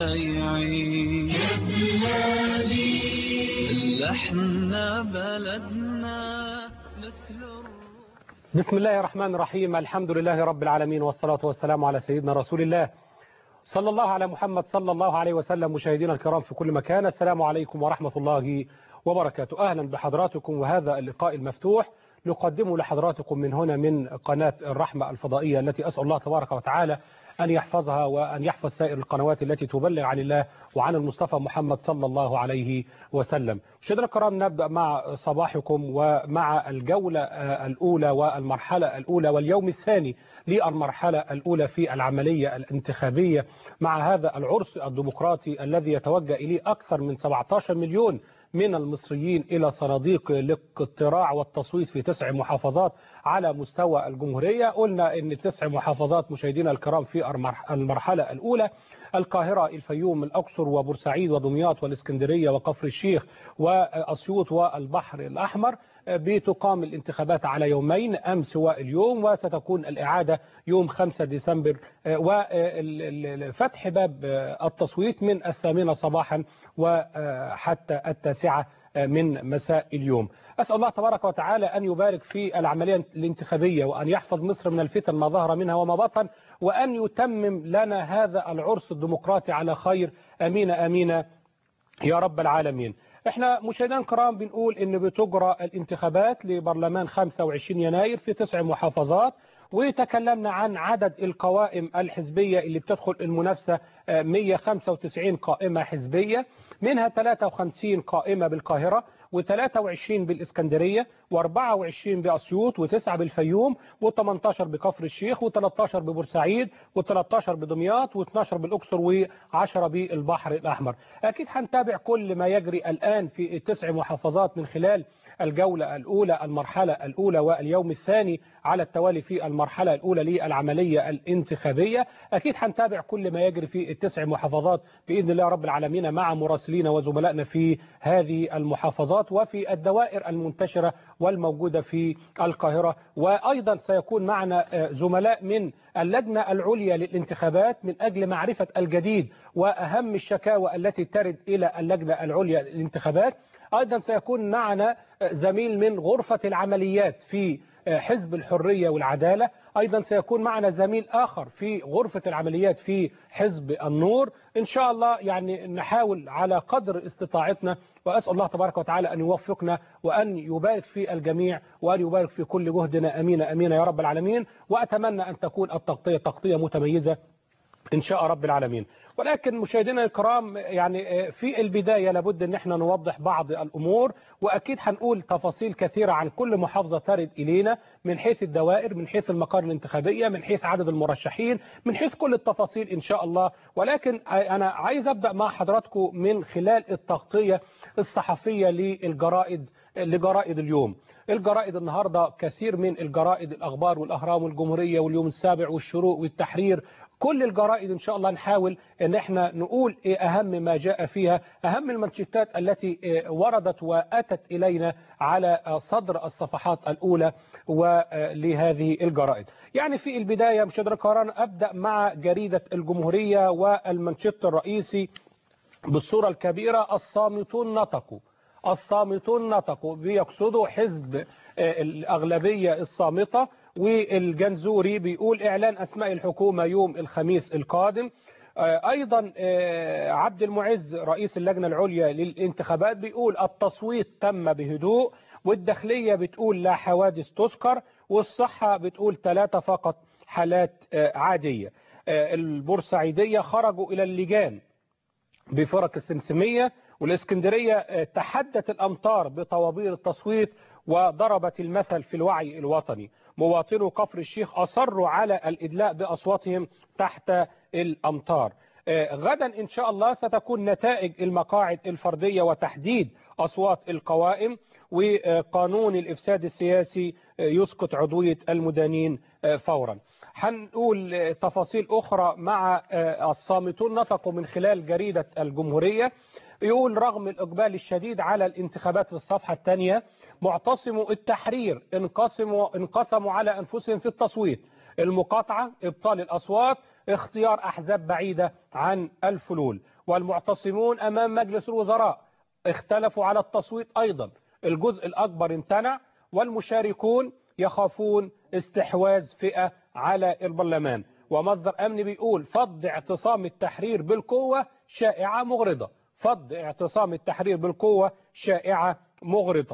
يا بلادي احنا بلدنا مثل بسم الله الرحمن الرحيم الحمد لله رب العالمين والصلاة والسلام على سيدنا رسول الله صلى الله على محمد صلى الله عليه وسلم مشاهدينا الكرام في كل مكان السلام عليكم ورحمة الله وبركاته أهلا بحضراتكم وهذا اللقاء المفتوح نقدمه لحضراتكم من هنا من قناة الرحمة الفضائية التي أسأل الله تبارك وتعالى أن يحفظها وأن يحفظ سائر القنوات التي تبلغ عن الله وعن المصطفى محمد صلى الله عليه وسلم مشاهدينا الكرام نبدأ مع صباحكم ومع الجولة الأولى والمرحلة الأولى واليوم الثاني للمرحلة الأولى في العملية الانتخابية مع هذا العرس الديمقراطي الذي يتوجه إليه أكثر من 17 مليون من المصريين إلى صناديق الاقتراع والتصويت في تسع محافظات على مستوى الجمهورية قلنا أن تسع محافظات مشاهدينا الكرام في المرحلة الأولى القاهرة الفيوم الأقصر وبورسعيد ودمياط والإسكندرية وكفر الشيخ وأسيوط والبحر الأحمر بتقام الانتخابات على يومين أمس واليوم وستكون الإعادة يوم 5 ديسمبر وفتح باب التصويت من الثامنة صباحا وحتى التاسعة من مساء اليوم أسأل الله تبارك وتعالى أن يبارك في العملية الانتخابية وأن يحفظ مصر من الفتن ما ظهر منها وما بطن وأن يتمم لنا هذا العرس الديمقراطي على خير أمين أمين يا رب العالمين احنا مشاهدينا الكرام بنقول ان بتجرى الانتخابات لبرلمان 25 يناير في تسع محافظات وتكلمنا عن عدد القوائم الحزبية اللي بتدخل المنافسة 195 قائمة حزبية منها 53 قائمة بالقاهرة و23 بالإسكندرية و24 بأسيوط و9 بالفيوم و18 بكفر الشيخ و13 ببورسعيد و13 بدمياط و12 بالأقصر و10 بالبحر الأحمر أكيد هنتابع كل ما يجري الآن في التسع محافظات من خلال الجولة الأولى المرحلة الأولى واليوم الثاني على التوالي في المرحلة الأولى للعملية الانتخابية أكيد هنتابع كل ما يجري في التسع محافظات بإذن الله رب العالمين مع مراسلين وزملائنا في هذه المحافظات وفي الدوائر المنتشرة والموجودة في القاهرة وأيضا سيكون معنا زملاء من اللجنة العليا للانتخابات من أجل معرفة الجديد وأهم الشكاوى التي ترد إلى اللجنة العليا للانتخابات أيضا سيكون معنا زميل من غرفة العمليات في حزب الحرية والعدالة أيضا سيكون معنا زميل آخر في غرفة العمليات في حزب النور إن شاء الله يعني نحاول على قدر استطاعتنا وأسأل الله تبارك وتعالى أن يوفقنا وأن يبارك في الجميع وأن يبارك في كل جهدنا أمين أمين يا رب العالمين وأتمنى أن تكون التغطية تغطية متميزة إن شاء رب العالمين ولكن مشاهدينا الكرام يعني في البداية لابد ان احنا نوضح بعض الامور واكيد هنقول تفاصيل كثيرة عن كل محافظة ترد الينا من حيث الدوائر من حيث المقار الانتخابية من حيث عدد المرشحين من حيث كل التفاصيل ان شاء الله ولكن انا عايز ابدأ مع حضراتكم من خلال التغطية الصحفية للجرائد لجرائد اليوم الجرائد النهاردة كثير من الجرائد الأخبار والأهرام والجمهورية واليوم السابع والشروق والتحرير كل الجرائد إن شاء الله نحاول أن احنا نقول إيه أهم ما جاء فيها أهم المنشطات التي وردت وأتت إلينا على صدر الصفحات الأولى ولهذه الجرائد يعني في البداية مشاهدنا الكرام أبدأ مع جريدة الجمهورية والمنشط الرئيسي بالصورة الكبيرة الصامتون نطقوا الصامتون نطقوا بيقصدوا حزب الأغلبية الصامتة والجنزوري بيقول إعلان أسماء الحكومة يوم الخميس القادم أيضا عبد المعز رئيس اللجنة العليا للانتخابات بيقول التصويت تم بهدوء والداخلية بتقول لا حوادث تذكر والصحة بتقول ثلاثة فقط حالات عادية البورسعيدية خرجوا إلى اللجان بفرق السمسمية والإسكندرية تحدت الأمطار بطوابير التصويت وضربت المثل في الوعي الوطني مواطنو كفر الشيخ أصروا على الإدلاء بأصواتهم تحت الأمطار غدا إن شاء الله ستكون نتائج المقاعد الفردية وتحديد أصوات القوائم وقانون الإفساد السياسي يسقط عضوية المدانين فورا هنقول تفاصيل أخرى مع الصامتون نطقوا من خلال جريدة الجمهورية يقول رغم الإقبال الشديد على الانتخابات في الصفحة الثانية معتصموا التحرير انقسموا, انقسموا على أنفسهم في التصويت المقاطعة إبطال الأصوات اختيار أحزاب بعيدة عن الفلول والمعتصمون أمام مجلس الوزراء اختلفوا على التصويت أيضا الجزء الأكبر امتنع والمشاركون يخافون استحواذ فئة على البرلمان ومصدر أمن بيقول فض اعتصام التحرير بالقوة شائعة مغرضة فض اعتصام التحرير بالقوة شائعة مغرضة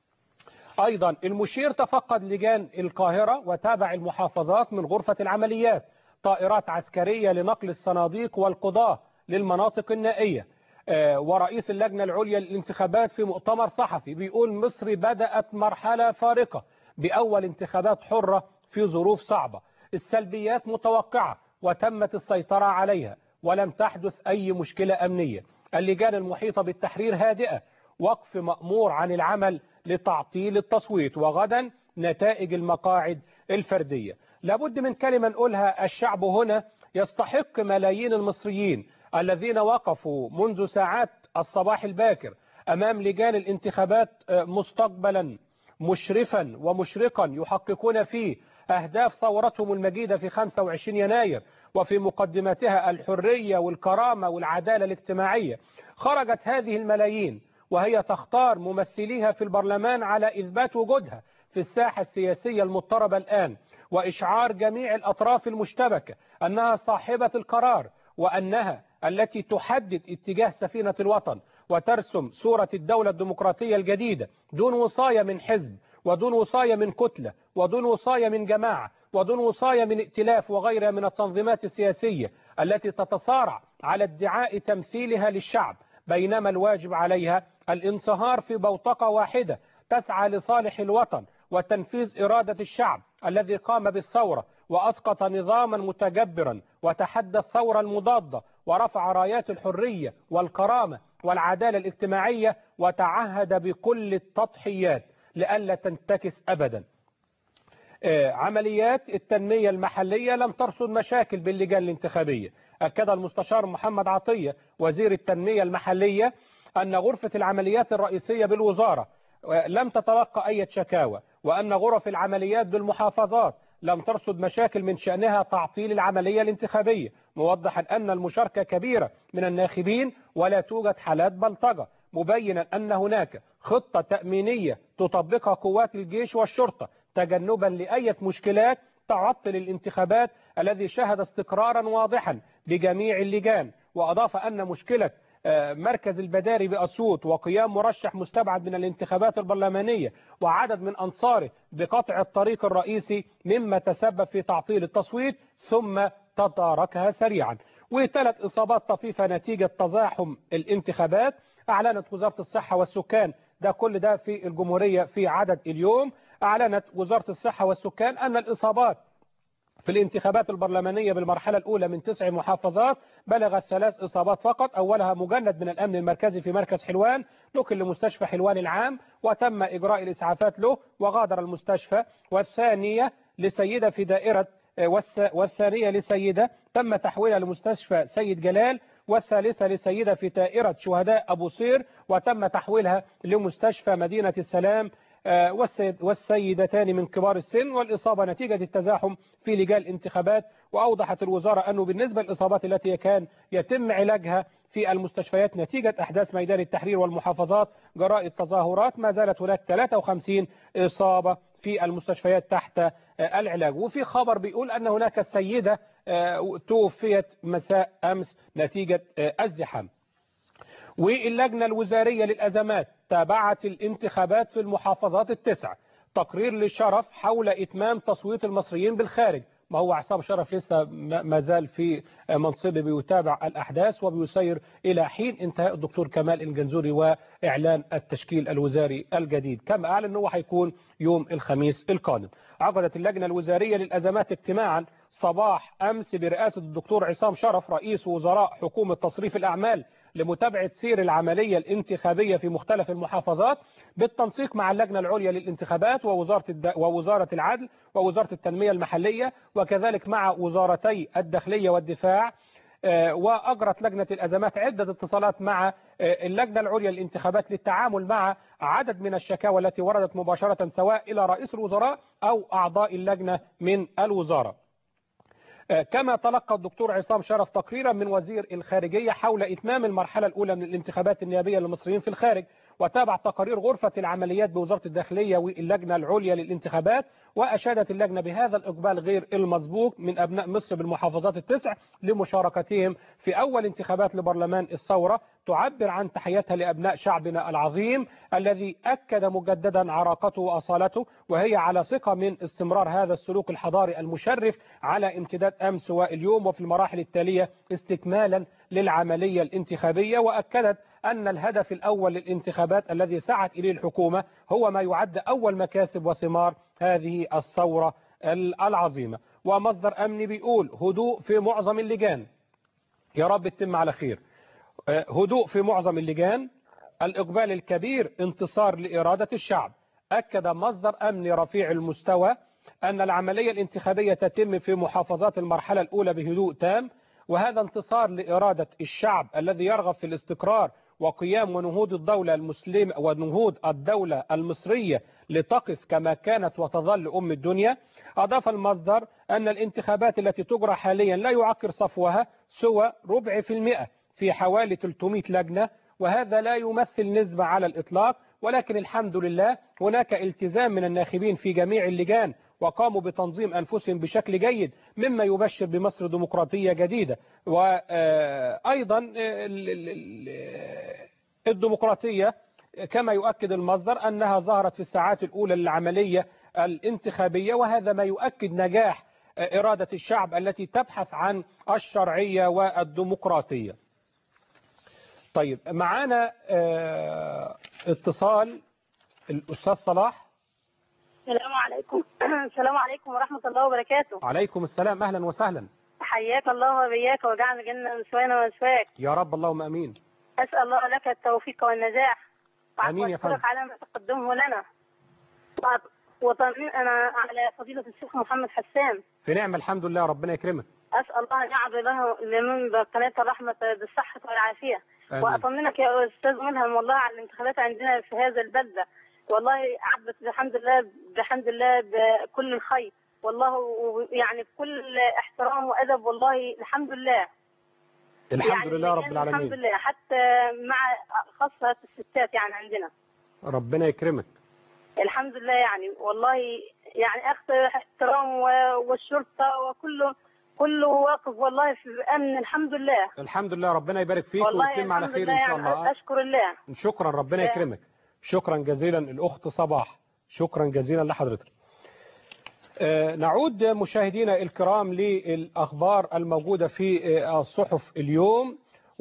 أيضا المشير تفقد لجان القاهرة وتابع المحافظات من غرفة العمليات طائرات عسكرية لنقل الصناديق والقضاة للمناطق النائية ورئيس اللجنة العليا للانتخابات في مؤتمر صحفي بيقول مصر بدأت مرحلة فارقة بأول انتخابات حرة في ظروف صعبة السلبيات متوقعة وتمت السيطرة عليها ولم تحدث أي مشكلة أمنية اللجان المحيطة بالتحرير هادئة وقف مأمور عن العمل لتعطيل التصويت وغدا نتائج المقاعد الفردية لابد من كلمة نقولها الشعب هنا يستحق ملايين المصريين الذين وقفوا منذ ساعات الصباح الباكر أمام لجان الانتخابات مستقبلا مشرفا ومشرقا يحققون فيه أهداف ثورتهم المجيدة في 25 يناير وفي مقدمتها الحرية والكرامة والعدالة الاجتماعية خرجت هذه الملايين وهي تختار ممثليها في البرلمان على إثبات وجودها في الساحة السياسية المضطربة الآن وإشعار جميع الأطراف المشتبكة أنها صاحبة القرار وأنها التي تحدد اتجاه سفينة الوطن وترسم صورة الدولة الديمقراطية الجديدة دون وصاية من حزب ودون وصاية من كتلة ودون وصاية من جماعة ودون وصاية من ائتلاف وغيرها من التنظيمات السياسية التي تتصارع على ادعاء تمثيلها للشعب بينما الواجب عليها الانصهار في بوتقة واحدة تسعى لصالح الوطن وتنفيذ إرادة الشعب الذي قام بالثورة وأسقط نظاما متجبرا وتحدى الثورة المضادة ورفع رايات الحرية والكرامة والعدالة الاجتماعية وتعهد بكل التضحيات لئلا تنتكس أبدا عمليات التنمية المحلية لم ترصد مشاكل باللجان الانتخابية أكد المستشار محمد عطية وزير التنمية المحلية أن غرفة العمليات الرئيسية بالوزارة لم تتلقى أي شكاوى وأن غرف العمليات بالمحافظات لم ترصد مشاكل من شأنها تعطيل العملية الانتخابية موضحا أن المشاركة كبيرة من الناخبين ولا توجد حالات بلطجة مبينا أن هناك خطة تأمينية تطبقها قوات الجيش والشرطة تجنبا لأي مشكلات تعطل الانتخابات الذي شهد استقرارا واضحا بجميع اللجان وأضاف أن مشكلة مركز البداري بأسيوط وقيام مرشح مستبعد من الانتخابات البرلمانية وعدد من أنصاره بقطع الطريق الرئيسي مما تسبب في تعطيل التصويت ثم تداركها سريعا وثلاث إصابات طفيفة نتيجة تزاحم الانتخابات أعلنت وزارة الصحة والسكان ده كل ده في الجمهورية في عدد اليوم أعلنت وزارة الصحة والسكان أن الإصابات في الانتخابات البرلمانية بالمرحلة الأولى من تسع محافظات بلغت ثلاث إصابات فقط أولها مجند من الأمن المركزي في مركز حلوان نقل لمستشفى حلوان العام وتم إجراء الإسعافات له وغادر المستشفى والثانية لسيدة في دائرة والثانية لسيدة تم تحويلها لمستشفى سيد جلال والثالثة لسيدة في دائرة شهداء أبو صير وتم تحويلها لمستشفى مدينة السلام والسيدتان من كبار السن والإصابة نتيجة التزاحم في لجان الانتخابات وأوضحت الوزارة أنه بالنسبة للإصابات التي كان يتم علاجها في المستشفيات نتيجة أحداث ميدان التحرير والمحافظات جراء التظاهرات ما زالت هناك 53 إصابة في المستشفيات تحت العلاج وفي خبر بيقول أن هناك السيدة توفيت مساء أمس نتيجة الزحام واللجنة الوزارية للأزمات تابعت الانتخابات في المحافظات التسع تقرير للشرف حول إتمام تصويت المصريين بالخارج ما هو عصام شرف لسه ما زال في منصبه بيتابع الأحداث وبيسير إلى حين انتهاء الدكتور كمال الجنزوري وإعلان التشكيل الوزاري الجديد كما أعلن أنه هيكون يوم الخميس القادم عقدت اللجنة الوزارية للأزمات اجتماعا صباح أمس برئاسة الدكتور عصام شرف رئيس وزراء حكومة تصريف الأعمال لمتابعة سير العملية الانتخابية في مختلف المحافظات بالتنسيق مع اللجنة العليا للانتخابات ووزارة, الد... ووزارة العدل ووزارة التنمية المحلية وكذلك مع وزارتي الداخلية والدفاع وأجرت لجنة الأزمات عدة اتصالات مع اللجنة العليا للانتخابات للتعامل مع عدد من الشكاوى التي وردت مباشرة سواء إلى رئيس الوزراء أو أعضاء اللجنة من الوزارة كما تلقى الدكتور عصام شرف تقريرا من وزير الخارجية حول إتمام المرحلة الأولى من الانتخابات النيابية للمصريين في الخارج وتابع تقارير غرفة العمليات بوزارة الداخلية واللجنة العليا للانتخابات وأشادت اللجنة بهذا الإقبال غير المسبوق من أبناء مصر بالمحافظات التسع لمشاركتهم في أول انتخابات لبرلمان الثورة تعبر عن تحياتها لأبناء شعبنا العظيم الذي أكد مجددا عراقته وأصالته وهي على ثقة من استمرار هذا السلوك الحضاري المشرف على امتداد أمس واليوم وفي المراحل التالية استكمالا للعملية الانتخابية وأكدت أن الهدف الأول للانتخابات الذي سعت إليه الحكومة هو ما يعد أول مكاسب وثمار هذه الثورة العظيمة ومصدر أمني بيقول هدوء في معظم اللجان يا رب تتم على خير هدوء في معظم اللجان الإقبال الكبير انتصار لإرادة الشعب أكد مصدر أمني رفيع المستوى أن العملية الانتخابية تتم في محافظات المرحلة الأولى بهدوء تام وهذا انتصار لإرادة الشعب الذي يرغب في الاستقرار وقيام ونهوض الدولة المسلمة ونهوض الدولة المصرية لتقف كما كانت وتظل أم الدنيا أضاف المصدر أن الانتخابات التي تجرى حاليا لا يعكر صفوها سوى ربع في المئة في حوالي 300 لجنة وهذا لا يمثل نسبة على الإطلاق ولكن الحمد لله هناك التزام من الناخبين في جميع اللجان وقاموا بتنظيم أنفسهم بشكل جيد مما يبشر بمصر ديمقراطية جديدة وأيضا الديمقراطية كما يؤكد المصدر أنها ظهرت في الساعات الأولى للعملية الانتخابية وهذا ما يؤكد نجاح إرادة الشعب التي تبحث عن الشرعية والديمقراطية طيب معانا اتصال الأستاذ صلاح السلام عليكم السلام عليكم ورحمة الله وبركاته عليكم السلام أهلا وسهلا حياك الله وبياك وجعل الجنة مسوانا ومسواك يا رب اللهم أمين أسأل الله لك التوفيق والنجاح آمين يا فندم. على ما تقدمه لنا وطمئن أنا على فضيلة الشيخ محمد حسان في نعمة الحمد لله ربنا يكرمك أسأل الله أن يعظ له لمن قناة الرحمة بالصحة والعافية آمين. وأطمنك يا أستاذ ملهم والله على الانتخابات عندنا في هذا البلدة والله عبت بحمد الله بحمد الله بكل الخير والله يعني بكل احترام وأدب والله الحمد لله الحمد يعني لله رب الحمد العالمين لله حتى مع خاصة الستات يعني عندنا ربنا يكرمك الحمد لله يعني والله يعني أخذ احترام و- والشرطة وكله كله واقف والله في أمن الحمد لله الحمد لله ربنا يبارك فيك والله ويتم على الحمد خير لله إن شاء يعني الله أشكر الله شكرا ربنا لا. يكرمك شكرا جزيلا الأخت صباح شكرا جزيلا لحضرتك آه، نعود مشاهدينا الكرام للأخبار الموجودة في آه، الصحف اليوم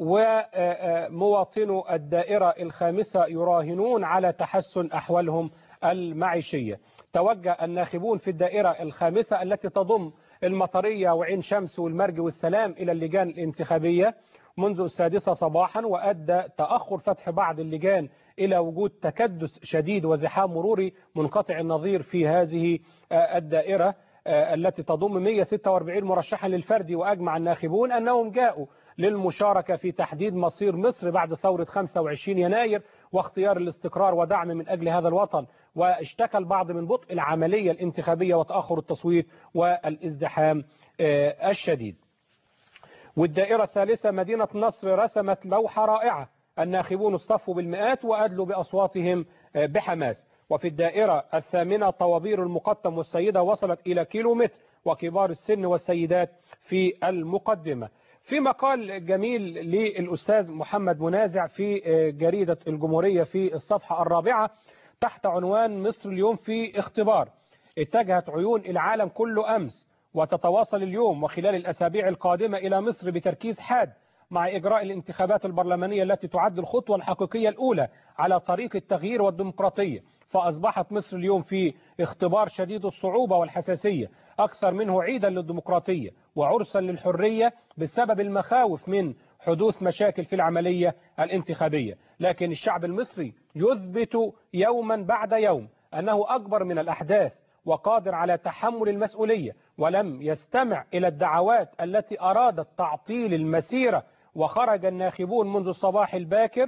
ومواطنو الدائرة الخامسة يراهنون على تحسن أحوالهم المعيشية توجه الناخبون في الدائرة الخامسة التي تضم المطرية وعين شمس والمرج والسلام إلى اللجان الانتخابية منذ السادسة صباحا وأدى تأخر فتح بعض اللجان إلى وجود تكدس شديد وزحام مروري منقطع النظير في هذه آه، الدائرة آه، التي تضم 146 مرشحا للفرد وأجمع الناخبون أنهم جاءوا للمشاركة في تحديد مصير مصر بعد ثورة 25 يناير واختيار الاستقرار ودعم من أجل هذا الوطن واشتكى البعض من بطء العملية الانتخابية وتأخر التصويت والازدحام آه، الشديد والدائرة الثالثة مدينة نصر رسمت لوحة رائعة الناخبون اصطفوا بالمئات وأدلوا بأصواتهم آه، بحماس وفي الدائرة الثامنة طوابير المقطم والسيدة وصلت إلى كيلو متر وكبار السن والسيدات في المقدمة في مقال جميل للأستاذ محمد منازع في آه، جريدة الجمهورية في الصفحة الرابعة تحت عنوان مصر اليوم في اختبار اتجهت عيون العالم كله أمس وتتواصل اليوم وخلال الأسابيع القادمة إلى مصر بتركيز حاد مع إجراء الانتخابات البرلمانية التي تعد الخطوة الحقيقية الأولى على طريق التغيير والديمقراطية فأصبحت مصر اليوم في اختبار شديد الصعوبة والحساسية أكثر منه عيدا للديمقراطية وعرسا للحرية بسبب المخاوف من حدوث مشاكل في العملية الانتخابية لكن الشعب المصري يثبت يوما بعد يوم أنه أكبر من الأحداث وقادر على تحمل المسؤولية ولم يستمع إلى الدعوات التي أرادت تعطيل المسيرة وخرج الناخبون منذ الصباح الباكر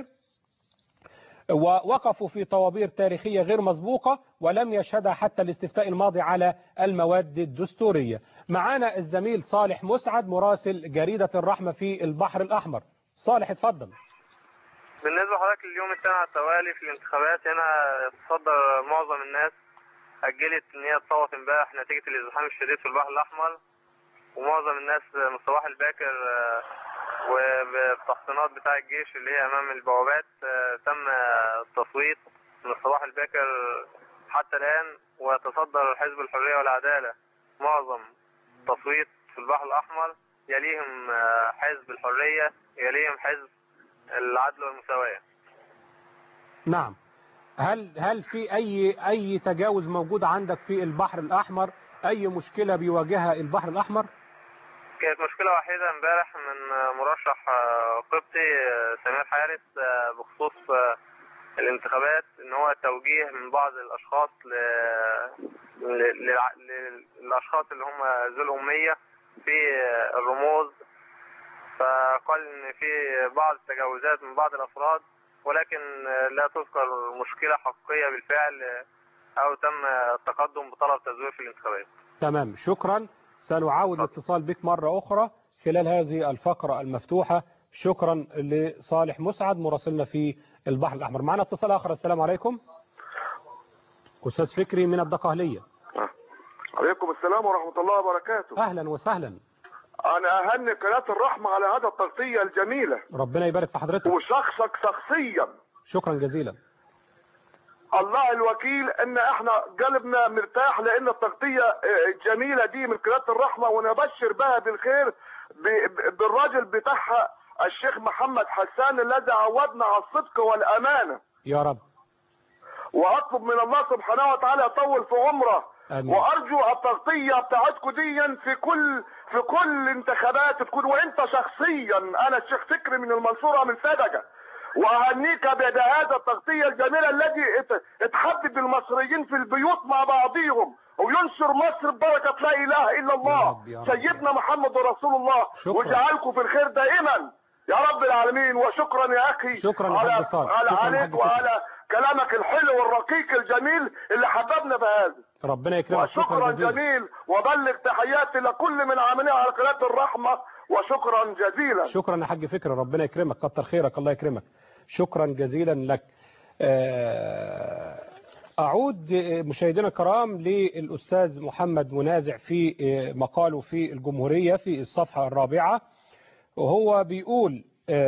ووقفوا في طوابير تاريخية غير مسبوقة ولم يشهدها حتى الاستفتاء الماضي على المواد الدستورية معانا الزميل صالح مسعد مراسل جريدة الرحمة في البحر الأحمر صالح اتفضل بالنسبة لحضرتك اليوم الثاني على التوالي في الانتخابات هنا تصدر معظم الناس أجلت إن هي تصوت امبارح نتيجة الازدحام الشديد في البحر الأحمر ومعظم الناس من الصباح الباكر آه، وبالتحصينات بتاع الجيش اللي هي أمام البوابات آه، تم التصويت من الصباح الباكر حتى الآن وتصدر حزب الحرية والعدالة معظم تصويت في البحر الأحمر يليهم آه، حزب الحرية يليهم حزب العدل والمساواة نعم هل هل في أي أي تجاوز موجود عندك في البحر الأحمر أي مشكلة بيواجهها البحر الأحمر كانت مشكلة وحيدة امبارح من مرشح آه، قبطي آه، سمير حارس آه، بخصوص آه، الانتخابات ان هو توجيه من بعض الاشخاص ل... ل... للع- للاشخاص اللي هم ذو الامية في آه، الرموز فقال ان في بعض التجاوزات من بعض الافراد ولكن آه، لا تذكر مشكلة حقيقية بالفعل آه، او تم التقدم بطلب تزوير في الانتخابات تمام شكرا سنعاود الاتصال بك مرة أخرى خلال هذه الفقرة المفتوحة شكرا لصالح مسعد مراسلنا في البحر الأحمر معنا اتصال آخر السلام عليكم أستاذ فكري من الدقهلية عليكم السلام ورحمة الله وبركاته أهلا وسهلا أنا أهني قناة الرحمة على هذا التغطية الجميلة ربنا يبارك في حضرتك وشخصك شخصيا شكرا جزيلا الله الوكيل ان احنا قلبنا مرتاح لان التغطية آه، الجميلة دي من قناة الرحمة ونبشر بها بالخير ب- ب- بالراجل بتاعها الشيخ محمد حسان الذي عودنا على الصدق والامانة يا رب واطلب من الله سبحانه وتعالى يطول في عمره آمين. وارجو التغطيه بتاعتكم دي في كل في كل انتخابات تكون وانت شخصيا انا الشيخ فكري من المنصوره من سدجه واهنيك بهذا التغطيه الجميله الذي ات- اتحبب المصريين في البيوت مع بعضهم وينشر مصر ببركه لا اله الا يا الله رب، يا رب. سيدنا محمد رسول الله شكرا. واجعلكم في الخير دائما يا رب العالمين وشكرا يا اخي شكرا يا على حاج صالح. على شكرا يا عليك حاج فكري. وعلى كلامك الحلو والرقيق الجميل اللي حببنا بهذا ربنا يكرمك شكرا وشكرا جزيلا جميل وبلغ تحياتي لكل من عاملين على قناة الرحمة وشكرا جزيلا شكرا يا حاج فكري ربنا يكرمك كتر خيرك الله يكرمك شكرا جزيلا لك آه، أعود آه، مشاهدينا الكرام للأستاذ محمد منازع في آه، مقاله في الجمهورية في الصفحة الرابعة وهو بيقول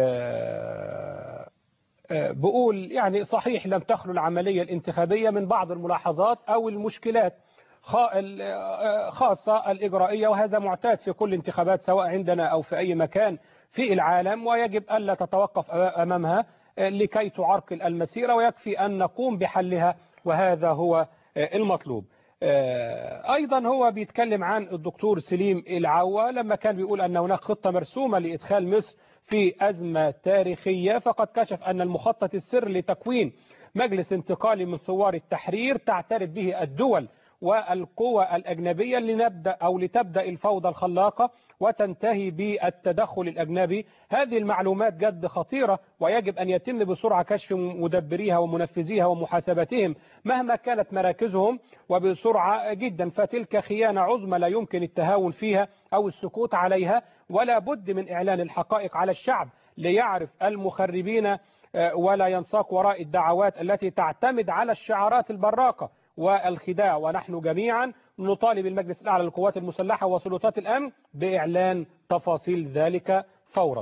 آه، آه، بقول يعني صحيح لم تخلو العملية الانتخابية من بعض الملاحظات أو المشكلات خا- ال- آه، خاصة الإجرائية وهذا معتاد في كل انتخابات سواء عندنا أو في أي مكان في العالم ويجب ألا تتوقف أمامها آه، لكي تعرقل المسيرة ويكفي أن نقوم بحلها وهذا هو آه، المطلوب آه، أيضا هو بيتكلم عن الدكتور سليم العوا لما كان بيقول أن هناك خطة مرسومة لإدخال مصر في أزمة تاريخية فقد كشف أن المخطط السر لتكوين مجلس انتقالي من ثوار التحرير تعترف به الدول والقوى الأجنبية لنبدأ أو لتبدأ الفوضى الخلاقة وتنتهي بالتدخل الأجنبي هذه المعلومات جد خطيرة ويجب أن يتم بسرعة كشف مدبريها ومنفذيها ومحاسبتهم مهما كانت مراكزهم وبسرعة جدا فتلك خيانة عظمى لا يمكن التهاون فيها أو السكوت عليها ولا بد من إعلان الحقائق على الشعب ليعرف المخربين آه، ولا ينساق وراء الدعوات التي تعتمد على الشعارات البراقة والخداع ونحن جميعا نطالب المجلس الأعلى للقوات المسلحة وسلطات الأمن بإعلان تفاصيل ذلك فورا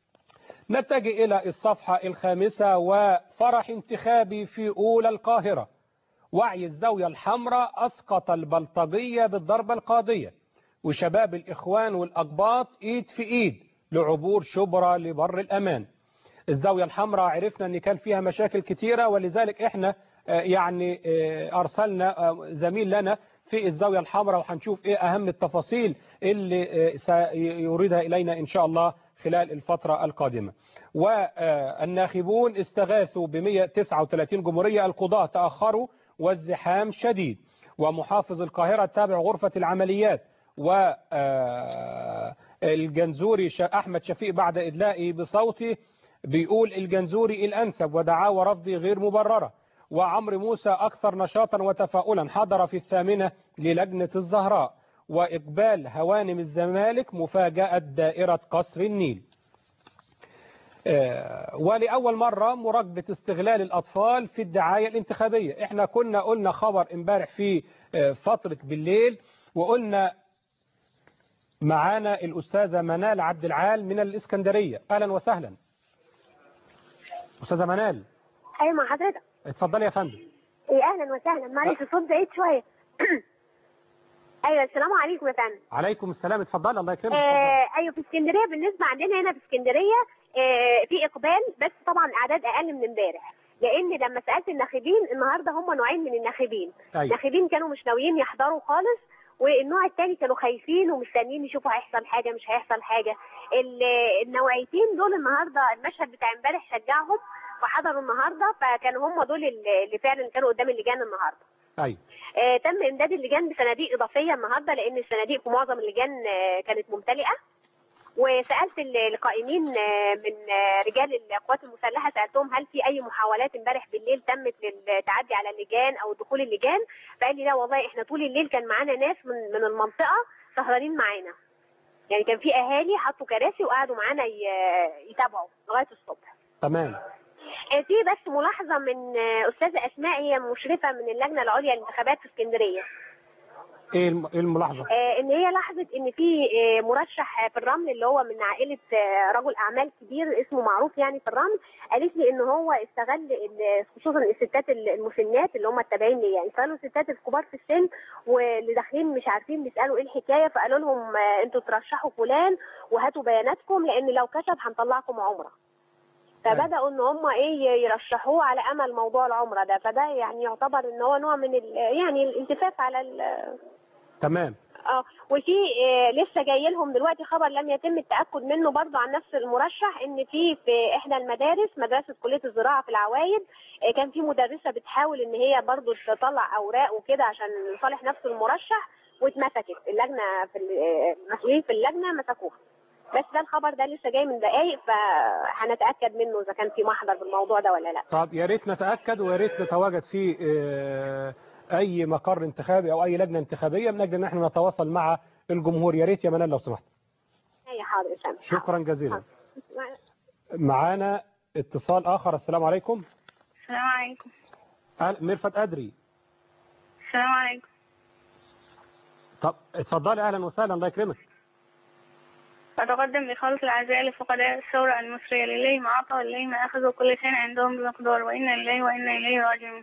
نتجه إلى الصفحة الخامسة وفرح انتخابي في أولى القاهرة وعي الزاوية الحمراء أسقط البلطجية بالضربة القاضية وشباب الإخوان والأقباط إيد في إيد لعبور شبرا لبر الأمان الزاوية الحمراء عرفنا أن كان فيها مشاكل كتيرة ولذلك إحنا آه، يعني آه، أرسلنا آه، زميل لنا في الزاوية الحمراء وهنشوف إيه أهم التفاصيل اللي آه، سيوردها إلينا إن شاء الله خلال الفترة القادمة والناخبون استغاثوا ب 139 جمهورية القضاة تأخروا والزحام شديد ومحافظ القاهرة تابع غرفة العمليات والجنزوري أحمد شفيق بعد إدلائه بصوته بيقول الجنزوري الأنسب ودعاوى رفضي غير مبررة وعمرو موسى أكثر نشاطا وتفاؤلا حضر في الثامنة للجنة الزهراء وإقبال هوانم الزمالك مفاجأة دائرة قصر النيل آه، ولأول مرة مراقبة استغلال الأطفال في الدعاية الانتخابية احنا كنا قلنا خبر امبارح في آه، فترة بالليل وقلنا معانا الأستاذة منال عبد العال من الإسكندرية أهلا وسهلا أستاذة منال ايوه مع حضرتك اتفضلي يا فندم ايه اهلا وسهلا معلش الصوت بعيد شويه ايوه السلام عليكم يا فندم عليكم السلام اتفضلي الله يكرمك اتفضلي. آه ايوه في اسكندريه بالنسبه عندنا هنا في اسكندريه آه في اقبال بس طبعا اعداد اقل من امبارح لان لما سالت الناخبين النهارده هم نوعين من الناخبين أيوة. الناخبين كانوا مش ناويين يحضروا خالص والنوع الثاني كانوا خايفين ومستنيين يشوفوا هيحصل حاجه مش هيحصل حاجه ال- النوعيتين دول النهارده المشهد بتاع امبارح شجعهم فحضروا النهارده فكانوا هم دول اللي اللي فعلا كانوا قدام اللجان النهارده أيوة. آه، تم امداد اللجان بصناديق اضافيه النهارده لان الصناديق في معظم اللجان آه، كانت ممتلئه وسالت ال- القائمين آه، من آه، رجال القوات المسلحه سالتهم هل في اي محاولات امبارح بالليل تمت للتعدي على اللجان او دخول اللجان فقال لي لا والله احنا طول الليل كان معانا ناس من من المنطقه سهرانين معانا يعني كان في اهالي حطوا كراسي وقعدوا معانا ي- يتابعوا لغايه الصبح تمام آه، في بس ملاحظه من آه، استاذه اسماء هي مشرفه من اللجنه العليا للانتخابات في اسكندريه ايه الم- إيه الملاحظة آه، ان هي لاحظت ان في آه، مرشح في الرمل اللي هو من عائله آه، رجل اعمال كبير اسمه معروف يعني في الرمل قالت لي ان هو استغل ال- خصوصا الستات المسنات اللي هم التابعين ليه يعني استغلوا الستات الكبار في السن واللي داخلين مش عارفين بيسالوا ايه الحكايه فقالوا لهم آه، انتوا ترشحوا فلان وهاتوا بياناتكم لان لو كسب هنطلعكم عمره فبداوا ان هم ايه يرشحوه على امل موضوع العمره ده فده يعني يعتبر ان هو نوع من ال- يعني الالتفاف على ال- تمام اه وفي آه، لسه جاي لهم دلوقتي خبر لم يتم التاكد منه برضه عن نفس المرشح ان في في احدى المدارس مدرسه كليه الزراعه في العوايد آه، كان في مدرسه بتحاول ان هي برضه تطلع اوراق وكده عشان لصالح نفس المرشح واتمسكت اللجنه في ال- آه، المسؤولين في اللجنه مسكوها بس ده الخبر ده لسه جاي من دقايق فهنتاكد منه اذا كان في محضر بالموضوع ده ولا لا طب يا ريت نتأكد ويا ريت نتواجد في آه، أي مقر انتخابي أو أي لجنة انتخابية من أجل أن احنا نتواصل مع الجمهور يا ريت يا منال لو سمحت اي حاضر يا فندم. شكرا جزيلا حاضر. معانا اتصال آخر السلام عليكم السلام عليكم أهل- ميرفت أدري السلام عليكم طب اتفضلي أهلا وسهلا الله يكرمك أتقدم بخالص العزاء لفقداء الثورة المصرية لله ما أعطى ولله ما أخذ وكل شيء عندهم بمقدار وإنا لله وإنا إليه راجعون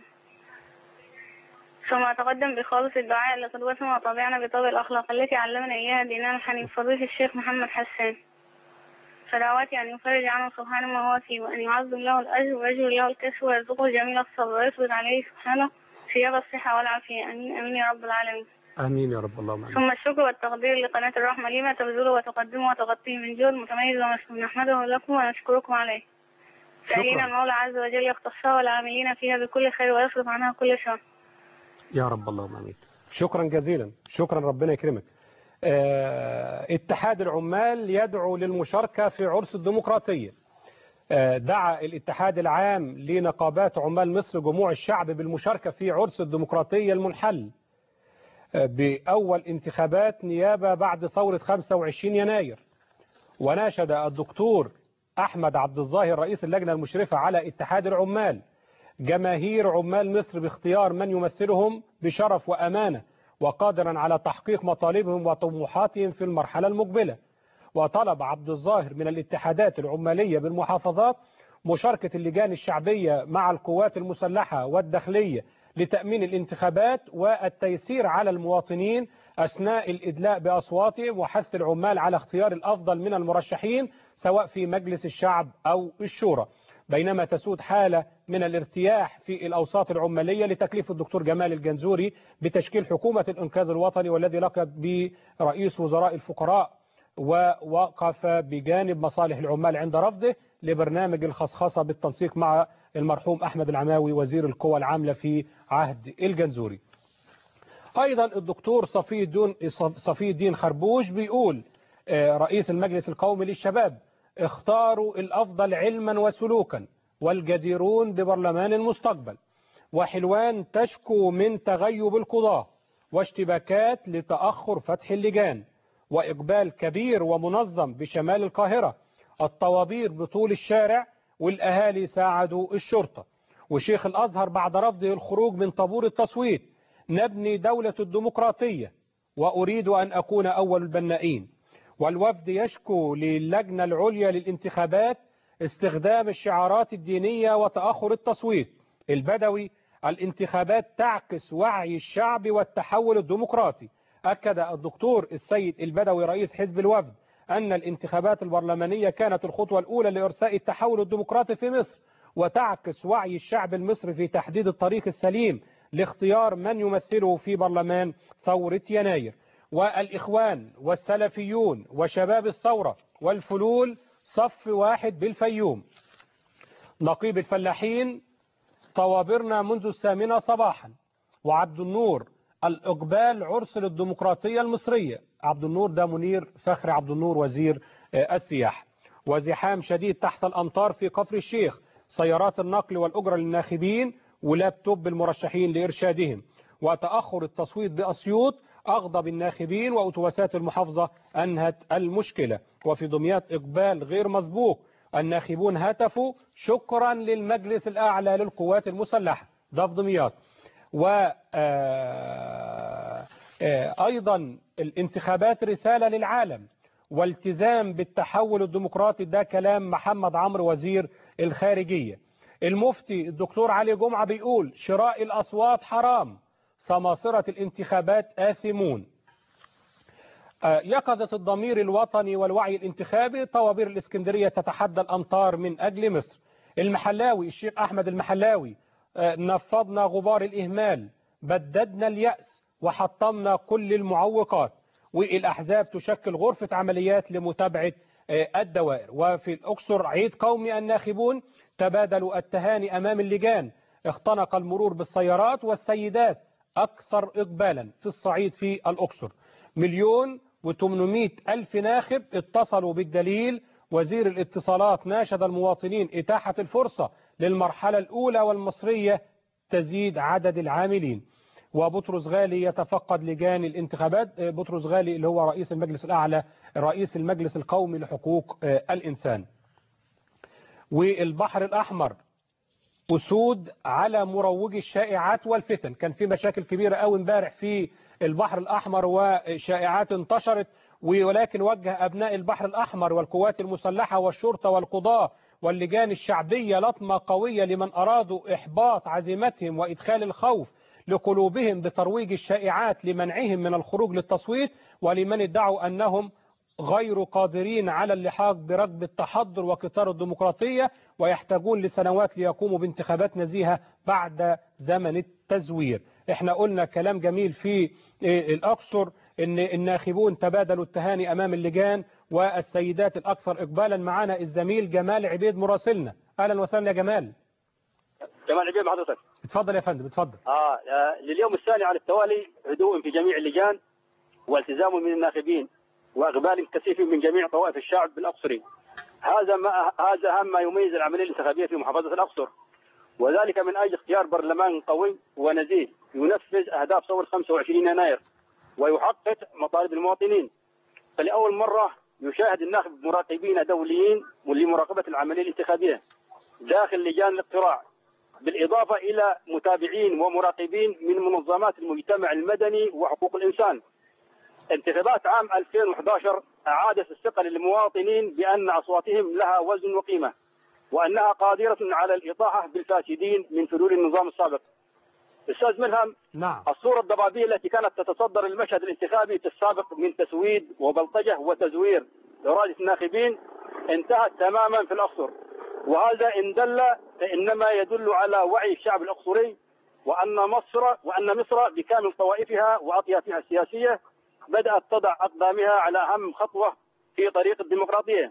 ثم أتقدم بخالص الدعاء لقدوتنا وطبيعنا بطبع الأخلاق التي علمنا إياها ديننا الحنيف فضيلة الشيخ محمد حسان فدعواتي أن يفرج عنه سبحانه ما هو فيه وأن يعظم له الأجر ويجر له الكسب ويرزقه جميل الصبر ويفرض عليه سبحانه ثياب الصحة والعافية آمين آمين يا رب العالمين آمين يا رب اللهم آمين ثم الشكر والتقدير لقناة الرحمة لما تبذله وتقدمه وتغطيه من جهد متميز ومسؤول نحمده لكم ونشكركم عليه سائلين شكرا المولى عز وجل يختصها والعاملين فيها بكل خير ويصرف عنها كل شر يا رب اللهم آمين شكرا جزيلا شكرا ربنا يكرمك آه، اتحاد العمال يدعو للمشاركة في عرس الديمقراطية آه، دعا الاتحاد العام لنقابات عمال مصر جموع الشعب بالمشاركة في عرس الديمقراطية المنحل آه، بأول انتخابات نيابة بعد ثورة 25 يناير وناشد الدكتور أحمد عبد الظاهر رئيس اللجنة المشرفة على اتحاد العمال جماهير عمال مصر باختيار من يمثلهم بشرف وأمانة وقادرا على تحقيق مطالبهم وطموحاتهم في المرحلة المقبلة وطلب عبد الظاهر من الاتحادات العمالية بالمحافظات مشاركة اللجان الشعبية مع القوات المسلحة والداخلية لتأمين الانتخابات والتيسير على المواطنين أثناء الإدلاء بأصواتهم وحث العمال على اختيار الأفضل من المرشحين سواء في مجلس الشعب أو الشورى بينما تسود حالة من الارتياح في الأوساط العمالية لتكليف الدكتور جمال الجنزوري بتشكيل حكومة الإنقاذ الوطني والذي لقب برئيس وزراء الفقراء ووقف بجانب مصالح العمال عند رفضه لبرنامج الخصخصة بالتنسيق مع المرحوم أحمد العماوي وزير القوى العاملة في عهد الجنزوري أيضا الدكتور صفي الدين صفي الدين خربوش بيقول آه، رئيس المجلس القومي للشباب اختاروا الأفضل علما وسلوكا والجديرون ببرلمان المستقبل وحلوان تشكو من تغيب القضاة واشتباكات لتأخر فتح اللجان وإقبال كبير ومنظم بشمال القاهرة الطوابير بطول الشارع والأهالي ساعدوا الشرطة وشيخ الأزهر بعد رفضه الخروج من طابور التصويت نبني دولة الديمقراطية وأريد أن أكون أول البنائين والوفد يشكو للجنة العليا للانتخابات استخدام الشعارات الدينية وتأخر التصويت البدوي الانتخابات تعكس وعي الشعب والتحول الديمقراطي أكد الدكتور السيد البدوي رئيس حزب الوفد أن الانتخابات البرلمانية كانت الخطوة الأولى لإرساء التحول الديمقراطي في مصر وتعكس وعي الشعب المصري في تحديد الطريق السليم لاختيار من يمثله في برلمان ثورة يناير والإخوان والسلفيون وشباب الثورة والفلول صف واحد بالفيوم نقيب الفلاحين طوابرنا منذ الثامنة صباحا وعبد النور الإقبال عرس للديمقراطية المصرية عبد النور ده منير فخر عبد النور وزير السياحة وزحام شديد تحت الأمطار في كفر الشيخ سيارات النقل والأجرة للناخبين ولابتوب المرشحين لإرشادهم وتأخر التصويت بأسيوط أغضب الناخبين وأتوبيسات المحافظة أنهت المشكلة وفي دمياط إقبال غير مسبوق الناخبون هتفوا شكرا للمجلس الأعلى للقوات المسلحة ده في دمياط وأيضا الانتخابات رسالة للعالم والتزام بالتحول الديمقراطي ده كلام محمد عمرو وزير الخارجية المفتي الدكتور علي جمعة بيقول شراء الأصوات حرام سماسرة الانتخابات آثمون يقظة الضمير الوطني والوعي الانتخابي طوابير الإسكندرية تتحدى الأمطار من أجل مصر المحلاوي الشيخ أحمد المحلاوي نفضنا غبار الإهمال بددنا اليأس وحطمنا كل المعوقات والأحزاب تشكل غرفة عمليات لمتابعة الدوائر وفي الأقصر عيد قومي الناخبون تبادلوا التهاني أمام اللجان اختنق المرور بالسيارات والسيدات أكثر إقبالا في الصعيد في الأقصر مليون وثمانمائة ألف ناخب اتصلوا بالدليل وزير الاتصالات ناشد المواطنين إتاحة الفرصة للمرحلة الأولى والمصرية تزيد عدد العاملين وبطرس غالي يتفقد لجان الانتخابات بطرس غالي اللي هو رئيس المجلس الأعلى رئيس المجلس القومي لحقوق الإنسان والبحر الأحمر أسود على مروج الشائعات والفتن كان في مشاكل كبيرة قوي امبارح في البحر الأحمر وشائعات انتشرت ولكن وجه أبناء البحر الأحمر والقوات المسلحة والشرطة والقضاة واللجان الشعبية لطمة قوية لمن أرادوا إحباط عزيمتهم وإدخال الخوف لقلوبهم بترويج الشائعات لمنعهم من الخروج للتصويت ولمن ادعوا أنهم غير قادرين على اللحاق بركب التحضر وقطار الديمقراطية ويحتاجون لسنوات ليقوموا بانتخابات نزيهة بعد زمن التزوير احنا قلنا كلام جميل في الأقصر ان الناخبون تبادلوا التهاني أمام اللجان والسيدات الأكثر إقبالا معنا الزميل جمال عبيد مراسلنا أهلا وسهلا يا جمال جمال عبيد حضرتك اتفضل يا فندم اتفضل آه لليوم الثاني على التوالي هدوء في جميع اللجان والتزام من الناخبين واقبال كثيف من جميع طوائف الشعب بالاقصري. هذا ما هذا اهم ما يميز العمليه الانتخابيه في محافظه الاقصر. وذلك من اجل اختيار برلمان قوي ونزيه ينفذ اهداف ثوره 25 يناير ويحقق مطالب المواطنين. فلاول مره يشاهد الناخب مراقبين دوليين لمراقبه العمليه الانتخابيه داخل لجان الاقتراع بالاضافه الى متابعين ومراقبين من منظمات المجتمع المدني وحقوق الانسان. انتخابات عام 2011 أعادت الثقة للمواطنين بأن أصواتهم لها وزن وقيمة وأنها قادرة على الإطاحة بالفاسدين من فلول النظام السابق أستاذ ملهم نعم الصورة الضبابية التي كانت تتصدر المشهد الانتخابي في السابق من تسويد وبلطجة وتزوير إرادة الناخبين انتهت تماما في الأقصر وهذا إن دل فإنما يدل على وعي الشعب الأقصري وأن مصر وأن مصر بكامل طوائفها وأطيافها السياسية بدأت تضع أقدامها على أهم خطوة في طريق الديمقراطية.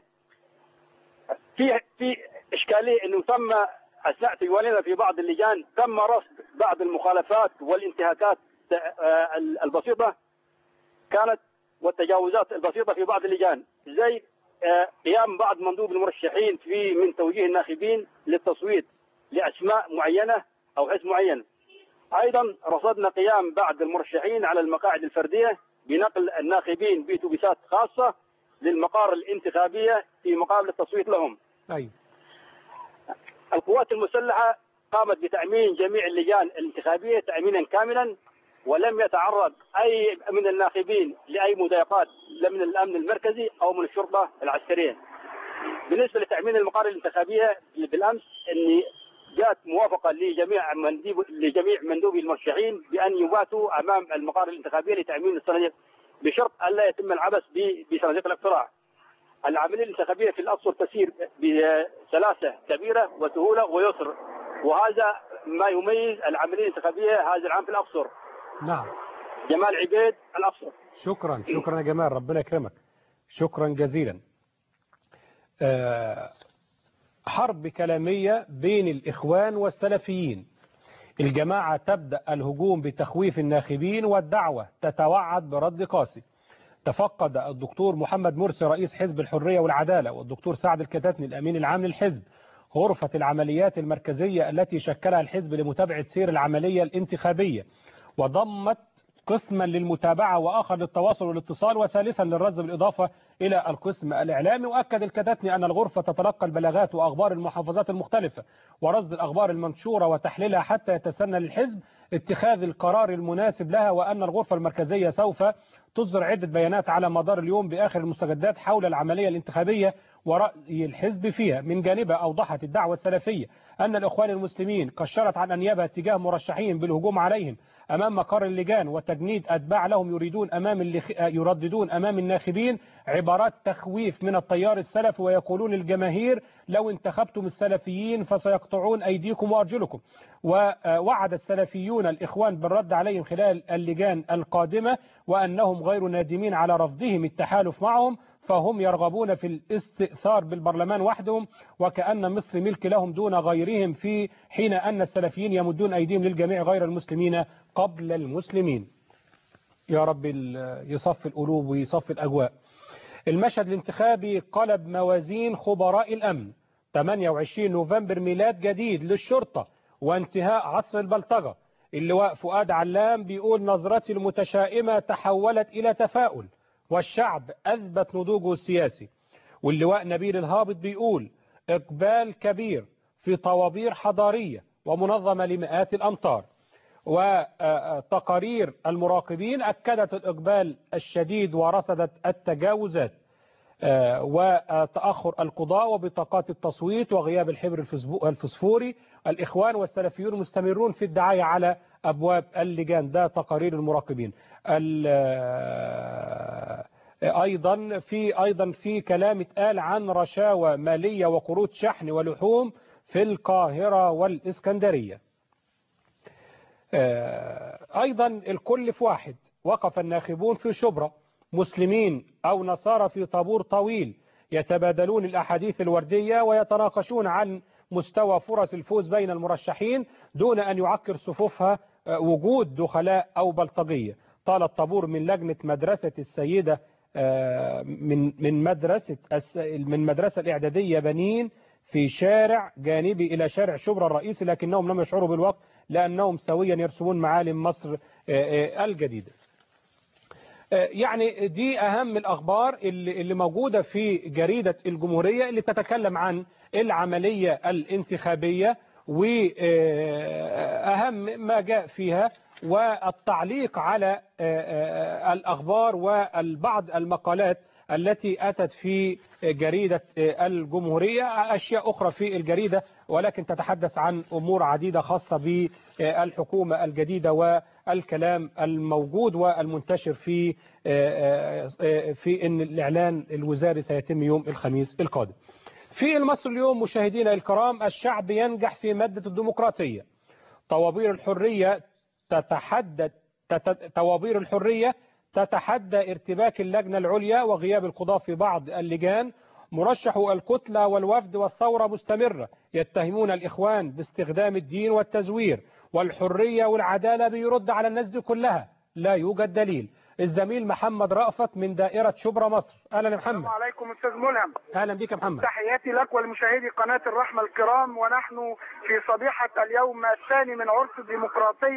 في في إشكالية أنه تم أثناء تجوالنا في بعض اللجان تم رصد بعض المخالفات والانتهاكات البسيطة كانت والتجاوزات البسيطة في بعض اللجان زي قيام بعض مندوب المرشحين في من توجيه الناخبين للتصويت لأسماء معينة أو حزب معين ايضا رصدنا قيام بعض المرشحين على المقاعد الفرديه بنقل الناخبين باتوبيسات خاصه للمقار الانتخابيه في مقابل التصويت لهم. أيوة القوات المسلحه قامت بتامين جميع اللجان الانتخابيه تامينا كاملا ولم يتعرض اي من الناخبين لاي مضايقات لا من الامن المركزي او من الشرطه العسكريه. بالنسبه لتامين المقار الانتخابيه بالامس اني جاءت موافقه لجميع مندوب لجميع مندوبي المرشحين بان يباتوا امام المقار الانتخابيه لتامين الصناديق بشرط الا يتم العبث ب- بصناديق الاقتراع. العمليه الانتخابيه في الاقصر تسير بسلاسه كبيره وسهوله ويسر وهذا ما يميز العمليه الانتخابيه هذا العام في الاقصر. نعم جمال عبيد الاقصر. شكرا شكرا يا جمال ربنا يكرمك شكرا جزيلا آه، حرب كلامية بين الإخوان والسلفيين الجماعة تبدأ الهجوم بتخويف الناخبين والدعوة تتوعد برد قاسي تفقد الدكتور محمد مرسي رئيس حزب الحرية والعدالة والدكتور سعد الكتاتني الأمين العام للحزب غرفة العمليات المركزية التي شكلها الحزب لمتابعة سير العملية الانتخابية وضمت قسما للمتابعة وآخر للتواصل والاتصال وثالثا للرصد بالإضافة إلى القسم الإعلامي وأكد الكتاتني أن الغرفة تتلقى البلاغات وأخبار المحافظات المختلفة ورصد الأخبار المنشورة وتحليلها حتى يتسنى للحزب اتخاذ القرار المناسب لها وأن الغرفة المركزية سوف تصدر عدة بيانات على مدار اليوم بآخر المستجدات حول العملية الانتخابية ورأي الحزب فيها من جانبها أوضحت الدعوة السلفية أن الإخوان المسلمين كشرت عن أنيابها تجاه مرشحين بالهجوم عليهم أمام مقر اللجان وتجنيد أتباع لهم يريدون أمام اللخ... يرددون أمام الناخبين عبارات تخويف من التيار السلفي ويقولون للجماهير لو انتخبتم السلفيين فسيقطعون أيديكم وأرجلكم ووعد السلفيون الإخوان بالرد عليهم خلال اللجان القادمة وأنهم غير نادمين على رفضهم التحالف معهم فهم يرغبون في الاستئثار بالبرلمان وحدهم وكأن مصر ملك لهم دون غيرهم في حين أن السلفيين يمدون أيديهم للجميع غير المسلمين قبل المسلمين يا رب يصفي القلوب ويصفي الأجواء المشهد الانتخابي قلب موازين خبراء الأمن 28 نوفمبر ميلاد جديد للشرطة وانتهاء عصر البلطجة اللواء فؤاد علام بيقول نظرتي المتشائمة تحولت إلى تفاؤل والشعب أثبت نضوجه السياسي واللواء نبيل الهابط بيقول إقبال كبير في طوابير حضارية ومنظمة لمئات الأمتار وتقارير المراقبين أكدت الإقبال الشديد ورصدت التجاوزات وتأخر القضاء وبطاقات التصويت وغياب الحبر الفسفوري الإخوان والسلفيون مستمرون في الدعاية على أبواب اللجان ده تقارير المراقبين أيضا في أيضا في كلام اتقال عن رشاوى مالية وقروض شحن ولحوم في القاهرة والإسكندرية أيضا الكل في واحد وقف الناخبون في شبرا مسلمين أو نصارى في طابور طويل يتبادلون الأحاديث الوردية ويتناقشون عن مستوى فرص الفوز بين المرشحين دون أن يعكر صفوفها وجود دخلاء أو بلطجية طال الطابور من لجنة مدرسة السيدة من من مدرسة من مدرسة الإعدادية بنين في شارع جانبي إلى شارع شبرا الرئيسي لكنهم لم يشعروا بالوقت لأنهم سويا يرسمون معالم مصر الجديدة يعني دي أهم الأخبار اللي, اللي موجودة في جريدة الجمهورية اللي تتكلم عن العملية الانتخابية وأهم ما جاء فيها والتعليق على الأخبار والبعض المقالات التي أتت في جريدة الجمهورية أشياء أخرى في الجريدة ولكن تتحدث عن أمور عديدة خاصة بالحكومة الجديدة والكلام الموجود والمنتشر في في أن الإعلان الوزاري سيتم يوم الخميس القادم في المصر اليوم مشاهدينا الكرام الشعب ينجح في مادة الديمقراطية طوابير الحرية تتحدد طوابير الحرية تتحدى ارتباك اللجنة العليا وغياب القضاء في بعض اللجان مرشح الكتلة والوفد والثورة مستمرة يتهمون الإخوان باستخدام الدين والتزوير والحرية والعدالة بيرد على الناس دي كلها لا يوجد دليل الزميل محمد رأفت من دائرة شبرا مصر أهلا يا محمد السلام عليكم أستاذ ملهم أهلا بك يا محمد تحياتي لك ولمشاهدي قناة الرحمة الكرام ونحن في صبيحة اليوم الثاني من عرس الديمقراطية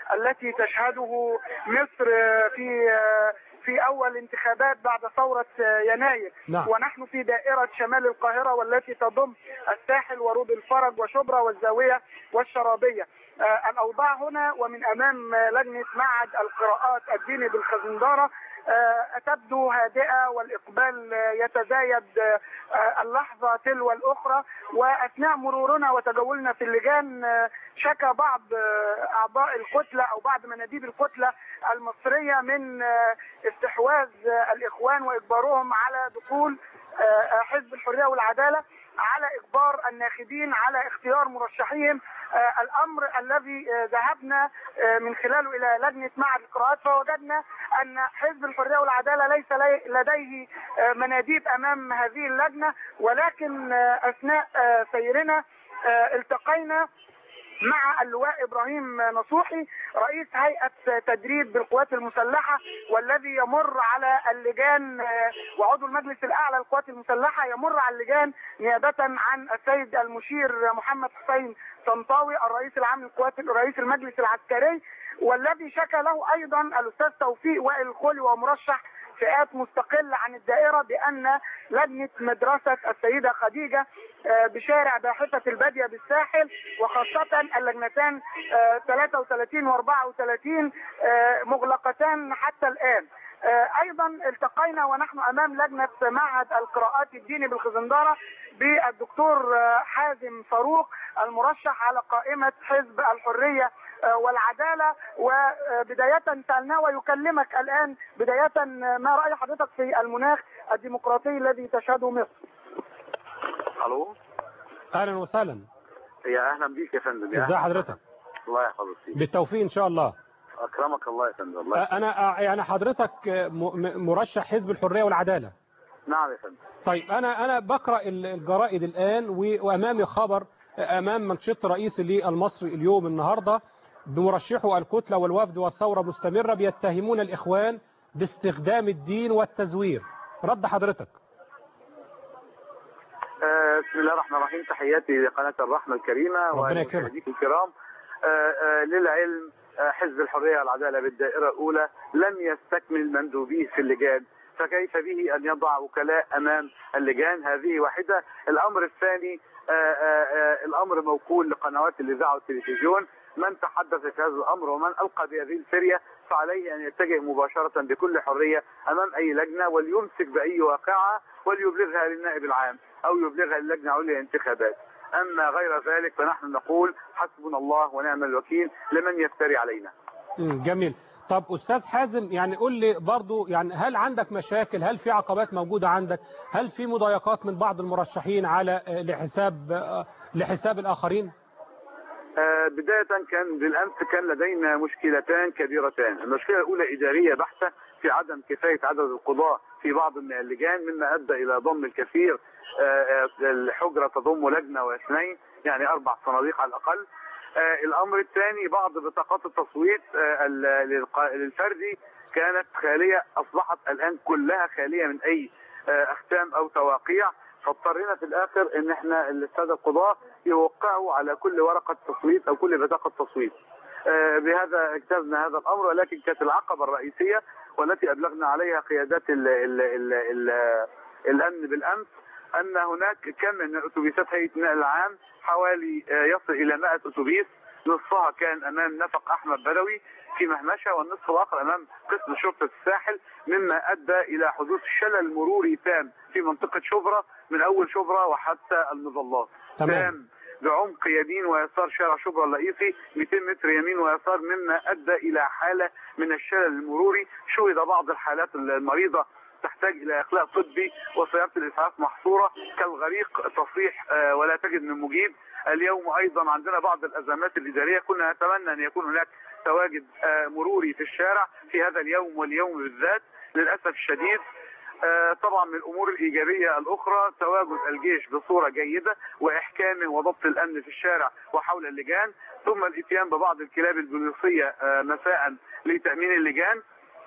التي تشهده مصر في في اول انتخابات بعد ثوره يناير نعم. ونحن في دائره شمال القاهره والتي تضم الساحل ورود الفرج وشبرا والزاويه والشرابيه آه، الاوضاع هنا ومن امام آه، لجنه معهد القراءات الديني بالخزنداره آه، تبدو هادئه والاقبال آه، يتزايد آه، آه، اللحظه تلو الاخرى واثناء مرورنا وتجولنا في اللجان آه، شكى بعض آه، اعضاء الكتله او بعض مناديب الكتله المصريه من آه، استحواذ آه، الاخوان واجبارهم على دخول آه، آه، حزب الحريه والعداله على اجبار الناخبين على اختيار مرشحيهم آه، الامر الذي آه، ذهبنا آه، من خلاله الى لجنه معهد القراءات فوجدنا ان حزب الحريه والعداله ليس لي- لديه آه، مناديب امام هذه اللجنه ولكن آه، اثناء آه، سيرنا آه، التقينا مع اللواء ابراهيم نصوحي رئيس هيئه تدريب بالقوات المسلحه والذي يمر على اللجان آه، وعضو المجلس الاعلى للقوات المسلحه يمر على اللجان نيابه عن السيد المشير محمد حسين طنطاوي الرئيس العام للقوات رئيس المجلس العسكري والذي شكى له ايضا الاستاذ توفيق وائل الخولي ومرشح فئات مستقلة عن الدائرة بأن لجنة مدرسة السيدة خديجة آه، بشارع باحثة البادية بالساحل وخاصة اللجنتان آه، 33 و 34 آه، مغلقتان حتى الآن آه، ايضا التقينا ونحن امام لجنه معهد القراءات الديني بالخزنداره بالدكتور آه، حازم فاروق المرشح على قائمه حزب الحريه آه، والعداله وبدايه سالناه ويكلمك الان بدايه آه، ما راي حضرتك في المناخ الديمقراطي الذي تشهده مصر الو اهلا وسهلا يا اهلا بيك يا فندم يا ازي أهلاً. حضرتك الله يحفظك فيك بالتوفيق ان شاء الله اكرمك الله يا فندم الله يحفظك. انا يعني حضرتك م- م- مرشح حزب الحريه والعداله نعم يا فندم طيب انا انا بقرا ال- الجرائد الان و- وامامي خبر امام منشط رئيسي للمصري اليوم النهارده بمرشحو الكتله والوفد والثوره مستمره بيتهمون الاخوان باستخدام الدين والتزوير رد حضرتك آه، بسم الله الرحمن الرحيم تحياتي لقناه الرحمه الكريمه ربنا يكرمك. ومشاهديك الكرام آه، آه، للعلم آه، حزب الحريه والعداله بالدائره الاولى لم يستكمل مندوبيه في اللجان فكيف به ان يضع وكلاء امام اللجان هذه واحده الامر الثاني آه، آه، آه، الامر موكول لقنوات الاذاعه والتلفزيون من تحدث في هذا الامر ومن القى بهذه الفريه فعليه ان يتجه مباشره بكل حريه امام اي لجنه وليمسك باي واقعه وليبلغها للنائب العام او يبلغها للجنه العليا للانتخابات اما غير ذلك فنحن نقول حسبنا الله ونعم الوكيل لمن يفتري علينا مم، جميل طب استاذ حازم يعني قول لي برضو يعني هل عندك مشاكل هل في عقبات موجوده عندك هل في مضايقات من بعض المرشحين على آه، لحساب آه، لحساب الاخرين آه، بداية كان بالأمس كان لدينا مشكلتان كبيرتان المشكلة الأولى إدارية بحتة في عدم كفاية عدد القضاة في بعض من اللجان مما أدى إلى ضم الكثير آه، آه، الحجرة تضم لجنة واثنين يعني أربع صناديق على الأقل آه، الأمر الثاني بعض بطاقات التصويت آه، ال- للق- للفردي كانت خالية أصبحت الآن كلها خالية من أي آه، أختام أو تواقيع فاضطرينا في الاخر ان احنا الساده القضاه يوقعوا على كل ورقه تصويت او كل بطاقه تصويت. آه، بهذا اجتزنا هذا الامر ولكن كانت العقبه الرئيسيه والتي ابلغنا عليها قيادات ال ال ال ال الامن بالامس ان هناك كم من اتوبيسات هيئه النقل العام حوالي آه، يصل الى 100 اتوبيس نصفها كان امام نفق احمد بدوي في مهمشه والنصف الاخر امام قسم شرطه الساحل مما ادى الى حدوث شلل مروري تام في منطقه شبرا من اول شبرا وحتى المظلات تمام. تام بعمق يمين ويسار شارع شبرا الرئيسي 200 متر يمين ويسار مما ادى الى حاله من الشلل المروري شهد بعض الحالات المريضه تحتاج الى اخلاء طبي وسياره الاسعاف محصوره كالغريق تصيح آه، ولا تجد من مجيب اليوم ايضا عندنا بعض الازمات الاداريه كنا نتمنى ان يكون هناك تواجد آه، مروري في الشارع في هذا اليوم واليوم بالذات للاسف الشديد آه، طبعا من الامور الايجابيه الاخرى تواجد الجيش بصوره جيده واحكامه وضبط الامن في الشارع وحول اللجان ثم الاتيان ببعض الكلاب البوليسيه آه، مساء لتامين اللجان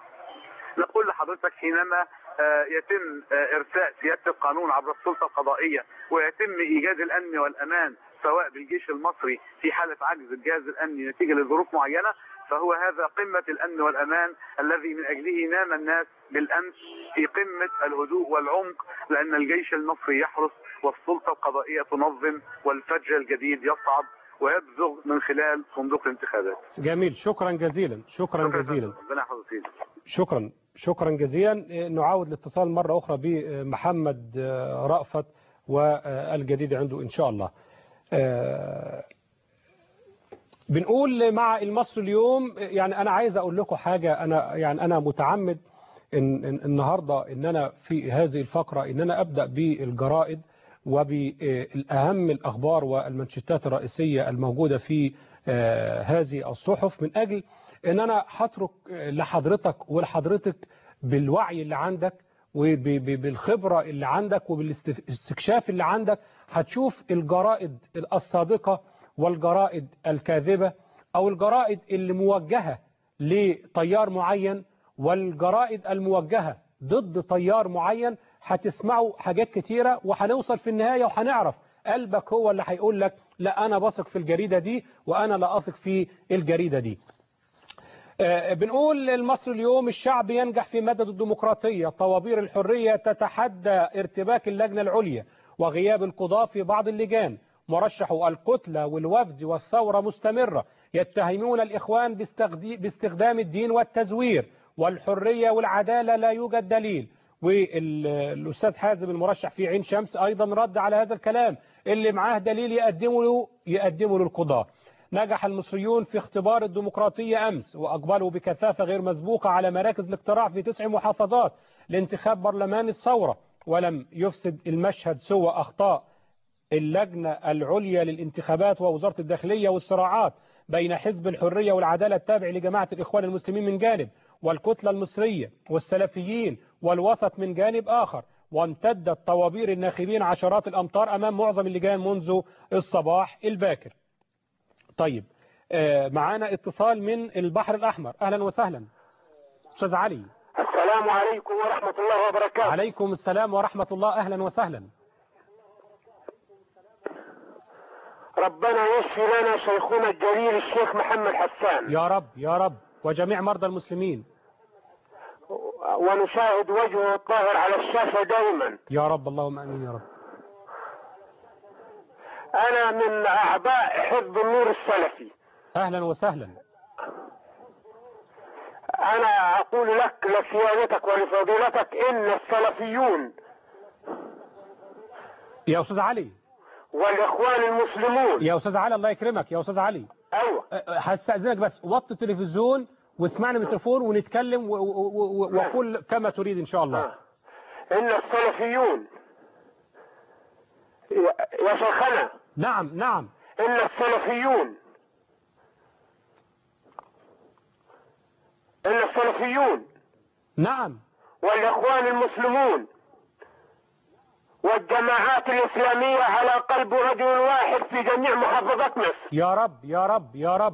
نقول لحضرتك حينما آه، يتم آه، ارساء سياده القانون عبر السلطه القضائيه ويتم ايجاد الامن والامان سواء بالجيش المصري في حاله عجز الجهاز الامني نتيجه لظروف معينه فهو هذا قمة الأمن والأمان الذي من أجله نام الناس بالأمس في قمة الهدوء والعمق لأن الجيش المصري يحرس والسلطة القضائية تنظم والفجر الجديد يصعد ويبزغ من خلال صندوق الانتخابات جميل شكرا جزيلا شكرا جزيلا ربنا يحفظ سيدي شكرا شكرا جزيلا نعاود الاتصال مرة أخرى بمحمد رأفت والجديد عنده إن شاء الله بنقول مع المصري اليوم يعني أنا عايز أقول لكم حاجة أنا يعني أنا متعمد إن إن النهاردة إن أنا في هذه الفقرة إن أنا أبدأ بالجرائد وبالأهم الأخبار والمنشطات الرئيسية الموجودة في هذه الصحف من أجل ان انا هترك لحضرتك ولحضرتك بالوعي اللي عندك وبالخبرة اللي عندك وبالاستكشاف اللي عندك هتشوف الجرائد الصادقة والجرائد الكاذبة او الجرائد اللي موجهة لتيار معين والجرائد الموجهة ضد تيار معين هتسمعوا حاجات كتيرة وهنوصل في النهاية وهنعرف قلبك هو اللي هيقول لك لا أنا بثق في الجريدة دي وأنا لا أثق في الجريدة دي بنقول المصري اليوم الشعب ينجح في مدد الديمقراطية طوابير الحرية تتحدى ارتباك اللجنة العليا وغياب القضاء في بعض اللجان مرشح الكتلة والوفد والثورة مستمرة يتهمون الإخوان باستخدام الدين والتزوير والحرية والعدالة لا يوجد دليل والأستاذ حازم المرشح في عين شمس أيضا رد على هذا الكلام اللي معاه دليل يقدمه له يقدمه للقضاء نجح المصريون في اختبار الديمقراطية أمس وأقبلوا بكثافة غير مسبوقة على مراكز الاقتراع في تسع محافظات لانتخاب برلمان الثورة ولم يفسد المشهد سوى أخطاء اللجنة العليا للانتخابات ووزارة الداخلية والصراعات بين حزب الحرية والعدالة التابع لجماعة الإخوان المسلمين من جانب والكتلة المصرية والسلفيين والوسط من جانب آخر وامتدت طوابير الناخبين عشرات الأمتار أمام معظم اللجان منذ الصباح الباكر طيب معانا اتصال من البحر الأحمر أهلا وسهلا أستاذ علي السلام عليكم ورحمة الله وبركاته عليكم السلام ورحمة الله أهلا وسهلا ربنا يشفي لنا شيخنا الجليل الشيخ محمد حسان يا رب يا رب وجميع مرضى المسلمين ونشاهد وجهه الطاهر على الشاشة دائما يا رب اللهم أمين يا رب أنا من أعضاء حزب النور السلفي أهلا وسهلا أنا أقول لك لسيادتك ولفضيلتك إن السلفيون يا أستاذ علي والإخوان المسلمون يا أستاذ علي الله يكرمك يا أستاذ علي أيوة هستأذنك بس وطي التلفزيون واسمعنا من التليفون ونتكلم وقول كما تريد إن شاء الله آه. إن السلفيون يا شيخنا نعم نعم إن السلفيون إن السلفيون نعم والإخوان المسلمون والجماعات الإسلامية على قلب رجل واحد في جميع محافظات مصر يا رب يا رب يا رب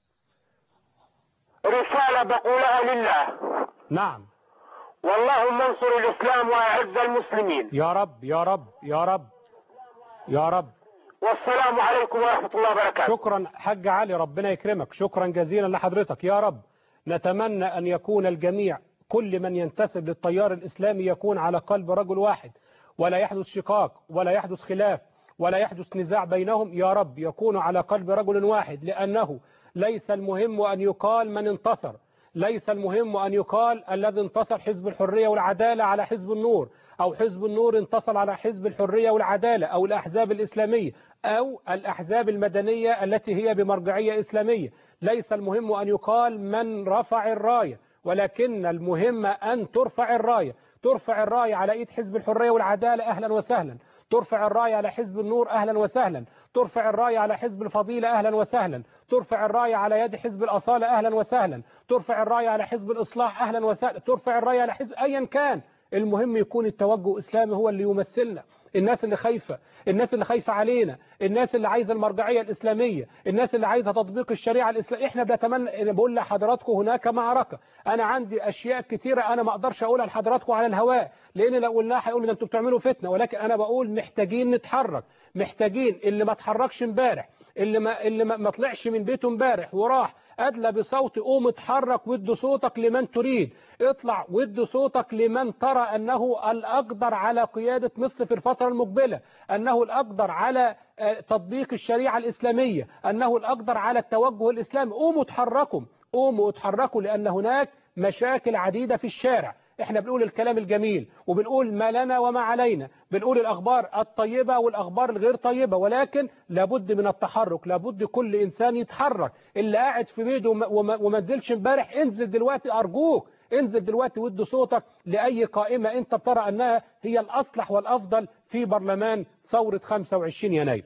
رسالة بقولها لله نعم واللهم انصر الإسلام وأعز المسلمين يا رب يا رب يا رب يا رب والسلام عليكم ورحمة الله وبركاته شكرا حاج علي ربنا يكرمك شكرا جزيلا لحضرتك يا رب نتمنى أن يكون الجميع كل من ينتسب للتيار الإسلامي يكون على قلب رجل واحد ولا يحدث شقاق ولا يحدث خلاف ولا يحدث نزاع بينهم يا رب يكون على قلب رجل واحد لأنه ليس المهم أن يقال من انتصر ليس المهم أن يقال الذي انتصر حزب الحرية والعدالة على حزب النور أو حزب النور انتصر على حزب الحرية والعدالة أو الأحزاب الإسلامية أو الأحزاب المدنية التي هي بمرجعية إسلامية ليس المهم أن يقال من رفع الراية ولكن المهم أن ترفع الراية ترفع الراية على إيد حزب الحرية والعدالة أهلا وسهلا ترفع الراية على حزب النور أهلا وسهلا ترفع الراية على حزب الفضيلة أهلا وسهلا ترفع الراية على يد حزب الأصالة أهلا وسهلا ترفع الراية على حزب الإصلاح أهلا وسهلا ترفع الراية على حزب أيا كان المهم يكون التوجه الإسلامي هو اللي يمثلنا الناس اللي خايفة الناس اللي خايفة علينا الناس اللي عايزة المرجعية الإسلامية الناس اللي عايزة تطبيق الشريعة الإسلامية احنا بنتمنى انا بقول لحضراتكم هناك معركة انا عندي اشياء كتيرة انا ما اقدرش اقولها لحضراتكم على الهواء لان لو قلناها هيقولوا ده انتوا بتعملوا فتنة ولكن انا بقول محتاجين نتحرك محتاجين اللي ما اتحركش امبارح اللي ما اللي ما طلعش من بيته امبارح وراح أدلى بصوت قوم اتحرك واد صوتك لمن تريد اطلع واد صوتك لمن ترى أنه الأقدر على قيادة مصر في الفترة المقبلة أنه الأقدر على آه، تطبيق الشريعة الإسلامية أنه الأقدر على التوجه الإسلامي قوموا اتحركوا قوموا اتحركوا لأن هناك مشاكل عديدة في الشارع احنا بنقول الكلام الجميل وبنقول ما لنا وما علينا بنقول الأخبار الطيبة والأخبار الغير طيبة ولكن لابد من التحرك لابد كل إنسان يتحرك اللي قاعد في بيته وما- وما وما نزلش امبارح انزل دلوقتي أرجوك انزل دلوقتي ود صوتك لأي قائمة انت بترى أنها هي الأصلح والأفضل في برلمان ثورة 25 يناير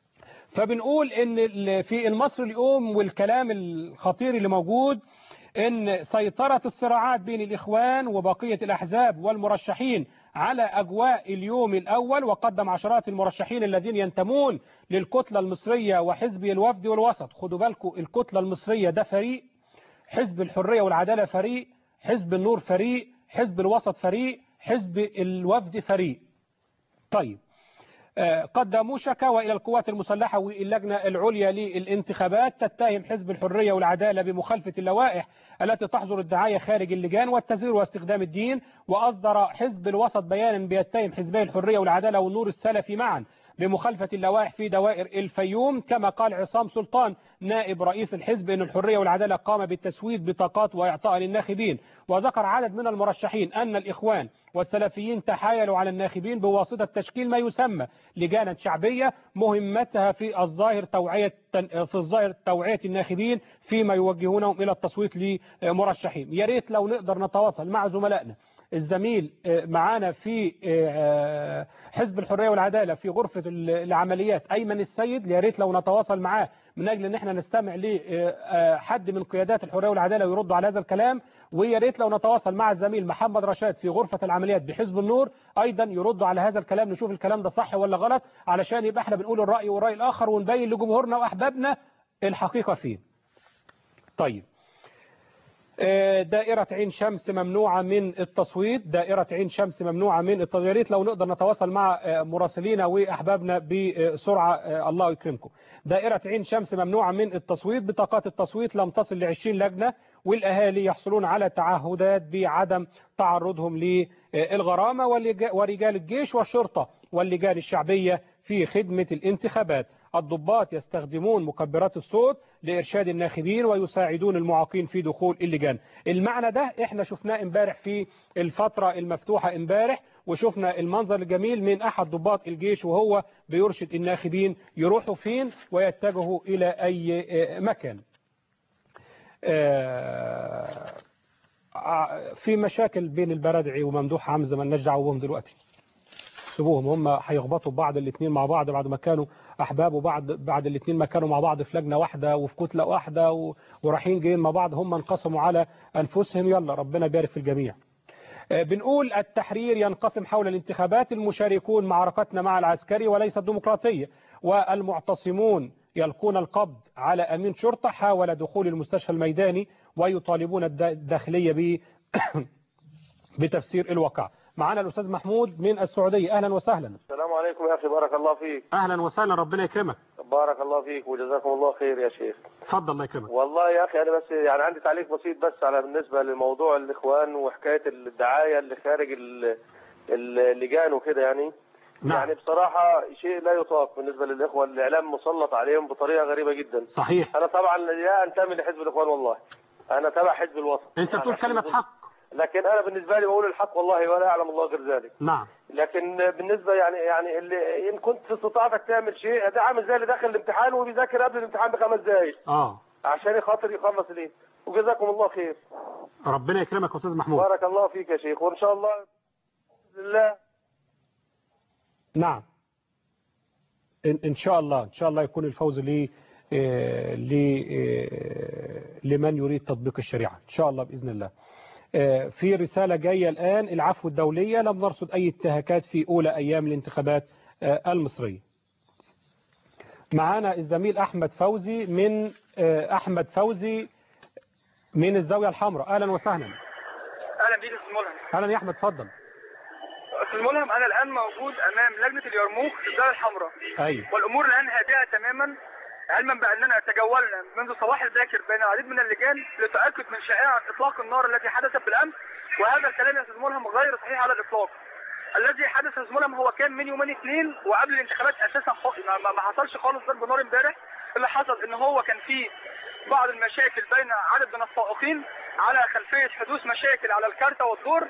فبنقول ان ال- في المصري اليوم والكلام الخطير اللي موجود ان سيطرة الصراعات بين الاخوان وبقية الاحزاب والمرشحين على اجواء اليوم الاول وقدم عشرات المرشحين الذين ينتمون للكتلة المصرية وحزب الوفد والوسط خدوا بالكم الكتلة المصرية ده فريق حزب الحرية والعدالة فريق حزب النور فريق حزب الوسط فريق حزب الوفد فريق طيب آه، قدموا شكاوى إلى القوات المسلحة واللجنة العليا للانتخابات تتهم حزب الحرية والعدالة بمخالفة اللوائح التي تحظر الدعاية خارج اللجان والتزوير واستخدام الدين وأصدر حزب الوسط بيانا بيتهم حزبي الحرية والعدالة والنور السلفي معا بمخالفة اللوائح في دوائر الفيوم كما قال عصام سلطان نائب رئيس الحزب أن الحرية والعدالة قام بالتسويد بطاقات وإعطاء للناخبين وذكر عدد من المرشحين أن الإخوان والسلفيين تحايلوا على الناخبين بواسطة تشكيل ما يسمى لجانا شعبية مهمتها في الظاهر توعية في الظاهر توعية الناخبين فيما يوجهونهم إلى التصويت لمرشحين يا ريت لو نقدر نتواصل مع زملائنا الزميل آه، معانا في آه، حزب الحرية والعدالة في غرفة العمليات أيمن السيد يا ريت لو نتواصل معاه من أجل أن احنا نستمع لحد من قيادات الحرية والعدالة ويردوا على هذا الكلام ويا ريت لو نتواصل مع الزميل محمد رشاد في غرفة العمليات بحزب النور أيضا يردوا على هذا الكلام نشوف الكلام ده صح ولا غلط علشان يبقى احنا بنقول الرأي والرأي الآخر ونبين لجمهورنا وأحبابنا الحقيقة فين طيب آه، دائرة عين شمس ممنوعة من التصويت دائرة عين شمس ممنوعة من التصويت يا ريت لو نقدر نتواصل مع آه، مراسلينا وأحبابنا بسرعة آه، الله يكرمكم دائرة عين شمس ممنوعة من التصويت بطاقات التصويت لم تصل ل 20 لجنة والأهالي يحصلون على تعهدات بعدم تعرضهم للغرامة واللجا- ورجال الجيش والشرطة واللجان الشعبية في خدمة الانتخابات الضباط يستخدمون مكبرات الصوت لإرشاد الناخبين ويساعدون المعاقين في دخول اللجان المعنى ده احنا شفناه امبارح في الفترة المفتوحة امبارح وشفنا المنظر الجميل من أحد ضباط الجيش وهو بيرشد الناخبين يروحوا فين ويتجهوا إلى أي آه، مكان آه، آه، في مشاكل بين البرادعي وممدوح حمزة ما لناش دعوه بهم دلوقتي سيبوهم هم هيخبطوا بعض الاثنين مع بعض بعد ما كانوا احباب وبعد بعد الاثنين ما كانوا مع بعض في لجنه واحده وفي كتله واحده و- ورايحين جايين مع بعض هم انقسموا على انفسهم يلا ربنا يبارك في الجميع آه، بنقول التحرير ينقسم حول الانتخابات المشاركون معركتنا مع العسكري وليس الديمقراطية والمعتصمون يلقون القبض على أمين شرطة حاول دخول المستشفى الميداني ويطالبون الد- الداخلية ب بتفسير الواقع معنا الأستاذ محمود من السعودية أهلا وسهلا السلام عليكم يا أخي بارك الله فيك أهلا وسهلا ربنا يكرمك بارك الله فيك وجزاكم الله خير يا شيخ اتفضل الله يكرمك والله يا أخي أنا بس يعني عندي تعليق بسيط بس على بالنسبة لموضوع الإخوان وحكاية الدعاية اللي خارج ال- اللجان وكده يعني نعم. يعني بصراحة شيء لا يطاق بالنسبة للإخوة الإعلام مسلط عليهم بطريقة غريبة جدا صحيح أنا طبعا لا أنتمي لحزب الإخوان والله أنا تبع حزب الوسط أنت بتقول يعني كلمة حزب- حق لكن أنا بالنسبة لي بقول الحق والله ولا يعلم الله غير ذلك نعم لكن بالنسبه يعني يعني اللي ان كنت في استطاعتك تعمل شيء ده عامل زي اللي داخل الامتحان وبيذاكر قبل الامتحان بخمس دقائق آه عشان خاطر يخلص ليه وجزاكم الله خير ربنا يكرمك يا أستاذ محمود بارك الله فيك يا شيخ وان شاء الله بإذن الله نعم إن, إن شاء الله إن شاء الله يكون الفوز لي آه، ل- آه، لمن يريد تطبيق الشريعة إن شاء الله بإذن الله آه، في رسالة جاية الآن العفو الدولية لم نرصد أي انتهاكات في أولى أيام الانتخابات آه، المصرية معانا الزميل أحمد فوزي من آه، أحمد فوزي من الزاوية الحمراء أهلا وسهلا اهلا بيك يا استاذ ملهم أهلا يا أحمد اتفضل استاذ ملهم انا الان موجود امام لجنه اليرموك في الدار الحمراء أيوه والامور الان هادئه تماما علما باننا تجولنا منذ صباح الباكر بين العديد من اللجان للتاكد من شائعه اطلاق النار التي حدثت بالامس وهذا الكلام يا استاذ ملهم غير صحيح على الاطلاق الذي حدث يا استاذ ملهم هو كان من يومين اثنين وقبل الانتخابات اساسا خ- ما- ما ما حصلش خالص ضرب نار امبارح اللي حصل ان هو كان في بعض المشاكل بين عدد من السائقين على خلفيه حدوث مشاكل على الكارتة والدور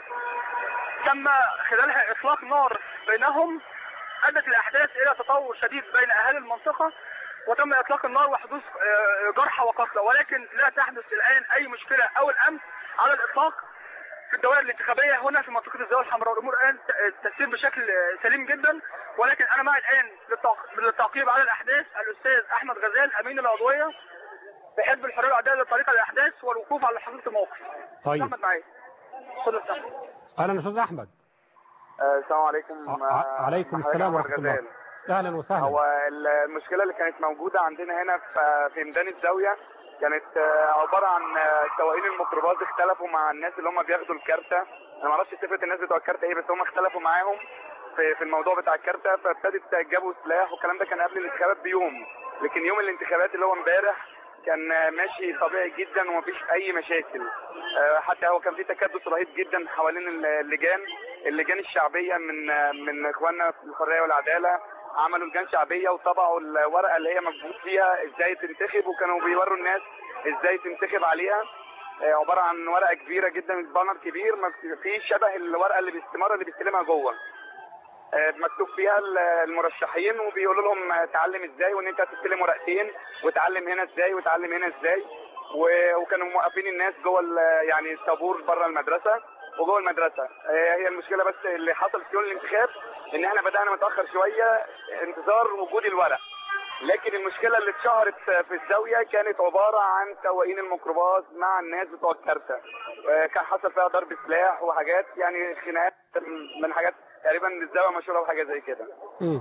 تم خلالها اطلاق نار بينهم ادت الاحداث الى تطور شديد بين اهالي المنطقه وتم اطلاق النار وحدوث آه، جرحى وقتلى ولكن لا تحدث الان اي مشكله او الامس على الاطلاق في الدوائر الانتخابيه هنا في منطقه الزاويه الحمراء الامور الان ت- تسير بشكل آه، سليم جدا ولكن انا معي الان للتعق- للتعقيب على الاحداث الاستاذ احمد غزال امين العضويه بحزب الحريه والعداله للطريقه الاحداث والوقوف على حدود الموقف طيب. احمد معايا خد السلام اهلا استاذ احمد السلام عليكم ع- عليكم حضرتك السلام أحمد ورحمه الله غزال. اهلا وسهلا هو المشكله اللي كانت موجوده عندنا هنا في في ميدان الزاويه كانت آه، عباره عن آه، سواقين الميكروباص اختلفوا مع الناس اللي هم بياخدوا الكارته انا ما اعرفش صفه الناس بتوع الكارته ايه بس هم اختلفوا معاهم في في الموضوع بتاع الكارته فابتدت جابوا سلاح والكلام ده كان قبل الانتخابات بيوم لكن يوم الانتخابات اللي هو امبارح كان آه، ماشي طبيعي جدا ومفيش اي مشاكل آه، حتى هو كان في تكدس رهيب جدا حوالين اللجان اللجان الشعبيه من آه، من اخواننا في الحريه والعداله عملوا لجان شعبيه وطبعوا الورقه اللي هي مكتوب فيها ازاي تنتخب وكانوا بيوروا الناس ازاي تنتخب عليها آه، عباره عن ورقه كبيره جدا بانر كبير مكتوب فيه شبه الورقه اللي باستماره اللي بيستلمها جوه آه، مكتوب فيها ال- المرشحين وبيقولوا لهم آه، تعلم ازاي وان انت هتستلم ورقتين وتعلم هنا ازاي وتعلم هنا ازاي و- وكانوا موقفين الناس جوه ال- يعني الطابور بره المدرسه وجوه المدرسه آه، هي المشكله بس اللي حصل في يوم الانتخاب ان احنا بدانا متاخر شويه انتظار وجود الورق لكن المشكله اللي اتشهرت في الزاويه كانت عباره عن سواقين الميكروباص مع الناس بتوع الكارته آه، كان حصل فيها ضرب سلاح وحاجات يعني خناقات من حاجات تقريبا الزاويه مشهوره بحاجه زي كده مم.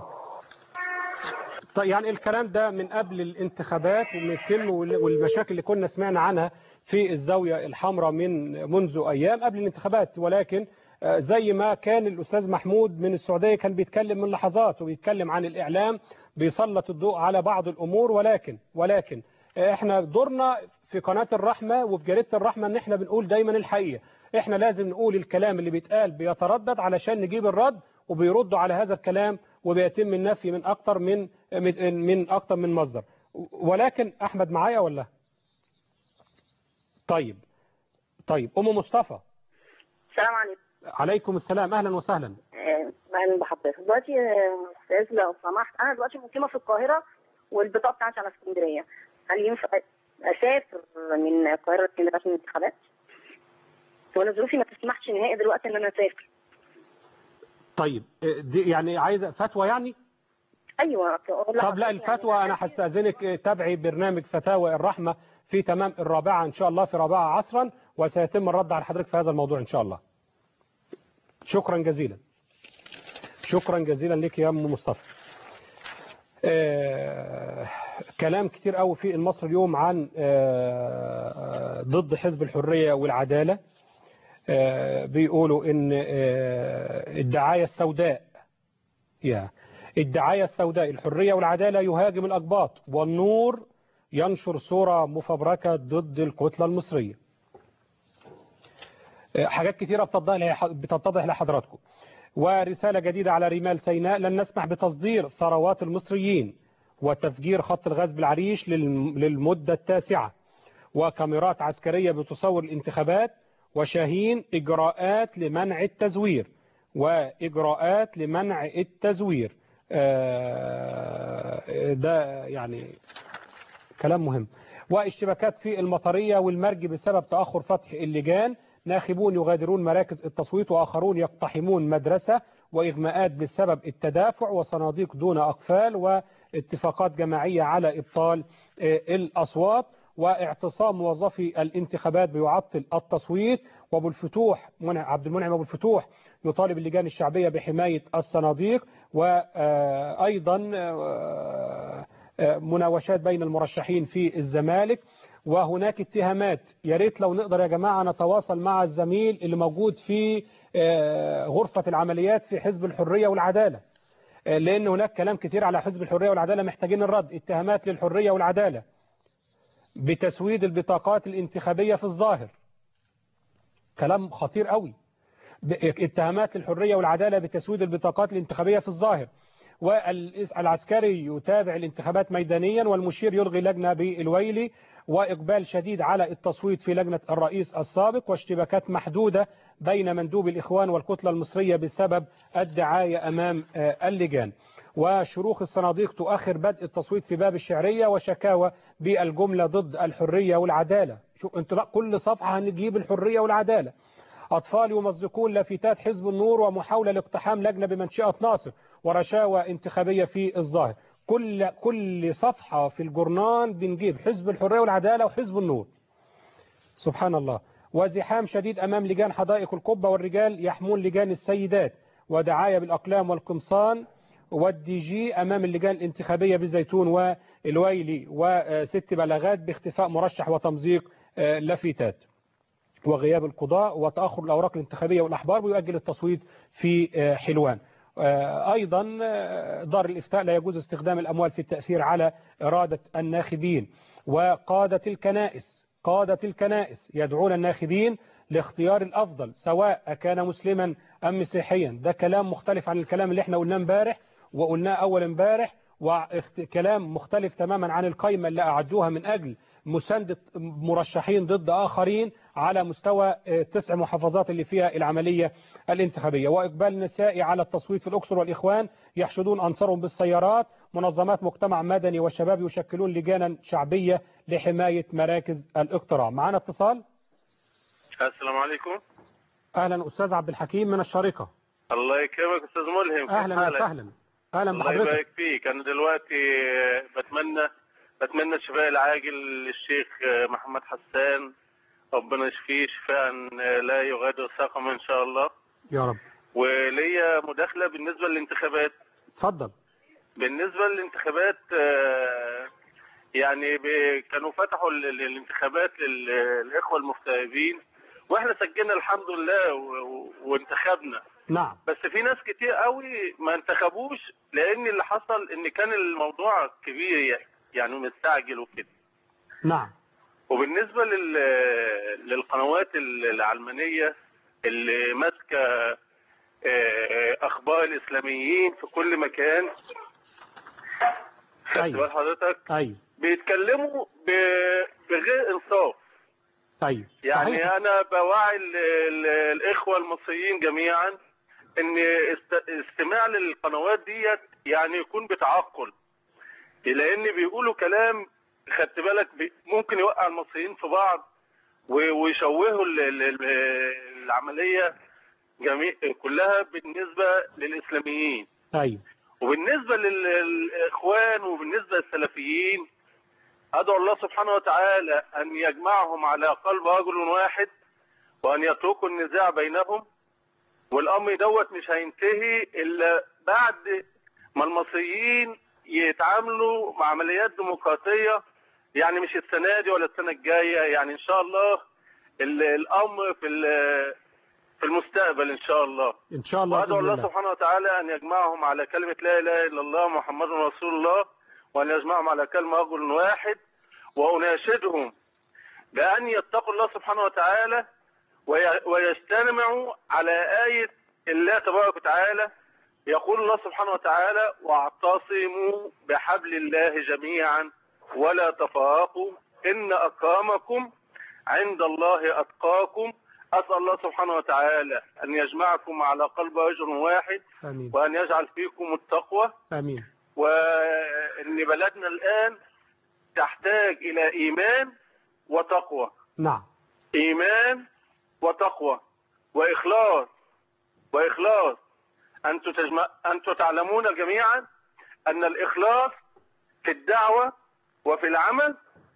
طيب يعني الكلام ده من قبل الانتخابات ومتم وال- والمشاكل اللي كنا سمعنا عنها في الزاوية الحمراء من منذ أيام قبل الانتخابات ولكن آه، زي ما كان الأستاذ محمود من السعودية كان بيتكلم من لحظات وبيتكلم عن الإعلام بيسلط الضوء على بعض الأمور ولكن ولكن آه، احنا دورنا في قناة الرحمة وفي جريدة الرحمة ان احنا بنقول دايما الحقيقة احنا لازم نقول الكلام اللي بيتقال بيتردد علشان نجيب الرد وبيردوا على هذا الكلام وبيتم النفي من اكتر من من من اكتر من مصدر ولكن احمد معايا ولا طيب طيب ام مصطفى السلام عليكم عليكم السلام اهلا وسهلا آه، اهلا بحضرتك دلوقتي آه، استاذ لو سمحت انا دلوقتي مقيمه في القاهره والبطاقه بتاعتي على اسكندريه هل ينفع اسافر من القاهره لاسكندريه عشان الانتخابات؟ وانا ظروفي ما تسمحش نهائي دلوقتي ان انا اسافر طيب دي يعني عايزه فتوى يعني ايوه طب لا الفتوى انا هستاذنك تابعي برنامج فتاوى الرحمه في تمام الرابعه ان شاء الله في رابعه عصرا وسيتم الرد على حضرتك في هذا الموضوع ان شاء الله شكرا جزيلا شكرا جزيلا لك يا ام مصطفى آه كلام كتير قوي في المصري اليوم عن آه ضد حزب الحريه والعداله آه بيقولوا ان آه الدعايه السوداء يا الدعايه السوداء الحريه والعداله يهاجم الاقباط والنور ينشر صوره مفبركه ضد الكتله المصريه حاجات كثيرة بتتضح لحضراتكم ورسالة جديدة على رمال سيناء لن نسمح بتصدير ثروات المصريين وتفجير خط الغاز بالعريش للمدة التاسعة وكاميرات عسكرية بتصور الانتخابات وشاهين إجراءات لمنع التزوير وإجراءات لمنع التزوير ده يعني كلام مهم واشتباكات في المطرية والمرج بسبب تأخر فتح اللجان ناخبون يغادرون مراكز التصويت وآخرون يقتحمون مدرسة وإغماءات بسبب التدافع وصناديق دون أقفال واتفاقات جماعية على إبطال الأصوات واعتصام موظفي الانتخابات بيعطل التصويت وابو الفتوح عبد المنعم ابو الفتوح يطالب اللجان الشعبية بحماية الصناديق وأيضا مناوشات بين المرشحين في الزمالك وهناك اتهامات يا ريت لو نقدر يا جماعة نتواصل مع الزميل اللي موجود في غرفة العمليات في حزب الحرية والعدالة آه، لأن هناك كلام كتير على حزب الحرية والعدالة محتاجين الرد اتهامات للحرية والعدالة بتسويد البطاقات الانتخابية في الظاهر كلام خطير قوي ب- اتهامات للحرية والعدالة بتسويد البطاقات الانتخابية في الظاهر والعسكري يتابع الانتخابات ميدانيا والمشير يلغي لجنة بالويلي وإقبال شديد على التصويت في لجنة الرئيس السابق واشتباكات محدودة بين مندوب الإخوان والكتلة المصرية بسبب الدعاية أمام آه، اللجان وشروخ الصناديق تؤخر بدء التصويت في باب الشعرية وشكاوى بالجملة ضد الحرية والعدالة شو انت لا كل صفحة هنجيب الحرية والعدالة أطفال يمزقون لافتات حزب النور ومحاولة لاقتحام لجنة بمنشأة ناصر ورشاوى انتخابية في الظاهر كل كل صفحة في الجورنال بنجيب حزب الحرية والعدالة وحزب النور سبحان الله وزحام شديد أمام لجان حدائق القبة والرجال يحمون لجان السيدات ودعاية بالأقلام والقمصان والدي جي أمام اللجان الانتخابية بالزيتون والويلي وست بلاغات باختفاء مرشح وتمزيق آه، لافتات وغياب القضاء وتأخر الأوراق الانتخابية والأحبار ويؤجل التصويت في آه، حلوان آه، أيضا آه، دار الإفتاء لا يجوز استخدام الأموال في التأثير على إرادة الناخبين وقادة الكنائس قادة الكنائس يدعون الناخبين لاختيار الأفضل سواء كان مسلما أم مسيحيا ده كلام مختلف عن الكلام اللي احنا قلناه امبارح وقلناه أول امبارح وكلام مختلف تماما عن القائمة اللي أعدوها من أجل مساندة مرشحين ضد آخرين على مستوى آه، تسع محافظات اللي فيها العملية الانتخابية وإقبال نسائي على التصويت في الأقصر والإخوان يحشدون أنصارهم بالسيارات منظمات مجتمع مدني والشباب يشكلون لجانا شعبية لحماية مراكز الاقتراع معنا اتصال السلام عليكم أهلا أستاذ عبد الحكيم من الشارقة الله يكرمك استاذ ملهم كيف أهلا حالك؟ وسهلا أهلا الله بحضرتك يبارك فيك انا دلوقتي آه، بتمنى بتمنى الشفاء العاجل للشيخ آه، محمد حسان ربنا يشفيه شفاء آه، لا يغادر سقما ان شاء الله يا رب وليا مداخله بالنسبه للانتخابات اتفضل بالنسبه للانتخابات آه، يعني ب- كانوا فتحوا ال- ال- الانتخابات للاخوه المغتربين واحنا سجلنا الحمد لله و- و- وانتخبنا نعم بس في ناس كتير قوي ما انتخبوش لان اللي حصل ان كان الموضوع كبير يعني- يعني مستعجل وكده نعم وبالنسبه لل... للقنوات العلمانيه اللي ماسكه آه، اخبار الاسلاميين في كل مكان خدت أيوة. بال حضرتك أيوة بيتكلموا ب... بغير انصاف أيوة يعني صحيح. انا بوعي ال- ال- الاخوه المصريين جميعا ان است- استماع للقنوات ديت يعني يكون بتعقل لان بيقولوا كلام خدت بالك بي- ممكن يوقع المصريين في بعض و- ويشوهوا ال- ال- ال- العمليه جميع كلها بالنسبه للاسلاميين أيوة وبالنسبة للإخوان وبالنسبة للسلفيين أدعو الله سبحانه وتعالى أن يجمعهم على قلب رجل واحد وأن يتركوا النزاع بينهم والأمر دوت مش هينتهي إلا بعد ما المصريين يتعاملوا مع عمليات ديمقراطية يعني مش السنة دي ولا السنة الجاية يعني إن شاء الله ال- الأمر في ال- في المستقبل إن شاء الله إن شاء الله وأدعو بإذن الله الله سبحانه وتعالى أن يجمعهم على كلمة لا إله إلا الله محمد رسول الله وأن يجمعهم على كلمة رجل واحد وأناشدهم بأن يتقوا الله سبحانه وتعالى وي- ويجتمعوا على آية الله تبارك وتعالى يقول الله سبحانه وتعالى واعتصموا بحبل الله جميعا ولا تفرقوا إن أكرمكم عند الله أتقاكم أسأل الله سبحانه وتعالى أن يجمعكم على قلب رجل واحد آمين وأن يجعل فيكم التقوى آمين وأن بلدنا الآن تحتاج إلى إيمان وتقوى نعم إيمان وتقوى وإخلاص وإخلاص أنتم تجمع أنتم تعلمون جميعا أن الإخلاص في الدعوة وفي العمل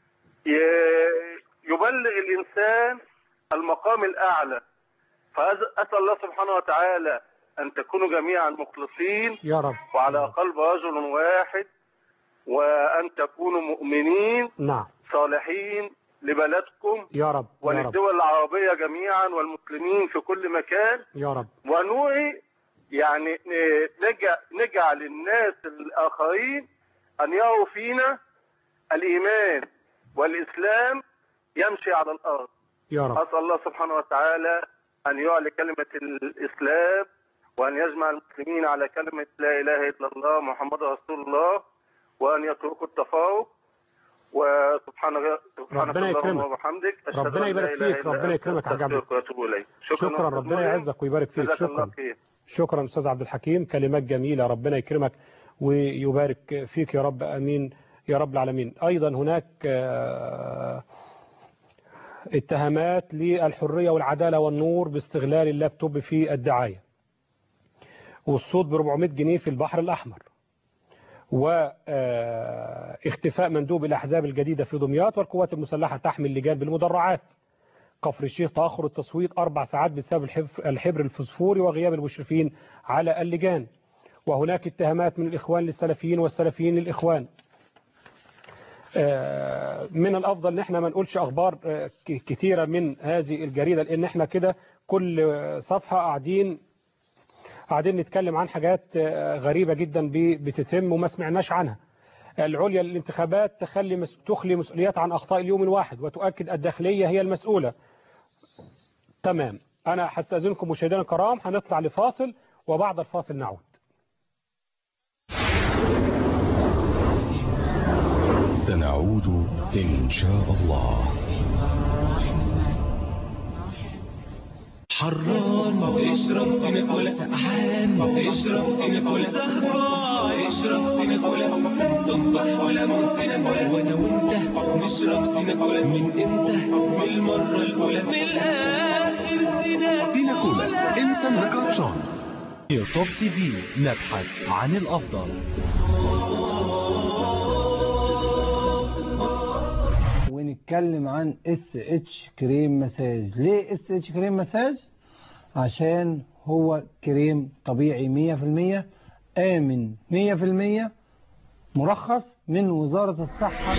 ي- يبلغ الإنسان المقام الأعلى فأسأل الله سبحانه وتعالى أن تكونوا جميعا مخلصين يا رب وعلى قلب رجل واحد وأن تكونوا مؤمنين نعم صالحين لبلدكم يا رب يا رب وللدول العربية جميعا والمسلمين في كل مكان يا رب ونوعي يعني ن- نجع نجعل الناس الآخرين أن يروا فينا الإيمان والإسلام يمشي على الأرض يا رب أسأل الله سبحانه وتعالى أن يعلي كلمة الإسلام وأن يجمع المسلمين على كلمة لا إله إلا الله محمد رسول الله وأن يتركوا التفاوض وسبحانك سبحانك ربنا اللهم يكرمك. وبحمدك أشهد ربنا أن لا يبارك إله فيك، إلا ربنا أنت يكرمك يا حاج عبد. أستغفرك وأتوب إليك شكرا ربنا يعزك ويبارك فيك جزاك الله شكرا خير شكرا استاذ عبد الحكيم كلمات جميله ربنا يكرمك ويبارك فيك يا رب امين يا رب العالمين ايضا هناك آه، اتهامات للحريه والعداله والنور باستغلال اللابتوب في الدعايه والصوت ب 400 جنيه في البحر الاحمر واختفاء مندوب الاحزاب الجديده في دمياط والقوات المسلحه تحمل لجان بالمدرعات كفر الشيخ تأخر التصويت أربع ساعات بسبب الحف- الحبر الفسفوري وغياب المشرفين على اللجان وهناك اتهامات من الإخوان للسلفيين والسلفيين للإخوان آه، من الأفضل ان احنا ما نقولش أخبار آه، ك- كتيرة من هذه الجريدة لأن احنا كده كل آه، صفحة قاعدين قاعدين نتكلم عن حاجات آه، غريبة جدا ب- بتتم وما سمعناش عنها العليا للانتخابات تخلي مس... تخلي مسؤوليات عن أخطاء اليوم الواحد وتؤكد الداخلية هي المسؤولة تمام أنا هستأذنكم مشاهدينا الكرام هنطلع لفاصل وبعد الفاصل نعود سنعود إن شاء الله حران اشرب سينيكولا سقعان اشرب سينيكولا سهران اشرب سينيكولا تفاح وليمون سينيكولا وانا وانت نشرب سينيكولا من امتى من المرة الأولى من الآخر سينيكولا انت النكاتشون توب تي في نبحث عن الأفضل ونتكلم عن اس اتش كريم مساج ليه اس اتش كريم مساج عشان هو كريم طبيعي 100% آمن 100% مرخص من وزارة الصحة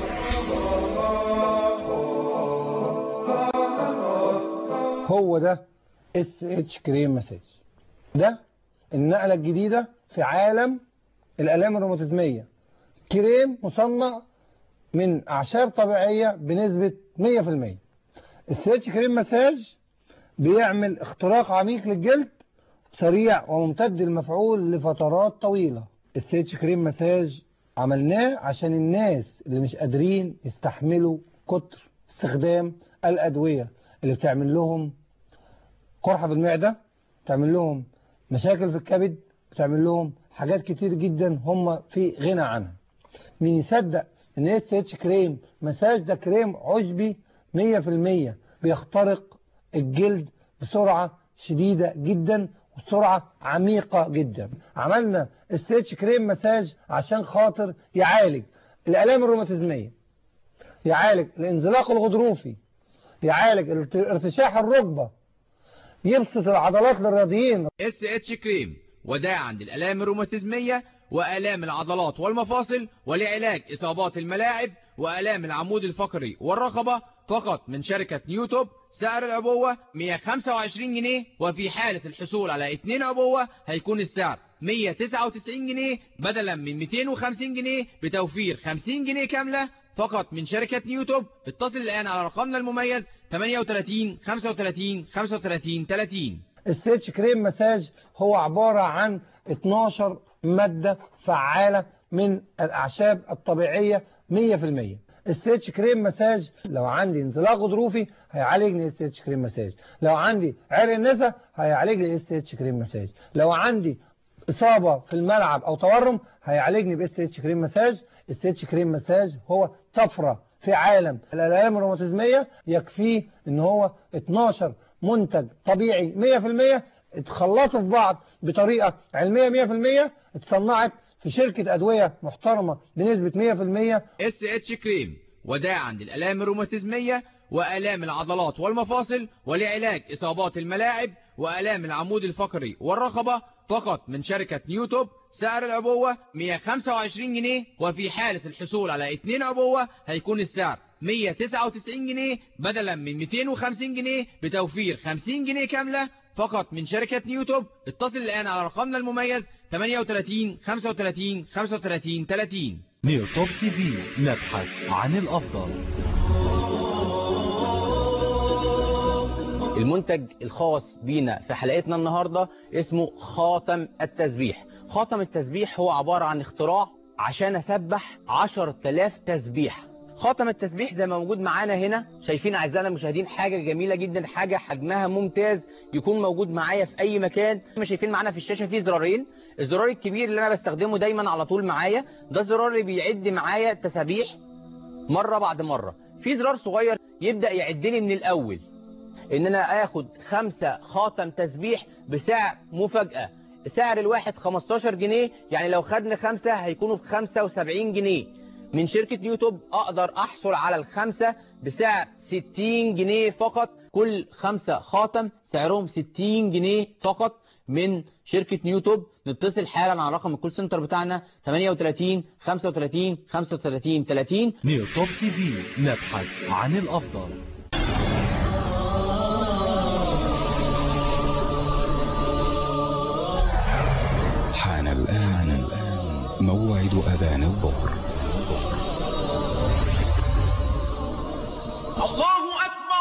هو ده اس اتش كريم مساج ده النقلة الجديدة في عالم الآلام الروماتيزمية كريم مصنع من أعشاب طبيعية بنسبة 100% السيتش كريم مساج بيعمل اختراق عميق للجلد سريع وممتد المفعول لفترات طويلة السيتش كريم مساج عملناه عشان الناس اللي مش قادرين يستحملوا كتر استخدام الأدوية اللي بتعمل لهم قرحة في المعدة بتعمل لهم مشاكل في الكبد بتعمل لهم حاجات كتير جدا هم في غنى عنها مين يصدق ان اس اتش كريم مساج ده كريم عشبي 100% بيخترق الجلد بسرعة شديدة جدا وسرعة عميقة جدا عملنا اس اتش كريم مساج عشان خاطر يعالج الالام الروماتيزمية يعالج الانزلاق الغضروفي يعالج ارت- ارتشاح الركبة يبسط العضلات للرياضيين اس اتش كريم وداعا للآلام الروماتيزمية وآلام العضلات والمفاصل ولعلاج إصابات الملاعب وآلام العمود الفقري والرقبة فقط من شركة نيوتوب سعر العبوة 125 جنيه وفي حالة الحصول على 2 عبوة هيكون السعر 199 جنيه بدلا من 250 جنيه بتوفير 50 جنيه كاملة فقط من شركة نيوتوب اتصل الآن على رقمنا المميز 38 35 35 30 السيتش كريم مساج هو عبارة عن 12 مادة فعالة من الأعشاب الطبيعية 100% السيتش كريم مساج لو عندي انزلاق غضروفي هيعالجني السيتش كريم مساج لو عندي عرق النسا هيعالجني السيتش كريم مساج لو عندي إصابة في الملعب أو تورم هيعالجني باس اتش كريم مساج الس اتش كريم مساج هو طفرة في عالم الآلام الروماتيزمية يكفيه ان هو 12 منتج طبيعي 100% اتخلصوا في بعض بطريقة علمية 100% اتصنعت في شركة أدوية محترمة بنسبة 100% اس اتش كريم وداعا للآلام الروماتيزمية وآلام العضلات والمفاصل ولعلاج إصابات الملاعب وآلام العمود الفقري والرقبة فقط من شركة نيوتوب سعر العبوة 125 جنيه وفي حالة الحصول على 2 عبوة هيكون السعر 199 جنيه بدلا من 250 جنيه بتوفير 50 جنيه كاملة فقط من شركة نيوتوب اتصل الآن على رقمنا المميز 38 35 35 30 نيوتوب تي في نبحث عن الأفضل المنتج الخاص بينا في حلقتنا النهاردة اسمه خاتم التسبيح خاتم التسبيح هو عبارة عن اختراع عشان اسبح 10000 تسبيح خاتم التسبيح زي ما موجود معانا هنا شايفين اعزائنا المشاهدين حاجة جميلة جدا حاجة حجمها ممتاز يكون موجود معايا في اي مكان مش شايفين معانا في الشاشة فيه زرارين الزرار الكبير اللي انا بستخدمه دايما على طول معايا ده الزرار اللي بيعد معايا تسابيح مرة بعد مرة في زرار صغير يبدأ يعدني من الاول ان انا اخد خمسة خاتم تسبيح بسعر مفاجأة سعر الواحد 15 جنيه يعني لو خدنا خمسة هيكونوا ب 75 جنيه من شركة يوتيوب اقدر احصل على الخمسة بسعر 60 جنيه فقط كل خمسة خاتم سعرهم 60 جنيه فقط من شركة نيوتوب نتصل حالا على رقم الكول سنتر بتاعنا 38 35 35 30 نيوتوب تي في نبحث عن الأفضل حان الآن موعد أذان الظهر الله أكبر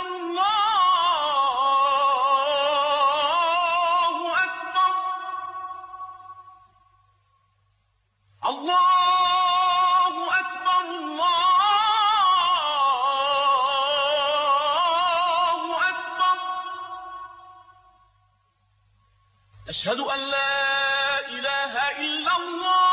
الله أكبر الله أكبر الله أكبر أشهد أن لا إله إلا الله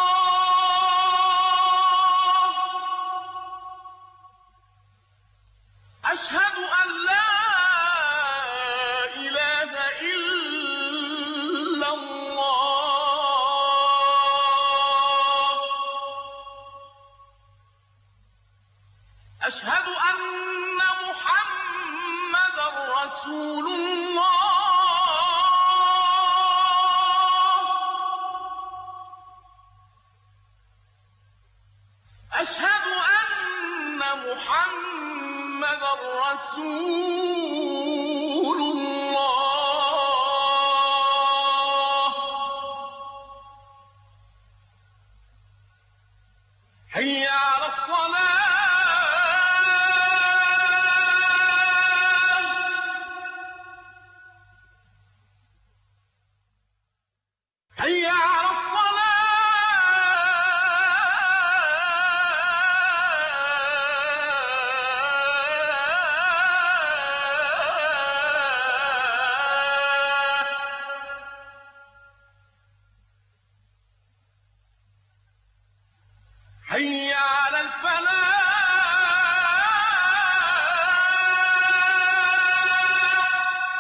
أشهد أن لا إله إلا الله أشهد أن محمدا رسول الله أشهد أن محمدا رسول الله حي على الصلاة حي على الصلاة حي على الفلاح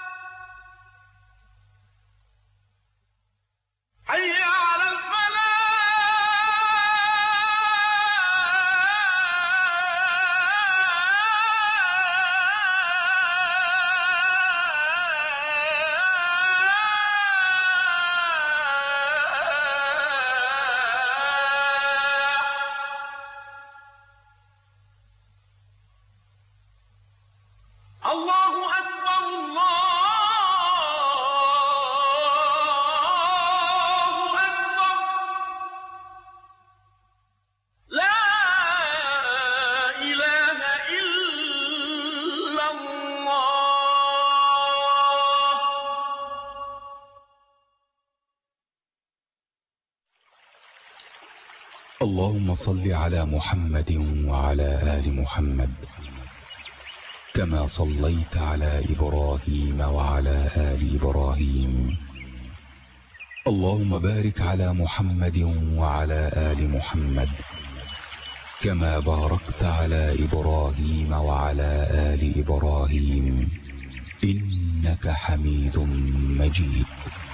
حي على الفلاح الله أكبر الله أكبر لا إله إلا الله اللهم صل على محمد وعلى آل محمد كما صليت على إبراهيم وعلى آل إبراهيم اللهم بارك على محمد وعلى آل محمد كما باركت على إبراهيم وعلى آل إبراهيم إنك حميد مجيد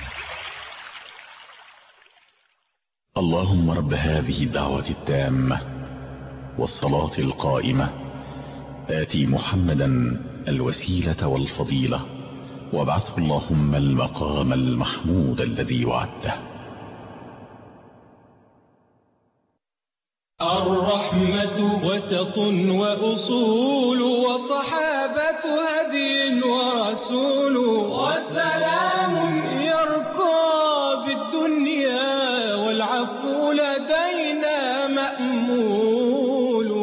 اللهم رب هذه الدعوة التامة والصلاة القائمة آتي محمدا الوسيلة والفضيلة وابعثه اللهم المقام المحمود الذي وعدته الرحمة وسط وأصول وصحابة هدي ورسول وسلام يرقى بالدنيا والعفو لدينا مأمول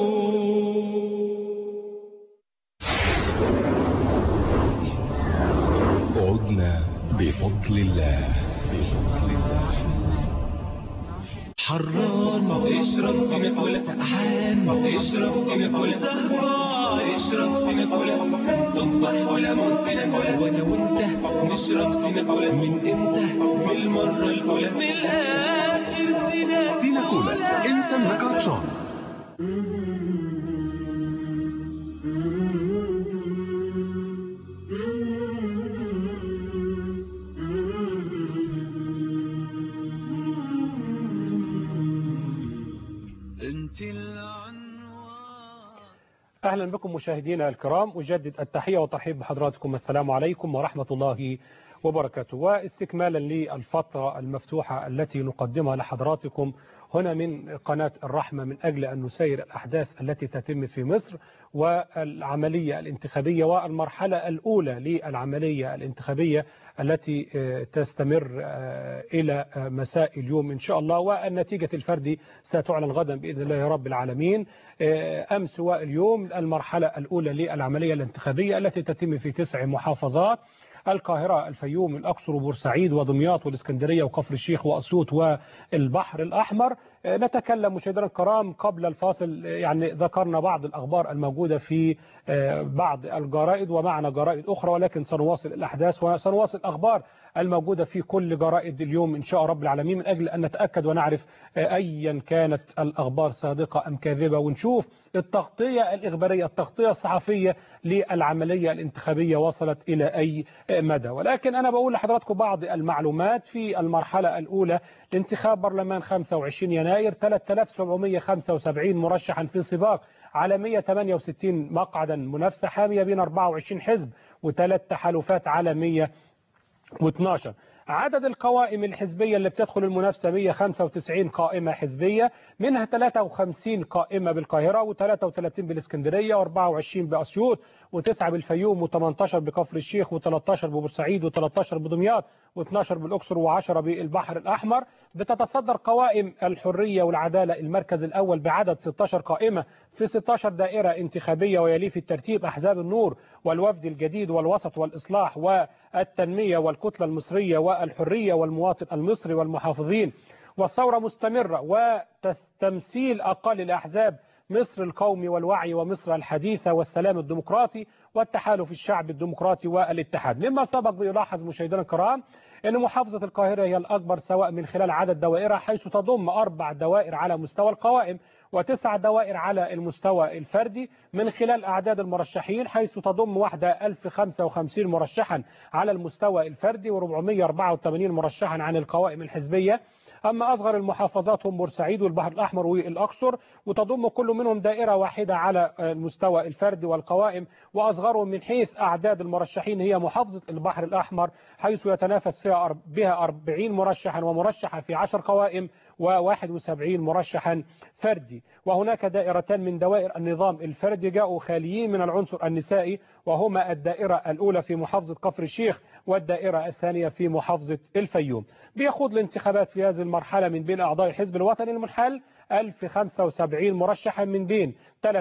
عدنا بفضل الله حران اشرب سينيكولا سقعان اشرب سينيكولا سهران اشرب سينيكولا تفاح وليمون سينيكولا وانا وانت نشرب سينيكولا من امتى من المرة الاولى من الاخر سينيكولا انت انك عطشان أهلا بكم مشاهدينا الكرام أجدد التحية والترحيب بحضراتكم السلام عليكم ورحمة الله وبركاته واستكمالا للفترة المفتوحة التي نقدمها لحضراتكم هنا من قناة الرحمة من أجل أن نسير الأحداث التي تتم في مصر والعملية الانتخابية والمرحلة الأولى للعملية الانتخابية التي تستمر إلى مساء اليوم إن شاء الله والنتيجة الفردي ستعلن غدا بإذن الله رب العالمين أمس واليوم المرحلة الأولى للعملية الانتخابية التي تتم في تسع محافظات القاهرة الفيوم الأقصر وبورسعيد ودمياط والإسكندرية وكفر الشيخ وأسيوط والبحر الأحمر نتكلم مشاهدينا الكرام قبل الفاصل يعني ذكرنا بعض الأخبار الموجودة في بعض الجرائد ومعنا جرائد أخرى ولكن سنواصل الأحداث وسنواصل الأخبار الموجودة في كل جرائد اليوم إن شاء رب العالمين من أجل أن نتأكد ونعرف أيا كانت الأخبار صادقة أم كاذبة ونشوف التغطية الإخبارية التغطية الصحفية للعملية الانتخابية وصلت إلى أي مدى ولكن أنا بقول لحضراتكم بعض المعلومات في المرحلة الأولى لانتخاب برلمان 25 يناير 3775 مرشحا في سباق على 168 مقعدا منافسة حامية بين 24 حزب وثلاث تحالفات على 112 عدد القوائم الحزبية اللي بتدخل المنافسة 195 قائمة حزبية منها 53 قائمة بالقاهرة و33 بالاسكندرية و24 بأسيوط و9 بالفيوم و18 بكفر الشيخ و13 ببورسعيد و13 بدمياط و12 بالأقصر و10 بالبحر الأحمر بتتصدر قوائم الحرية والعدالة المركز الأول بعدد 16 قائمة في 16 دائرة انتخابية ويلي في الترتيب أحزاب النور والوفد الجديد والوسط والإصلاح والتنمية والكتلة المصرية والحرية والمواطن المصري والمحافظين والثورة مستمرة وتمثيل أقل الأحزاب مصر القومي والوعي ومصر الحديثة والسلام الديمقراطي والتحالف الشعبي الديمقراطي والاتحاد مما سبق بيلاحظ مشاهدينا الكرام أن محافظة القاهرة هي الأكبر سواء من خلال عدد دوائرها حيث تضم أربع دوائر على مستوى القوائم وتسع دوائر على المستوى الفردي من خلال أعداد المرشحين حيث تضم وحدة 1055 مرشحا على المستوى الفردي و484 مرشحا عن القوائم الحزبية أما أصغر المحافظات هم بورسعيد والبحر الأحمر والأقصر وتضم كل منهم دائرة واحدة على المستوى الفردي والقوائم وأصغرهم من حيث أعداد المرشحين هي محافظة البحر الأحمر حيث يتنافس فيها بها 40 مرشحا ومرشحا في 10 قوائم و71 مرشحا فردي وهناك دائرتان من دوائر النظام الفردي جاءوا خاليين من العنصر النسائي وهما الدائرة الأولى في محافظة كفر الشيخ والدائرة الثانية في محافظة الفيوم بيخوض الانتخابات في هذه المرحلة من بين أعضاء الحزب الوطني المنحل 1075 مرشحا من بين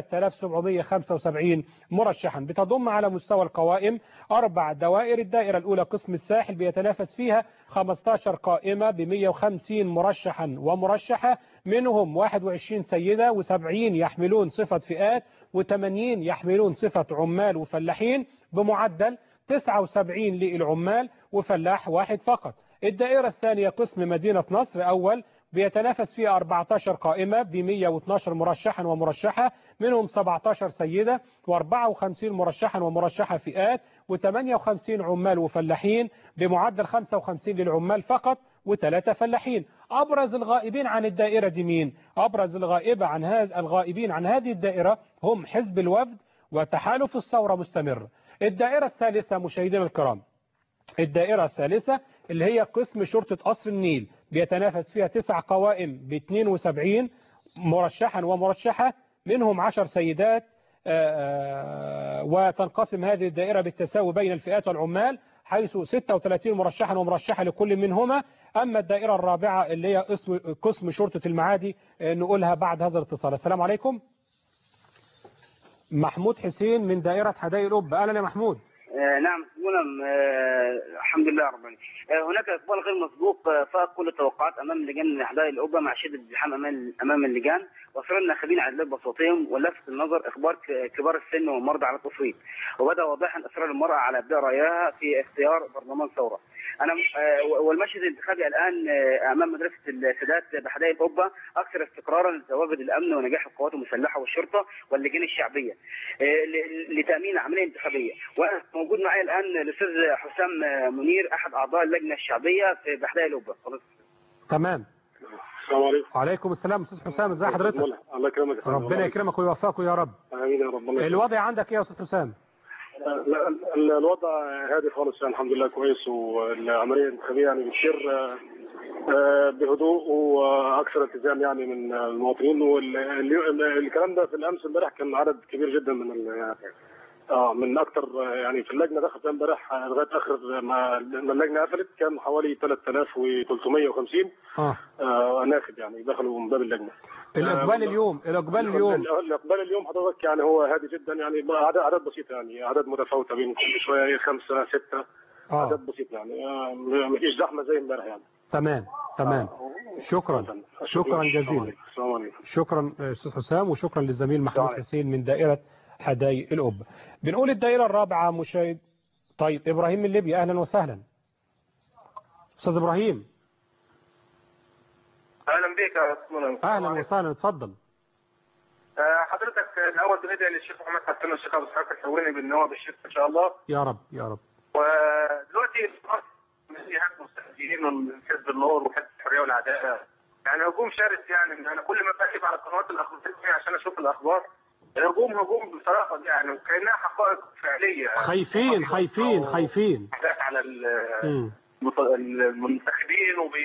3775 مرشحا بتضم على مستوى القوائم أربع دوائر الدائرة الأولى قسم الساحل بيتنافس فيها 15 قائمة ب 150 مرشحا ومرشحة منهم 21 سيدة و70 يحملون صفة فئات و80 يحملون صفة عمال وفلاحين بمعدل 79 للعمال وفلاح واحد فقط الدائرة الثانية قسم مدينة نصر أول بيتنافس فيها 14 قائمة ب 112 مرشحا ومرشحة منهم 17 سيدة و54 مرشحا ومرشحة فئات و58 عمال وفلاحين بمعدل 55 للعمال فقط وثلاثة فلاحين أبرز الغائبين عن الدائرة دي مين؟ أبرز الغائبة عن هذا الغائبين عن هذه الدائرة هم حزب الوفد وتحالف الثورة مستمر الدائرة الثالثة مشاهدينا الكرام الدائرة الثالثة اللي هي قسم شرطة قصر النيل بيتنافس فيها تسع قوائم ب 72 مرشحا ومرشحة منهم عشر سيدات آه، وتنقسم هذه الدائرة بالتساوي بين الفئات والعمال حيث 36 مرشحا ومرشحة لكل منهما أما الدائرة الرابعة اللي هي قسم قسم شرطة المعادي آه، نقولها بعد هذا الاتصال السلام عليكم محمود حسين من دائرة حدائق القبة أهلا يا محمود آه، نعم منى آه، الحمد لله رب العالمين آه، هناك اقبال غير مسبوق آه، فاق كل التوقعات امام لجان حدائق القبه مع شده الزحام امام امام اللجان وصار الناخبين عدلاء بصوتهم ولفت النظر اخبار ك- كبار السن والمرضى على التصويت وبدا واضحا اصرار المراه على ابداء رايها في اختيار برلمان ثوره انا آه، والمشهد الانتخابي الان آه، امام مدرسه السادات بحدائق القبه اكثر استقرارا لتواجد الامن ونجاح القوات المسلحه والشرطه واللجان الشعبيه آه، ل- لتامين العمليه الانتخابيه وانا موجود معي الان الاستاذ حسام آه، منير احد اعضاء اللجنه الشعبيه في بحدائق القبه خلاص تمام السلام عليكم وعليكم السلام أستاذ حسام ازي حضرتك الله يكرمك يا فندم. ربنا يكرمك ويوفقك يا رب امين يا رب الله يكرمك. الوضع عندك ايه يا أستاذ حسام لا، ال- الوضع هادي خالص يعني الحمد لله كويس والعمليه الانتخابيه يعني بتسير آه، آه، بهدوء واكثر التزام يعني من المواطنين والكلام ده في الامس امبارح كان عدد كبير جدا من ال- اه من اكثر يعني في اللجنه دخلت امبارح لغايه اخر ما ما اللجنه قفلت كان حوالي 3350 اه آه ناخب يعني دخلوا من باب اللجنه الإقبال اليوم الإقبال اليوم الاقبال اليوم حضرتك يعني هو هادي جدا يعني بقى عدد اعداد بسيطه يعني اعداد متفاوته بين كل شويه إيه خمسه سته آه. اعداد بسيطه يعني آه، م- مفيش زحمه زي امبارح يعني تمام تمام شكرا شكرا جزيلا السلام عليكم شكرا استاذ حسام وشكرا للزميل محمود حسين من دائرة حدائق القبة بنقول الدائرة الرابعة مشاهد طيب ابراهيم من ليبيا اهلا وسهلا استاذ ابراهيم اهلا بك يا استاذ منى. اهلا وسهلا اتفضل آه، حضرتك الاول بندعي للشيخ محمد حسن والشيخ ابو اسحاق الحويني بالنواب الشيخ ان شاء الله يا رب يا رب ودلوقتي مسيحات مستهزئين من حزب النور وحزب الحريه والعداله يعني هجوم شرس يعني انا كل ما بكتب على القنوات الاخباريه عشان اشوف الاخبار الهجوم هجوم بصراحه يعني وكانها حقائق فعليه خايفين خايفين خايفين احداث على ال- مم. المت- المنتخبين وب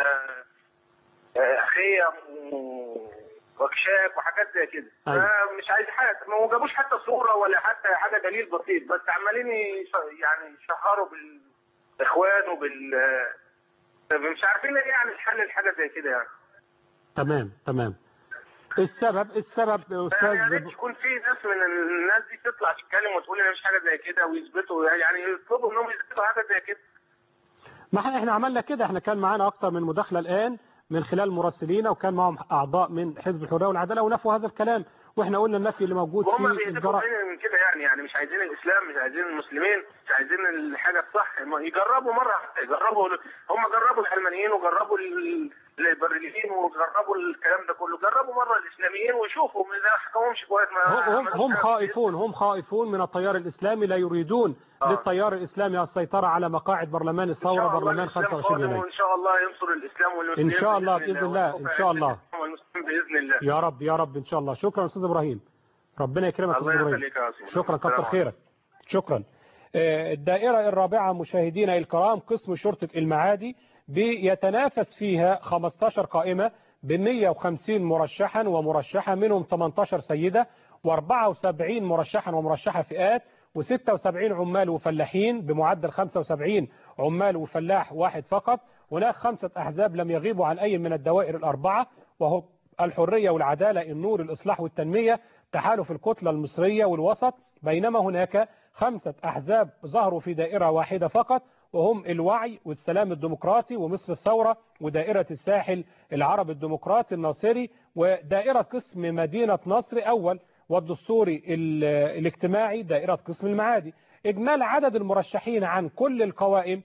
آه، خيم و- واكشاف وحاجات زي كده أيوة. مش عايز حاجه ما جابوش حتى صوره ولا حتى حاجه دليل بسيط بس عمالين يش- يعني يشهروا بالاخوان وبال طب مش عارفين ايه يعني الحل لحاجه زي كده يعني تمام تمام السبب السبب يا يا استاذ ريت يكون في ناس من الناس دي تطلع تتكلم وتقول ان مش حاجه زي كده ويثبتوا يعني يطلبوا انهم يثبتوا حاجه زي كده ما احنا احنا عملنا كده احنا كان معانا اكتر من مداخله الان من خلال مراسلين وكان معهم اعضاء من حزب الحريه والعداله ونفوا هذا الكلام واحنا قلنا النفي اللي موجود وهم في بيهدفوا الجرائم فين من كده يعني يعني مش عايزين الاسلام مش عايزين المسلمين مش عايزين الحاجه الصح ما يجربوا مره حتى يجربوا هم جربوا العلمانيين وجربوا ال- الليبراليين وجربوا الكلام ده كله جربوا مره الاسلاميين وشوفوا اذا ما حكمهمش كويس ما هم هم خائفون هم خائفون من التيار الاسلامي لا يريدون للتيار الاسلامي السيطره على مقاعد برلمان الثوره برلمان الإسلام 25 قادم يناير وان شاء الله ينصر الاسلام والمسلمين ان شاء الله باذن الله ان شاء الله والمسلمين باذن الله يا رب يا رب ان شاء الله شكرا استاذ ابراهيم ربنا يكرمك الله استاذ ابراهيم يخليك يا أستاذ. شكرا كتر السلام خيرك شكرا آه، الدائرة الرابعة مشاهدينا الكرام قسم شرطة المعادي بيتنافس فيها 15 قائمة ب 150 مرشحا ومرشحة منهم 18 سيدة و74 مرشحا ومرشحة فئات و76 عمال وفلاحين بمعدل 75 عمال وفلاح واحد فقط هناك خمسة أحزاب لم يغيبوا عن أي من الدوائر الأربعة وهو الحرية والعدالة النور الإصلاح والتنمية تحالف الكتلة المصرية والوسط بينما هناك خمسة أحزاب ظهروا في دائرة واحدة فقط وهم الوعي والسلام الديمقراطي ومصر الثورة ودائرة الساحل العرب الديمقراطي الناصري ودائرة قسم مدينة نصر أول والدستوري ال- الاجتماعي دائرة قسم المعادي إجمال عدد المرشحين عن كل القوائم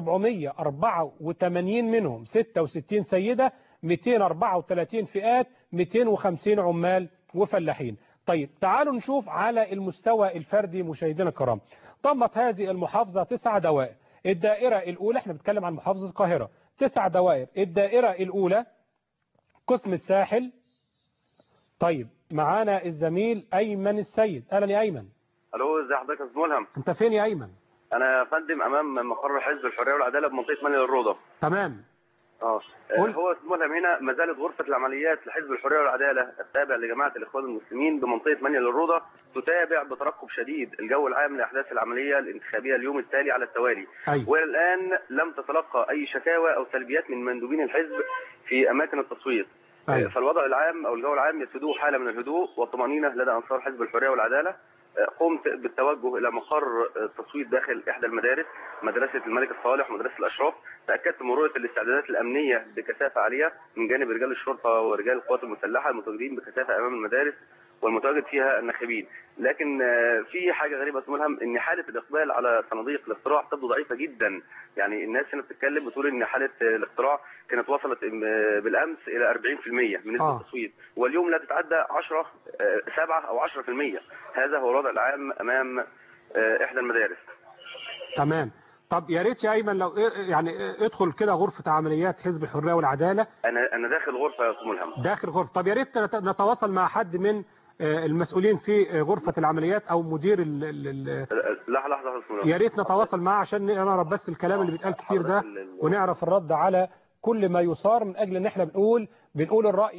484 منهم 66 سيدة 234 فئات 250 عمال وفلاحين طيب تعالوا نشوف على المستوى الفردي مشاهدينا الكرام ضمت هذه المحافظة تسع دوائر الدائرة الأولى احنا بنتكلم عن محافظة القاهرة تسع دوائر الدائرة الأولى قسم الساحل طيب معانا الزميل أيمن السيد أهلا يا أيمن الو ازي حضرتك يا استاذ ملهم أنت فين يا أيمن انا يا فندم امام مقر حزب الحريه والعداله بمنطقه مني الروضه تمام اه قول. هو اسمه هنا ما زالت غرفه العمليات لحزب الحريه والعداله التابع لجماعه الاخوان المسلمين بمنطقه منيا للروضه تتابع بترقب شديد الجو العام لاحداث العمليه الانتخابيه اليوم التالي على التوالي أيوة. والى الان لم تتلقى اي شكاوى او سلبيات من مندوبين الحزب في اماكن التصويت أيوة. فالوضع العام او الجو العام يسوده حاله من الهدوء والطمانينه لدى انصار حزب الحريه والعداله قمت بالتوجه الى مقر التصويت داخل احدى المدارس مدرسه الملك الصالح ومدرسه الاشراف تاكدت مرونه الاستعدادات الامنيه بكثافه عاليه من جانب رجال الشرطه ورجال القوات المسلحه المتواجدين بكثافه امام المدارس والمتواجد فيها الناخبين لكن آه، في حاجه غريبه اسمها ملهم ان حاله الاقبال على صناديق الاقتراع تبدو ضعيفه جدا يعني الناس هنا بتتكلم بتقول ان حاله آه، الاقتراع كانت وصلت آه، بالامس الى 40% من نسبه آه. التصويت واليوم لا تتعدى 10 7 او 10% هذا هو الوضع العام امام آه، احدى المدارس تمام طب يا ريت يا ايمن لو يعني ادخل كده غرفه عمليات حزب الحريه والعداله انا انا داخل غرفه يا أستاذ ملهم داخل غرفه طب يا ريت نت- نتواصل مع حد من آه، المسؤولين في آه، غرفه العمليات او مدير ال ال ال لحظه لحظه يا أستاذ ملهم. يا ريت نتواصل معاه عشان نعرف بس الكلام اللي بيتقال كتير ده ونعرف الرد على كل ما يثار من اجل ان احنا بنقول بنقول الراي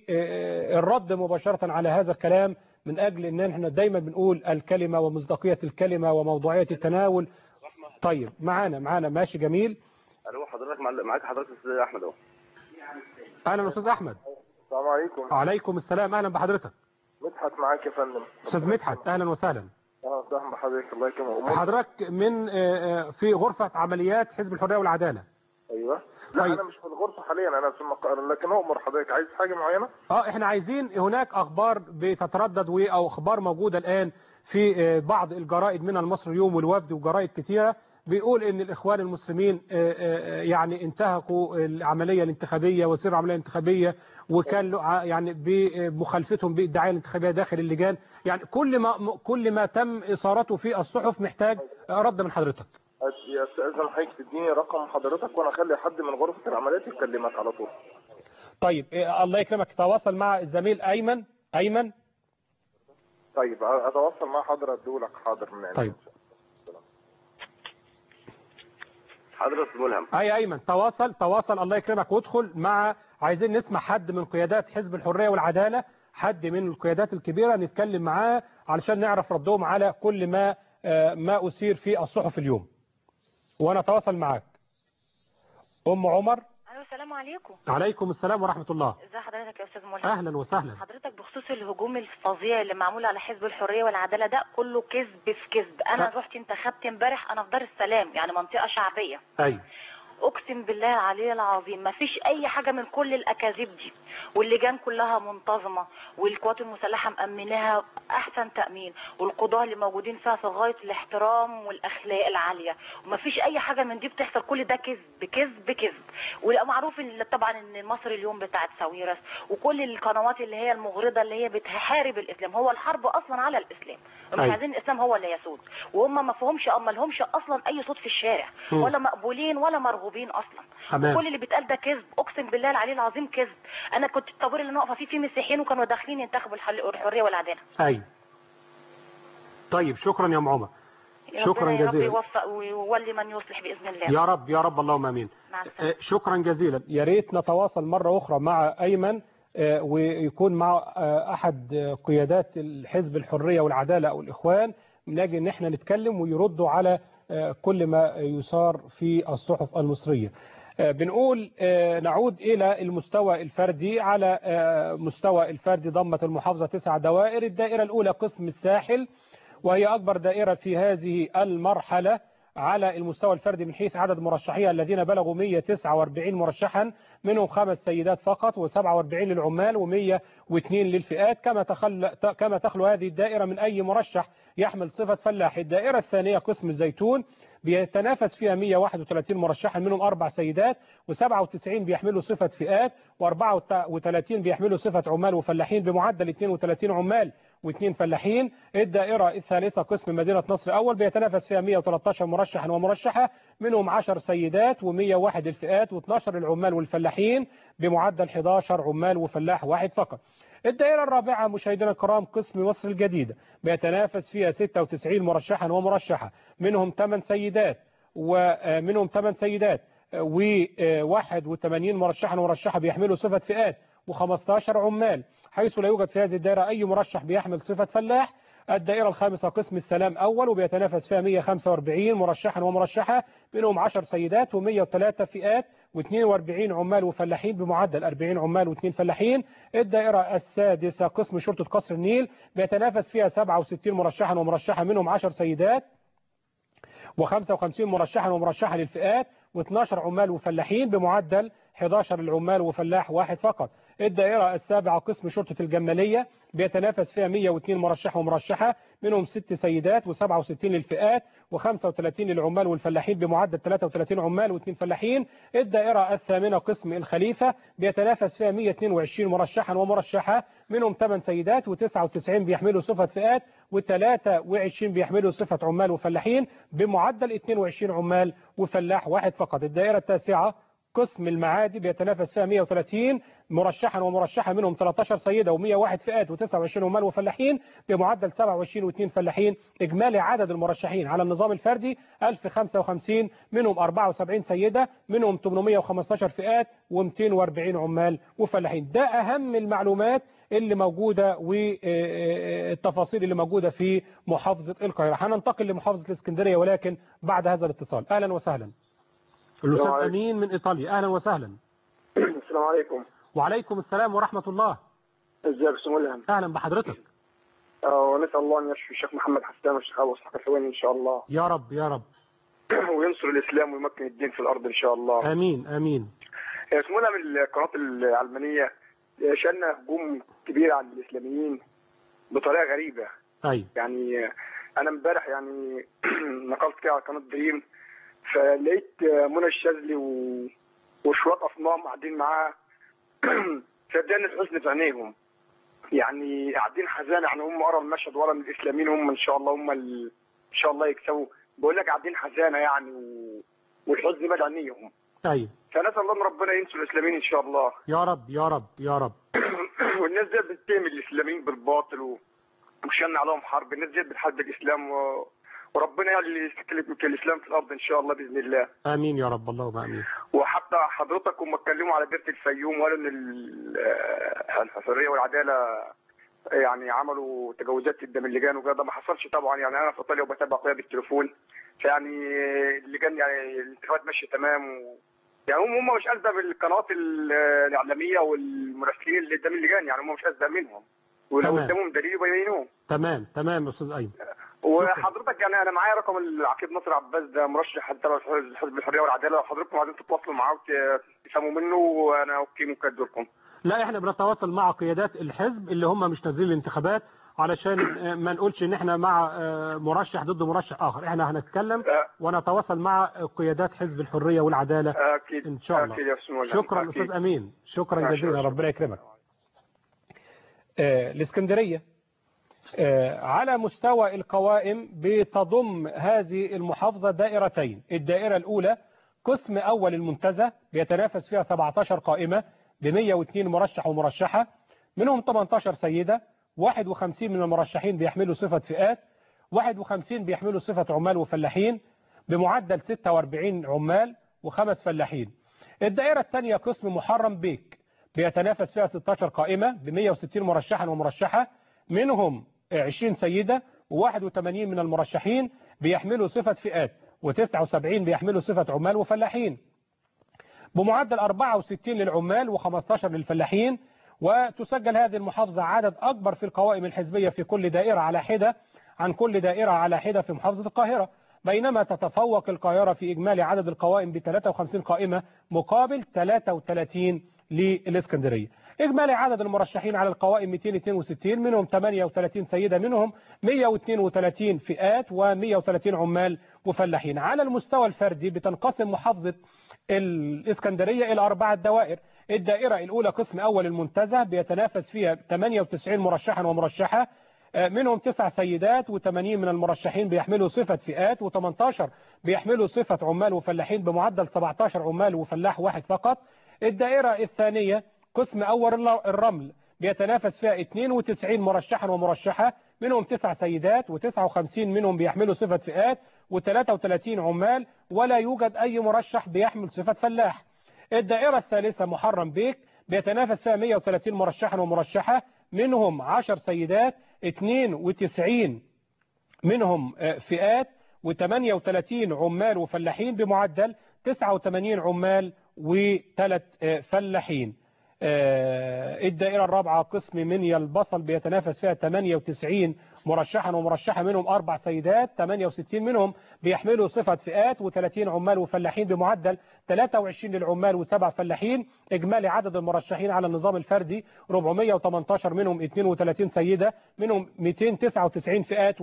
والرد مباشره على هذا الكلام من اجل ان احنا دايما بنقول الكلمه ومصداقيه الكلمه وموضوعيه التناول طيب معانا معانا ماشي جميل الو حضرتك مع- معاك حضرتك الاستاذ احمد اهو اهلا استاذ احمد السلام عليكم وعليكم السلام اهلا بحضرتك مدحت معاك يا فندم استاذ مدحت اهلا وسهلا اه سهل بحضرتك الله يكرمك حضرتك من آه، آه، في غرفه عمليات حزب الحريه والعداله ايوه لا طيب. انا مش في الغرفه حاليا انا في المقر لكن اؤمر حضرتك عايز حاجه معينه اه احنا عايزين هناك اخبار بتتردد و- او اخبار موجوده الان في آه، بعض الجرائد منها المصري اليوم والوفد وجرائد كتيره بيقول ان الاخوان المسلمين آه، آه، يعني انتهكوا العمليه الانتخابيه وسير العمليه الانتخابيه وكان له ع- يعني بمخالفتهم بالدعايه الانتخابيه داخل اللجان يعني كل ما م- كل ما تم اثارته في الصحف محتاج آه، رد من حضرتك يا استاذن حضرتك تديني رقم حضرتك وانا اخلي حد من غرفه العمليات يكلمك على طول طيب آه، الله يكرمك تواصل مع الزميل ايمن ايمن طيب اتواصل مع حضرتك ادولك حاضر من عندي. طيب حضرتك ملهم اي ايمن تواصل تواصل الله يكرمك وادخل مع عايزين نسمع حد من قيادات حزب الحريه والعداله حد من القيادات الكبيره نتكلم معاه علشان نعرف ردهم على كل ما آه، ما اثير في الصحف اليوم وانا اتواصل معاك ام عمر الو السلام عليكم عليكم السلام ورحمه الله ازي حضرتك يا استاذ ملهم اهلا وسهلا حضرتك بخصوص الهجوم الفظيع اللي معمول على حزب الحريه والعداله ده كله كذب في كذب انا أه. رحت انتخبت امبارح انا في دار السلام يعني منطقه شعبيه ايوه اقسم بالله العلي العظيم ما فيش اي حاجه من كل الاكاذيب دي واللجان كلها منتظمه والقوات المسلحه مامناها احسن تامين والقضاه اللي موجودين فيها في غايه الاحترام والاخلاق العاليه وما فيش اي حاجه من دي بتحصل كل ده كذب كذب كذب ومعروف إن طبعا ان مصر اليوم بتاعت ساويرس وكل القنوات اللي هي المغرضه اللي هي بتحارب الاسلام هو الحرب اصلا على الاسلام مش أيوة. عايزين الاسلام هو اللي يسود وهم ما فيهمش ما لهمش اصلا اي صوت في الشارع مم. ولا مقبولين ولا مرغوبين اصلا تمام. وكل اللي بيتقال ده كذب اقسم بالله العلي العظيم كذب انا كنت الطابور اللي انا واقفه فيه فيه مسيحيين وكانوا داخلين ينتخبوا الحل- الحريه والعداله ايوه طيب شكرا يا ام عمر يا شكرا ربنا يا رب جزيلا يوفق ويولي من يصلح باذن الله يا رب يا رب اللهم امين مع السلامه آه، شكرا جزيلا يا ريت نتواصل مرة أخرى مع أيمن آه، ويكون مع آه، أحد آه، قيادات الحزب الحرية والعدالة أو الإخوان من أجل أن احنا نتكلم ويردوا على آه، كل ما يثار في الصحف المصرية آه، بنقول آه، نعود إلى المستوى الفردي على آه، مستوى الفردي ضمت المحافظة تسع دوائر الدائرة الأولى قسم الساحل وهي أكبر دائرة في هذه المرحلة على المستوى الفردي من حيث عدد مرشحيها الذين بلغوا 149 مرشحا منهم خمس سيدات فقط و47 للعمال و102 للفئات كما تخل كما تخلو هذه الدائرة من أي مرشح يحمل صفة فلاح الدائرة الثانية قسم الزيتون بيتنافس فيها 131 مرشحا منهم أربع سيدات و97 بيحملوا صفة فئات و34 بيحملوا صفة عمال وفلاحين بمعدل 32 عمال واثنين فلاحين الدائرة الثالثة قسم مدينة نصر أول بيتنافس فيها 113 مرشحا ومرشحة منهم 10 سيدات و101 الفئات و12 العمال والفلاحين بمعدل 11 عمال وفلاح واحد فقط الدائرة الرابعة مشاهدينا الكرام قسم مصر الجديدة بيتنافس فيها 96 مرشحا ومرشحة منهم 8 سيدات ومنهم 8 سيدات و81 مرشحا ومرشحة بيحملوا صفة فئات و15 عمال حيث لا يوجد في هذه الدائرة أي مرشح بيحمل صفة فلاح الدائرة الخامسة قسم السلام أول وبيتنافس فيها 145 مرشحا ومرشحة منهم 10 سيدات و103 فئات و42 عمال وفلاحين بمعدل 40 عمال و2 فلاحين الدائرة السادسة قسم شرطة قصر النيل بيتنافس فيها 67 مرشحا ومرشحة منهم 10 سيدات و55 مرشحا ومرشحة للفئات و12 عمال وفلاحين بمعدل 11 العمال وفلاح واحد فقط الدائرة السابعة قسم شرطة الجمالية بيتنافس فيها 102 مرشح ومرشحة منهم 6 سيدات و67 للفئات و35 للعمال والفلاحين بمعدل 33 عمال و2 فلاحين الدائرة الثامنة قسم الخليفة بيتنافس فيها 122 مرشحا ومرشحة منهم 8 سيدات و99 بيحملوا صفة فئات و23 بيحملوا صفة عمال وفلاحين بمعدل 22 عمال وفلاح واحد فقط الدائرة التاسعة قسم المعادي بيتنافس فيها 130 مرشحا ومرشحة منهم 13 سيدة و101 فئات و29 عمال وفلاحين بمعدل 27 و2 فلاحين إجمالي عدد المرشحين على النظام الفردي 1055 منهم 74 سيدة منهم 815 فئات و240 عمال وفلاحين ده أهم المعلومات اللي موجودة والتفاصيل اللي موجودة في محافظة القاهرة هننتقل لمحافظة الإسكندرية ولكن بعد هذا الاتصال أهلا وسهلا الأستاذ عليكم. أمين من إيطاليا أهلا وسهلا السلام عليكم وعليكم السلام ورحمة الله ازيك سمو الهم أهلا بحضرتك آه، ونسال الله ان يشفي الشيخ محمد حسان والشيخ ابو اسحاق الحويني ان شاء الله يا رب يا رب وينصر الاسلام ويمكن الدين في الارض ان شاء الله آمين آمين آه، اسمه ده من القناه العلمانيه آه، شأن هجوم كبير على الاسلاميين بطريقه غريبه أي يعني آه، انا امبارح يعني نقلت كده على قناه دريم فلقيت آه، منى الشاذلي و... وشويه اصنام قاعدين معاها صدقني الحزن في عينيهم يعني قاعدين حزانه يعني هم ورا المشهد ورا الاسلاميين هم ان شاء الله هم ال... ان شاء الله يكسبوا بقول لك قاعدين حزانه يعني و... والحزن مال عينيهم أي فنسال الله ان ربنا ينصر الاسلاميين ان شاء الله يا رب يا رب يا رب والناس ديت بتتهم الاسلاميين بالباطل و... وشن عليهم حرب الناس ديت بتحارب الاسلام و... وربنا يعني اللي يستكلف الاسلام في الارض ان شاء الله باذن الله آمين يا رب اللهم آمين وحتى حضرتك هم اتكلموا على ديره الفيوم وقالوا ان ال- آه، الحريه والعداله يعني عملوا تجاوزات ضد اللجان وكده ده ما حصلش طبعا يعني انا في ايطاليا وبتابع اخويا بالتليفون فيعني اللجان يعني الانتخابات ماشيه تمام و... يعني هم هم مش اسباب القنوات ال- الاعلاميه والمراسلين اللي قدام اللجان يعني هم مش اسباب منهم ولو تمام. قدامهم دليل يبينوه تمام تمام يا أستاذ أيمن وحضرتك يعني انا معايا رقم العقيد نصر عباس ده مرشح تبع حزب الحريه والعداله لو حضرتكم عايزين تتواصلوا معاه وتفهموا منه وانا اوكي ممكن ادوركم لا احنا بنتواصل مع قيادات الحزب اللي هم مش نازلين الانتخابات علشان آه، ما نقولش ان احنا مع آه، مرشح ضد مرشح اخر احنا هنتكلم ونتواصل مع قيادات حزب الحرية والعدالة اكيد ان شاء الله اكيد يا سمو الله. شكرا أكيد. استاذ امين شكرا ماشي. جزيلا ربنا يكرمك آه، الاسكندرية آه، على مستوى القوائم بتضم هذه المحافظة دائرتين الدائرة الأولى قسم أول المنتزه بيتنافس فيها 17 قائمة ب 102 مرشح ومرشحة منهم 18 سيدة 51 من المرشحين بيحملوا صفة فئات 51 بيحملوا صفة عمال وفلاحين بمعدل 46 عمال وخمس فلاحين الدائرة الثانية قسم محرم بيك بيتنافس فيها 16 قائمة ب 160 مرشحا ومرشحة منهم 20 سيدة و81 من المرشحين بيحملوا صفة فئات و79 بيحملوا صفة عمال وفلاحين بمعدل 64 للعمال و15 للفلاحين وتسجل هذه المحافظة عدد أكبر في القوائم الحزبية في كل دائرة على حدة عن كل دائرة على حدة في محافظة القاهرة بينما تتفوق القاهرة في إجمالي عدد القوائم ب 53 قائمة مقابل 33 للإسكندرية إجمالي عدد المرشحين على القوائم 262 منهم 38 سيدة منهم 132 فئات و130 عمال وفلاحين على المستوى الفردي بتنقسم محافظة الإسكندرية إلى أربعة دوائر الدائرة الأولى قسم أول المنتزه بيتنافس فيها 98 مرشحا ومرشحة منهم تسع سيدات و80 من المرشحين بيحملوا صفة فئات و18 بيحملوا صفة عمال وفلاحين بمعدل 17 عمال وفلاح واحد فقط الدائرة الثانية قسم أول الرمل بيتنافس فيها 92 مرشحا ومرشحة منهم تسع سيدات و59 منهم بيحملوا صفة فئات و33 عمال ولا يوجد أي مرشح بيحمل صفة فلاح الدائرة الثالثة محرم بيك بيتنافس فيها 130 مرشحا ومرشحة منهم 10 سيدات 92 منهم آه، فئات و38 عمال وفلاحين بمعدل 89 عمال وثلاث فلاحين آه، الدائرة الرابعة قسم منيا البصل بيتنافس فيها 98 مرشحا ومرشحة منهم أربع سيدات 68 منهم بيحملوا صفة فئات و30 عمال وفلاحين بمعدل 23 للعمال وسبع فلاحين إجمالي عدد المرشحين على النظام الفردي 418 منهم 32 سيدة منهم 299 فئات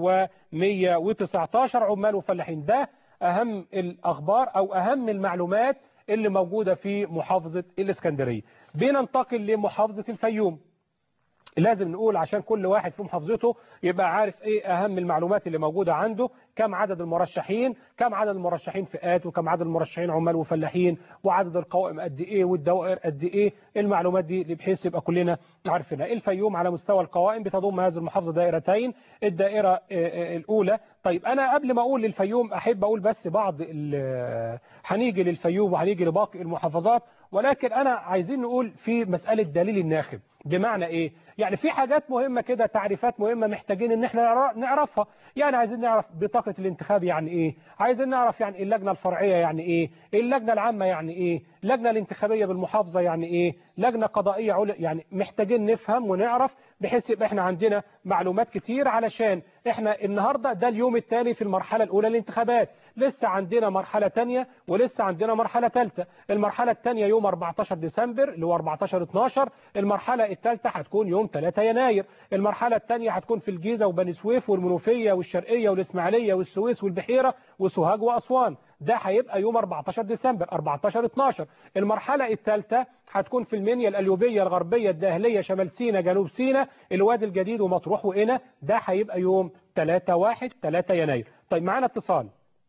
و119 عمال وفلاحين ده أهم الأخبار أو أهم المعلومات اللي موجودة في محافظة الإسكندرية بننتقل لمحافظة الفيوم لازم نقول عشان كل واحد في محافظته يبقى عارف ايه اهم المعلومات اللي موجودة عنده كم عدد المرشحين كم عدد المرشحين فئات وكم عدد المرشحين عمال وفلاحين وعدد القوائم قد ايه والدوائر قد ايه المعلومات دي بحيث يبقى كلنا عارفينها الفيوم على مستوى القوائم بتضم هذه المحافظة دائرتين الدائرة آه، آه، الاولى طيب انا قبل ما اقول للفيوم احب اقول بس بعض ال- هنيجي للفيوم وهنيجي لباقي المحافظات ولكن انا عايزين نقول في مسألة دليل الناخب بمعنى ايه يعني في حاجات مهمة كده تعريفات مهمة محتاجين ان احنا نعر- نعرفها يعني عايزين نعرف بطاقة الانتخاب يعني ايه عايزين نعرف يعني اللجنة الفرعية يعني ايه اللجنة العامة يعني ايه اللجنة الانتخابية بالمحافظة يعني ايه لجنة قضائية عليا يعني محتاجين نفهم ونعرف بحيث يبقى احنا عندنا معلومات كتير علشان احنا النهاردة ده اليوم الثاني في المرحلة الاولى للانتخابات لسه عندنا مرحلة تانية ولسه عندنا مرحلة ثالثة المرحلة الثانية يوم 14 ديسمبر اللي هو 14 12 المرحلة الثالثة هتكون يوم 3 يناير المرحلة الثانية هتكون في الجيزة وبني سويف والمنوفية والشرقية والإسماعيلية والسويس والبحيرة وسوهاج وأسوان ده هيبقى يوم 14 ديسمبر 14 12 المرحلة الثالثة هتكون في المنيا القليوبية الغربية الداهلية شمال سينا جنوب سينا الوادي الجديد ومطروح وقنا ده هيبقى يوم 3 1 3 يناير طيب معانا اتصال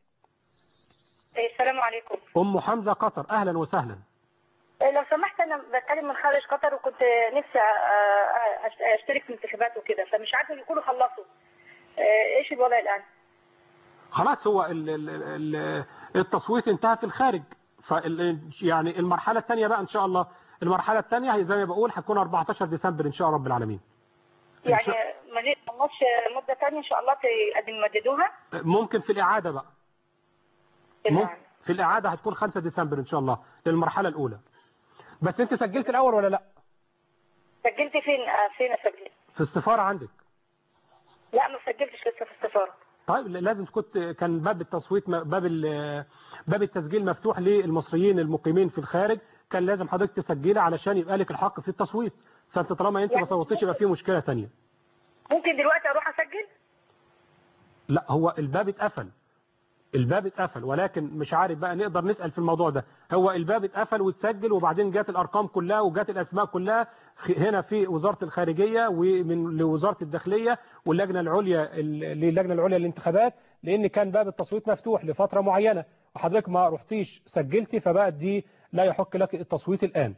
السلام عليكم أم حمزة قطر أهلا وسهلا لو سمحت انا بتكلم من خارج قطر وكنت نفسي آه، أشت- اشترك في انتخابات وكده فمش عارفه يكونوا خلصوا آه، ايش الوضع الان خلاص هو ال ال ال التصويت انتهى في الخارج فال يعني المرحلة الثانية بقى إن شاء الله المرحلة الثانية هي زي ما بقول هتكون 14 ديسمبر إن شاء رب العالمين إن يعني شاء- ما نخلصش مده ثانيه ان شاء الله تقدم يمددوها ممكن في الإعادة بقى ممكن في الإعادة هتكون 5 ديسمبر إن شاء الله للمرحلة الأولى بس أنت سجلت الأول ولا لا سجلت فين آه، فين اسجل في السفارة عندك لا ما سجلتش لسه في السفاره طيب لازم كنت كان باب التصويت م- باب ال- باب التسجيل مفتوح للمصريين المقيمين في الخارج كان لازم حضرتك تسجلي علشان يبقى لك الحق في التصويت فانت طالما انت ما صوتتش يبقى في مشكلة تانية ممكن دلوقتي اروح اسجل لا هو الباب اتقفل الباب اتقفل ولكن مش عارف بقى نقدر نسأل في الموضوع ده هو الباب اتقفل واتسجل وبعدين جات الارقام كلها وجات الاسماء كلها خ- هنا في وزارة الخارجية ومن لوزارة الداخلية واللجنة العليا ال- للجنة العليا للانتخابات لان كان باب التصويت مفتوح لفترة معينة وحضرتك ما رحتيش سجلتي فبقت دي لا يحق لك التصويت الآن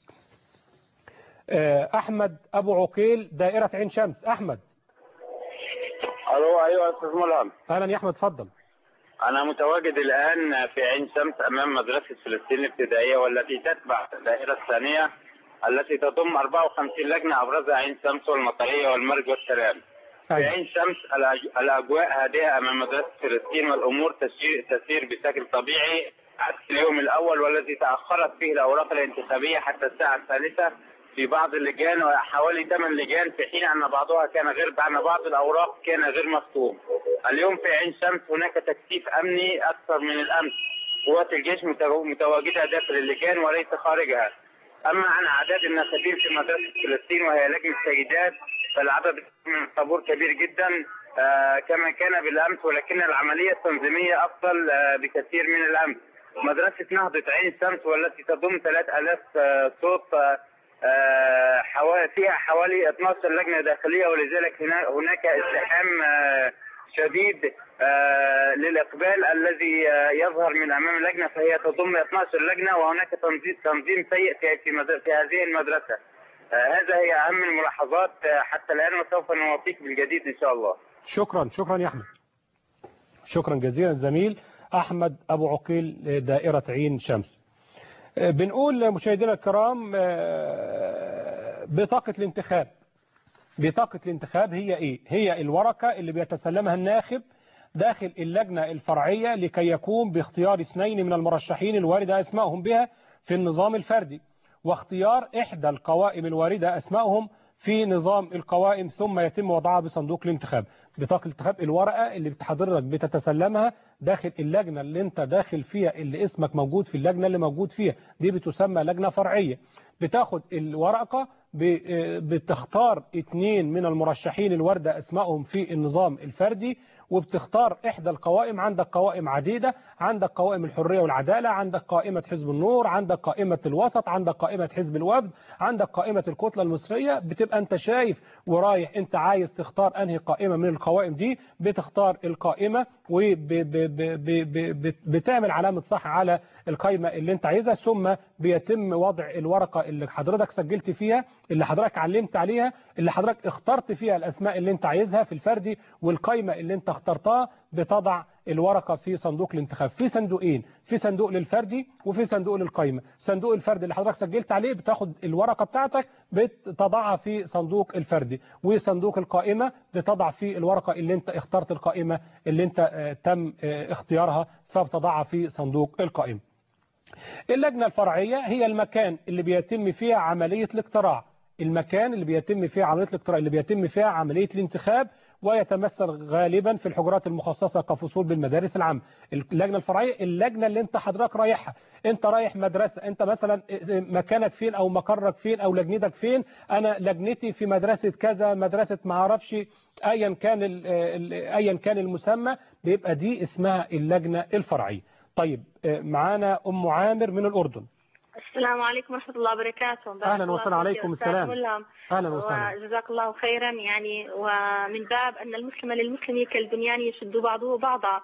آه، أحمد أبو عقيل دائرة عين شمس أحمد الو ايوه يا استاذ ملهم أهلا يا أحمد اتفضل انا متواجد الان في عين شمس امام مدرسه فلسطين الابتدائيه والتي تتبع الدائره الثانيه التي تضم 54 لجنه ابرزها عين شمس والمطريه والمرج والسلام. في عين شمس الأج- الاجواء هادئه امام مدرسه فلسطين والامور تسير, تسير بشكل طبيعي عكس اليوم الاول والذي تاخرت فيه الاوراق الانتخابيه حتى الساعه الثالثه في بعض اللجان وحوالي ثمان لجان في حين ان بعضها كان غير ان بعض الاوراق كان غير مختوم. اليوم في عين شمس هناك تكثيف امني اكثر من الامس. قوات الجيش متو- متواجده داخل اللجان وليس خارجها. اما عن اعداد الناخبين في مدرسه فلسطين وهي لجنه سيدات فالعدد من الطابور كبير جدا آه، كما كان بالامس ولكن العمليه التنظيميه افضل آه، بكثير من الامس. مدرسه نهضه عين شمس والتي تضم 3000 آه، صوت آه، آه، حوا- فيها حوالي 12 لجنه داخليه ولذلك هنا- هناك ازدحام آه، شديد آه، للاقبال الذي آه، يظهر من امام اللجنه فهي تضم 12 لجنه وهناك تنظيم تنظيم سيء في في, مد- في هذه المدرسه. آه، هذا هي أهم الملاحظات آه، حتى الآن وسوف نوافيك بالجديد إن شاء الله شكرا شكرا يا أحمد شكرا جزيلا الزميل أحمد أبو عقيل دائرة عين شمس آه، بنقول مشاهدينا الكرام آه، بطاقة الانتخاب بطاقة الانتخاب هي إيه؟ هي الورقة اللي بيتسلمها الناخب داخل اللجنة الفرعية لكي يقوم باختيار اثنين من المرشحين الواردة أسمائهم بها في النظام الفردي واختيار إحدى القوائم الواردة أسمائهم في نظام القوائم ثم يتم وضعها بصندوق الانتخاب بطاقة الانتخاب الورقة اللي حضرتك بتتسلمها داخل اللجنة اللي انت داخل فيها اللي اسمك موجود في اللجنة اللي موجود فيها دي بتسمى لجنة فرعية بتاخد الورقة ب- بتختار اثنين من المرشحين الواردة اسمائهم في النظام الفردي وبتختار احدى القوائم عندك قوائم عديدة عندك قوائم الحرية والعدالة عندك قائمة حزب النور عندك قائمة الوسط عندك قائمة حزب الوفد عندك قائمة الكتلة المصرية بتبقى انت شايف ورايح انت عايز تختار انهي قائمة من القوائم دي بتختار القائمة وبتعمل علامة صح على القائمة اللي انت عايزها ثم بيتم وضع الورقة اللي حضرتك سجلت فيها اللي حضرتك علمت عليها اللي حضرتك اخترت فيها الاسماء اللي انت عايزها في الفردي والقائمة اللي انت اخترتها بتضع الورقة في صندوق الانتخاب في صندوقين في صندوق للفردي وفي صندوق للقائمة صندوق الفردي اللي حضرتك سجلت عليه بتاخد الورقة بتاعتك بتضعها في صندوق الفردي وصندوق القائمة بتضع فيه الورقة اللي انت اخترت القائمة اللي انت آه، تم آه، اختيارها فبتضعها في صندوق القائمة اللجنة الفرعية هي المكان اللي بيتم فيها عملية الاقتراع المكان اللي بيتم فيها عملية الاقتراع اللي بيتم فيها عملية الانتخاب ويتمثل غالبا في الحجرات المخصصة كفصول بالمدارس العامة اللجنة الفرعية اللجنة اللي انت حضرتك رايحها انت رايح مدرسة انت مثلا مكانك فين او مقرك فين او لجنتك فين انا لجنتي في مدرسة كذا مدرسة ما اعرفش ايا كان ال- ال- ايا كان المسمى بيبقى دي اسمها اللجنة الفرعية طيب آه، معانا ام عامر من الاردن السلام عليكم ورحمة الله وبركاته بارك أهلا الله وسهلا فيك عليكم يا أستاذ السلام. ملهم. أهلا وسهلا. وجزاك الله خيرا يعني ومن باب أن المسلم للمسلم كالبنيان يشد بعضه بعضا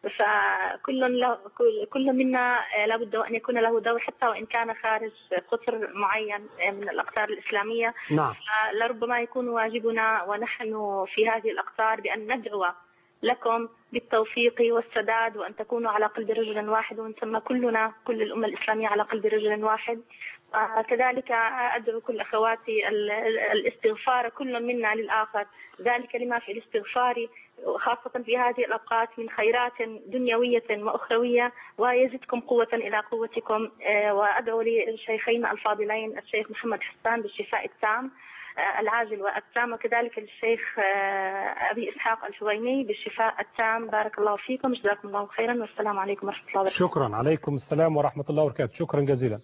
فكل له كل- كل منا لابد أن يكون له دور حتى وإن كان خارج قطر معين من الأقطار الإسلامية نعم لربما يكون واجبنا ونحن في هذه الأقطار بأن ندعو لكم بالتوفيق والسداد وأن تكونوا على قلب رجل واحد ومن ثم كلنا كل الأمة الإسلامية على قلب رجل واحد آه، كذلك أدعو كل أخواتي ال- ال- الاستغفار كل منا للآخر ذلك لما في الاستغفار خاصة في هذه الأوقات من خيرات دنيوية وأخروية ويزدكم قوة إلى قوتكم آه، وأدعو للشيخين الفاضلين الشيخ محمد حسان بالشفاء التام آه، العاجل والتام وكذلك للشيخ آه، أبي إسحاق الحويني بالشفاء التام بارك الله فيكم جزاكم الله خيرا والسلام عليكم ورحمة الله وبركاته شكرا عليكم السلام ورحمة الله وبركاته شكرا جزيلا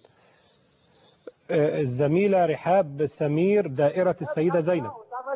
آه، الزميلة رحاب سمير دائرة السيدة زينب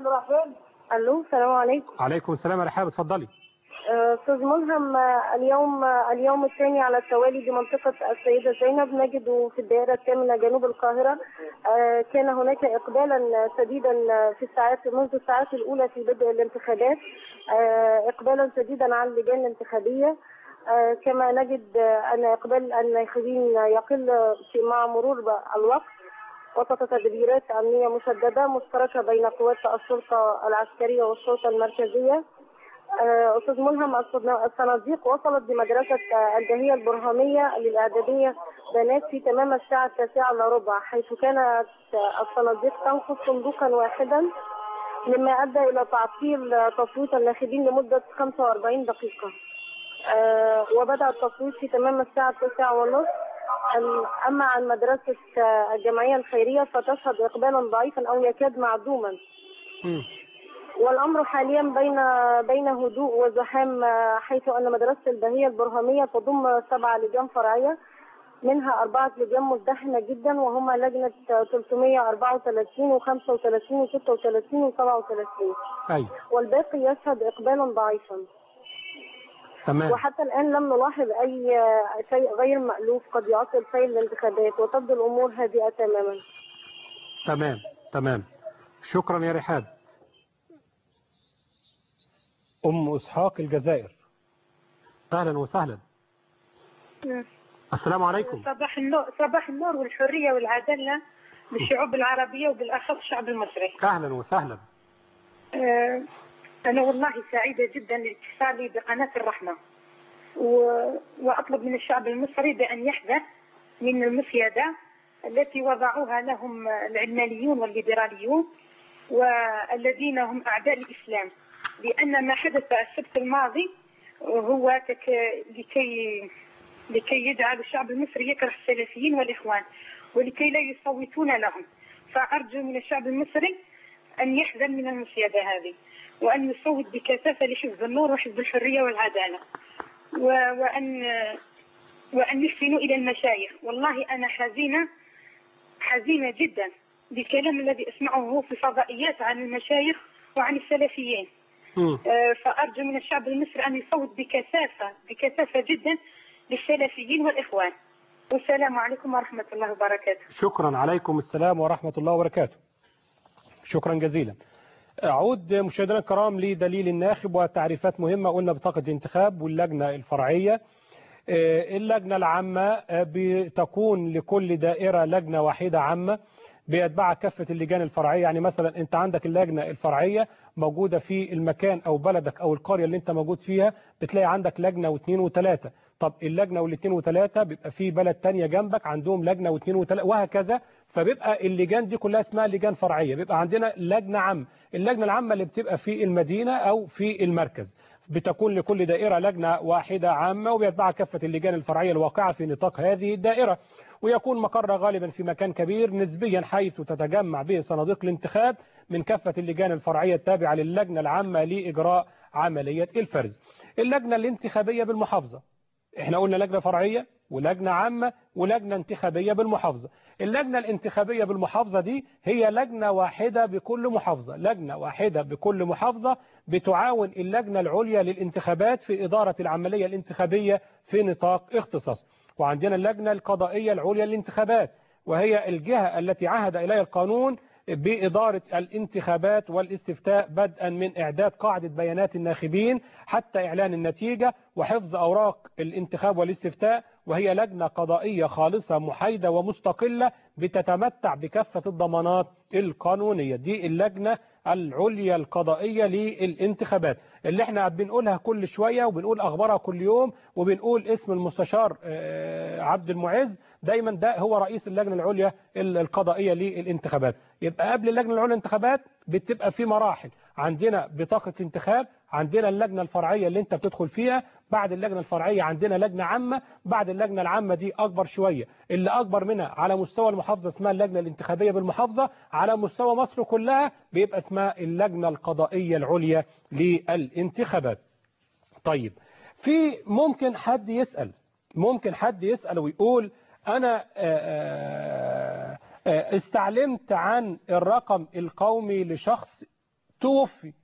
الو السلام عليكم عليكم السلام يا رحاب اتفضلي آه، استاذ ملهم آه، اليوم آه، اليوم الثاني على التوالي بمنطقه السيده زينب نجد في الدائره الثامنه جنوب القاهره آه، كان هناك اقبالا شديدا في الساعات منذ الساعات الاولى في بدء الانتخابات آه، اقبالا شديدا على اللجان الانتخابيه آه، كما نجد آه، ان اقبال الناخبين يقل في مع مرور الوقت وسط تدبيرات امنيه مشدده مشتركه بين قوات الشرطه العسكريه والشرطه المركزيه آه، استاذ ملهم الصنا- الصناديق وصلت بمدرسه آه، الدهيه البرهانيه للاعداديه بنات في تمام الساعه التاسعه الا ربع حيث كانت آه، الصناديق تنقص صندوقا واحدا مما ادى الى تعطيل آه، تصويت الناخبين لمده 45 دقيقه. آه، وبدا التصويت في تمام الساعه التاسعه والنصف أم- اما عن مدرسه آه، الجمعيه الخيريه فتشهد اقبالا ضعيفا او يكاد معدوما. والامر حاليا بين بين هدوء وزحام آه، حيث ان مدرسه البهيه البرهانيه تضم سبع لجان فرعيه منها أربعة لجان مزدحمة جدا وهما لجنة آه، 334 و35 و36 و37 أيوة والباقي يشهد إقبالا ضعيفا تمام وحتى الآن لم نلاحظ أي آه، شيء غير مألوف قد يعطل فيل الانتخابات وتبدو الأمور هادئة تماما تمام تمام شكرا يا رحاب أم إسحاق الجزائر أهلا وسهلا السلام عليكم صباح النور صباح النور والحريه والعداله للشعوب العربية وبالأخص الشعب المصري اهلا وسهلا آه، أنا والله سعيدة جدا لاتصالي بقناة الرحمة و- وأطلب من الشعب المصري بأن يحذر من المسيدة التي وضعوها لهم العلمانيون والليبراليون والذين هم أعداء الإسلام لأن ما حدث السبت الماضي هو تك... لكي لكي يجعل الشعب المصري يكره السلفيين والإخوان ولكي لا يصوتون لهم فأرجو من الشعب المصري أن يحذر من المسيدة هذه وأن يصوت بكثافة لحزب النور وحزب الحرية والعدالة و... وأن وأن يحسنوا إلى المشايخ والله أنا حزينة حزينة جدا بالكلام الذي أسمعه في الفضائيات عن المشايخ وعن السلفيين آه، فأرجو من الشعب المصري أن يصوت بكثافة بكثافة جدا للسلفيين والإخوان والسلام عليكم ورحمة الله وبركاته شكرا عليكم السلام ورحمة الله وبركاته شكرا جزيلا أعود مشاهدينا الكرام لدليل الناخب وتعريفات مهمة قلنا بطاقة الانتخاب واللجنة الفرعية آه، اللجنة العامة آه، بتكون لكل دائرة لجنة واحدة عامة بيتبعها كافة اللجان الفرعية يعني مثلا انت عندك اللجنة الفرعية موجودة في المكان او بلدك او القرية اللي انت موجود فيها بتلاقي عندك لجنة واثنين وثلاثة طب اللجنة والاثنين وثلاثة بيبقى في بلد تانية جنبك عندهم لجنة واثنين وثلاثة وهكذا فبيبقى اللجان دي كلها اسمها لجان فرعية بيبقى عندنا لجنة عامة اللجنة العامة اللي بتبقى في المدينة او في المركز بتكون لكل دائرة لجنة واحدة عامة وبيتبعها كافة اللجان الفرعية الواقعة في نطاق هذه الدائرة ويكون مقرها غالبا في مكان كبير نسبيا حيث تتجمع به صناديق الانتخاب من كافة اللجان الفرعية التابعة للجنة العامة لإجراء عملية الفرز اللجنة الانتخابية بالمحافظة احنا قلنا لجنة فرعية ولجنة عامة ولجنة انتخابية بالمحافظة اللجنة الانتخابية بالمحافظة دي هي لجنة واحدة بكل محافظة لجنة واحدة بكل محافظة بتعاون اللجنة العليا للانتخابات في إدارة العملية الانتخابية في نطاق اختصاص وعندنا اللجنة القضائية العليا للانتخابات وهي الجهة التي عهد إليها القانون بإدارة الانتخابات والاستفتاء بدءا من إعداد قاعدة بيانات الناخبين حتى إعلان النتيجة وحفظ أوراق الانتخاب والاستفتاء وهي لجنة قضائية خالصة محايدة ومستقلة بتتمتع بكافة الضمانات القانونية دي اللجنة العليا القضائية للانتخابات اللي احنا بنقولها كل شوية وبنقول أخبارها كل يوم وبنقول اسم المستشار آه، عبد المعز دايما ده هو رئيس اللجنة العليا القضائية للانتخابات يبقى قبل اللجنة العليا للانتخابات بتبقى في مراحل عندنا بطاقة انتخاب عندنا اللجنة الفرعية اللي انت بتدخل فيها بعد اللجنة الفرعية عندنا لجنة عامة بعد اللجنة العامة دي أكبر شوية اللي أكبر منها على مستوى المحافظة اسمها اللجنة الانتخابية بالمحافظة على مستوى مصر كلها بيبقى اسمها اللجنة القضائية العليا للانتخابات طيب في ممكن حد يسأل ممكن حد يسأل ويقول أنا آه، آه، استعلمت عن الرقم القومي لشخص توفي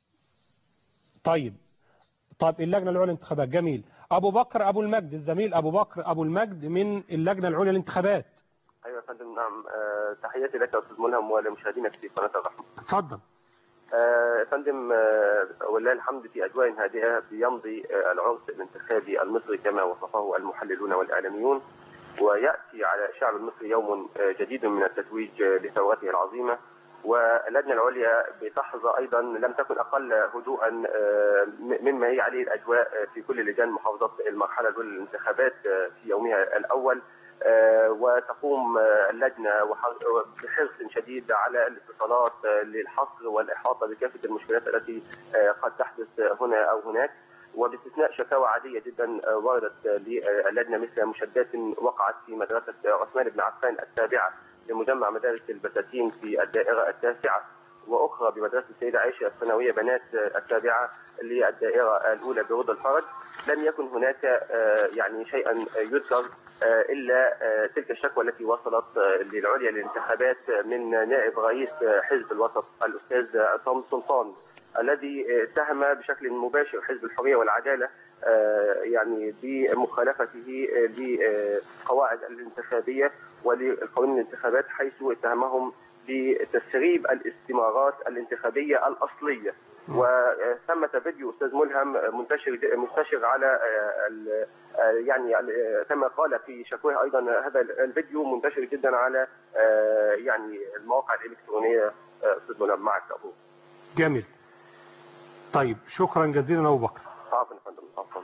طيب طيب اللجنة العليا للانتخابات جميل أبو بكر أبو المجد الزميل أبو بكر أبو المجد من اللجنة العليا للانتخابات ايوه يا فندم نعم آه، تحياتي لك يا استاذ ملهم ولمشاهدينك في قناه الرحمه اتفضل آه، يا فندم آه، ولله الحمد في اجواء هادئه بيمضي آه، العرس الانتخابي المصري كما وصفه المحللون والاعلاميون وياتي على الشعب المصري يوم آه، جديد من التتويج آه، لثورته العظيمه واللجنه العليا بتحظى ايضا لم تكن اقل هدوءا آه، م- مما هي عليه الاجواء آه، في كل لجان محافظات المرحله الاولى للانتخابات آه، في يومها الاول آه، وتقوم آه، اللجنه وح- بحرص شديد على الاتصالات آه، للحصر والاحاطه بكافه المشكلات التي آه، قد تحدث هنا او هناك وباستثناء شكاوى عاديه جدا آه، وردت آه، للجنه مثل مشادات وقعت في مدرسه عثمان بن عفان التابعه لمجمع مدارس البساتين في الدائره التاسعه واخرى بمدرسه السيده عائشه الثانويه بنات آه، التابعه للدائره الاولى برود الفرج لم يكن هناك آه، يعني شيئا يذكر آه، الا آه، تلك الشكوى التي وصلت آه، للعليا للانتخابات من نائب رئيس آه، حزب الوسط الاستاذ عصام سلطان الذي آه، اتهم بشكل مباشر حزب الحريه والعداله آه، يعني بمخالفته آه، لقواعد الانتخابيه ولقوانين الانتخابات حيث اتهمهم بتسريب الاستمارات الانتخابيه الاصليه وثمة فيديو استاذ ملهم منتشر منتشر على آه، ال- آه، يعني آه، كما قال في شكواه ايضا هذا الفيديو منتشر جدا على آه، يعني المواقع الالكترونيه آه، استاذ ملهم معك ابو جميل طيب شكرا جزيلا أبو بكر عفوا يا فندم عفوا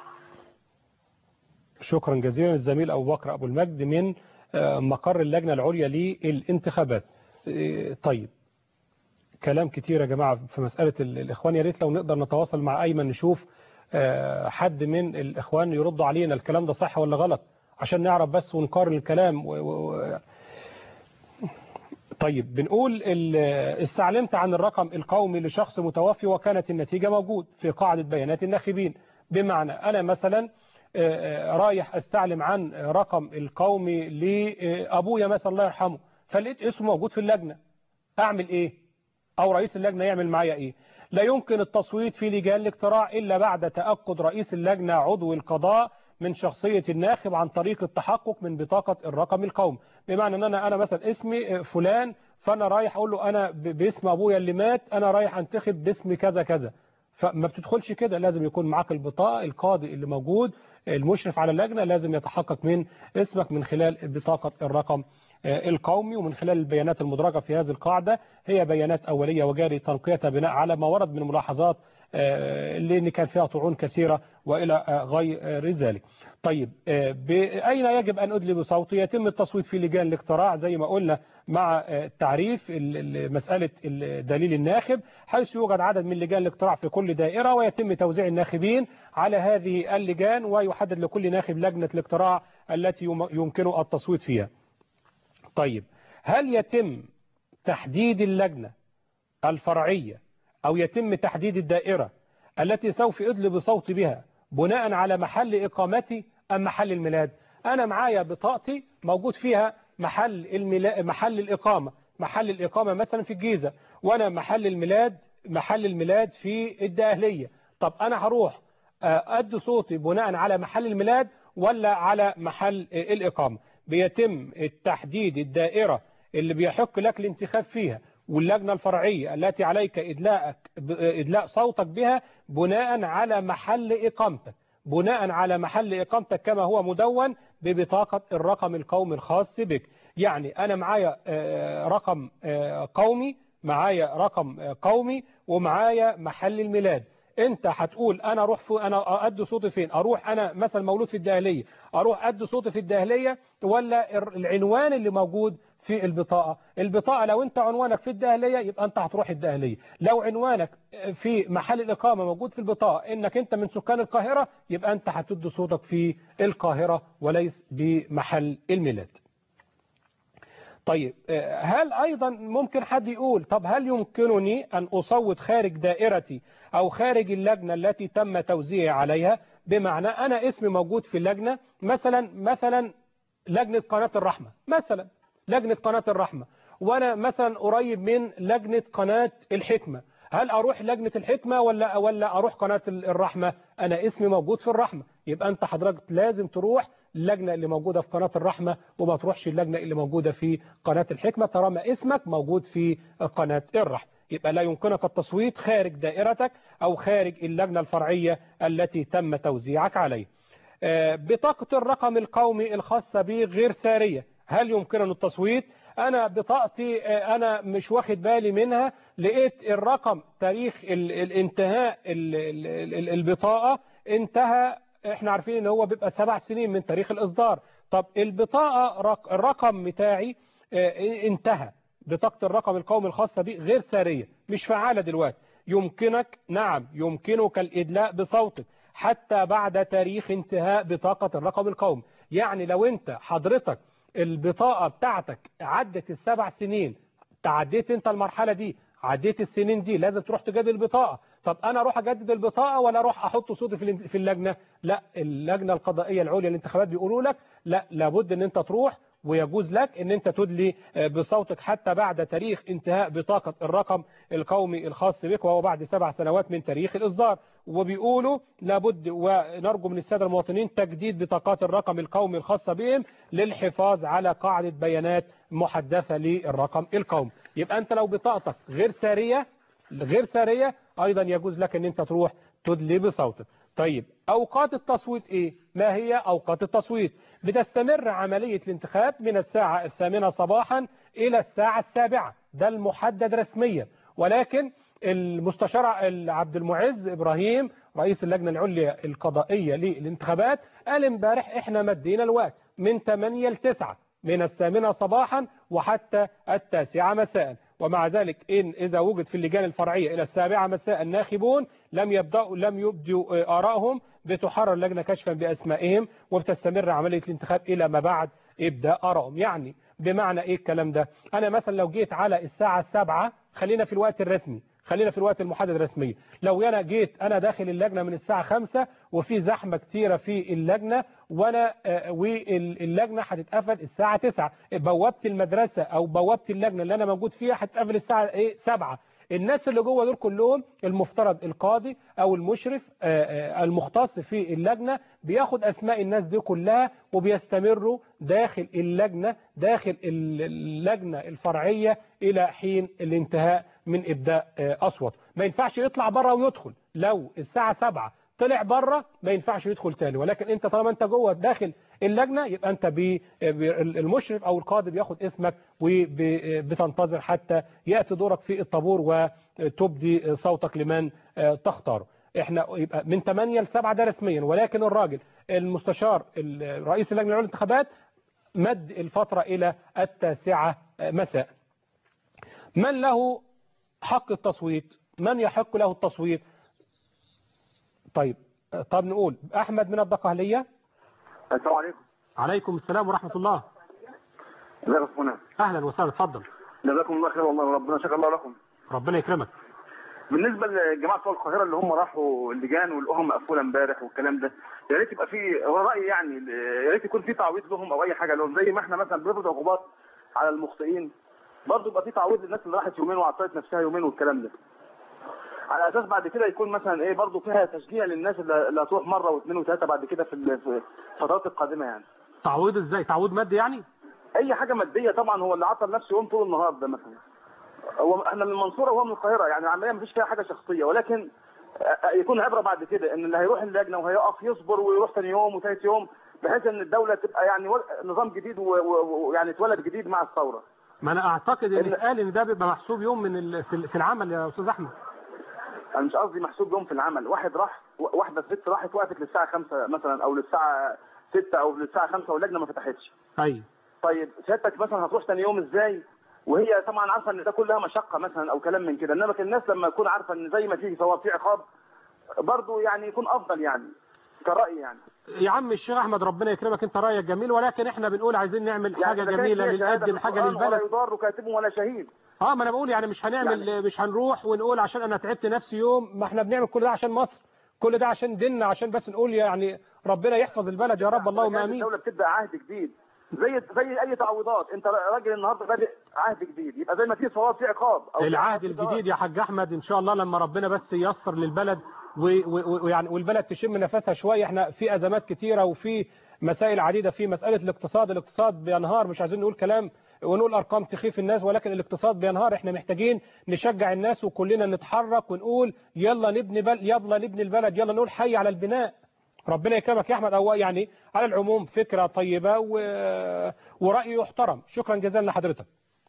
شكرا جزيلا الزميل أبو بكر أبو المجد من آه، مقر اللجنة العليا للانتخابات آه، طيب كلام كتير يا جماعة في مسألة ال- الإخوان يا ريت لو نقدر نتواصل مع أيمن نشوف آه، حد من الإخوان يردوا علينا الكلام ده صح ولا غلط عشان نعرف بس ونقارن الكلام و... و... و... طيب بنقول ال- استعلمت عن الرقم القومي لشخص متوفي وكانت النتيجة موجود في قاعدة بيانات الناخبين بمعنى أنا مثلا آه، آه، رايح استعلم عن رقم القومي لأبويا مثلا الله يرحمه فلقيت اسمه موجود في اللجنة أعمل إيه أو رئيس اللجنة يعمل معايا إيه لا يمكن التصويت في لجان الاقتراع إلا بعد تأكد رئيس اللجنة عضو القضاء من شخصية الناخب عن طريق التحقق من بطاقة الرقم القومي بمعنى ان انا انا مثلا اسمي فلان فانا رايح اقول له انا ب- باسم ابويا اللي مات انا رايح انتخب باسم كذا كذا فما بتدخلش كده لازم يكون معاك البطاقة القاضي اللي موجود المشرف على اللجنة لازم يتحقق من اسمك من خلال بطاقة الرقم آه، القومي ومن خلال البيانات المدرجة في هذه القاعدة هي بيانات أولية وجاري تنقيتها بناء على ما ورد من ملاحظات آه، لأن كان فيها طعون كثيرة وإلى آه، غير ذلك طيب آه، ب- أين يجب أن أدلي بصوتي يتم التصويت في لجان الاقتراع زي ما قلنا مع آه، تعريف ال- ال- مسألة ال- دليل الناخب حيث يوجد عدد من لجان الاقتراع في كل دائرة ويتم توزيع الناخبين على هذه اللجان ويحدد لكل ناخب لجنة الاقتراع التي يم- يمكنه التصويت فيها طيب هل يتم تحديد اللجنة الفرعية أو يتم تحديد الدائرة التي سوف أدلي بصوتي بها بناء على محل إقامتي أم محل الميلاد أنا معايا بطاقتي موجود فيها محل الميلا... محل الإقامة محل الإقامة مثلا في الجيزة وأنا محل الميلاد محل الميلاد في الدقهلية طب أنا هروح آه، أدي صوتي بناء على محل الميلاد ولا على محل آه، الإقامة بيتم التحديد الدائرة اللي بيحق لك الانتخاب فيها واللجنة الفرعية التي عليك إدلاءك إدلاء صوتك بها بناء على محل إقامتك بناء على محل إقامتك كما هو مدون ببطاقة الرقم القومي الخاص بك يعني أنا معايا آه، رقم آه، قومي معايا رقم آه، قومي ومعايا محل الميلاد انت هتقول انا اروح في انا ادي صوتي فين اروح انا مثلا مولود في الدهليه اروح ادي صوتي في الدهليه ولا الر- العنوان اللي موجود في البطاقه البطاقه لو انت عنوانك في الدهليه يبقى انت هتروح الدهليه لو عنوانك في محل الاقامه موجود في البطاقه انك انت من سكان القاهره يبقى انت هتدي صوتك في القاهره وليس بمحل الميلاد طيب آه، هل أيضا ممكن حد يقول طب هل يمكنني أن أصوت خارج دائرتي أو خارج اللجنة التي تم توزيعي عليها بمعنى أنا اسمي موجود في اللجنة مثلا مثلا لجنة قناة الرحمة مثلا لجنة قناة الرحمة وأنا مثلا قريب من لجنة قناة الحكمة هل أروح لجنة الحكمة ولا ولا أروح قناة الرحمة أنا اسمي موجود في الرحمة يبقى أنت حضرتك لازم تروح اللجنة اللي موجودة في قناة الرحمة وما تروحش اللجنة اللي موجودة في قناة الحكمة طالما اسمك موجود في قناة الرحمة يبقى لا يمكنك التصويت خارج دائرتك أو خارج اللجنة الفرعية التي تم توزيعك عليه آه، بطاقة الرقم القومي الخاصة بي غير سارية هل يمكنني التصويت أنا بطاقتي آه، أنا مش واخد بالي منها لقيت الرقم تاريخ ال- الانتهاء ال- ال- ال- البطاقة انتهى احنا عارفين ان هو بيبقى سبع سنين من تاريخ الإصدار طب البطاقة رق- الرقم بتاعي آه، انتهى بطاقة الرقم القومي الخاصة بي غير سارية مش فعالة دلوقتي يمكنك نعم يمكنك الإدلاء بصوتك حتى بعد تاريخ انتهاء بطاقة الرقم القومي يعني لو انت حضرتك البطاقة بتاعتك عدت السبع سنين تعديت انت المرحلة دي عديت السنين دي لازم تروح تجدد البطاقة طب انا اروح اجدد البطاقة ولا اروح احط صوتي في الان- في اللجنة لا اللجنة القضائية العليا للانتخابات بيقولوا لك لا لابد ان انت تروح ويجوز لك ان انت تدلي آه، بصوتك حتى بعد تاريخ انتهاء بطاقة الرقم القومي الخاص بك وهو بعد سبع سنوات من تاريخ الإصدار وبيقولوا لابد ونرجو من السادة المواطنين تجديد بطاقات الرقم القومي الخاصة بهم للحفاظ على قاعدة بيانات محدثة للرقم القومي يبقى أنت لو بطاقتك غير سارية غير سارية أيضا يجوز لك أن أنت تروح تدلي بصوتك طيب أوقات التصويت إيه؟ ما هي أوقات التصويت؟ بتستمر عملية الانتخاب من الساعة الثامنة صباحا إلى الساعة السابعة ده المحدد رسميا ولكن المستشار عبد المعز إبراهيم رئيس اللجنة العليا القضائية للانتخابات قال امبارح احنا مدينا الوقت من 8 ل 9 من الثامنة صباحا وحتى التاسعة مساء ومع ذلك إن إذا وجد في اللجان الفرعية إلى السابعة مساء ناخبون لم يبدأوا لم يبدوا آرائهم بتحرر اللجنة كشفا بأسمائهم وبتستمر عملية الانتخاب إلى ما بعد إبداء آرائهم يعني بمعنى إيه الكلام ده أنا مثلا لو جيت على الساعة السابعة خلينا في الوقت الرسمي خلينا في الوقت المحدد رسميا لو انا جيت انا داخل اللجنه من الساعه 5 وفي زحمه كتيره في اللجنه وانا واللجنه هتتقفل الساعه 9 بوابه المدرسه او بوابه اللجنه اللي انا موجود فيها هتتقفل الساعه ايه 7 الناس اللي جوه دول كلهم المفترض القاضي او المشرف المختص في اللجنه بياخد اسماء الناس دي كلها وبيستمروا داخل اللجنه داخل اللجنه الفرعيه الى حين الانتهاء من ابداء اصوات ما ينفعش يطلع بره ويدخل لو الساعه 7 طلع بره ما ينفعش يدخل تاني ولكن انت طالما انت جوه داخل اللجنه يبقى انت بي المشرف او القاضي بياخد اسمك وبتنتظر حتى ياتي دورك في الطابور وتبدي صوتك لمن تختاره احنا يبقى من 8 ل 7 ده رسميا ولكن الراجل المستشار رئيس اللجنه العليا للانتخابات مد الفتره الى التاسعه مساء من له حق التصويت من يحق له التصويت طيب طب نقول احمد من الدقهليه السلام عليكم عليكم السلام ورحمه الله ازيك يا اخونا اهلا وسهلا اتفضل جزاكم الله خير والله ربنا شكر الله لكم ربنا يكرمك بالنسبه لجماعه بتوع القاهره اللي هم راحوا اللجان ولقوهم مقفوله امبارح والكلام ده يا ريت يبقى في هو رايي يعني يا ريت يكون في تعويض لهم او اي حاجه لهم زي ما احنا مثلا بنفرض عقوبات على المخطئين برضه يبقى في تعويض للناس اللي راحت يومين وعطلت نفسها يومين والكلام ده على اساس بعد كده يكون مثلا ايه برضه فيها تشجيع للناس اللي هتروح مره واثنين وثلاثه بعد كده في الفترات القادمه يعني تعويض ازاي تعويض مادي يعني اي حاجه ماديه طبعا هو اللي عطل نفسه يوم طول النهار ده مثلا هو احنا من المنصوره وهو من القاهره يعني العمليه مفيش فيها حاجه شخصيه ولكن يكون عبره بعد كده ان اللي هيروح اللجنه وهيقف يصبر ويروح ثاني يوم وثالث يوم بحيث ان الدوله تبقى يعني نظام جديد ويعني اتولد جديد مع الثوره ما انا اعتقد ان اتقال ان ده بيبقى محسوب يوم من في العمل يا استاذ احمد انا مش قصدي محسوب يوم في العمل واحد راح واحده ست راحت وقفت للساعه 5 مثلا او للساعه 6 او للساعه 5 واللجنه ما فتحتش ايوه طيب سيادتك مثلا هتروح ثاني يوم ازاي وهي طبعا عارفه ان ده كلها مشقه مثلا او كلام من كده انما الناس لما تكون عارفه ان زي ما تيجي ثواب في عقاب برضه يعني يكون افضل يعني كرايي يعني يا عم الشيخ احمد ربنا يكرمك انت رايك جميل ولكن احنا بنقول عايزين نعمل يعني حاجه جميله نقدم حاجه للبلد ولا يضار كاتب ولا شهيد اه ما انا بقول يعني مش هنعمل يعني مش هنروح ونقول عشان انا تعبت نفسي يوم ما احنا بنعمل كل ده عشان مصر كل ده عشان ديننا عشان بس نقول يعني ربنا يحفظ البلد يا رب اللهم امين الدوله بتبدا عهد جديد زي زي اي تعويضات انت راجل النهارده بادئ عهد جديد يبقى زي ما في ثواب في عقاب أو العهد الجديد يا حاج احمد ان شاء الله لما ربنا بس ييسر للبلد ويعني والبلد تشم نفسها شويه احنا في ازمات كتيره وفي مسائل عديده في مساله الاقتصاد الاقتصاد بينهار مش عايزين نقول كلام ونقول ارقام تخيف الناس ولكن الاقتصاد بينهار احنا محتاجين نشجع الناس وكلنا نتحرك ونقول يلا نبني بل يلا نبني البلد يلا نقول حي على البناء ربنا يكرمك يا احمد او يعني على العموم فكره طيبه و... وراي يحترم شكرا جزيلا لحضرتك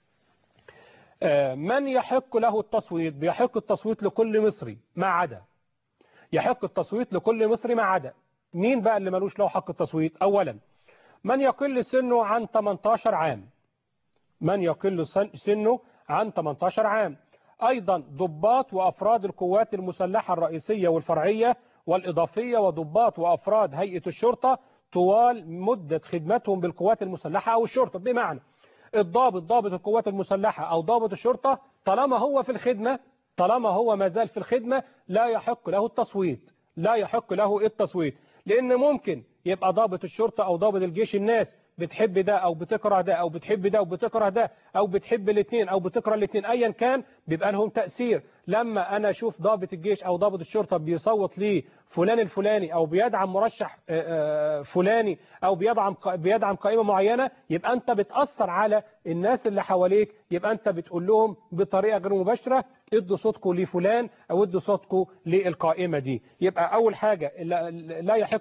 من يحق له التصويت بيحق التصويت لكل مصري ما عدا يحق التصويت لكل مصري ما عدا مين بقى اللي ملوش له حق التصويت اولا من يقل سنه عن 18 عام من يقل سنه عن 18 عام ايضا ضباط وافراد القوات المسلحه الرئيسيه والفرعيه والإضافية وضباط وأفراد هيئة الشرطة طوال مدة خدمتهم بالقوات المسلحة أو الشرطة بمعنى الضابط ضابط القوات المسلحة أو ضابط الشرطة طالما هو في الخدمة طالما هو ما زال في الخدمة لا يحق له التصويت لا يحق له التصويت لأن ممكن يبقى ضابط الشرطة أو ضابط الجيش الناس بتحب ده أو بتكره ده أو بتحب ده وبتكره ده أو بتحب الاثنين أو بتكره الاثنين أيا كان بيبقى لهم تأثير لما انا اشوف ضابط الجيش او ضابط الشرطه بيصوت ليه فلان الفلاني او بيدعم مرشح آه، آه، فلاني او بيدعم ق- بيدعم قائمه معينه يبقى انت بتاثر على الناس اللي حواليك يبقى انت بتقول لهم بطريقه غير مباشره ادوا صوتكم لفلان او ادوا صوتكم للقائمه دي يبقى اول حاجه لا, لا يحق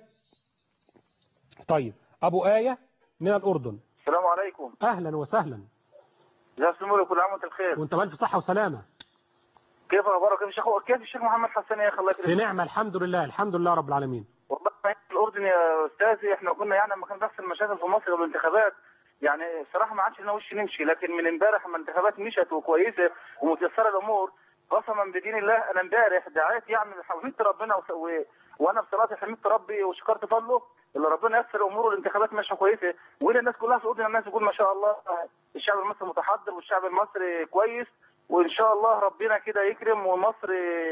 طيب ابو ايه من الاردن السلام عليكم اهلا وسهلا يا سمو كل عام وانت بخير وانت بالف صحه وسلامه كيف اخبارك كيف الشيخ كيف الشيخ محمد حسن يا اخي الله في يكرمك نعمه الحمد لله الحمد لله رب العالمين والله في الاردن يا استاذي احنا كنا يعني لما كان بيحصل مشاكل في مصر والانتخابات يعني صراحه ما عادش لنا وش نمشي لكن من امبارح لما الانتخابات مشت وكويسه ومتيسره الامور قسما بدين الله انا امبارح دعيت يعني حمدت ربنا وس- و... وانا بصلاتي حمدت ربي وشكرت فضله اللي ربنا يسر الامور والانتخابات ماشيه كويسه وين الناس كلها في الاردن الناس تقول ما شاء الله الشعب المصري متحضر والشعب المصري كويس وان شاء الله ربنا كده يكرم ومصر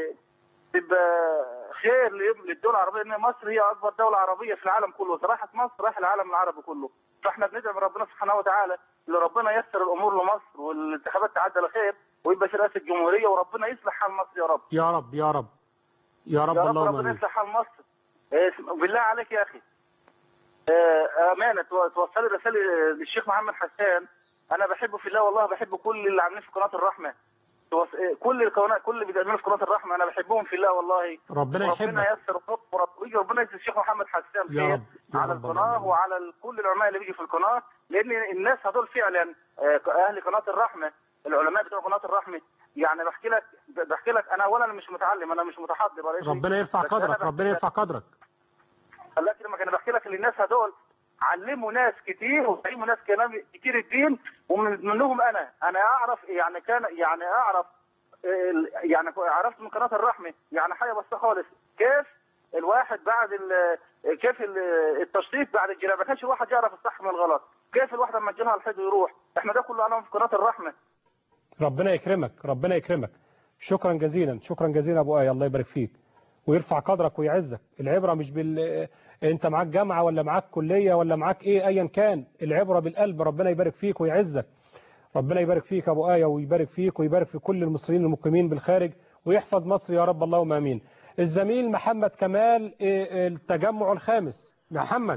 تبقى خير لل- للدول العربيه لان مصر هي اكبر دوله عربيه في العالم كله صراحه مصر راح العالم العربي كله فاحنا بندعم ربنا سبحانه وتعالى اللي ربنا يسر الامور لمصر والانتخابات تعدي على خير ويبقى في رئاسه الجمهوريه وربنا يصلح حال مصر يا رب يا رب يا رب يا رب يا رب اللهم ربنا امين يصلح حال مصر إيه، بالله عليك يا اخي آه، امانه تو- توصلي رساله للشيخ محمد حسان انا بحبه في الله والله بحب كل اللي عاملين في قناه الرحمه توص- إيه، كل القناه كل اللي بيعملوا في قناه الرحمه انا بحبهم في الله والله ربنا ربنا يحبك يسر الخط ورب- ويجي ربنا يجزي الشيخ محمد حسان يا خير رب يا على رب القناه وعلى ال- كل العلماء اللي بيجي في القناه لان الناس هدول فعلا آه، اهل قناه الرحمه العلماء بتوع قناه الرحمه يعني بحكي لك بحكي لك انا اولا مش متعلم انا مش متحضر ولا شيء. ربنا يرفع بس أنا قدرك بحكي ربنا لك- يرفع قدرك الله يكرمك انا بحكي لك ان الناس هدول علموا ناس كتير وفهموا ناس كلام كتير الدين ومن منهم انا انا اعرف يعني كان يعني اعرف ال- يعني عرفت من قناه الرحمه يعني حاجه بس خالص كيف الواحد بعد ال- كيف ال- التشريف بعد الجنازه ما كانش الواحد يعرف الصح من الغلط كيف الواحد لما تجيلها الحج ويروح احنا ده كله انا في قناه الرحمه ربنا يكرمك ربنا يكرمك شكرا جزيلا شكرا جزيلا ابو ايه الله يبارك فيك ويرفع قدرك ويعزك العبره مش بال انت معاك جامعه ولا معاك كليه ولا معاك ايه ايا كان العبره بالقلب ربنا يبارك فيك ويعزك ربنا يبارك فيك يا ابو ايه ويبارك فيك ويبارك في كل المصريين المقيمين بالخارج ويحفظ مصر يا رب اللهم امين الزميل محمد كمال إيه، التجمع الخامس محمد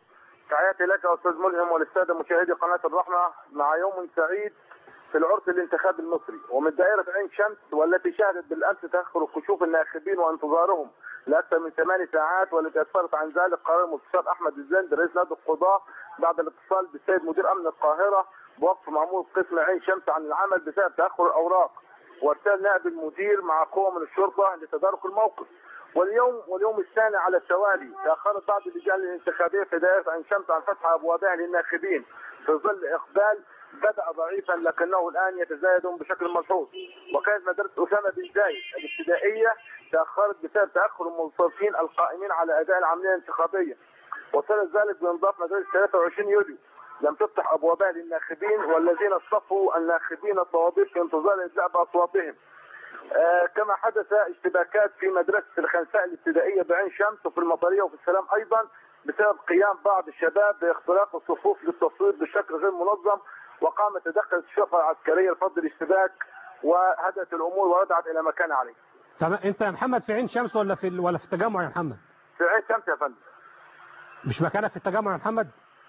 تحياتي لك يا استاذ ملهم وللساده مشاهدي قناه الرحمه مع يوم سعيد في العرس الانتخابي المصري ومن دائره عين شمس والتي شهدت بالامس تاخر كشوف الناخبين وانتظارهم لاكثر من ثمان ساعات والتي اسفرت عن ذلك قرار المستشار احمد الزند رئيس نادي القضاه بعد الاتصال بالسيد مدير امن القاهره بوقف معمول قسم عين شمس عن العمل بسبب تاخر الاوراق وارسال نائب المدير مع قوه من الشرطه لتدارك الموقف واليوم واليوم الثاني على التوالي تاخرت بعض اللجان الانتخابيه في دائره عين شمس عن فتح ابوابها للناخبين في ظل اقبال بدا ضعيفا لكنه الان يتزايد بشكل ملحوظ وكانت مدرسه اسامه بن زايد الابتدائيه تاخرت بسبب تاخر الموظفين القائمين على اداء العمليه الانتخابيه وصل ذلك بانضاف مدرسه 23 يوليو لم تفتح ابوابها للناخبين والذين اصطفوا الناخبين الطوابير في انتظار ادلاء باصواتهم آه، كما حدث اشتباكات في مدرسة الخنساء الابتدائية بعين شمس وفي المطرية وفي السلام أيضا بسبب قيام بعض الشباب باختراق الصفوف للتصويت بشكل غير منظم وقام تدخل الشرطة العسكرية لفض الاشتباك وهدأت الأمور ورجعت إلى مكان عليه تمام انت يا محمد في عين شمس ولا في ال- ولا في التجمع يا محمد في عين شمس يا فندم مش مكانك في التجمع يا محمد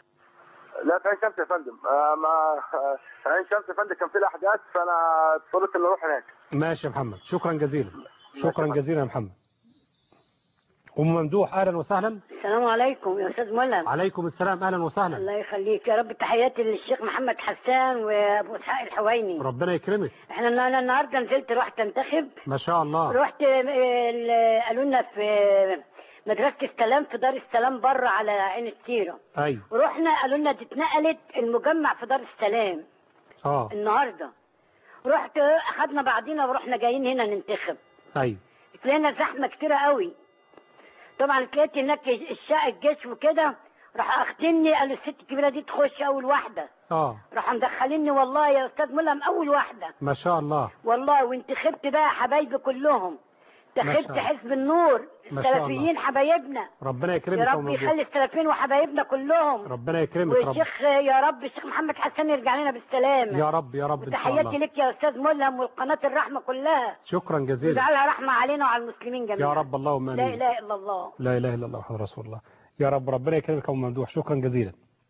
لا في عين شمس يا فندم آه ما آه في عين شمس يا فندم كان في الأحداث فأنا اضطريت إني أروح هناك ماشي يا محمد شكرا جزيلا شكرا جزيلا يا محمد ام ممدوح اهلا وسهلا السلام عليكم يا استاذ ملهم عليكم السلام اهلا وسهلا الله يخليك يا رب تحياتي للشيخ محمد حسان وابو اسحاق الحويني ربنا يكرمك احنا انا النهارده نزلت رحت انتخب ما شاء الله رحت ال- قالوا لنا في مدرسه السلام في دار السلام بره على عين السيره ايوه ورحنا قالوا لنا دي اتنقلت المجمع في دار السلام اه النهارده رحت اخدنا بعضينا ورحنا جايين هنا ننتخب ايوه تلاقينا زحمه كتيره قوي طبعا تلاقيت هناك الشقه الجيش وكده راح اخدني قالوا الست الكبيره دي تخش اول واحده اه راح مدخليني والله يا استاذ ملهم اول واحده ما شاء الله والله وانتخبت بقى حبايبي كلهم دخلت الله. حزب النور ما شاء الله. السلفيين حبايبنا ربنا يكرمك يا يا رب أم ممدوح. يخلي السلفيين وحبايبنا كلهم ربنا يكرمك رب والشيخ يا رب الشيخ محمد حسن يرجع لنا بالسلامه يا رب يا رب ان شاء تحياتي الله لك يا استاذ ملهم والقناه الرحمه كلها شكرا جزيلا ويجعلها رحمه علينا وعلى المسلمين جميعا يا رب اللهم لا امين اله الا الله لا اله الا الله محمد رسول الله يا رب ربنا يكرمك يا ام ممدوح شكرا جزيلا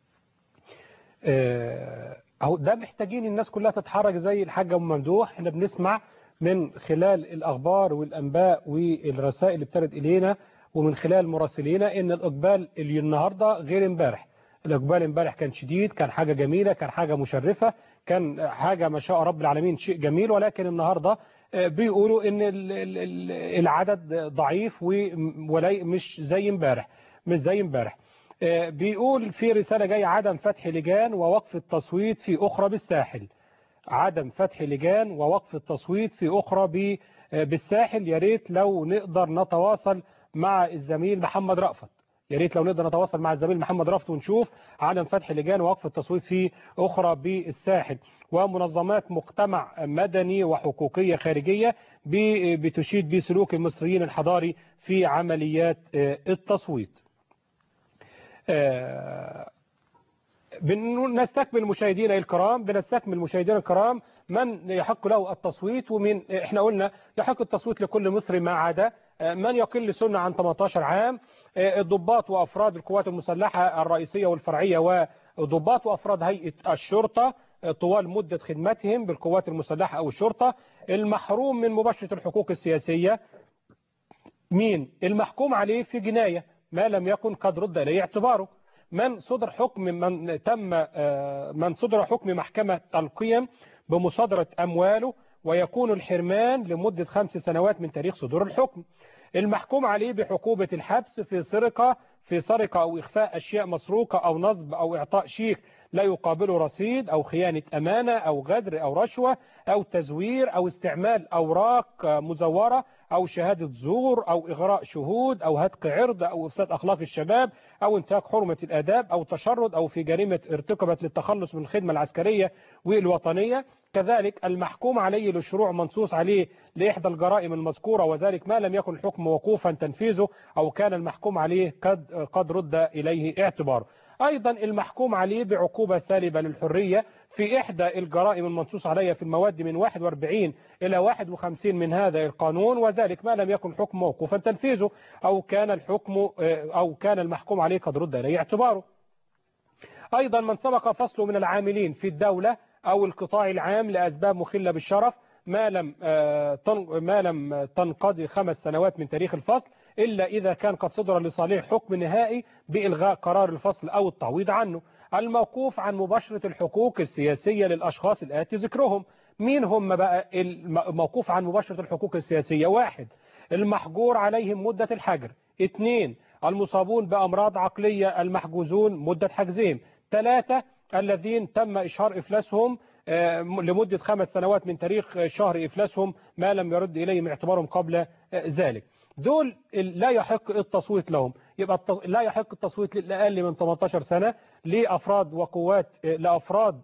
آه، اهو ده محتاجين الناس كلها تتحرك زي الحاجه ام ممدوح احنا بنسمع من خلال الاخبار والانباء والرسائل اللي بترد الينا ومن خلال مراسلينا ان الاقبال اللي النهارده غير امبارح الاقبال امبارح كان شديد كان حاجه جميله كان حاجه مشرفه كان حاجه ما شاء رب العالمين شيء جميل ولكن النهارده آه، بيقولوا ان ال- ال- ال- العدد ضعيف و- ولا مش زي امبارح مش زي امبارح آه، بيقول في رسالة جاية عدم فتح لجان ووقف التصويت في أخرى بالساحل عدم فتح لجان ووقف التصويت في أخرى ب- آه، بالساحل يا ريت لو نقدر نتواصل مع الزميل محمد رأفت يا ريت لو نقدر نتواصل مع الزميل محمد رأفت ونشوف عدم فتح لجان ووقف التصويت في أخرى بالساحل ومنظمات مجتمع مدني وحقوقية خارجية ب- بتشيد بسلوك المصريين الحضاري في عمليات آه، التصويت آه، بنستكمل مشاهدينا الكرام بنستكمل مشاهدينا الكرام من يحق له التصويت ومن احنا قلنا يحق التصويت لكل مصري ما عدا آه، من يقل سنة عن 18 عام آه، الضباط وأفراد القوات المسلحة الرئيسية والفرعية وضباط وأفراد هيئة الشرطة آه، طوال مدة خدمتهم بالقوات المسلحة أو الشرطة المحروم من مباشرة الحقوق السياسية مين المحكوم عليه في جناية ما لم يكن قد رد إليه اعتباره من صدر حكم من تم آه، من صدر حكم محكمة القيم بمصادرة أمواله ويكون الحرمان لمدة خمس سنوات من تاريخ صدور الحكم المحكوم عليه بحقوبة الحبس في سرقة في سرقة أو إخفاء أشياء مسروقة أو نصب أو إعطاء شيك لا يقابله رصيد أو خيانة أمانة أو غدر أو رشوة أو تزوير أو استعمال أوراق آه، مزورة أو شهادة زور أو إغراء شهود أو هتك عرض أو إفساد أخلاق الشباب أو انتهاك حرمة الآداب أو تشرد أو في جريمة ارتكبت للتخلص من الخدمة العسكرية والوطنية كذلك المحكوم عليه للشروع منصوص عليه لإحدى الجرائم المذكورة وذلك ما لم يكن الحكم موقوفا تنفيذه أو كان المحكوم عليه قد قد رد إليه اعتباره أيضا المحكوم عليه بعقوبة سالبة للحرية في إحدى الجرائم المنصوص عليها في المواد من 41 إلى 51 من هذا القانون وذلك ما لم يكن الحكم موقوفا تنفيذه أو كان الحكم أو كان المحكوم عليه قد رد إليه اعتباره أيضا من سبق فصله من العاملين في الدولة أو القطاع العام لأسباب مخلة بالشرف ما لم آه، تن- ما لم تنقضي خمس سنوات من تاريخ الفصل إلا إذا كان قد صدر لصالح حكم نهائي بإلغاء قرار الفصل أو التعويض عنه الموقوف عن مباشرة الحقوق السياسية للأشخاص الآتي ذكرهم مين هم بقى الموقوف عن مباشرة الحقوق السياسية واحد المحجور عليهم مدة الحجر اثنين المصابون بأمراض عقلية المحجوزون مدة حجزهم ثلاثة الذين تم إشهار إفلاسهم آه، لمدة خمس سنوات من تاريخ شهر إفلاسهم ما لم يرد إليهم اعتبارهم قبل آه، ذلك دول لا يحق التصويت لهم يبقى التص- لا يحق التصويت للأقل من 18 سنة لأفراد وقوات آه، لأفراد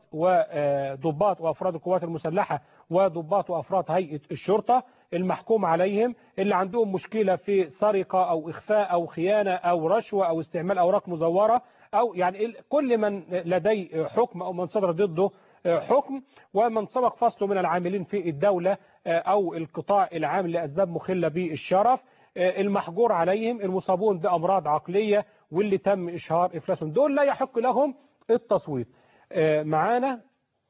وضباط وأفراد القوات المسلحة وضباط وأفراد هيئة الشرطة المحكوم عليهم اللي عندهم مشكلة في سرقة أو إخفاء أو خيانة أو رشوة أو استعمال أوراق مزورة أو يعني ال- كل من لديه حكم أو من صدر ضده حكم ومن سبق فصله من العاملين في الدولة أو القطاع العام لأسباب مخلة بالشرف المحجور عليهم المصابون بأمراض عقلية واللي تم إشهار إفلاسهم دول لا يحق لهم التصويت معانا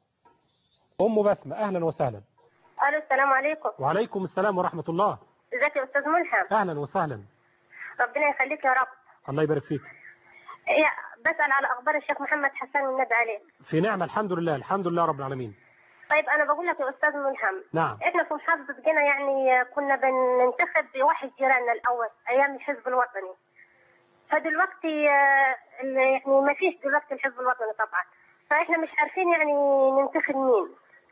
أم بسمة أهلا وسهلا الو السلام عليكم وعليكم السلام ورحمة الله ازيك يا استاذ ملحم أهلا وسهلا ربنا يخليك يا رب الله يبارك فيك يا بسال على اخبار الشيخ محمد حسن والنبي عليه في نعمة الحمد لله الحمد لله رب العالمين طيب انا بقول لك يا استاذ ملحم نعم احنا في محافظه جنة يعني كنا بننتخب بواحد جيراننا الاول ايام الحزب الوطني فدلوقتي آه، ال- يعني ما فيش دلوقتي الحزب الوطني طبعا فاحنا مش عارفين يعني ننتخب مين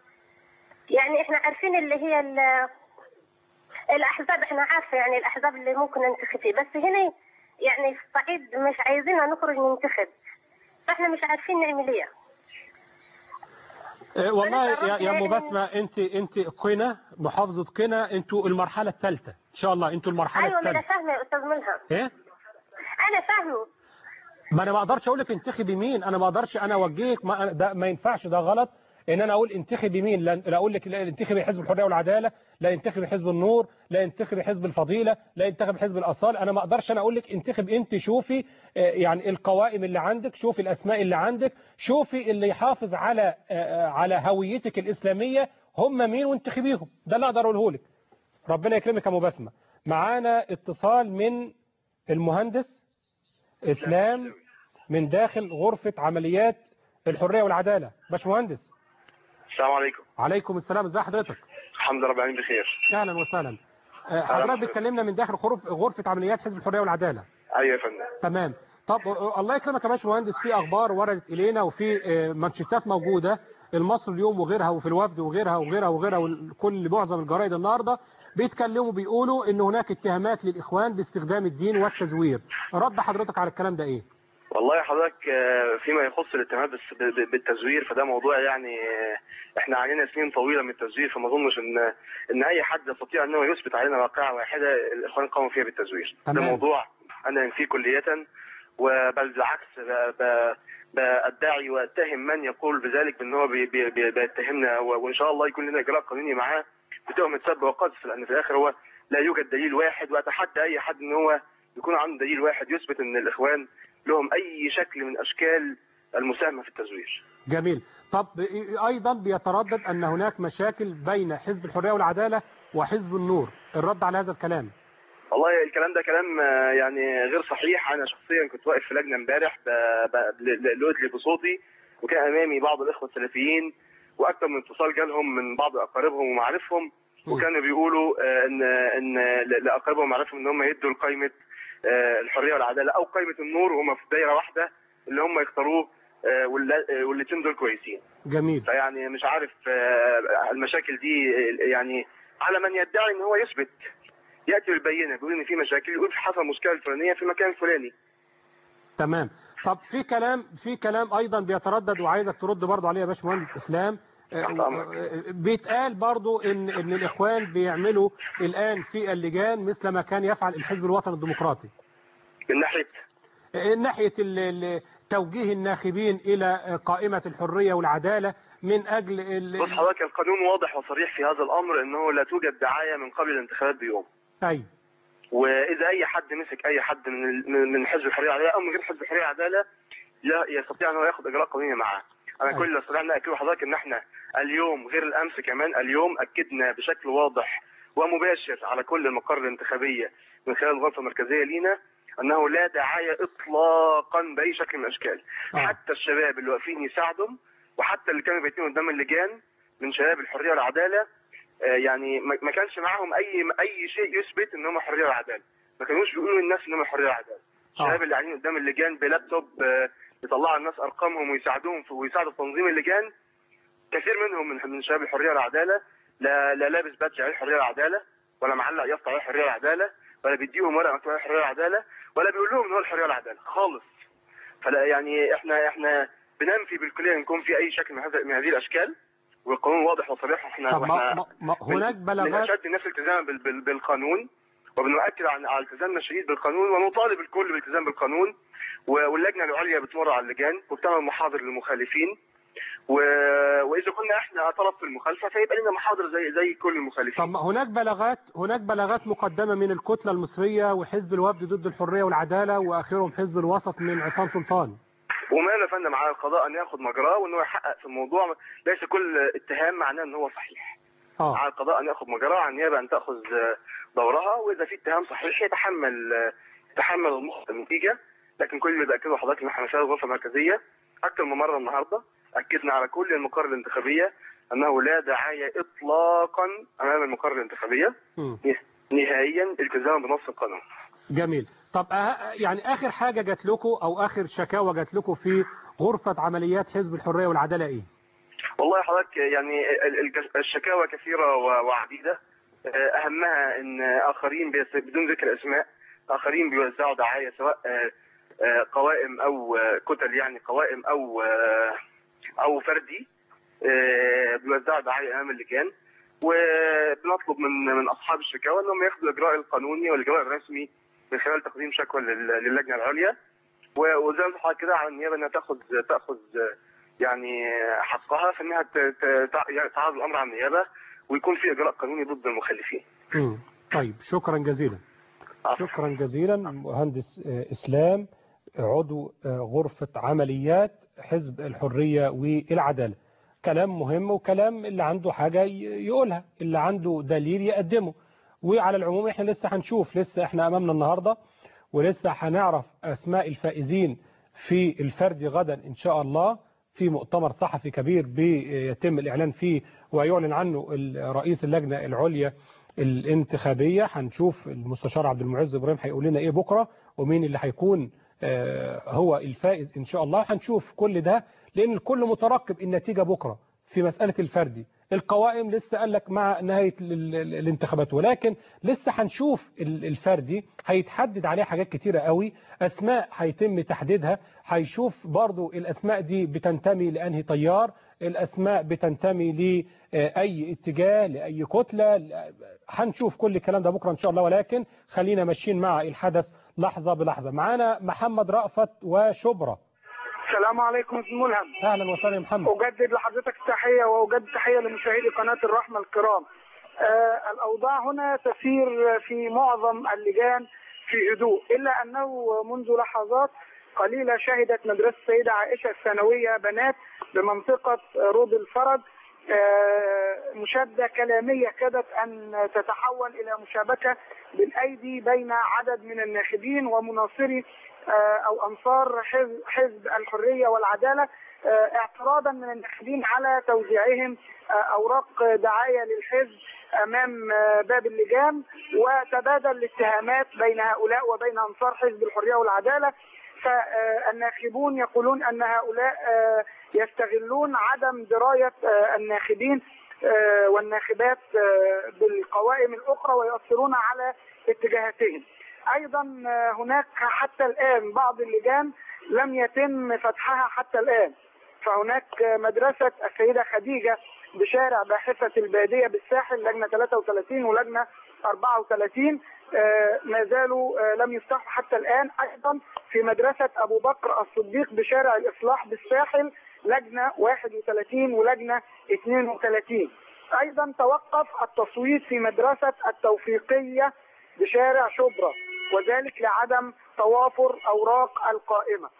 يعني احنا عارفين اللي هي ال- الاحزاب احنا عارفه يعني الاحزاب اللي ممكن ننتخب فيه بس هنا يعني في الصعيد مش عايزينها نخرج ننتخب فاحنا مش عارفين نعمل ايه آه، والله فلسه يا يا ام ربنا بسمه انت انت قنا محافظه قنا انتوا المرحله الثالثه ان شاء الله انتوا المرحله ايوه ما انا الثالثه فاهمه يا استاذ ملهم ايه انا فاهمه ما انا ما اقدرش اقول لك انتخبي مين انا ما اقدرش انا اوجهك ما أنا- ده ما ينفعش ده غلط ان انا اقول انتخبي مين لا لا اقول لك لا انتخبي حزب الحريه والعداله لا انتخبي حزب النور لا انتخبي حزب الفضيله لا انتخبي حزب الاصال انا ما اقدرش انا اقول لك انتخب انت شوفي آه، يعني القوائم اللي عندك شوفي الاسماء اللي عندك شوفي اللي يحافظ على آه، آه، على هويتك الاسلاميه هم مين وانتخبيهم ده اللي اقدر اقوله لك ربنا يكرمك يا ام بسمه معانا اتصال من المهندس اسلام من داخل غرفة عمليات الحرية والعدالة باشمهندس السلام عليكم عليكم السلام ازي حضرتك الحمد لله رب العالمين بخير اهلا وسهلا آه، حضرتك بتكلمنا من داخل غرف غرفة عمليات حزب الحرية والعدالة ايوه يا فندم تمام طب آه، الله يكرمك يا باشمهندس في اخبار وردت الينا وفي آه، مانشيتات موجودة المصري اليوم وغيرها وفي الوفد وغيرها وغيرها وغيرها وكل معظم الجرائد النهارده بيتكلموا بيقولوا ان هناك اتهامات للاخوان باستخدام الدين والتزوير رد حضرتك على الكلام ده ايه والله حضرتك آه، فيما يخص الاتهامات بالس- ب- ب- بالتزوير فده موضوع يعني آه، احنا علينا سنين طويله من التزوير فما اظنش ان ان اي حد يستطيع ان هو يثبت علينا واقعه واحده الاخوان قاموا فيها بالتزوير ده تمام. موضوع انا انفيه كليه وبل بالعكس ب- ب- بادعي واتهم من يقول بذلك بان هو بي- بي- بي- بيتهمنا و- وان شاء الله يكون لنا اجراء قانوني معاه بتهمه سب وقذف لان في الاخر هو لا يوجد دليل واحد واتحدى اي حد ان هو يكون عنده دليل واحد يثبت ان الاخوان لهم اي شكل من اشكال المساهمه في التزوير جميل طب ايضا بيتردد ان هناك مشاكل بين حزب الحريه والعداله وحزب النور الرد على هذا الكلام والله الكلام ده كلام آه، يعني غير صحيح انا شخصيا كنت واقف في لجنه امبارح ب- ب- ل- لأدلي بصوتي وكان امامي بعض الاخوه السلفيين واكثر من اتصال جالهم من بعض اقاربهم ومعارفهم وكانوا بيقولوا آه، ان ان ل- لاقاربهم ومعارفهم ان هم يدوا لقائمه آه، الحريه والعداله او قائمه النور وهم في دايره واحده اللي هم يختاروه آه، واللا- آه، والاثنين دول كويسين جميل فيعني مش عارف آه، المشاكل دي آه، يعني على من يدعي ان هو يثبت ياتي بالبينه بيقول ان في مشاكل يقول حصل مشكله الفلانيه في المكان الفلاني تمام طب في كلام في كلام ايضا بيتردد وعايزك ترد برضه عليه يا باشمهندس اسلام آه، آه، بيتقال برضه ان ان الاخوان بيعملوا الان في اللجان مثل ما كان يفعل الحزب الوطني الديمقراطي من ناحيه من ناحيه ال- ال- توجيه الناخبين الى قائمه الحريه والعداله من اجل ال- بص حضرتك القانون واضح وصريح في هذا الامر انه لا توجد دعايه من قبل الانتخابات بيوم ايوه واذا اي حد مسك اي حد من ال- من من حزب الحريه والعداله او من غير حزب الحريه والعداله لا يستطيع ان هو ياخذ اجراء قانوني معاه انا كل اللي استطيع ان اكده لحضرتك ان احنا اليوم غير الامس كمان اليوم اكدنا بشكل واضح ومباشر على كل المقر الانتخابيه من خلال الغرفه المركزيه لينا انه لا دعايه اطلاقا باي شكل من الاشكال حتى الشباب اللي واقفين يساعدهم وحتى اللي كانوا بيتين قدام اللجان من شباب الحريه والعداله آه، يعني ما ما كانش معاهم اي اي شيء يثبت ان هم حريه وعداله ما كانوش بيقولوا للناس ان هم حريه وعداله الشباب اللي قاعدين قدام اللجان بلابتوب آه، يطلعوا الناس ارقامهم ويساعدوهم في ويساعدوا في تنظيم اللجان كثير منهم من من شباب الحريه والعداله لا لا لابس بادج عليه الحريه والعداله ولا معلق يافطه عليه الحريه والعداله ولا بيديهم ورقه مكتوب عليها الحريه والعداله ولا بيقول لهم ان هو الحريه والعداله خالص فلا يعني احنا احنا بننفي بالكليه ان يكون في اي شكل من هذا من هذه الاشكال والقانون واضح وصريح احنا طب ما واحنا ما ما هناك من بلاغات اشد الناس التزاما بال- بال- بالقانون وبنؤكد عن على التزامنا الشديد بالقانون ونطالب الكل بالالتزام بالقانون و- واللجنه العليا بتمر على اللجان وبتعمل محاضر للمخالفين و... واذا كنا احنا طرف في المخالفه فيبقى لنا محاضر زي زي كل المخالفين طب ما هناك بلاغات هناك بلاغات مقدمه من الكتله المصريه وحزب الوفد ضد الحريه والعداله واخرهم حزب الوسط من عصام سلطان وماله يا فندم على القضاء ان ياخذ مجراه وان هو يحقق في الموضوع ليس كل اتهام معناه ان هو صحيح اه على القضاء ان ياخذ مجراه على النيابه ان تاخذ دورها واذا في اتهام صحيح يتحمل يتحمل المخ النتيجه لكن كل اللي باكده لحضرتك ان احنا في الغرفه المركزيه اكثر من مره النهارده اكدنا على كل المقر الانتخابيه انه لا داعيه اطلاقا امام المقر الانتخابيه مم. نهائيا التزاما بنص القانون جميل طب أه يعني اخر حاجه جات لكم او اخر شكاوى جات لكم في غرفه عمليات حزب الحريه والعداله ايه والله حضرتك يعني ال- ال- الشكاوى كثيرة و- وعديدة آه، أهمها أن آخرين بيس- بدون ذكر أسماء آخرين بيوزعوا دعاية سواء آه، آه، قوائم أو آه، كتل يعني قوائم أو آه، أو فردي آه، بيوزعوا دعايه امام اللجان وبنطلب من من اصحاب الشكاوى انهم ياخذوا الاجراء القانوني والاجراء الرسمي من خلال تقديم شكوى لل- للجنه العليا و- وزي ما قلت لحضرتك كده على النيابه انها تاخذ تاخذ يعني حقها في انها ت- ت- تع- يعني تعرض الامر على النيابه ويكون في اجراء قانوني ضد المخلفين. مم. طيب شكرا جزيلا شكرا جزيلا مهندس آه، إسلام عضو آه، غرفة عمليات حزب الحرية والعدالة كلام مهم وكلام اللي عنده حاجة ي- يقولها اللي عنده دليل يقدمه وعلى العموم احنا لسه هنشوف لسه احنا امامنا النهاردة ولسه هنعرف اسماء الفائزين في الفردي غدا ان شاء الله في مؤتمر صحفي كبير بيتم الاعلان فيه ويعلن عنه رئيس اللجنة العليا الانتخابية هنشوف المستشار عبد المعز ابراهيم هيقول لنا ايه بكرة ومين اللي هيكون آه، هو الفائز ان شاء الله هنشوف كل ده لان الكل مترقب النتيجة بكرة في مسألة الفردي القوائم لسه قال لك مع نهاية ال- ال- الانتخابات ولكن لسه هنشوف ال- الفردي هيتحدد عليه حاجات كتيرة قوي أسماء هيتم تحديدها هيشوف برضو الأسماء دي بتنتمي لأنهي تيار الأسماء بتنتمي لأي اتجاه لأي كتلة ل- هنشوف كل الكلام ده بكرة إن شاء الله ولكن خلينا ماشيين مع الحدث لحظة بلحظة معانا محمد رأفت وشبرا السلام عليكم استاذ ملهم أهلا وسهلا يا محمد اجدد لحضرتك التحيه واجدد تحيه لمشاهدي قناه الرحمه الكرام آه الاوضاع هنا تسير في معظم اللجان في هدوء الا انه منذ لحظات قليله شهدت مدرسه السيده عائشه الثانويه بنات بمنطقه روض الفرج آه، مشادة كلامية كادت أن تتحول إلى مشابكة بالأيدي بين عدد من الناخبين ومناصري آه، أو أنصار حزب, حزب الحرية والعدالة آه، اعتراضا من الناخبين على توزيعهم آه، أوراق دعاية للحزب أمام آه، باب اللجان وتبادل الاتهامات بين هؤلاء وبين أنصار حزب الحرية والعدالة فالناخبون يقولون أن هؤلاء آه، يستغلون عدم دراية آه، الناخبين آه، والناخبات آه، بالقوائم الأخرى ويؤثرون على اتجاهاتهم أيضا آه، هناك حتى الآن بعض اللجان لم يتم فتحها حتى الآن فهناك آه، مدرسة السيدة خديجة بشارع باحثة البادية بالساحل لجنة 33 ولجنة 34 آه، ما زالوا آه، لم يفتحوا حتى الآن أيضا في مدرسة أبو بكر الصديق بشارع الإصلاح بالساحل لجنة 31 ولجنة 32 أيضا توقف التصويت في مدرسة التوفيقية بشارع شبرا وذلك لعدم توافر أوراق القائمة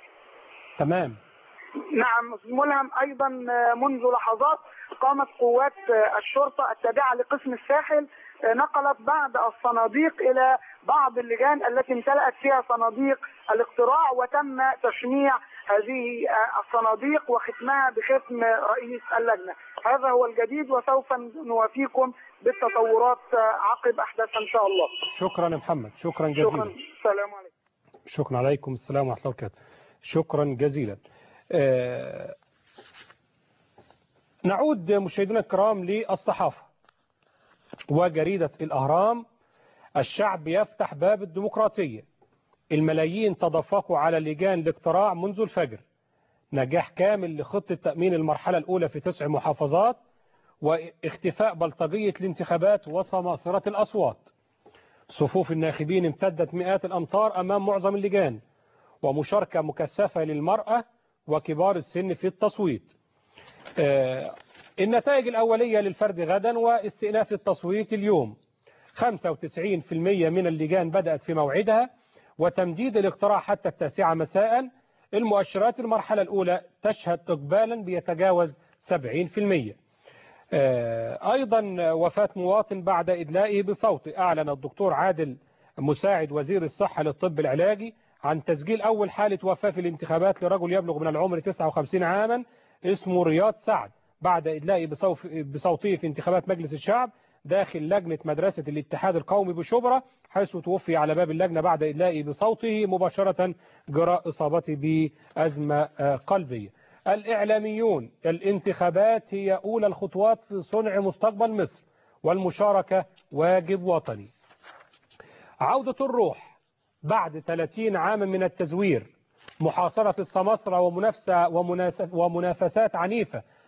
تمام نعم ملهم ايضا منذ لحظات قامت قوات الشرطه التابعه لقسم الساحل نقلت بعض الصناديق الى بعض اللجان التي امتلأت فيها صناديق الاقتراع وتم تشميع هذه الصناديق وختمها بختم رئيس اللجنه هذا هو الجديد وسوف نوافيكم بالتطورات عقب احداثها ان شاء الله شكرا يا محمد شكرا جزيلا شكرا السلام عليكم شكرا عليكم السلام ورحمة الله وبركاته شكرا جزيلا آه، نعود مشاهدينا الكرام للصحافة وجريدة الأهرام الشعب يفتح باب الديمقراطية الملايين تدفقوا على لجان الاقتراع منذ الفجر نجاح كامل لخطة تأمين المرحلة الأولى في تسع محافظات واختفاء بلطجية الانتخابات وسماسرة الأصوات صفوف الناخبين امتدت مئات الأمتار أمام معظم اللجان ومشاركة مكثفة للمرأة وكبار السن في التصويت آه، النتائج الأولية للفرد غدا واستئناف التصويت اليوم 95% من اللجان بدأت في موعدها وتمديد الاقتراع حتى التاسعة مساء المؤشرات المرحلة الأولى تشهد إقبالا بيتجاوز 70% آه، أيضا وفاة مواطن بعد إدلائه بصوته أعلن الدكتور عادل مساعد وزير الصحة للطب العلاجي عن تسجيل أول حالة وفاة في الانتخابات لرجل يبلغ من العمر 59 عاما اسمه رياض سعد بعد إدلائه بصوف- بصوته في انتخابات مجلس الشعب داخل لجنة مدرسة الاتحاد القومي بشبرا حيث توفي على باب اللجنة بعد إدلائه بصوته مباشرة جراء إصابته بأزمة آه، قلبية الإعلاميون الانتخابات هي أولى الخطوات في صنع مستقبل مصر والمشاركة واجب وطني عودة الروح بعد 30 عاما من التزوير محاصرة السماسرة ومنافسة ومناسف- ومنافسات عنيفة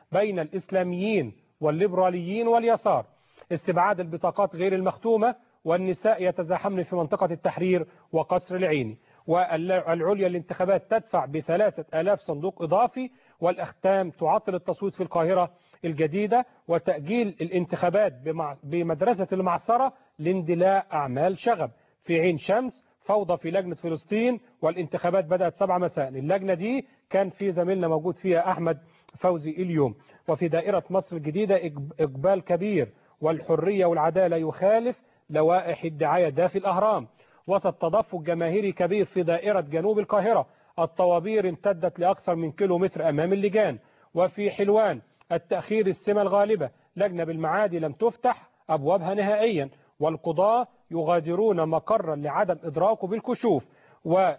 بين الإسلاميين والليبراليين واليسار استبعاد البطاقات غير المختومة والنساء يتزاحمن في منطقة التحرير وقصر العيني والعليا للانتخابات تدفع بثلاثة آلاف صندوق إضافي والأختام تعطل التصويت في القاهرة الجديدة وتأجيل الانتخابات بمع- بمدرسة المعصرة لاندلاع أعمال شغب في عين شمس فوضى في لجنة فلسطين والانتخابات بدأت سبعة مساء اللجنة دي كان في زميلنا موجود فيها أحمد فوزي اليوم وفي دائرة مصر الجديدة إقب- إقبال كبير والحرية والعدالة يخالف لوائح الدعاية ده في الأهرام وسط تدفق جماهيري كبير في دائرة جنوب القاهرة الطوابير امتدت لأكثر من كيلو متر أمام اللجان وفي حلوان التأخير السمة الغالبة لجنة بالمعادي لم تفتح أبوابها نهائيا والقضاة يغادرون مقرا لعدم إدراكه بالكشوف و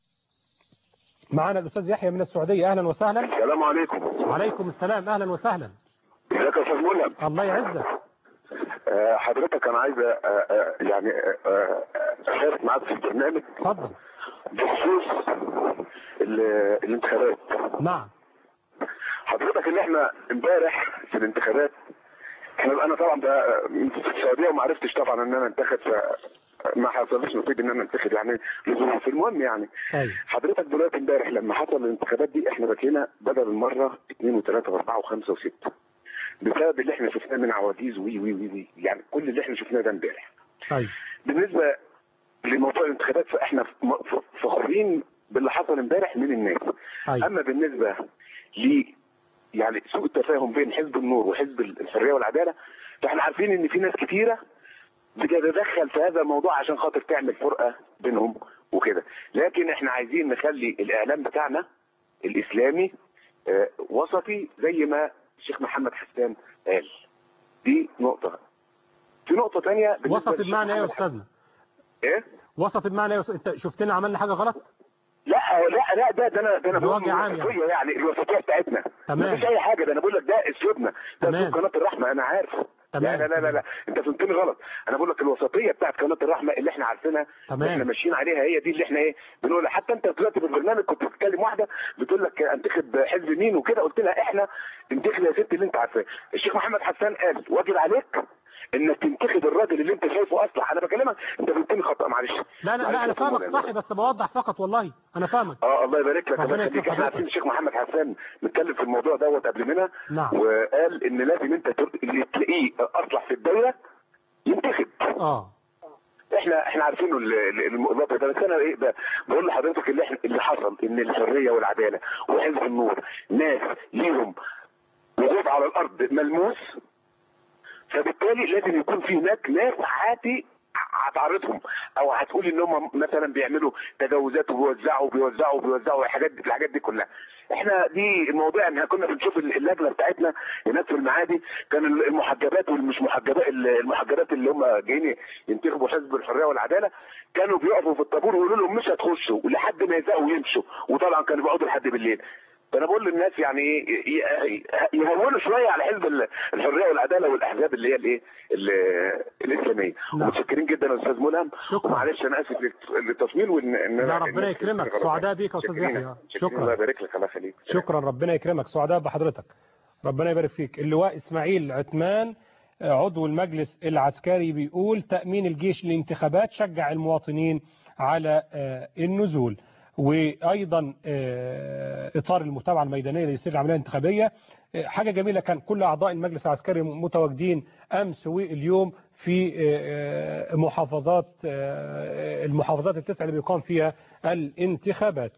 معنا الأستاذ يحيى من السعودية أهلا وسهلا السلام عليكم عليكم السلام أهلا وسهلا ازيك يا استاذ ملهم الله يعزك آه، حضرتك انا عايز آه، آه، يعني آه، آه، اشارك معاك في البرنامج اتفضل بخصوص ال- الانتخابات نعم حضرتك اللي احنا امبارح في الانتخابات احنا انا طبعا ده في السعوديه وما عرفتش طبعا ان انا انتخب ف ما حصلش نصيب ان انا انتخب يعني لظروف المهم يعني أيوة. حضرتك دلوقتي امبارح لما حصل الانتخابات دي احنا بكينا بدل المره اثنين وثلاثه واربعه وخمسه وسته بسبب اللي احنا شفناه من عواجيز وي وي وي وي يعني كل اللي احنا شفناه ده امبارح أيوة. بالنسبه لموضوع الانتخابات فاحنا ف- ف- فخورين باللي حصل امبارح من الناس أيوة. اما بالنسبه ل يعني سوء التفاهم بين حزب النور وحزب الحريه والعداله فاحنا عارفين ان في ناس كتيره بتتدخل في هذا الموضوع عشان خاطر تعمل فرقه بينهم وكده لكن احنا عايزين نخلي الاعلام بتاعنا الاسلامي آه، وسطي زي ما الشيخ محمد حسان قال دي نقطه في نقطه تانية بالنسبة وسط للشيخ بمعنى ايه يا محمد استاذنا ايه وسط بمعنى ايه يا أستاذ؟ انت شفت لنا عملنا حاجه غلط لا لا لا ده ده انا ده انا بقول بوجه عام يعني. الوسطيه يعني الوسطيه بتاعتنا تمام. مفيش اي حاجه ده انا بقول لك ده اسلوبنا ده تمام. اسلوب قناه الرحمه انا عارف تمام. لا لا لا لا, لا. انت فهمتني غلط انا بقول لك الوسطيه بتاعت قناه الرحمه اللي احنا عارفينها تمام. اللي احنا ماشيين عليها هي دي اللي احنا ايه بنقول حتى انت دلوقتي في البرنامج كنت بتتكلم واحده بتقول لك انتخب حزب مين وكده قلت لها احنا انتخب يا ست اللي انت عارفاه الشيخ محمد حسان قال واجب عليك انك تنتخب الراجل اللي انت شايفه اصلح انا بكلمك انت فهمتني خطا معلش لا لا معلش لا انا يا فاهمك فندم. صح بس بوضح فقط والله انا فاهمك اه الله يبارك لك ربنا الله يكرم يخليك احنا حضرتك. عارفين الشيخ محمد حسان متكلم في الموضوع دوت قبل منها نعم. وقال ان لازم انت تر- اللي تلاقيه اصلح في الدوله ينتخب اه احنا احنا عارفين ال- ال- الموضوع ده بس انا ايه ب- بقول لحضرتك اللي احنا اللي حصل ان الحريه والعداله وحزب النور ناس ليهم وجود على الارض ملموس فبالتالي لازم يكون في هناك ناس عاتي هتعرضهم او هتقول ان هم مثلا بيعملوا تجاوزات وبيوزعوا وبيوزعوا وبيوزعوا الحاجات دي الحاجات دي كلها احنا دي الموضوع ان كنا بنشوف اللجنه بتاعتنا هناك في المعادي كان المحجبات والمش محجبات المحجبات اللي هم جايين ينتخبوا حزب الحريه والعداله كانوا بيقفوا في الطابور ويقولوا لهم مش هتخشوا لحد ما يزهقوا ويمشوا وطبعا كانوا بيقعدوا لحد بالليل فانا بقول للناس يعني ايه ي- ي- يهونوا شويه على حزب ال- الحريه والعداله والاحزاب اللي هي الايه ال- الاسلاميه ومتشكرين جدا يا استاذ ملهم معلش انا اسف للت- للتصوير وان ان لا أنا- ربنا إن- يكرمك سعداء بيك يا استاذ شاكرين. يحيى شكرا الله شكرا يبارك لك الله يخليك شكرا ربنا يكرمك سعداء بحضرتك ربنا يبارك فيك اللواء اسماعيل عثمان آه، عضو المجلس العسكري بيقول تأمين الجيش للانتخابات شجع المواطنين على آه، النزول وأيضا آه، إطار المتابعة الميدانية لسير العملية الانتخابية آه، حاجة جميلة كان كل أعضاء المجلس العسكري متواجدين أمس واليوم في آه، آه، محافظات آه، المحافظات التسعة اللي بيقام فيها الانتخابات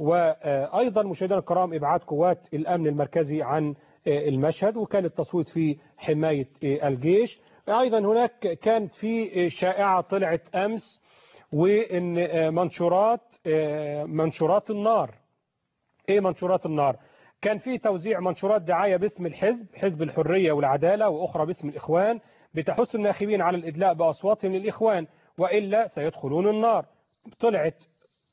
وأيضا مشاهدينا الكرام إبعاد قوات الأمن المركزي عن المشهد وكان التصويت في حماية الجيش أيضا هناك كانت في شائعة طلعت أمس وإن منشورات منشورات النار إيه منشورات النار كان في توزيع منشورات دعاية باسم الحزب حزب الحرية والعدالة وأخرى باسم الإخوان بتحث الناخبين على الإدلاء بأصواتهم للإخوان وإلا سيدخلون النار طلعت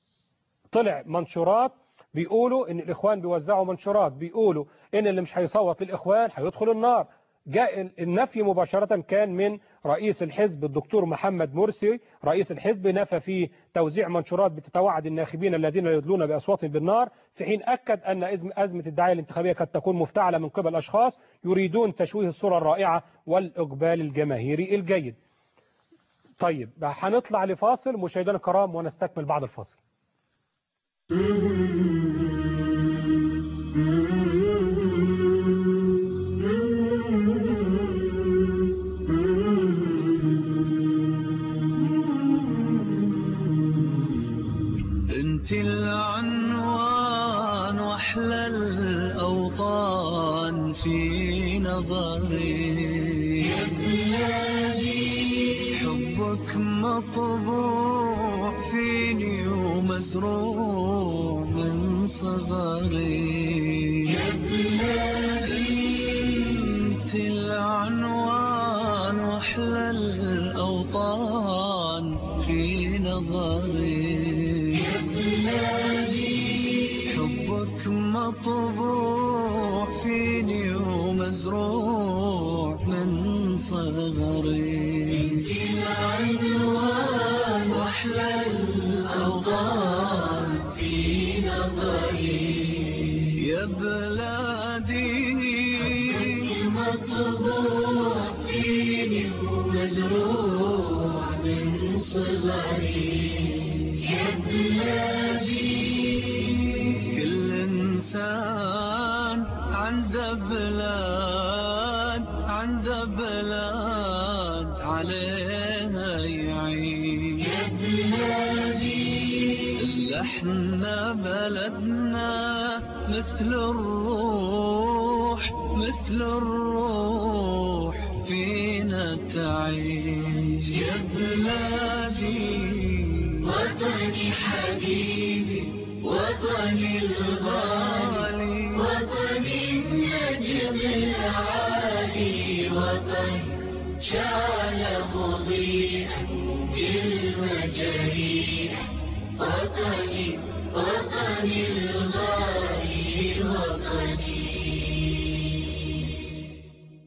طلع منشورات بيقولوا ان الاخوان بيوزعوا منشورات بيقولوا ان اللي مش هيصوت للاخوان هيدخل النار جاء النفي مباشرة كان من رئيس الحزب الدكتور محمد مرسي رئيس الحزب نفى في توزيع منشورات بتتوعد الناخبين الذين يدلون بأصواتهم بالنار في حين أكد أن أزمة الدعاية الانتخابية قد تكون مفتعلة من قبل أشخاص يريدون تشويه الصورة الرائعة والإقبال الجماهيري الجيد طيب هنطلع لفاصل مشاهدينا الكرام ونستكمل بعد الفاصل انت العنوان واحلى الاوطان في نظري يا بلادي حبك مطبوع فيني ومزروع من صغري يا بلادي انت العنوان واحلى الاوطان في نظري يا بلادي حبك مطبوع فيني ومزروع من صغري انت العنوان واحلى الاوطان في نظري يا بلادي مطبوع فيني ومزروع من صغري يا بلادي كل انسان عنده بلاد عنده بلاد عليها يعيش يا بلادي احنا بلدنا مثل الروح مثل الروح فينا تعيش يا بلادي وطني حبيبي وطني الغالي وطني النجم العالي وطني شعل مضيء بالمجاريح وطني وطني الغالي وطني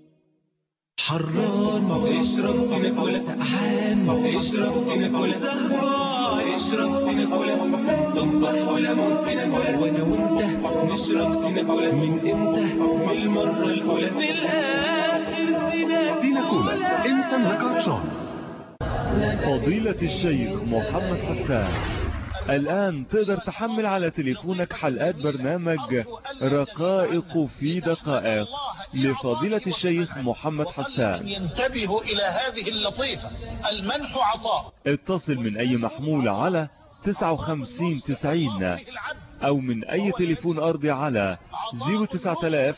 حران اشرب سيناكولا سقعان اشرب سيناكولا زهران اشرب سيناكولا تفاح وليمون سيناكولا وانا وانت نشرب سيناكولا من امتى من المرة الاولى في الاخر سيناكولا انت انك عطشان فضيلة الشيخ محمد حسان الآن تقدر تحمل على تليفونك حلقات برنامج رقائق في دقائق لفضيلة الشيخ محمد حسان ينتبهوا إلى هذه اللطيفة المنح عطاء اتصل من أي محمول على 59 90 أو من أي تليفون أرضي على 09000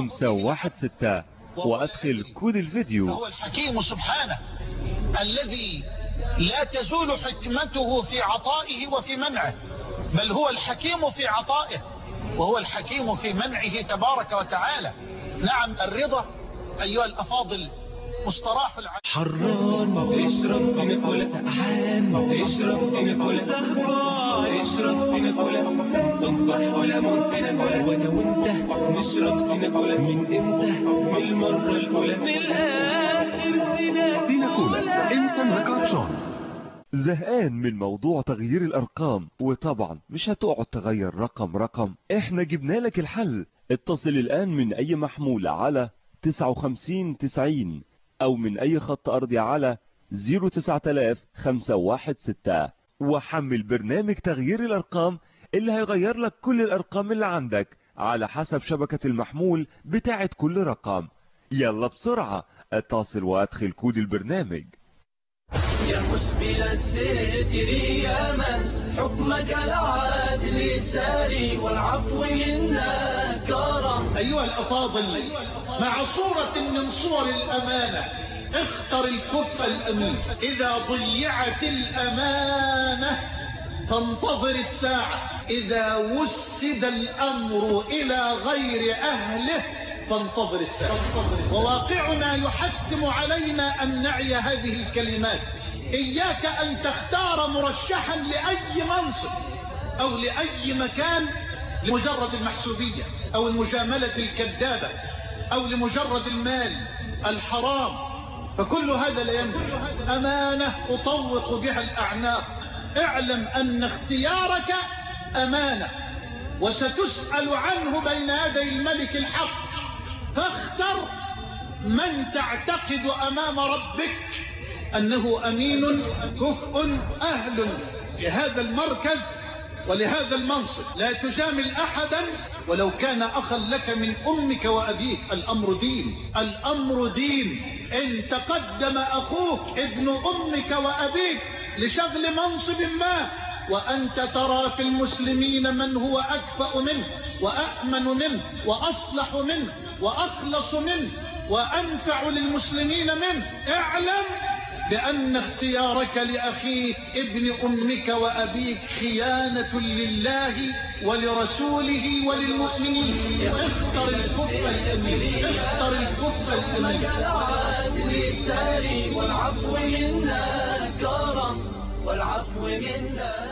516 وأدخل كود الفيديو هو الحكيم سبحانه الذي لا تزول حكمته في عطائه وفي منعه بل هو الحكيم في عطائه وهو الحكيم في منعه تبارك وتعالى نعم الرضا أيها الأفاضل مصطراح العالم حران اشرب سيناكولا سقعان اشرب سيناكولا زهران اشرب سيناكولا تفاح وليمون سيناكولا وانا وانت نشرب سيناكولا من امتى من المرة الاولى في الاخر سيناكولا انت انك عطشان زهقان من موضوع تغيير الأرقام وطبعا مش هتقعد تغير رقم رقم احنا جبنا لك الحل اتصل الآن من أي محمول على 59 90 أو من أي خط أرضي على 09000 516 وحمل برنامج تغيير الأرقام اللي هيغير لك كل الأرقام اللي عندك على حسب شبكة المحمول بتاعت كل رقم يلا بسرعة اتصل وادخل كود البرنامج يا مسبل الستر يا من حكمك العدل ساري والعفو منا كرم أيها الأفاضل مع صورة من صور الأمانة اختر الكف الأمين إذا ضيعت الأمانة فانتظر الساعة إذا وسد الأمر إلى غير أهله فانتظر الساعة وواقعنا يحتم علينا أن نعي هذه الكلمات إياك أن تختار مرشحا لأي منصب أو لأي مكان لمجرد المحسوبية أو المجاملة الكذابة أو لمجرد المال الحرام فكل هذا لا ينبغي أمانة أطوق بها الأعناق اعلم أن اختيارك أمانة وستسأل عنه بين يدي الملك الحق فاختر من تعتقد أمام ربك أنه أمين كفء أهل لهذا المركز ولهذا المنصب لا تجامل أحدا ولو كان أخا لك من أمك وأبيك الأمر دين الأمر دين إن تقدم أخوك ابن أمك وأبيك لشغل منصب ما وأنت ترى في المسلمين من هو أكفأ منه وأأمن منه وأصلح منه وأخلص منه وأنفع للمسلمين منه اعلم بأن اختيارك لأخيك ابن أمك وأبيك خيانة لله ولرسوله وللمؤمنين اختر الكفة الأمين اختر الكفة الأمين والعفو منا كرم والعفو منا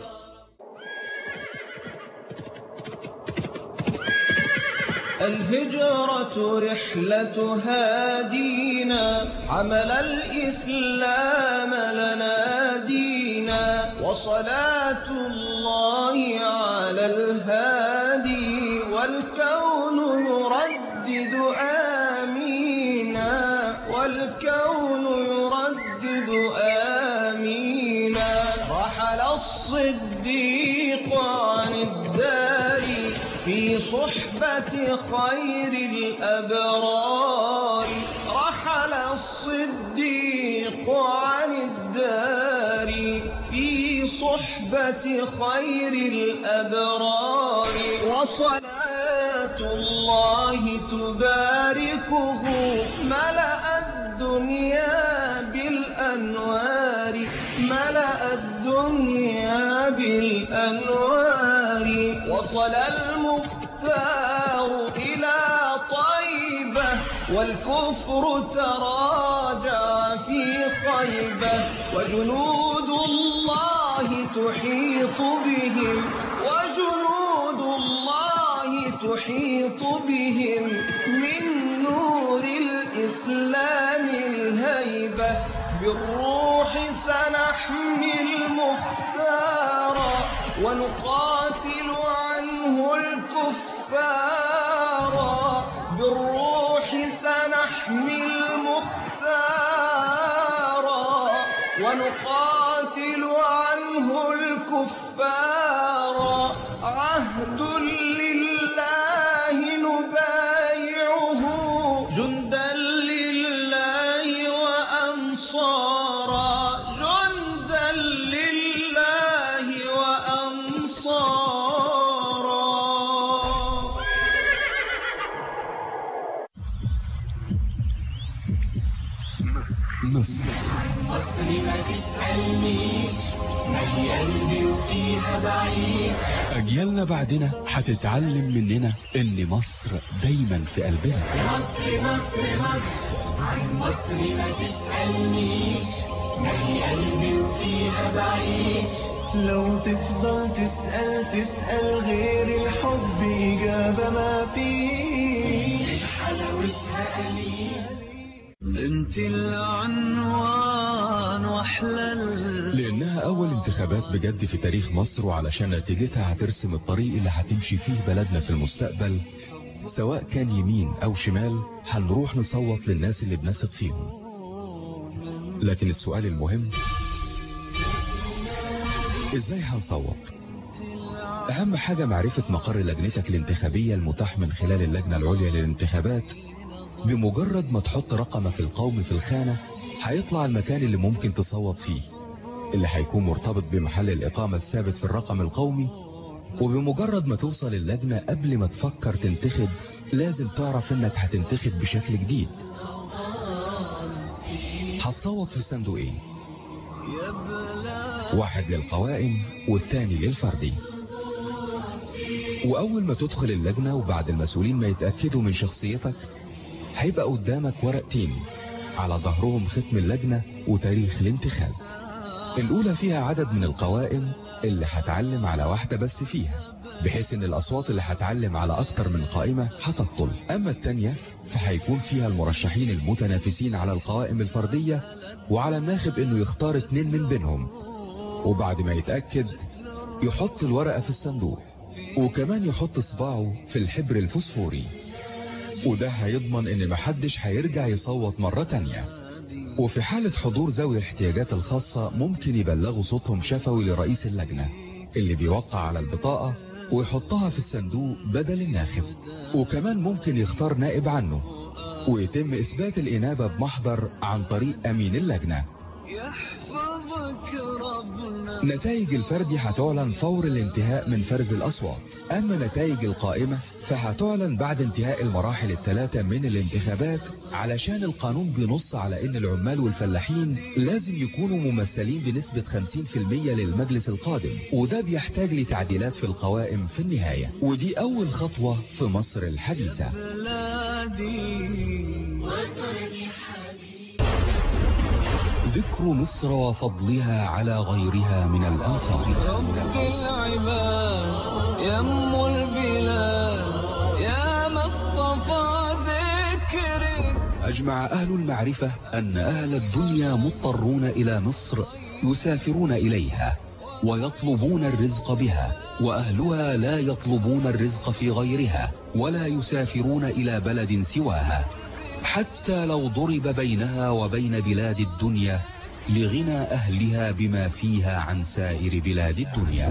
الهجرة رحلة هادينا حمل الإسلام لنا دينا وصلاة الله على الهادي والكون يردد آمينا والكون يردد آمينا رحل الصديق عن الدار في صحبة خير الأبرار رحل الصديق عن الدار في صحبة خير الأبرار وصلاة الله تباركه ملأ الدنيا بالأنوار ملأ الدنيا بالأنوار وصل المختار إلى طيبة والكفر تراجع في خيبة وجنود الله تحيط بهم وجنود الله تحيط بهم من نور الإسلام الهيبة بالروح سنحمي المختار ونقاتل عنه الكفار بالروح سنحمي المختار ونقاتل عنه الكفار عهد لله نبايعه جندا لله وأنصارا جندا لله وأنصارا مصر مصر ما تسألنيش ما هي قلبي وفيها بعيد أجيالنا بعدنا هتتعلم مننا إن مصر دايما في قلبنا مصر مصر مصر عن مصر ما تسألنيش ما هي قلبي وفيها بعيش لو تفضل تسأل تسأل غير الحب إجابة ما فيش حلاوتها قليل انت العنوان واحلى لأنها أول انتخابات بجد في تاريخ مصر وعلشان نتيجتها هترسم الطريق اللي هتمشي فيه بلدنا في المستقبل سواء كان يمين أو شمال هنروح نصوت للناس اللي بنثق فيهم لكن السؤال المهم ازاي هنصوت اهم حاجة معرفة مقر لجنتك الانتخابية المتاح من خلال اللجنة العليا للانتخابات بمجرد ما تحط رقمك القومي في الخانة هيطلع المكان اللي ممكن تصوت فيه اللي هيكون مرتبط بمحل الإقامة الثابت في الرقم القومي وبمجرد ما توصل اللجنة قبل ما تفكر تنتخب لازم تعرف انك هتنتخب بشكل جديد هتصوت في صندوقين واحد للقوائم والتاني للفردي وأول ما تدخل اللجنة وبعد المسؤولين ما يتأكدوا من شخصيتك هيبقى قدامك ورقتين على ظهرهم ختم اللجنة وتاريخ الانتخاب الأولى فيها عدد من القوائم اللي هتعلم على واحدة بس فيها بحيث ان الاصوات اللي هتعلم على اكتر من قائمة هتبطل اما التانية فهيكون فيها المرشحين المتنافسين على القوائم الفردية وعلى الناخب انه يختار اتنين من بينهم وبعد ما يتأكد يحط الورقة في الصندوق وكمان يحط صباعه في الحبر الفوسفوري وده هيضمن ان محدش هيرجع يصوت مرة تانية وفي حالة حضور ذوي الاحتياجات الخاصة ممكن يبلغوا صوتهم شفوي لرئيس اللجنة اللي بيوقع على البطاقة ويحطها في الصندوق بدل الناخب وكمان ممكن يختار نائب عنه ويتم إثبات الإنابة بمحضر عن طريق أمين اللجنة نتائج الفردي هتعلن فور الانتهاء من فرز الأصوات أما نتائج القائمة فهتعلن بعد انتهاء المراحل الثلاثة من الانتخابات علشان القانون بينص على ان العمال والفلاحين لازم يكونوا ممثلين بنسبة 50% للمجلس القادم وده بيحتاج لتعديلات في القوائم في النهاية ودي اول خطوة في مصر الحديثة ذكر مصر وفضلها على غيرها من الأنصار العباد يم البلاد يا مصطفى ذكرك أجمع أهل المعرفة أن أهل الدنيا مضطرون إلى مصر يسافرون إليها ويطلبون الرزق بها وأهلها لا يطلبون الرزق في غيرها ولا يسافرون إلى بلد سواها حتى لو ضرب بينها وبين بلاد الدنيا لغنى أهلها بما فيها عن سائر بلاد الدنيا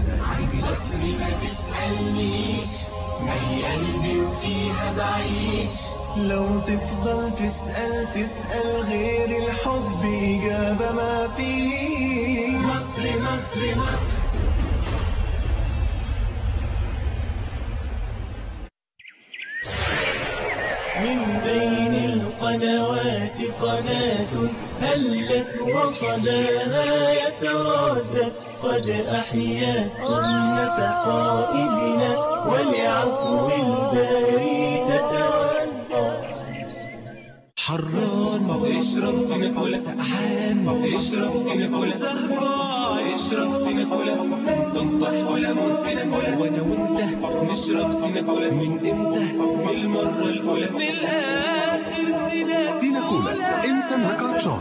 لو تفضل تسأل تسأل غير الحب إجابة ما فيه مصر مصر مصر من بين القنوات قناة هلت وصداها يترادف قد أحيا سنة قائدنا ولعفو الباري تتردد حران اشرب سينيكولا سقعان اشرب سينيكولا سهران اشرب سينيكولا تنصح وليمون سينيكولا وانا وانت نشرب سينيكولا من امتى من المرة الاولى من الاخر سينيكولا انت انك عطشان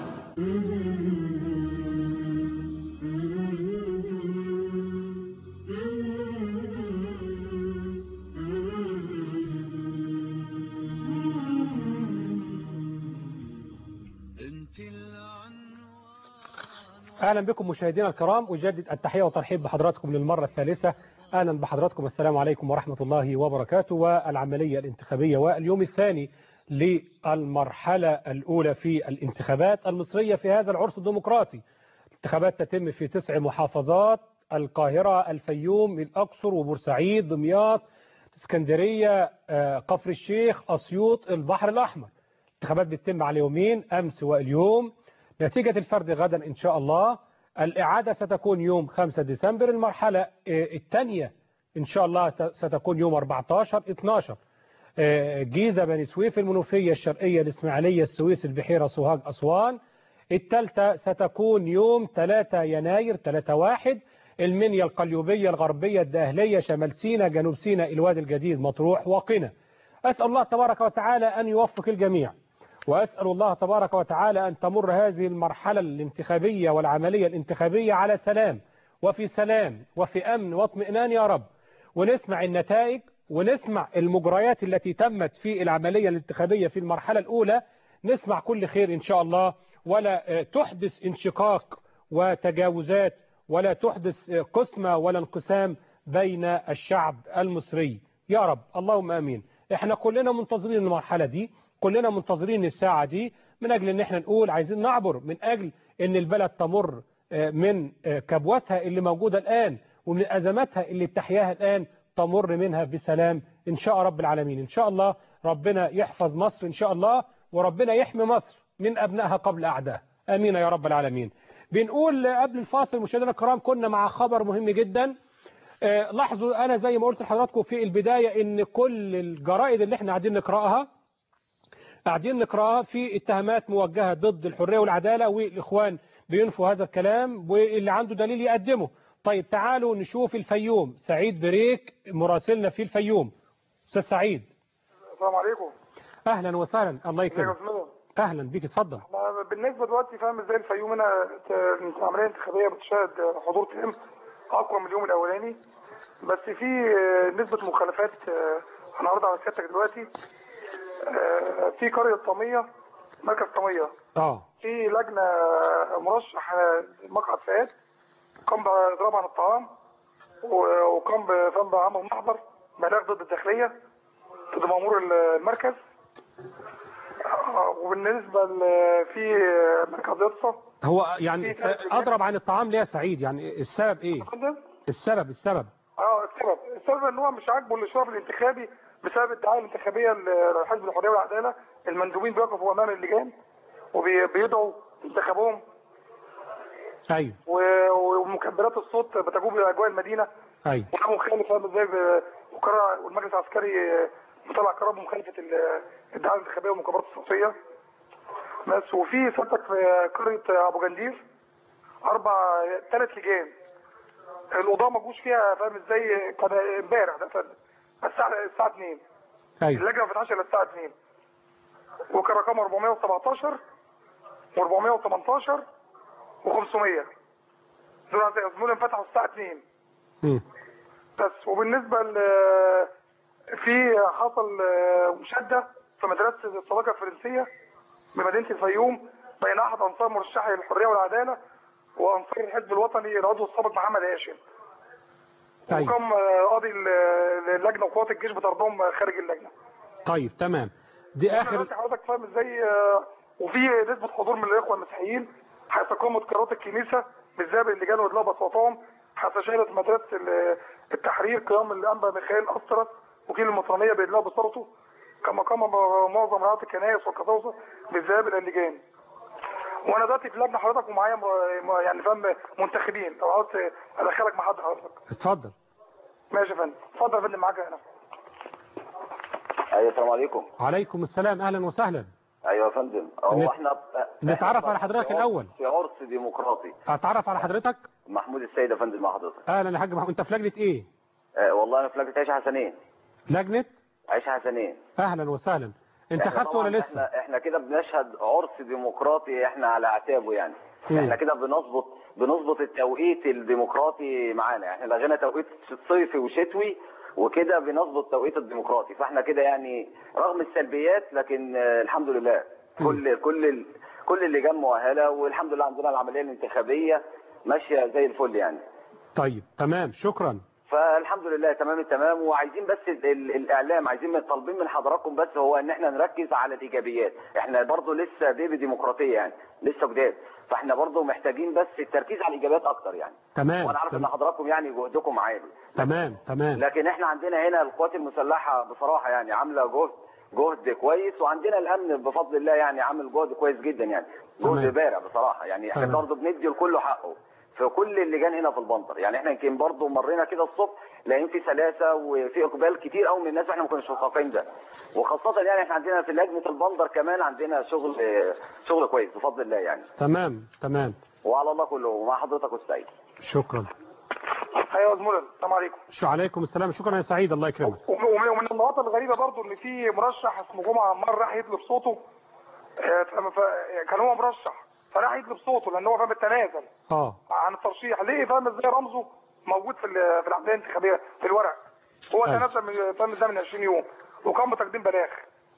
اهلا بكم مشاهدينا الكرام اجدد التحيه والترحيب بحضراتكم للمره الثالثه اهلا بحضراتكم السلام عليكم ورحمه الله وبركاته والعمليه الانتخابيه واليوم الثاني للمرحله الاولى في الانتخابات المصريه في هذا العرس الديمقراطي الانتخابات تتم في تسع محافظات القاهره الفيوم الاقصر وبورسعيد دمياط اسكندريه آه، كفر الشيخ اسيوط البحر الاحمر الانتخابات بتتم على يومين امس واليوم نتيجة الفرد غدا إن شاء الله الإعادة ستكون يوم 5 ديسمبر المرحلة آه، الثانية إن شاء الله ت- ستكون يوم 14 12 آه، جيزة بني سويف المنوفية الشرقية الإسماعيلية السويس البحيرة سوهاج أسوان الثالثة ستكون يوم 3 يناير 3 واحد المنيا القليوبية الغربية الداهلية شمال سينا جنوب سينا الوادي الجديد مطروح وقنا أسأل الله تبارك وتعالى أن يوفق الجميع وأسأل الله تبارك وتعالى أن تمر هذه المرحلة الانتخابية والعملية الانتخابية على سلام وفي سلام وفي أمن واطمئنان يا رب ونسمع النتائج ونسمع المجريات التي تمت في العملية الانتخابية في المرحلة الأولى نسمع كل خير إن شاء الله ولا آه، تحدث انشقاق وتجاوزات ولا تحدث آه، قسمة ولا انقسام بين الشعب المصري يا رب اللهم آمين احنا كلنا منتظرين المرحلة دي كلنا منتظرين الساعة دي من أجل أن احنا نقول عايزين نعبر من أجل أن البلد تمر آه، من آه، كبوتها اللي موجودة الآن ومن أزماتها اللي بتحياها الآن تمر منها بسلام إن شاء رب العالمين إن شاء الله ربنا يحفظ مصر إن شاء الله وربنا يحمي مصر من أبنائها قبل أعداء آمين يا رب العالمين بنقول قبل الفاصل مشاهدينا الكرام كنا مع خبر مهم جدا آه، لاحظوا أنا زي ما قلت لحضراتكم في البداية إن كل الجرائد اللي احنا قاعدين نقرأها قاعدين نقراها في اتهامات موجهة ضد الحرية والعدالة والإخوان بينفوا هذا الكلام واللي عنده دليل يقدمه طيب تعالوا نشوف الفيوم سعيد بريك مراسلنا في الفيوم استاذ سعيد السلام عليكم اهلا وسهلا الله ازيك يا يكرمك استاذ اهلا بيك اتفضل احنا بالنسبه دلوقتي فاهم ازاي الفيوم هنا ت- عمليه انتخابيه بتشهد حضور تام اقوى من اليوم الاولاني بس في نسبه مخالفات آه، هنعرضها على سيادتك دلوقتي آه، في قريه طاميه مركز طاميه اه في لجنه مرشح آه، مقعد فئات قام باضراب عن الطعام و- وقام بفهم بعمل محضر بلاغ ضد الداخليه ضد مامور المركز آه، وبالنسبه ل- في مركز اقصى هو يعني اضرب عن الطعام ليه يا سعيد يعني السبب ايه السبب السبب اه السبب السبب ان هو مش عاجبه الاشراف الانتخابي بسبب الدعايه الانتخابيه لحزب الحريه والعداله المندوبين بيقفوا امام اللجان وبيدعوا انتخابهم ايوه و- ومكبرات الصوت بتجوب الى اجواء المدينه ايوه وده مخالف فاهم ازاي ب- وقرر والمجلس العسكري آه، مطلع قرار بمخالفه ال- الدعايه الانتخابيه والمكبرات الصوتيه بس وفي سيادتك في قريه ابو جندير اربع ثلاث لجان القضاه ما جوش فيها فاهم ازاي كان امبارح ده فاهم الساعه الساعه 2 ايوه اللجنه ما فتحش الا الساعه 2 وكان رقم 417 و418 و500 دول دول انفتحوا الساعه 2 مم. بس وبالنسبه ل في حصل مشاده في مدرسه الصداقه الفرنسيه بمدينه الفيوم بين احد انصار مرشحي الحريه والعداله وانصار الحزب الوطني العضو السابق محمد هاشم طيب وقام قاضي ال- اللجنه وقوات الجيش بطردهم خارج اللجنه طيب تمام دي اخر دلوقتي حضرتك فاهم ازاي آه، وفي نسبه حضور من الاخوه المسيحيين حيث قامت قرارات الكنيسه بالذهاب للجان وادلاء بصوتهم حيث شهدت مدرسه ال- التحرير قيام الانبا ميخائيل اسطرس وكيل المطرانيه بادلاء بصوته كما قام معظم رعاه الكنائس والقساوسه بالذهاب الى اللجان وانا دلوقتي في لجنه حضرتك ومعايا م- م- يعني فاهم منتخبين لو عاوز ادخلك مع حد حضرتك اتفضل ماشي يا فندم اتفضل يا فندم معاك هنا ايوه السلام عليكم عليكم السلام اهلا وسهلا ايوه يا فندم نت- هو احنا نتعرف على حضرتك في عرس- الاول في عرس ديمقراطي اتعرف على حضرتك محمود السيد يا فندم مع حضرتك اهلا يا حاج محمود انت في لجنه ايه آه والله انا في لجنه عيش حسنين لجنه عيش حسنين اهلا وسهلا انت إحنا خدت طبعاً ولا لسه احنا احنا كده بنشهد عرس ديمقراطي احنا على اعتابه يعني مم. احنا كده بنظبط بنظبط التوقيت الديمقراطي معانا احنا لغينا توقيت صيفي وشتوي وكده بنظبط توقيت الديمقراطي فاحنا كده يعني رغم السلبيات لكن آه، الحمد لله كل كل ال- كل اللجان مؤهله والحمد لله عندنا العمليه الانتخابيه ماشيه زي الفل يعني طيب تمام شكرا فالحمد لله تمام التمام وعايزين بس ال- ال- الاعلام عايزين من طالبين من حضراتكم بس هو ان احنا نركز على الايجابيات احنا برضو لسه بيبي ديمقراطيه يعني لسه جداد فاحنا برضو محتاجين بس التركيز على الايجابيات اكتر يعني تمام وانا عارف ان تمام حضراتكم يعني جهدكم عالي تمام تمام لكن احنا عندنا هنا القوات المسلحه بصراحه يعني عامله جهد جهد كويس وعندنا الامن بفضل الله يعني عامل جهد كويس جدا يعني تمام. جهد بارع بصراحه يعني احنا تمام. برضه بندي لكله حقه في كل اللجان هنا في البندر يعني احنا يمكن برضه مرينا كده الصبح لاقيين في سلاسه وفي اقبال كتير قوي من الناس واحنا ما كناش متوقعين ده وخاصه يعني احنا عندنا في لجنه البندر كمان عندنا شغل شغل كويس بفضل الله يعني تمام تمام وعلى الله كله ومع حضرتك والسعيد شكرا ايوه يا زملاء السلام عليكم شو عليكم السلام شكرا يا سعيد الله يكرمك وم- وم- ومن النقاط الغريبه برضو ان في مرشح اسمه جمعه عمار راح يطلب صوته آه، ف- ف- كان هو مرشح فراح يطلب صوته لان هو فاهم التنازل اه عن الترشيح ليه فاهم ازاي رمزه موجود في ال- في العمليه الانتخابيه في الورق هو أيوة. تنازل من فاهم ده من 20 يوم وقام بتقديم بلاغ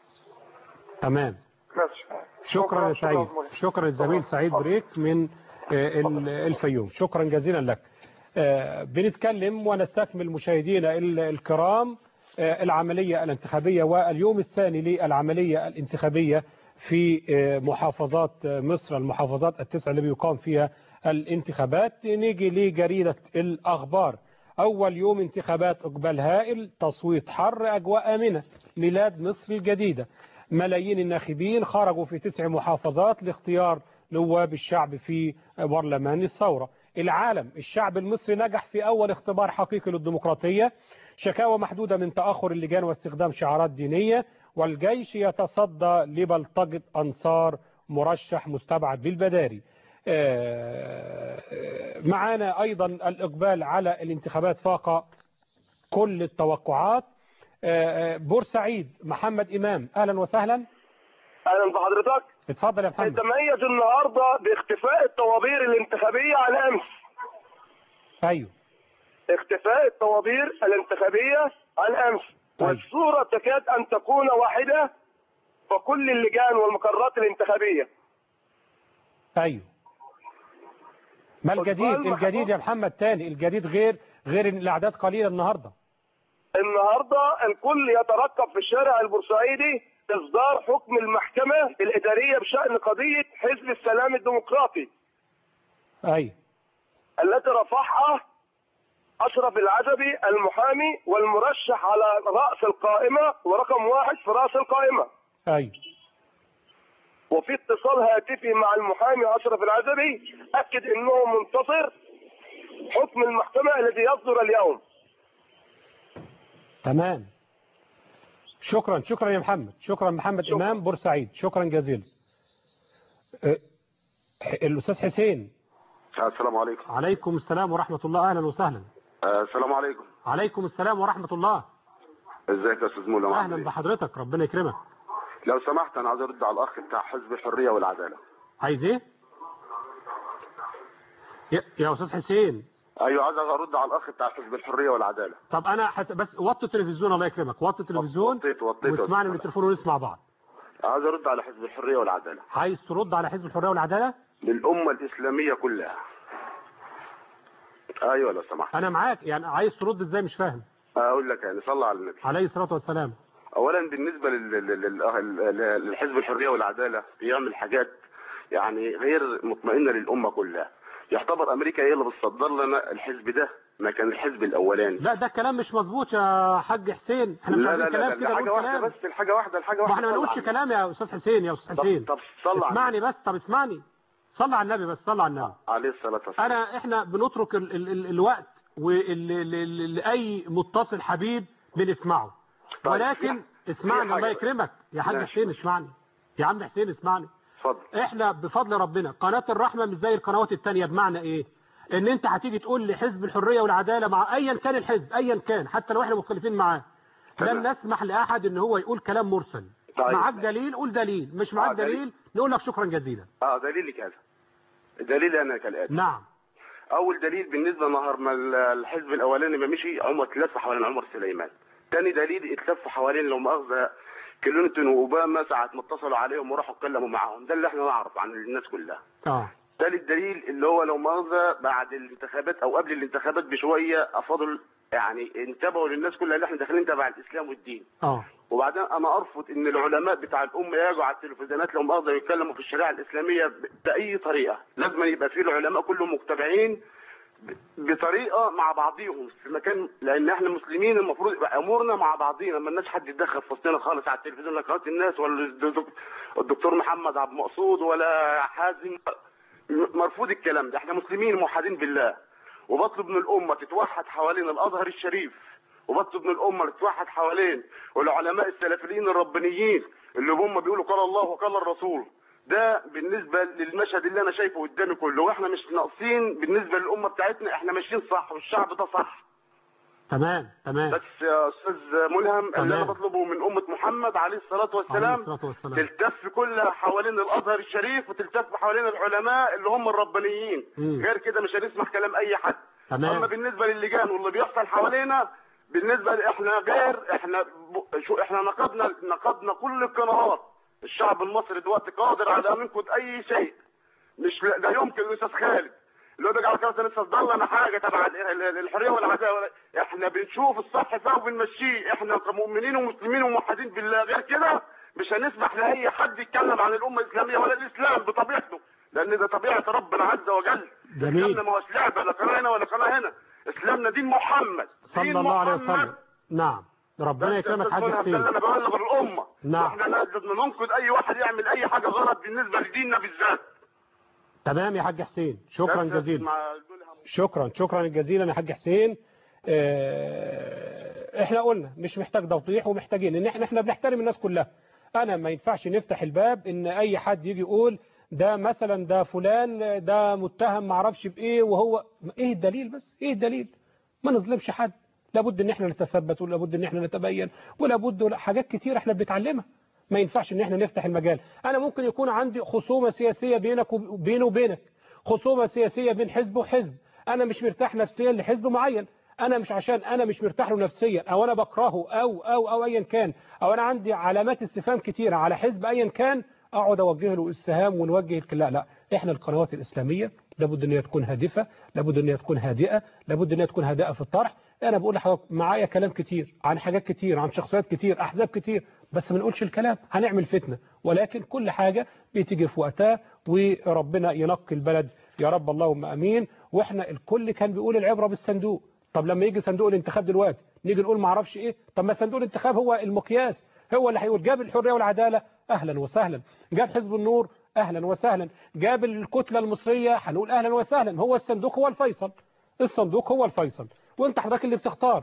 تمام بس شكرا يا سعيد شكرا الزميل سعيد بريك من آه، ال- الفيوم شكرا جزيلا لك آه، بنتكلم ونستكمل مشاهدينا ال- الكرام آه، العملية الانتخابية واليوم الثاني للعملية الانتخابية في آه، محافظات آه، مصر المحافظات التسعة اللي بيقام فيها الانتخابات نيجي لجريدة الأخبار أول يوم انتخابات إقبال هائل تصويت حر أجواء آمنة ميلاد مصر الجديدة ملايين الناخبين خرجوا في تسع محافظات لاختيار نواب الشعب في برلمان الثورة العالم الشعب المصري نجح في أول اختبار حقيقي للديمقراطية شكاوى محدودة من تأخر اللجان واستخدام شعارات دينية والجيش يتصدى لبلطجة أنصار مرشح مستبعد بالبداري آه، معانا أيضا الإقبال على الانتخابات فاق كل التوقعات آه، آه، بورسعيد محمد إمام أهلا وسهلا اهلا بحضرتك اتفضل يا محمد تميز النهارده باختفاء الطوابير الانتخابيه عن امس أيوه اختفاء الطوابير الانتخابيه عن امس والصوره تكاد ان تكون واحده وكل اللجان والمقرات الانتخابيه أيوه ما الجديد والله الجديد يا محمد تاني الجديد غير غير إن الأعداد قليلة النهاردة النهارده الكل يترقب في الشارع البورسعيدي اصدار حكم المحكمه الاداريه بشان قضيه حزب السلام الديمقراطي أيوه التي رفعها اشرف العزبي المحامي والمرشح على راس القائمه ورقم واحد في راس القائمه أيوه وفي اتصال هاتفي مع المحامي اشرف العزبي اكد انه منتظر حكم المحكمه الذي يصدر اليوم تمام شكرا شكرا يا محمد شكرا محمد شكرا. إمام بورسعيد شكرا جزيلا أه، الأستاذ حسين السلام عليكم عليكم السلام ورحمة الله أهلا وسهلا آه، السلام عليكم عليكم السلام ورحمة الله ازيك يا استاذ مولا أهلا بحضرتك ربنا يكرمك لو سمحت انا عايز ارد على الاخ بتاع حزب الحريه والعداله عايز ايه يا, يا أستاذ حسين ايوه عايز ارد على الاخ بتاع حزب الحريه والعداله طب أنا حس... بس وطي التلفزيون الله يكرمك وطي التلفزيون وطيت وطيت واسمعني من التليفون ونسمع بعض عايز ارد على حزب الحريه والعداله عايز ترد على حزب الحرية والعدالة للامه الاسلاميه كلها ايوه لو سمحت أنا معاك يعني عايز ترد إزاي مش فاهم اقول لك يعني صلى على النبي عليه الصلاة والسلام اولا بالنسبه لل- لل- لل- للحزب الحريه والعداله بيعمل حاجات يعني غير مطمئنه للامه كلها يعتبر امريكا هي اللي بتصدر لنا الحزب ده ما كان الحزب الاولاني لا ده كلام مش مظبوط يا حاج حسين احنا مش لا عايزين لا كلام لا, كده لا حاجه نقول واحده كلام بس الحاجه واحده الحاجه ما واحده احنا ما صلى نقولش على كلام يا استاذ حسين يا استاذ طب- حسين طب صلى على اسمعني بس طب اسمعني صلى على النبي بس صلى على النبي عليه الصلاه والسلام انا احنا بنترك ال ال ال الوقت لاي متصل حبيب بنسمعه طيب، ولكن في اسمعني حاجة الله بس. يكرمك يا حاج ماشي. حسين اسمعني يا عم حسين اسمعني اتفضل احنا بفضل ربنا قناة الرحمة مش زي القنوات التانية بمعنى ايه ان انت هتيجي تقول لحزب الحرية والعدالة مع ايا كان الحزب ايا كان حتى لو احنا مختلفين معاه لن نسمح لاحد ان هو يقول كلام مرسل طيب. معاك دليل قول دليل مش معاك آه، دليل. دليل نقول لك شكرا جزيلا اه دليلي كذا دليلي انا كالاتي نعم اول دليل بالنسبه نهار ما ال- الحزب الاولاني ما مشي عمر اتلف حوالين عمر سليمان تاني دليل اتلف حوالين لو مؤاخذه كلينتون واوباما ساعه ما اتصلوا عليهم وراحوا اتكلموا معاهم ده اللي احنا نعرف عن الناس كلها اه تالت دليل اللي هو لو مؤاخذه بعد الانتخابات او قبل الانتخابات بشويه افاضل يعني انتبهوا للناس كلها اللي احنا داخلين تبع الاسلام والدين اه وبعدين انا ارفض ان العلماء بتاع الامه يجوا على التلفزيونات لو مؤاخذه يتكلموا في الشريعه الاسلاميه ب- باي طريقه لازم يبقى في العلماء كلهم مجتمعين ب- بطريقه مع بعضيهم في مكان لان احنا مسلمين المفروض يبقى امورنا مع بعضينا ما لناش حد يتدخل في وسطنا خالص على التلفزيون لا قناه الناس ولا الدك- الدكتور محمد عبد المقصود ولا حازم م- مرفوض الكلام ده احنا مسلمين موحدين بالله وبطلب من الامه تتوحد حوالين الازهر الشريف وبطلب من الامه تتوحد حوالين والعلماء السلفيين الربانيين اللي هم بيقولوا قال الله وقال الرسول ده بالنسبه للمشهد اللي انا شايفه قدامي كله واحنا مش ناقصين بالنسبه للامه بتاعتنا احنا ماشيين صح والشعب ده صح تمام تمام بس يا استاذ ملهم اللي تمام. انا بطلبه من امه محمد عليه الصلاه عليه والسلام الصلاة والسلام تلتف كلها حوالين الازهر الشريف وتلتف حوالين العلماء اللي هم الربانيين مم. غير كده مش هنسمع كلام اي حد تمام. اما بالنسبه للجان واللي بيحصل حوالينا بالنسبه ل- احنا غير احنا ب... شو احنا نقدنا نقدنا كل القنوات الشعب المصري دلوقتي قادر على ان ينقذ اي شيء مش لا لا يمكن الاستاذ خالد اللي هو بيجي على قناه لسه ضلنا حاجه تبع ال- ال- الحريه والعداله احنا بنشوف الصح فيها وبنمشيه احنا كمؤمنين ومسلمين وموحدين بالله غير كده مش هنسمح لاي حد يتكلم عن الامه الاسلاميه ولا الاسلام بطبيعته لان ده طبيعه ربنا عز وجل جميل. اسلامنا ما هوش لعبه لا قناه هنا ولا قناه هنا اسلامنا دين محمد دين صلى الله عليه محمد. وسلم نعم ربنا يكرمك حاج ده اللي حسين انا ببلغ الامه نعم. واحنا لازم ننقذ اي واحد يعمل اي حاجه غلط بالنسبه لديننا بالذات تمام يا حاج حسين شكرا بس جزيلا مع- شكرا شكرا جزيلا يا حاج حسين آه، احنا قلنا مش محتاج توضيح ومحتاجين ان احنا احنا بنحترم الناس كلها انا ما ينفعش نفتح الباب ان اي حد يجي يقول ده مثلا ده فلان ده متهم معرفش بايه وهو ايه الدليل بس ايه الدليل ما نظلمش حد لابد ان احنا نتثبت ولابد ان احنا نتبين ولابد حاجات كتير احنا بنتعلمها ما ينفعش ان احنا نفتح المجال انا ممكن يكون عندي خصومة سياسية بينك وبينه وبينك خصومة سياسية بين حزب وحزب انا مش مرتاح نفسيا لحزب معين انا مش عشان انا مش مرتاح له نفسيا او انا بكرهه او او او ايا كان او انا عندي علامات استفهام كتيرة على حزب ايا كان اقعد اوجه له السهام ونوجه لا لا احنا القنوات الاسلاميه لابد ان هي تكون هادفه لابد ان هي تكون هادئه لابد ان هي تكون هادئه في الطرح انا بقول لحضرتك معايا كلام كتير عن حاجات كتير عن شخصيات كتير احزاب كتير بس ما نقولش الكلام هنعمل فتنه ولكن كل حاجه بتيجي في وقتها وربنا ينقي البلد يا رب اللهم امين واحنا الكل كان بيقول العبره بالصندوق طب لما يجي صندوق الانتخاب دلوقتي نيجي نقول ما اعرفش ايه طب ما صندوق الانتخاب هو المقياس هو اللي هيقول جاب الحريه والعداله اهلا وسهلا جاب حزب النور اهلا وسهلا جاب الكتله المصريه هنقول اهلا وسهلا هو الصندوق هو الفيصل الصندوق هو الفيصل وانت حضرتك اللي بتختار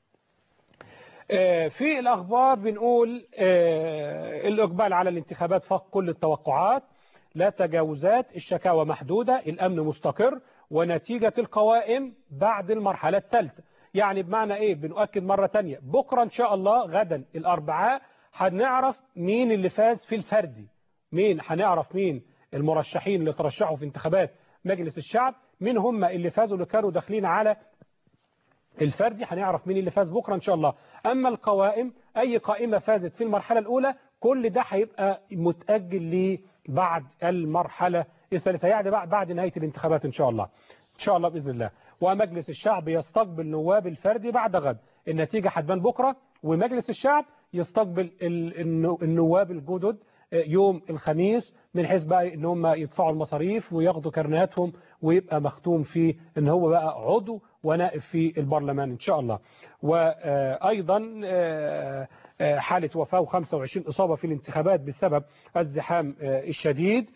في الأخبار بنقول الإقبال على الانتخابات فوق كل التوقعات لا تجاوزات الشكاوى محدودة الأمن مستقر ونتيجة القوائم بعد المرحلة الثالثة يعني بمعنى إيه بنؤكد مرة تانية بكرة إن شاء الله غدا الأربعاء هنعرف مين اللي فاز في الفردي مين هنعرف مين المرشحين اللي ترشحوا في انتخابات مجلس الشعب مين هم اللي فازوا اللي كانوا داخلين على الفردي هنعرف مين اللي فاز بكرة إن شاء الله أما القوائم أي قائمة فازت في المرحلة الأولى كل ده هيبقى متأجل لبعد المرحلة الثالثة يعني بعد نهاية الانتخابات إن شاء الله إن شاء الله بإذن الله ومجلس الشعب يستقبل نواب الفردي بعد غد النتيجة هتبان بكرة ومجلس الشعب يستقبل النواب الجدد يوم الخميس من حيث بقى ان هم يدفعوا المصاريف وياخدوا كرناتهم ويبقى مختوم في ان هو بقى عضو ونائب في البرلمان ان شاء الله وايضا حالة وفاة و25 اصابة في الانتخابات بسبب الزحام الشديد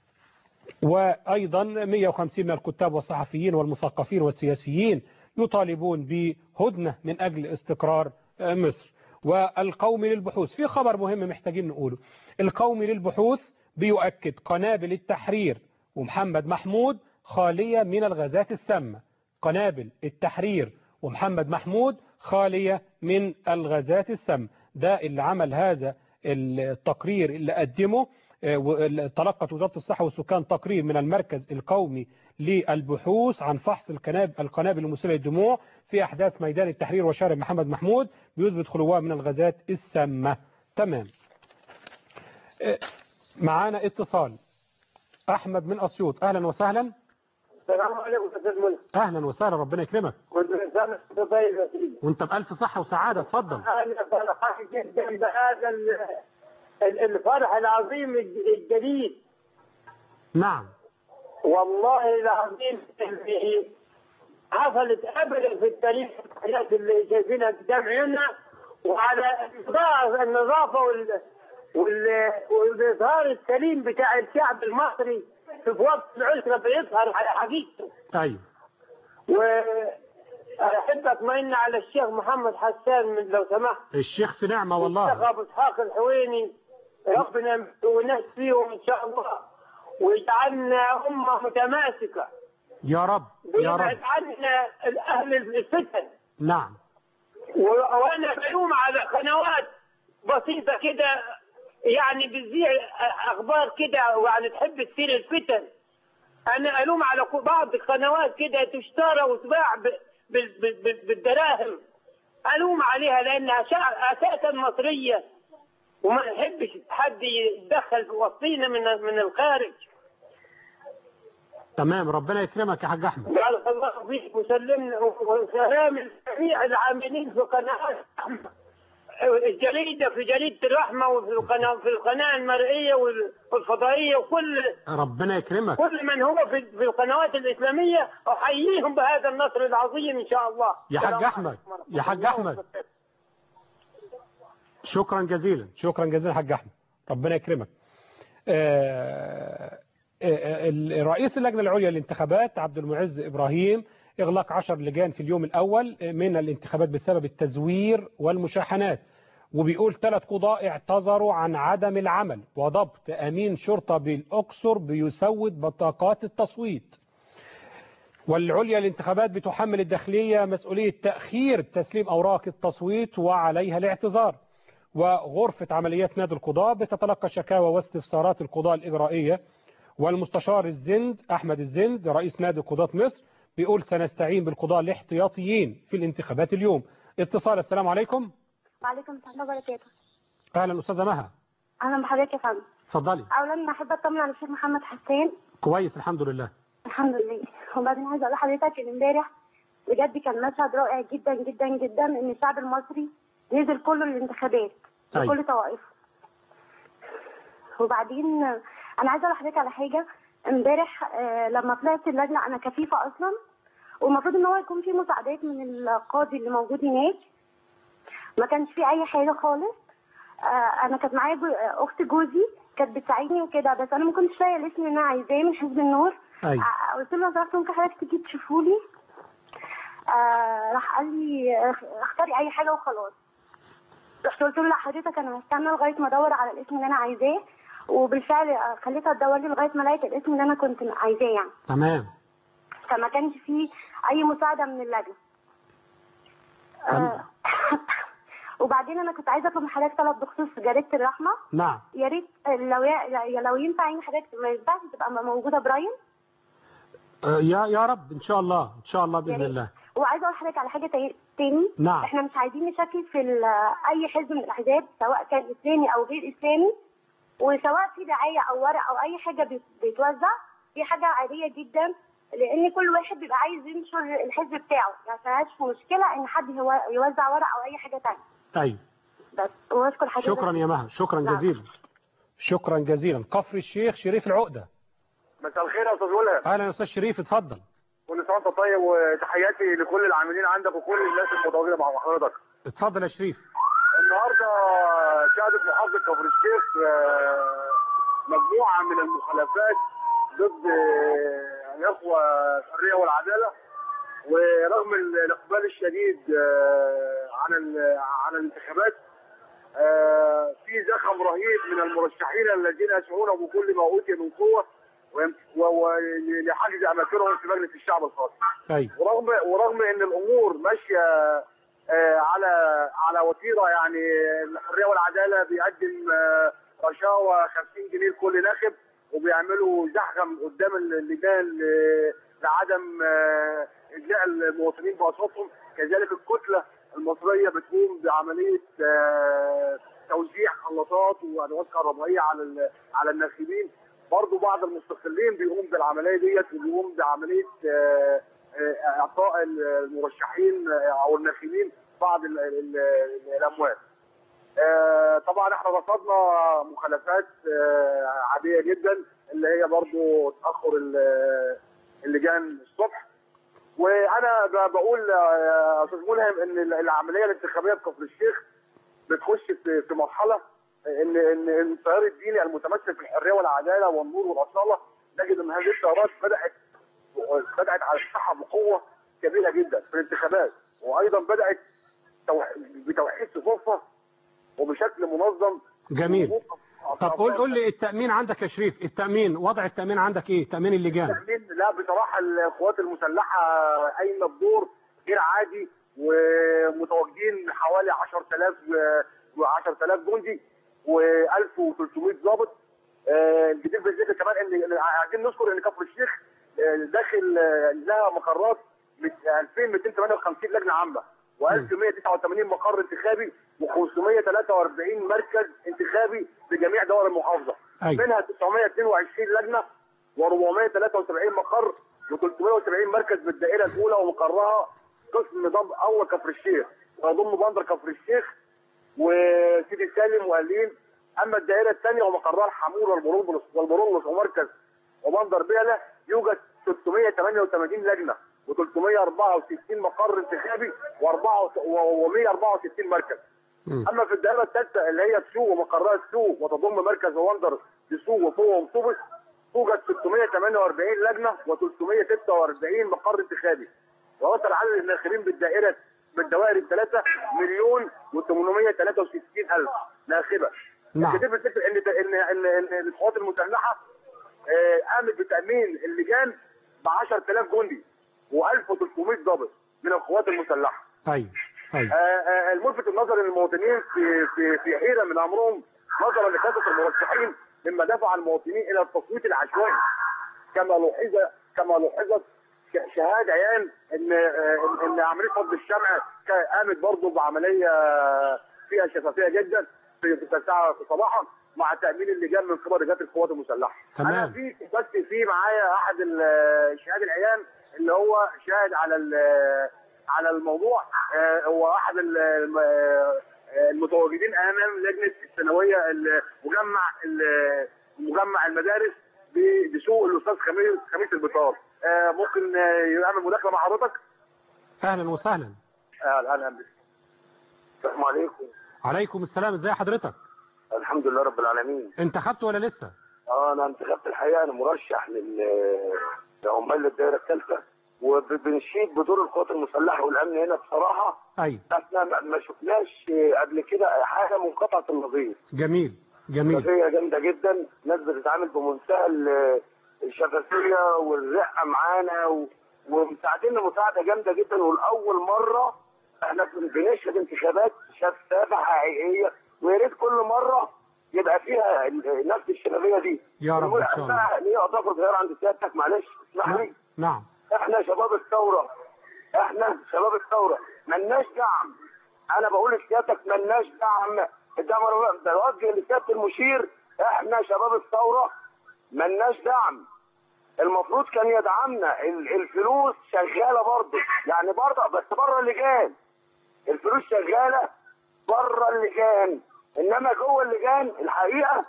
وايضا 150 من الكتاب والصحفيين والمثقفين والسياسيين يطالبون بهدنة من اجل استقرار مصر والقومي للبحوث في خبر مهم محتاجين نقوله القومي للبحوث بيؤكد قنابل التحرير ومحمد محمود خالية من الغازات السامة قنابل التحرير ومحمد محمود خالية من الغازات السامة ده اللي عمل هذا التقرير اللي قدمه تلقت وزارة الصحة والسكان تقرير من المركز القومي للبحوث عن فحص القنابل المسيلة للدموع في أحداث ميدان التحرير وشارع محمد محمود بيثبت خلوها من الغازات السامة تمام معانا اتصال أحمد من أسيوط أهلا وسهلا السلام عليكم استاذ ملك أهلا وسهلا ربنا يكرمك كنت انسان طيب يا سيدي وانت بألف صحة وسعادة اتفضل انا فرحان جدا بهذا الفرح العظيم الجديد نعم والله العظيم اللي حصلت ابدا في التاريخ الحاجات اللي شايفينها قدام عيوننا وعلى اضاءه النظافه وال وال والاظهار السليم بتاع الشعب المصري في وقت العسره بيظهر على حقيقته ايوه واحب اطمئن على الشيخ محمد حسان من لو سمحت الشيخ في نعمه والله الشيخ ابو اسحاق الحويني ربنا وناس فيهم ان شاء الله ويجعلنا امه متماسكه يا رب يا رب ويبعد عنا اهل الفتن نعم وانا بلوم على قنوات بسيطه كده يعني بتذيع اخبار كده ويعني تحب تثير الفتن انا الوم على بعض القنوات كده تشترى وتباع بالدراهم الوم عليها لانها اساسا مصريه وما نحبش حد يتدخل في وسطينا من من الخارج تمام ربنا يكرمك يا حاج احمد بارك الله فيك وسلمنا وسلام لجميع العاملين في قناه الجريدة في جريدة الرحمة وفي القناة في القناة المرئية والفضائية وكل ربنا يكرمك كل من هو في, في القنوات الإسلامية أحييهم بهذا النصر العظيم إن شاء الله يا حاج أحمد يا حاج أحمد شكرا جزيلا شكرا جزيلا حاج أحمد ربنا يكرمك رئيس اللجنة العليا للانتخابات عبد المعز إبراهيم إغلاق عشر لجان في اليوم الأول من الانتخابات بسبب التزوير والمشاحنات وبيقول ثلاث قضاء اعتذروا عن عدم العمل وضبط أمين شرطة بالأقصر بيسود بطاقات التصويت والعليا للانتخابات بتحمل الداخلية مسؤولية تأخير تسليم أوراق التصويت وعليها الاعتذار وغرفة عمليات نادي القضاء بتتلقى شكاوى واستفسارات القضاء الإجرائية والمستشار الزند أحمد الزند رئيس نادي قضاة مصر بيقول سنستعين بالقضاء الاحتياطيين في الانتخابات اليوم اتصال السلام عليكم وعليكم السلام وبركاته أهلا أستاذة مها اهلا بحضرتك يا فندم اتفضلي اولا احب اطمن على الشيخ محمد حسين كويس الحمد لله الحمد لله وبعدين عايزه اقول لحضرتك ان امبارح بجد كان مشهد رائع جدا جدا جدا ان الشعب المصري نزل كله للانتخابات أيوة. بكل طوائفه وبعدين انا عايزه اقول لحضرتك على حاجه امبارح آه، لما طلعت اللجنه انا كفيفه اصلا والمفروض ان هو يكون في مساعدات من القاضي اللي موجود هناك ما كانش في اي حاجه خالص آه، انا كانت معايا جو- آه، اخت جوزي كانت بتساعدني وكده بس انا ما كنتش لاقيه الاسم اللي انا عايزاه من حزب النور أيوة. آه، قلت له لو سمحت ممكن حضرتك تيجي تشوفوا لي آه راح قال لي آه، اختاري اي حاجه وخلاص رحت قلت له لا حضرتك انا هستنى لغايه ما ادور على الاسم اللي انا عايزاه وبالفعل آه، خليتها تدور لي لغايه ما لقيت الاسم اللي انا كنت عايزاه يعني تمام فما كانش فيه اي مساعده من اللجنه آه وبعدين انا كنت عايزه اطلب من حضرتك طلب بخصوص جريده الرحمه نعم يا ريت لو ي- لو ينفع يعني حضرتك ما ينفعش تبقى موجوده براين آه، يا يا رب إن شاء الله إن شاء الله بإذن ريت. الله وعايزه اقول لحضرتك على حاجه تا- تاني نعم. احنا مش عايزين نشكل في ال- اي حزب من الاحزاب سواء كان اسلامي او غير اسلامي وسواء في دعايه او ورق او اي حاجه بيت- بيتوزع دي حاجه عاديه جدا لان كل واحد بيبقى عايز ينشر الحزب بتاعه يعني ما فيهاش مشكله ان حد هو- يوزع ورق او اي حاجه تانية أيوة بس واشكر حضرتك شكرا يا مها شكرا نعم. جزيلا شكرا جزيلا كفر الشيخ شريف العقدة مساء الخير يا استاذ ولد أهلا يا أستاذ شريف اتفضل كل سنه وانت طيب وتحياتي لكل العاملين عندك وكل الناس المتواجده مع حضرتك اتفضل يا شريف النهارده شهدت محافظه كفر الشيخ آه، مجموعه من المخالفات ضد آه، الاخوه الحريه والعداله ورغم الاقبال الشديد آه، على ال- على الانتخابات آه، في زخم رهيب من المرشحين الذين يسعون بكل ما اوتي من قوه ويم- و- و- لحجز اماكنهم في مجلس الشعب الخاص. أيوة ورغم ورغم ان الامور ماشيه آه، على على وتيره يعني الحريه والعداله بيقدم آه، رشاوى 50 جنيه لكل ناخب وبيعملوا زحم قدام اللجان ل- لعدم آه، ادلاء المواطنين باصواتهم كذلك الكتله المصريه بتقوم بعمليه آه، توزيع خلاطات وادوات كهربائيه على ال- على الناخبين برضه بعض المستقلين بيقوم بالعمليه ديت وبيقوم بعمليه آه، آه، اعطاء المرشحين آه، او الناخبين بعض ال- ال- ال- الاموال. آه، طبعا احنا رصدنا مخالفات آه، عاديه جدا اللي هي برضو تاخر ال- اللجان الصبح وانا ب- بقول آه، يا استاذ ملهم ان العمليه الانتخابيه في كفر الشيخ بتخش في في مرحله ان ان إن التيار الديني المتمثل في الحريه والعداله والنور والاصاله نجد ان هذه التيارات بدات بدات على الساحه بقوه كبيره جدا في الانتخابات وايضا بدات توح- بتوحيد صفوفها وبشكل منظم جميل طب قول قول لي التأمين عندك يا شريف التأمين وضع التأمين عندك ايه تأمين اللجان التأمين لا بصراحة القوات المسلحة قايمة بدور غير عادي ومتواجدين حوالي 10000 و 10000 جندي و1300 ضابط آه، الجدير بالذكر كمان ان إن عايزين نذكر ان كفر الشيخ آه، داخل آه، لها مقرات مت- 2258 لجنه عامه و1189 مقر انتخابي و543 مركز انتخابي في جميع دول المحافظه أيوة. منها 922 لجنه و473 مقر و370 مركز بالدائره الاولى ومقرها قسم نظام اول كفر الشيخ ويضم بندر كفر الشيخ وسيدي سالم وقليل اما الدائره الثانيه ومقرها الحمور والبرولوس والبرولوس ومركز وبندر بيله يوجد 688 لجنه و364 مقر انتخابي و164 مركز اما في الدائره الثالثه اللي هي السوق ومقرها السوق وتضم مركز وندر لسوق وفوق ومطوبس توجد 648 لجنه و346 مقر انتخابي ووصل عدد الناخبين بالدائره بالدوائر الثلاثه مليون و863 الف ناخبه نعم. كتب الفكر ان ان ان, إن القوات المسلحه آه، قامت بتامين اللجان ب 10000 جندي و1300 ضابط من القوات المسلحه ايوه ايوه آه، آه، الملفت النظر للمواطنين في في في حيره من امرهم نظرا لكثره المرشحين مما دفع المواطنين الى التصويت العشوائي كما لوحظ كما لوحظت ش- شهاد عيان ان آه، ان إن عمليه فض الشمع كا- قامت برضه بعمليه فيها شفافيه جدا في في الساعه صباحا مع تامين اللجان من قبل رجال القوات المسلحه. تمام. انا في بس في معايا احد ال- شهاد العيان اللي هو شاهد على ال- على الموضوع آه، هو احد ال- الم- آه، المتواجدين امام لجنه الثانويه ال- مجمع ال- مجمع المدارس ب- بسوق الاستاذ خميس خميس البطار آه، ممكن آه، يعمل مداخله مع حضرتك؟ اهلا وسهلا اهلا اهلا بك. السلام عليكم عليكم السلام ازي حضرتك الحمد لله رب العالمين انتخبت ولا لسه اه انا انتخبت الحقيقه انا مرشح لل- لعمال الدائره الثالثه وبنشيد بدور القوات المسلحه والامن هنا بصراحه ايوه احنا ما- ما شفناش قبل كده حاجه منقطعه النظير جميل جميل شفافيه جامده جدا ناس بتتعامل بمنتهى ال- الشفافيه والرقه معانا و- ومساعديننا مساعده جامده جدا والاول مره احنا بن- بنشهد انتخابات شفافه حقيقيه ويا ريت كل مره يبقى فيها ال- نفس الشفافيه دي يا رب ان شاء الله بقى ليه اضافه صغيره عند سيادتك معلش اسمح لي نعم احنا شباب الثوره احنا شباب الثوره ملناش دعم انا بقول لسيادتك ملناش دعم ده مر- بوجه لسياده المشير احنا شباب الثوره ملناش دعم المفروض كان يدعمنا ال- الفلوس شغاله برضه يعني برضه بس بره اللجان الفلوس شغاله بره اللجان انما جوه اللجان الحقيقه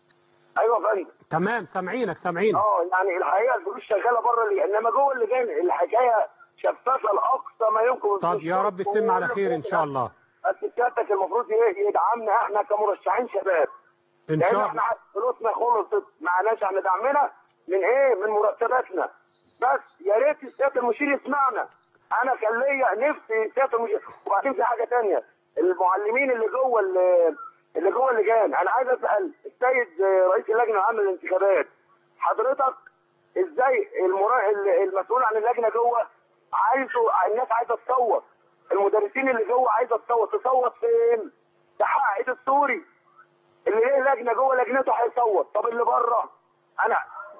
ايوه يا فندم تمام سامعينك سامعينك اه يعني الحقيقه الفلوس شغاله بره اللجان انما جوه اللجان الحكايه شفافه لاقصى ما يمكن طب يا رب تتم على خير ان شاء الله بس سيادتك المفروض ي- يدعمنا احنا كمرشحين شباب ان لان شاء احنا الله فلوسنا خلصت معناش احنا دعمنا من ايه من مرتباتنا بس يا ريت سياده المشير يسمعنا انا كان ليا نفسي سياده المشير وبعدين في حاجه تانية المعلمين اللي جوه ال- اللي جوه اللجان انا عايز اسال السيد رئيس اللجنه العامه للانتخابات حضرتك ازاي المرا... المسؤول عن اللجنه جوه عايزه الناس عايزه تصوت المدرسين اللي جوه عايزه تصوت تصوت فين؟ تحقق ايد السوري اللي ليه لجنه جوه لجنته هيصوت طب اللي بره انا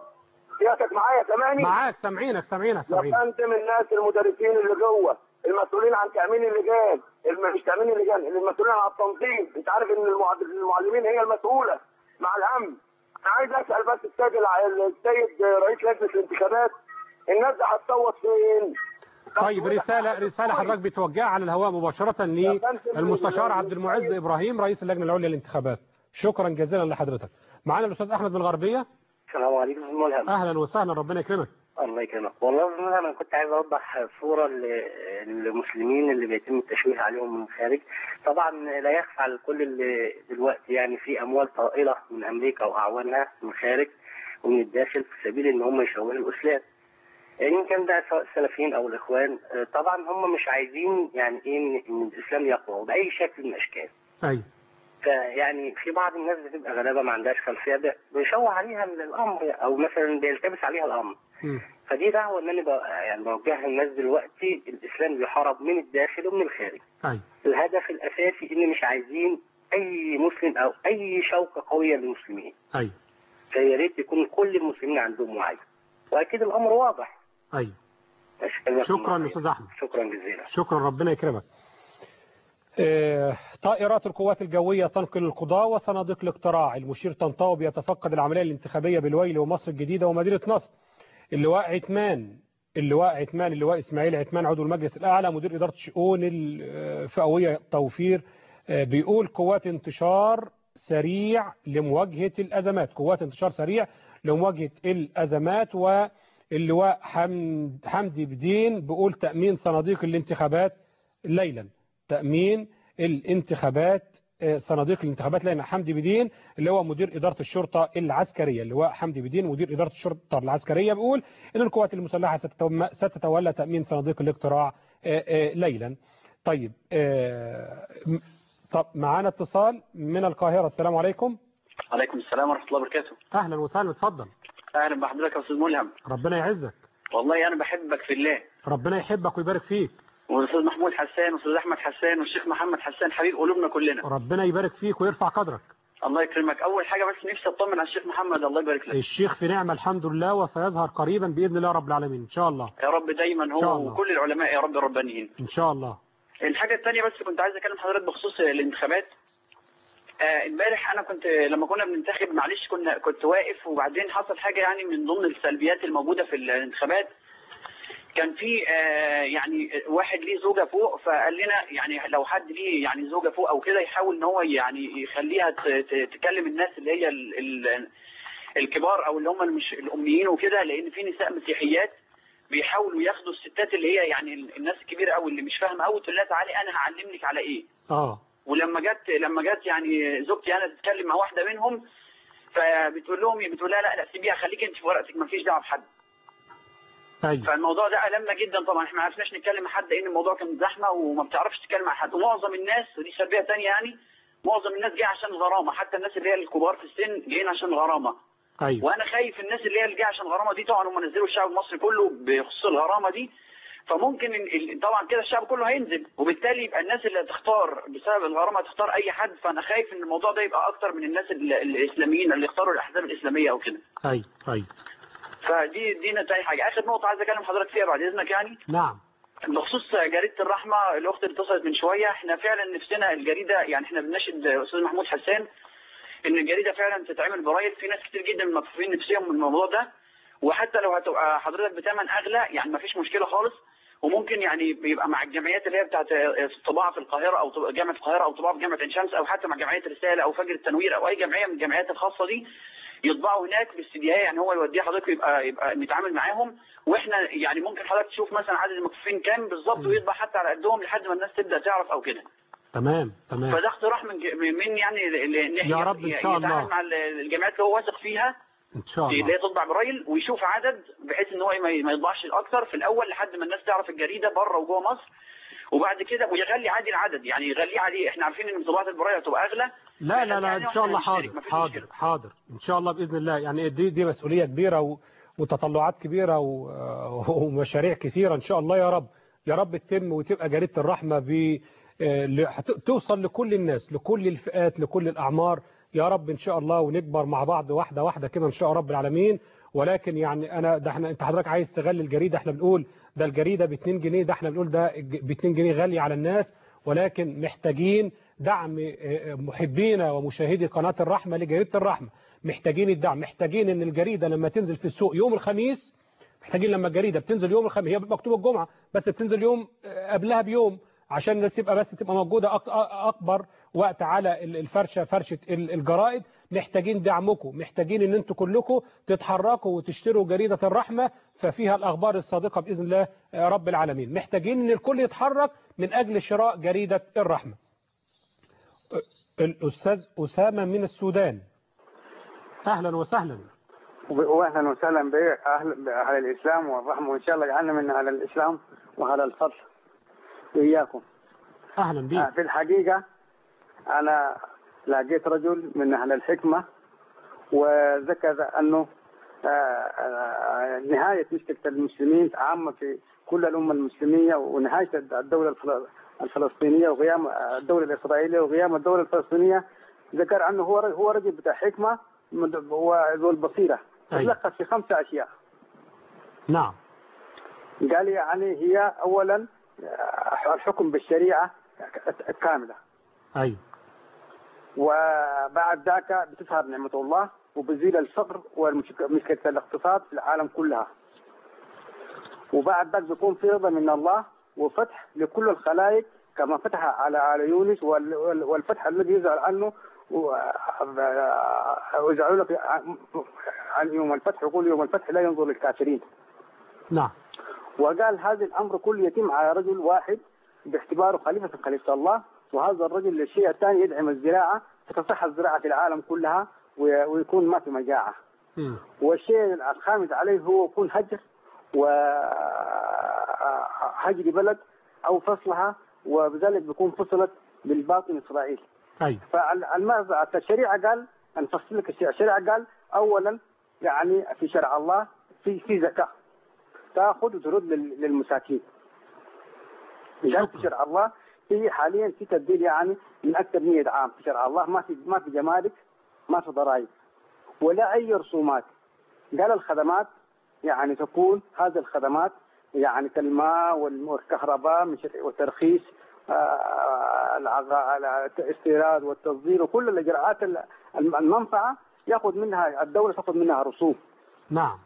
سيادتك معايا سامعني؟ معاك سامعينك سامعينك يا سامعينك فندم الناس المدرسين اللي جوه المسؤولين عن تامين اللجان الم- مش تامين اللجان المسؤولين عن التنظيم انت عارف ان المعد- المعلمين هي المسؤوله مع الامن انا عايز اسال بس السيد الع- السيد رئيس لجنه الانتخابات الناس دي هتصوت فين؟ طيب رسالة رسالة حضرتك بتوجهها على الهواء مباشرة للمستشار عبد المعز إبراهيم رئيس اللجنة العليا للانتخابات شكرا جزيلا لحضرتك معانا الأستاذ أحمد من الغربية السلام عليكم استاذ ملهم أهلا وسهلا ربنا يكرمك الله يكرمك والله يا استاذ ملهم انا كنت عايز اوضح صوره ل- للمسلمين اللي بيتم التشويه عليهم من الخارج طبعا لا يخفى على الكل اللي دلوقتي يعني في اموال طائله من امريكا واعوانها من الخارج ومن الداخل في سبيل ان هم يشوهوا الاسلام يعني ان كان ده سواء السلفيين او الاخوان آه، طبعا هم مش عايزين يعني ايه ان إن الاسلام يقوى باي شكل من الاشكال أيوة فيعني في بعض الناس بتبقى غلابه ما عندهاش خلفيه ب- بيشوه عليها الامر او مثلا بيلتبس عليها الامر مم. فدي دعوه ان انا ب- يعني بوجهها للناس دلوقتي الاسلام بيحارب من الداخل ومن الخارج أيوة الهدف الاساسي ان مش عايزين اي مسلم او اي شوكه قويه للمسلمين أيوة فيا ريت يكون كل المسلمين عندهم وعي واكيد الامر واضح أيوة أشكرك شكرا الله. أستاذ أحمد شكرا جزيلا شكرا ربنا يكرمك آه، طائرات القوات الجوية تنقل القضاء وصناديق الاقتراع المشير طنطاوي بيتفقد العملية الانتخابية بالويل ومصر الجديدة ومدينة نصر اللواء عتمان اللواء عتمان اللواء إسماعيل عتمان عضو المجلس الأعلى مدير إدارة شؤون الفئوية توفير آه، بيقول قوات انتشار سريع لمواجهة الأزمات قوات انتشار سريع لمواجهة الأزمات واللواء حمد حمدي بدين بيقول تأمين صناديق الانتخابات ليلا تأمين الانتخابات آه، صناديق الانتخابات ليلا حمدي بدين اللي هو مدير إدارة الشرطة العسكرية اللواء حمدي بدين مدير إدارة الشرطة العسكرية بيقول إن القوات المسلحة ستتم- ستتولى تأمين صناديق الاقتراع آه، آه، ليلا طيب آه، م- طب معانا اتصال من القاهرة السلام عليكم عليكم السلام ورحمة الله وبركاته أهلا وسهلا اتفضل أهلا بحضرتك يا أستاذ ملهم ربنا يعزك والله أنا بحبك في الله ربنا يحبك ويبارك فيك والأستاذ محمود حسان والأستاذ أحمد حسان والشيخ محمد حسان حبيب قلوبنا كلنا ربنا يبارك فيك ويرفع قدرك الله يكرمك أول حاجة بس نفسي أطمن على الشيخ محمد الله يبارك لك الشيخ في نعمة الحمد لله وسيظهر قريبا بإذن الله رب العالمين إن شاء الله يا رب دايما إن شاء هو الله. وكل العلماء يا رب ربانيين إن شاء الله الحاجة الثانية بس كنت عايز أكلم حضرتك بخصوص الانتخابات آه، امبارح انا كنت لما كنا بننتخب معلش كنا كنت واقف وبعدين حصل حاجه يعني من ضمن السلبيات الموجوده في الانتخابات كان في آه، يعني واحد ليه زوجه فوق فقال لنا يعني لو حد ليه يعني زوجه فوق او كده يحاول ان هو يعني يخليها ت- ت- تكلم الناس اللي هي ال- ال- الكبار او اللي هم مش الاميين وكده لان في نساء مسيحيات بيحاولوا ياخدوا الستات اللي هي يعني الناس الكبيره قوي اللي مش فاهمه قوي تقول لها تعالي انا هعلمك على ايه اه ولما جت لما جت يعني زوجتي انا تتكلم مع واحده منهم فبتقول لهم بتقول لها لا لا سيبيها خليك انت في ورقتك ما فيش دعوه بحد أيوة. فالموضوع ده ألمنا جدا طبعا احنا ما عرفناش نتكلم مع حد لان الموضوع كان زحمه وما بتعرفش تتكلم مع حد ومعظم الناس ودي سلبيه ثانيه يعني معظم الناس جايه عشان الغرامه حتى الناس اللي هي الكبار في السن جايين عشان الغرامه أيوة. وانا خايف الناس اللي هي اللي جايه عشان الغرامه دي طبعا هم نزلوا الشعب المصري كله بخصوص الغرامه دي فممكن ال- ال- طبعا كده الشعب كله هينزل وبالتالي يبقى الناس اللي هتختار بسبب الغرامه هتختار اي حد فانا خايف ان الموضوع ده يبقى اكتر من الناس ال- الاسلاميين اللي اختاروا الاحزاب الاسلاميه او كده أيوة أيوة فدي دي تاني حاجه اخر نقطه عايز اكلم حضرتك فيها بعد اذنك يعني نعم بخصوص جريده الرحمه الاخت اللي اتصلت من شويه احنا فعلا نفسنا الجريده يعني احنا بنناشد استاذ محمود حسان ان الجريده فعلا تتعمل برايل في ناس كتير جدا مكفوفين نفسيهم من الموضوع ده وحتى لو هتبقى حضرتك بثمن اغلى يعني ما فيش مشكله خالص وممكن يعني بيبقى مع الجمعيات اللي هي بتاعت الطباعه في القاهره او طب- جامعه القاهره او طباعه في جامعه عين شمس او حتى مع جمعيه رساله او فجر التنوير او اي جمعيه من الجمعيات الخاصه دي يطبعوا هناك باستدياء يعني هو يوديها حضرتك يبقى يبقى نتعامل معاهم واحنا يعني ممكن حضرتك تشوف مثلا عدد المكفوفين كام بالظبط ويطبع حتى على قدهم لحد ما الناس تبدا تعرف او كده تمام تمام فده اقتراح من من يعني ل- ل- ان يا رب إن شاء يتعامل الله. مع ال- الجامعات اللي هو واثق فيها إن شاء اللي الله هي تطبع برايل ويشوف عدد بحيث ان هو ما ما يطبعش الاكثر في الاول لحد ما الناس تعرف الجريده بره وجوه مصر وبعد كده ويغلي عادي العدد يعني يغليه عليه احنا عارفين ان طباعه البرايل هتبقى اغلى لا لا لا ان شاء الله حاضر حاضر حاضر ان شاء الله باذن الله يعني دي دي مسؤوليه كبيره و... وتطلعات كبيره و... ومشاريع كثيره ان شاء الله يا رب يا رب تتم وتبقى جريده الرحمه ب آه، ل- هت- توصل لكل الناس لكل الفئات لكل الاعمار يا رب ان شاء الله ونكبر مع بعض واحده واحده كده ان شاء رب العالمين ولكن يعني انا ده احنا انت حضرتك عايز تغلي الجريده احنا بنقول ده الجريده ب 2 جنيه ده احنا بنقول ده ب 2 جنيه غالي على الناس ولكن محتاجين دعم آه، محبينا ومشاهدي قناه الرحمه لجريده الرحمه محتاجين الدعم محتاجين ان الجريده لما تنزل في السوق يوم الخميس محتاجين لما الجريده بتنزل يوم الخميس هي مكتوبه الجمعه بس بتنزل يوم آه، قبلها بيوم عشان الناس تبقى بس تبقى موجوده أك- اكبر وقت على ال- الفرشه فرشه ال- الجرائد محتاجين دعمكم محتاجين ان انتوا كلكم تتحركوا وتشتروا جريده الرحمه ففيها الاخبار الصادقه باذن الله آه، رب العالمين محتاجين ان الكل يتحرك من اجل شراء جريده الرحمه آه، الاستاذ اسامه من السودان اهلا وسهلا واهلا وسهلا باهل باهل الاسلام والرحمه وان شاء الله يجعلنا من اهل الاسلام واهل الفضل واياكم. اهلا بيك آه، في الحقيقه انا لقيت رجل من اهل الحكمه وذكر انه آه، آه، نهايه مشكله المسلمين عامه في كل الامه المسلميه ونهايه الدوله الفل- الفلسطينيه وقيام الدوله الاسرائيليه وقيام الدوله الفلسطينيه ذكر انه هو هو رجل بتاع حكمه وذو البصيره أيوة. تلخص في خمسه اشياء نعم قال يعني هي اولا آه، الحكم بالشريعه كامله ايوه وبعد ذاك بتظهر نعمه الله وبزيل الفقر ومشكله الاقتصاد في العالم كلها وبعد ذاك بيكون في رضا من الله وفتح لكل الخلائق كما فتح على آل يونس وال- وال- والفتح الذي يزعل عنه ويزعلون في عن يوم الفتح يقول يوم الفتح لا ينظر للكافرين نعم وقال هذا الامر كله يتم على رجل واحد باعتباره خليفه من خليفه الله وهذا الرجل للشيء الثاني يدعم الزراعه فتصح الزراعه في العالم كلها وي- ويكون ما في مجاعه مم. والشيء الخامس عليه هو يكون هجر وهجر بلد او فصلها وبذلك بيكون فصلت بالباطن اسرائيل أيوة. فالشريعه قال نفصل لك الشريعه الشريعه قال اولا يعني في شرع الله في في زكاه تاخذ وترد لل- للمساكين قال في شرع الله في حاليا في تبديل يعني من اكثر من 100 عام في شرع الله ما في ما في جمارك ما في ضرائب ولا اي رسومات قال الخدمات يعني تكون هذه الخدمات يعني كالماء والم- والكهرباء من شر- وترخيص آه، العغ- الاستيراد والتصدير وكل الاجراءات ال- الم- المنفعه ياخذ منها الدوله تاخذ منها رسوم نعم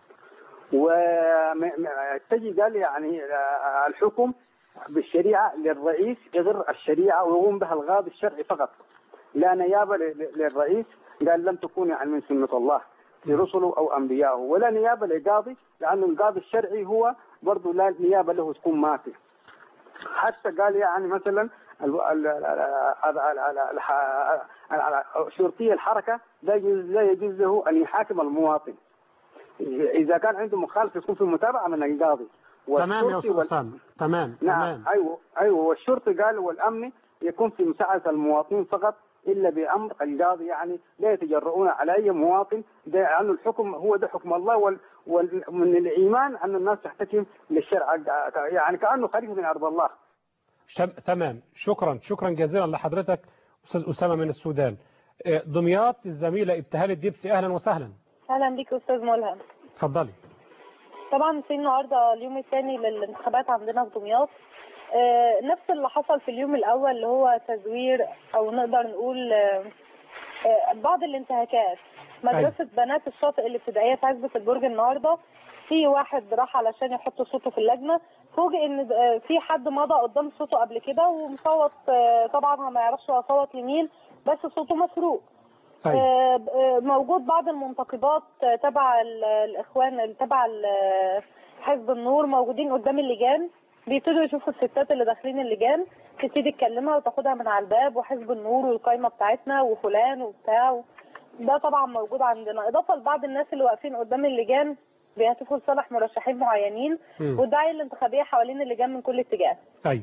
وتجي قال يعني آه، الحكم بالشريعه للرئيس يضر الشريعه ويقوم بها القاضي الشرعي فقط لا نيابه ل- ل- للرئيس قال لم تكون يعني من سنه الله لرسله او انبيائه ولا نيابه لقاضي لانه القاضي الشرعي هو برضه لا نيابه له تكون ما في حتى قال يعني مثلا ال- ال- ال- ال- ال- ال- الح- ال- شرطي الحركه لا يجوز لا يجوز له ان يحاكم المواطن اذا كان عنده مخالفه يكون في متابعه من القاضي تمام يا والشرطي أستاذ وال- أسامة تمام نعم تمام ايوه ايوه والشرطي قال والامن يكون في مساعده المواطنين فقط الا بامر القاضي يعني لا يتجرؤون على اي مواطن ده لانه الحكم هو ده حكم الله وال ومن الايمان ان الناس تحتكم للشرع يعني كانه خليفه من ارض الله شم... تمام شكرا شكرا جزيلا لحضرتك أستاذ أسامة من السودان آه، دمياط الزميلة ابتهال الدبسي أهلا وسهلا اهلا بيك استاذ ملهم اتفضلي طبعا في النهارده اليوم الثاني للانتخابات عندنا في دمياط آه، نفس اللي حصل في اليوم الاول اللي هو تزوير او نقدر نقول آه، آه، بعض الانتهاكات مدرسه بنات الشاطئ الابتدائيه في عزبه البرج النهارده في واحد راح علشان يحط صوته في اللجنه فوجئ ان آه، في حد مضى قدام صوته قبل كده ومصوت آه، طبعا هو ما يعرفش هو صوت لمين بس صوته مسروق أيوة. آه، آه، موجود بعض المنتقبات آه، تبع ال- الاخوان تبع ال- حزب النور موجودين قدام اللجان بيبتدوا يشوفوا الستات اللي داخلين اللجان تبتدي تكلمها وتاخدها من على الباب وحزب النور والقايمه بتاعتنا وفلان وبتاع ده طبعا موجود عندنا اضافه لبعض الناس اللي واقفين قدام اللجان بيهتفوا لصالح مرشحين معينين مم. والدعايه الانتخابيه حوالين اللجان من كل اتجاه أيوه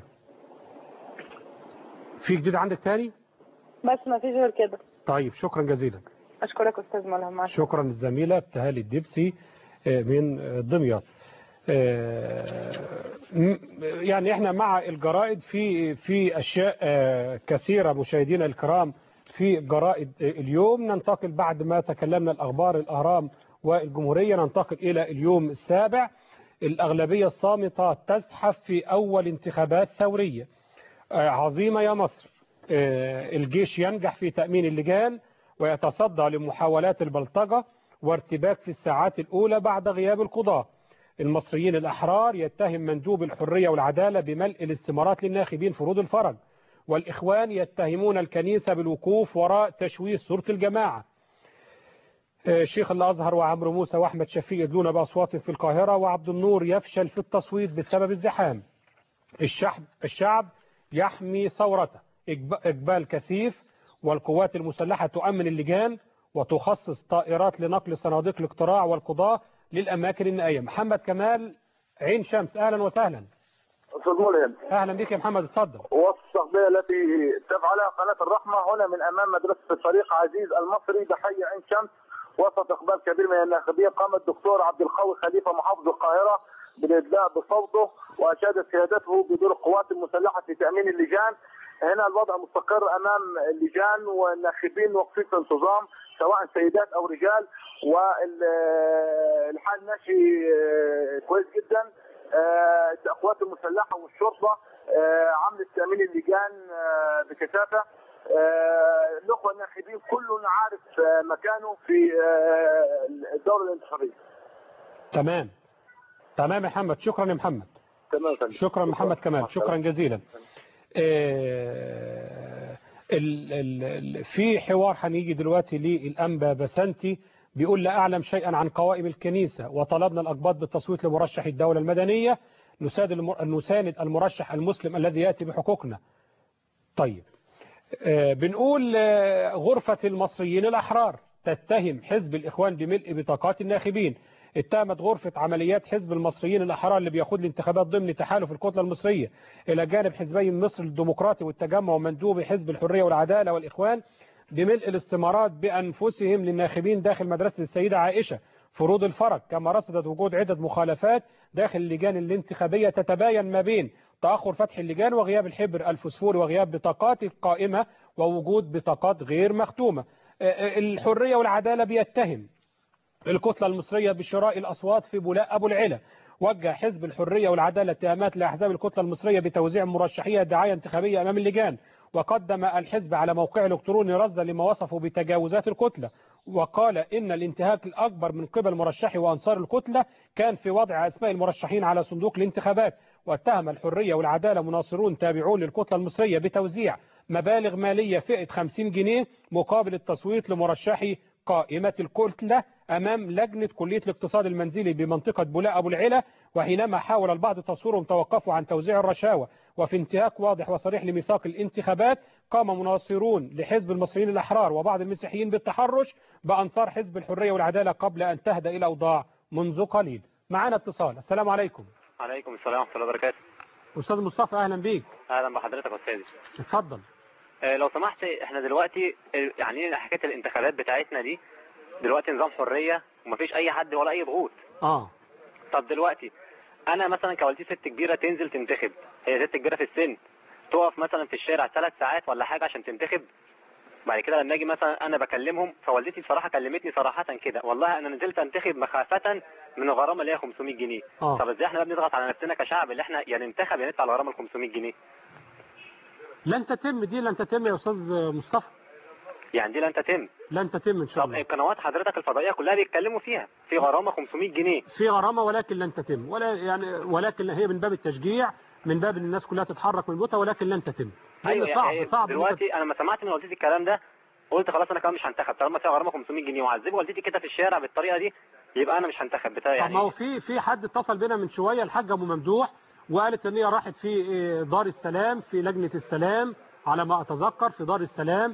في جديد عندك تاني بس ما فيش غير كده طيب شكرا جزيلا اشكرك استاذ ملهم مع السلامة. شكرا للزميلة ابتهال الدبسي آه، من آه، دمياط آه، م- يعني احنا مع الجرائد في في اشياء آه، كثيره مشاهدينا الكرام في جرائد آه، اليوم ننتقل بعد ما تكلمنا الاخبار الاهرام والجمهوريه ننتقل الى اليوم السابع الاغلبيه الصامته تزحف في اول انتخابات ثوريه آه، عظيمه يا مصر آه، الجيش ينجح في تامين اللجان ويتصدى لمحاولات البلطجه وارتباك في الساعات الاولى بعد غياب القضاه المصريين الأحرار يتهم مندوب الحرية والعدالة بملء الاستمارات للناخبين فروض الفرج والإخوان يتهمون الكنيسة بالوقوف وراء تشويه صورة الجماعة آه، شيخ الأزهر وعمرو موسى وأحمد شفيق يدلون بأصوات في القاهرة وعبد النور يفشل في التصويت بسبب الزحام الشعب, الشعب يحمي ثورته إجب- إقبال كثيف والقوات المسلحة تؤمن اللجان وتخصص طائرات لنقل صناديق الاقتراع والقضاء للأماكن النائية محمد كمال عين شمس أهلا وسهلا استاذ ملهم أهلا بك يا محمد اتفضل وصف الشخصيه التي تفعلها قناه الرحمه هنا من امام مدرسه الفريق عزيز المصري بحي عين شمس وسط اقبال كبير من الناخبين قام الدكتور عبد القوي خليفه محافظ القاهره بالادلاء بصوته واشاد سيادته بدور القوات المسلحه في تامين اللجان هنا الوضع مستقر امام اللجان والناخبين واقفين في انتظام سواء سيدات او رجال والحال ماشي آه، كويس جدا آه، القوات المسلحه والشرطه آه، عملت تامين اللجان آه، بكثافه آه، الاخوه الناخبين كل عارف آه، مكانه في آه، الدوره الانتخابيه تمام تمام يا محمد شكرا يا محمد تمام يا فندم. شكرا محمد كمال شكرا جزيلا آه، ال- ال- ال- في حوار هنيجي دلوقتي للأنبا بسنتي بيقول لا أعلم شيئا عن قوائم الكنيسة وطلبنا الأقباط بالتصويت لمرشح الدولة المدنية نساند المر- نساند المرشح المسلم الذي يأتي بحقوقنا طيب آه، بنقول آه، غرفة المصريين الأحرار تتهم حزب الإخوان بملء بطاقات الناخبين اتهمت غرفة عمليات حزب المصريين الأحرار اللي بيخوض الانتخابات ضمن تحالف الكتلة المصرية إلى جانب حزبي مصر الديمقراطي والتجمع ومندوب حزب الحرية والعدالة والإخوان بملء الاستمارات بأنفسهم للناخبين داخل مدرسة السيدة عائشة فروض الفرج كما رصدت وجود عدة مخالفات داخل اللجان الانتخابية تتباين ما بين تأخر فتح اللجان وغياب الحبر الفسفوري وغياب بطاقات القائمة ووجود بطاقات غير مختومة الحرية والعدالة بيتهم الكتلة المصرية بشراء الأصوات في بولاء أبو العلا وجه حزب الحرية والعدالة اتهامات لأحزاب الكتلة المصرية بتوزيع مرشحية دعاية انتخابية أمام اللجان وقدم الحزب على موقع الكتروني رصدا لما وصفه بتجاوزات الكتلة وقال إن الانتهاك الأكبر من قبل مرشحي وأنصار الكتلة كان في وضع أسماء المرشحين على صندوق الانتخابات واتهم الحرية والعدالة مناصرون تابعون للكتلة المصرية بتوزيع مبالغ مالية فئة 50 جنيه مقابل التصويت لمرشحي قائمة الكتلة أمام لجنة كلية الاقتصاد المنزلي بمنطقة بولاء أبو العلا وحينما حاول البعض تصويرهم توقفوا عن توزيع الرشاوى وفي انتهاك واضح وصريح لميثاق الانتخابات قام مناصرون لحزب المصريين الأحرار وبعض المسيحيين بالتحرش بأنصار حزب الحرية والعدالة قبل أن تهدأ إلى أوضاع منذ قليل معنا اتصال السلام عليكم عليكم السلام ورحمة الله وبركاته أستاذ مصطفى أهلا بيك أهلا بحضرتك يا أستاذي اتفضل آه، لو سمحت احنا دلوقتي آه، يعني ايه حكايه الانتخابات بتاعتنا دي دلوقتي نظام حريه ومفيش اي حد ولا اي ضغوط اه طب دلوقتي انا مثلا كوالدتي ست كبيره تنزل تنتخب هي ست كبيره في السن تقف مثلا في الشارع ثلاث ساعات ولا حاجه عشان تنتخب بعد كده لما اجي مثلا انا بكلمهم فوالدتي بصراحه كلمتني صراحه كده والله انا نزلت انتخب مخافه من الغرامه اللي هي 500 جنيه آه. طب ازاي احنا بقى بنضغط على نفسنا كشعب اللي احنا يا ننتخب يا ندفع الغرامه ال 500 جنيه لن تتم دي لن تتم يا أستاذ مصطفى يعني دي لن تتم لن تتم إن شاء الله قنوات حضرتك الفضائيه كلها بيتكلموا فيها في غرامه 500 جنيه في غرامة ولكن لن تتم ولا يعني ولكن هي من باب التشجيع من باب ان الناس كلها تتحرك من بيوتها ولكن لن تتم لأن ايوه صعب يعني صعب إن أنت- دلوقتي انا لما سمعت من والدتي الكلام ده قلت خلاص انا كمان مش هنتخب طالما فيها غرامه 500 جنيه وعذبوا والدتي كده في الشارع بالطريقه دي يبقى انا مش هنتخب بتاع طب يعني ما هو في في حد اتصل بنا من شويه الحاج ابو ممدوح وقالت ان هي راحت في إيه، دار السلام في لجنه السلام على ما اتذكر في دار السلام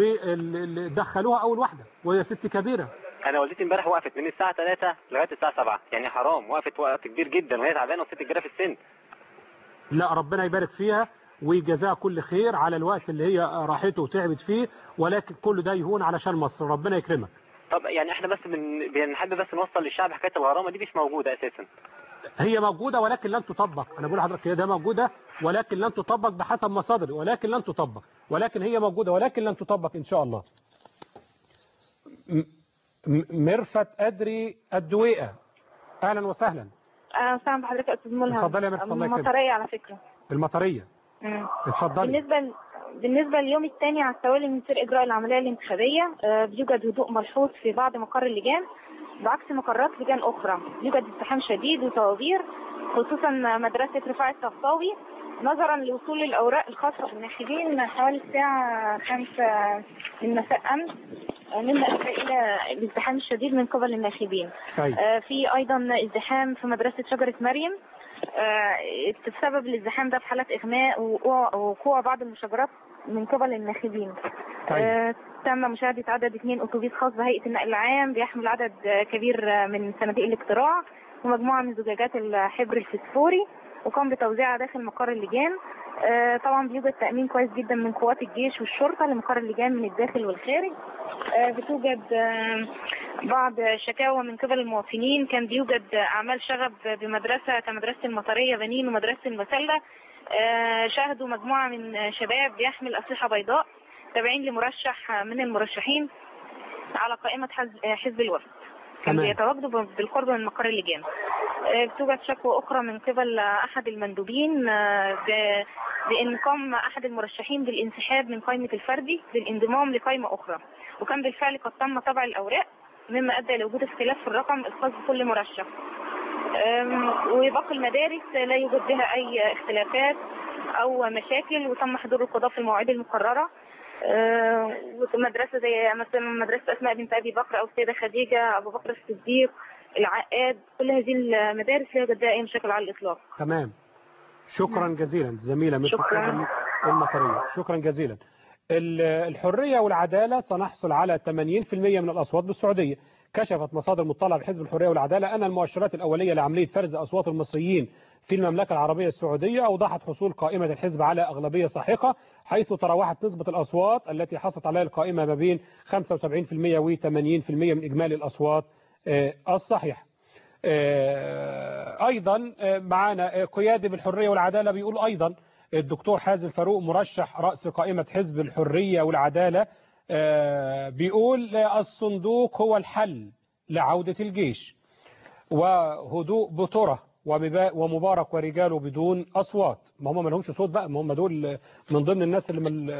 ودخلوها اول واحده وهي ست كبيره انا والدتي امبارح وقفت من الساعه 3 لغايه الساعه 7 يعني حرام وقفت وقت كبير جدا وهي تعبانه وست كبيره في السن لا ربنا يبارك فيها ويجزاها كل خير على الوقت اللي هي راحته وتعبت فيه ولكن كل ده يهون علشان مصر ربنا يكرمك طب يعني احنا بس بن... بنحب بس نوصل للشعب حكايه الغرامه دي مش موجوده اساسا هي موجودة ولكن لن تطبق أنا بقول لحضرتك هي ده موجودة ولكن لن تطبق بحسب مصادري ولكن لن تطبق ولكن هي موجودة ولكن لن تطبق إن شاء الله م- م- مرفت أدري الدويقة أهلا وسهلا اهلا وسهلا بحضرتك يا استاذ ملهم اتفضلي يا مرفت، الله يكرمك. مطريه على فكره المطرية مم. اتفضلي بالنسبه ل... بالنسبه لليوم الثاني على التوالي من سير اجراء العمليه الانتخابيه آه، بيوجد هدوء ملحوظ في بعض مقر اللجان بعكس مقرات لجان اخرى يوجد ازدحام شديد وطوابير خصوصا مدرسه رفاعي الطهطاوي نظرا لوصول الاوراق الخاصه بالناخبين حوالي الساعه 5 من مساء امس آه، مما ادى الى الازدحام الشديد من قبل الناخبين طيب. آه، في ايضا ازدحام في مدرسه شجره مريم آه، بسبب الازدحام ده في حالات اغماء ووقوع وقوع بعض المشاجرات من قبل الناخبين آه، تم مشاهدة عدد اثنين أتوبيس خاص بهيئة النقل العام بيحمل عدد آه، كبير آه، من صناديق الاقتراع ومجموعة من زجاجات الحبر الفسفوري وقام بتوزيعها داخل مقر اللجان آه، طبعا بيوجد تأمين كويس جدا من قوات الجيش والشرطة لمقر اللجان من الداخل والخارج آه، بتوجد آه، بعض شكاوى من قبل المواطنين كان بيوجد أعمال شغب بمدرسة كمدرسة المطرية بنين ومدرسة المسلة آه، شاهدوا مجموعة من شباب بيحمل أسلحة بيضاء تابعين لمرشح من المرشحين على قائمة حزب, حزب الوفد كان تمام. بيتواجدوا بالقرب من مقر اللجان آه، بتوجد شكوى أخرى من قبل أحد المندوبين آه، ب- بأن قام أحد المرشحين بالانسحاب من قائمة الفردي للانضمام لقائمة أخرى وكان بالفعل قد تم طبع الأوراق مما أدى لوجود اختلاف في الرقم الخاص بكل مرشح أم، وباقي المدارس لا يوجد بها أي اختلافات أو مشاكل وتم حضور القضاء في المواعيد المقررة أه، ومدرسة زي مثلا مدرسة أسماء بنت أبي بكر أو السيدة خديجة أبو بكر الصديق العقاد كل هذه المدارس لا يوجد بها أي مشاكل على الإطلاق تمام شكرا جزيلا زميلة مرفت شكراً. أدري المطرية شكرا جزيلا ال- الحرية والعدالة سنحصل على 80% من الأصوات بالسعودية كشفت مصادر مطلعة بحزب الحرية والعدالة أن المؤشرات الأولية لعملية فرز أصوات المصريين في المملكة العربية السعودية أوضحت حصول قائمة الحزب على أغلبية ساحقة حيث تراوحت نسبة الأصوات التي حصلت عليها القائمة ما بين 75% و 80% من إجمالي الأصوات آه، الصحيحة آه، أيضا آه، معانا آه، قيادي بالحرية والعدالة بيقول أيضا الدكتور حازم فاروق مرشح رأس قائمة حزب الحرية والعدالة آه، بيقول آه، الصندوق هو الحل لعودة الجيش وهدوء بطرة ومبا- ومبارك ورجاله بدون أصوات ما هم ما لهمش صوت بقى ما هم دول من ضمن الناس اللي من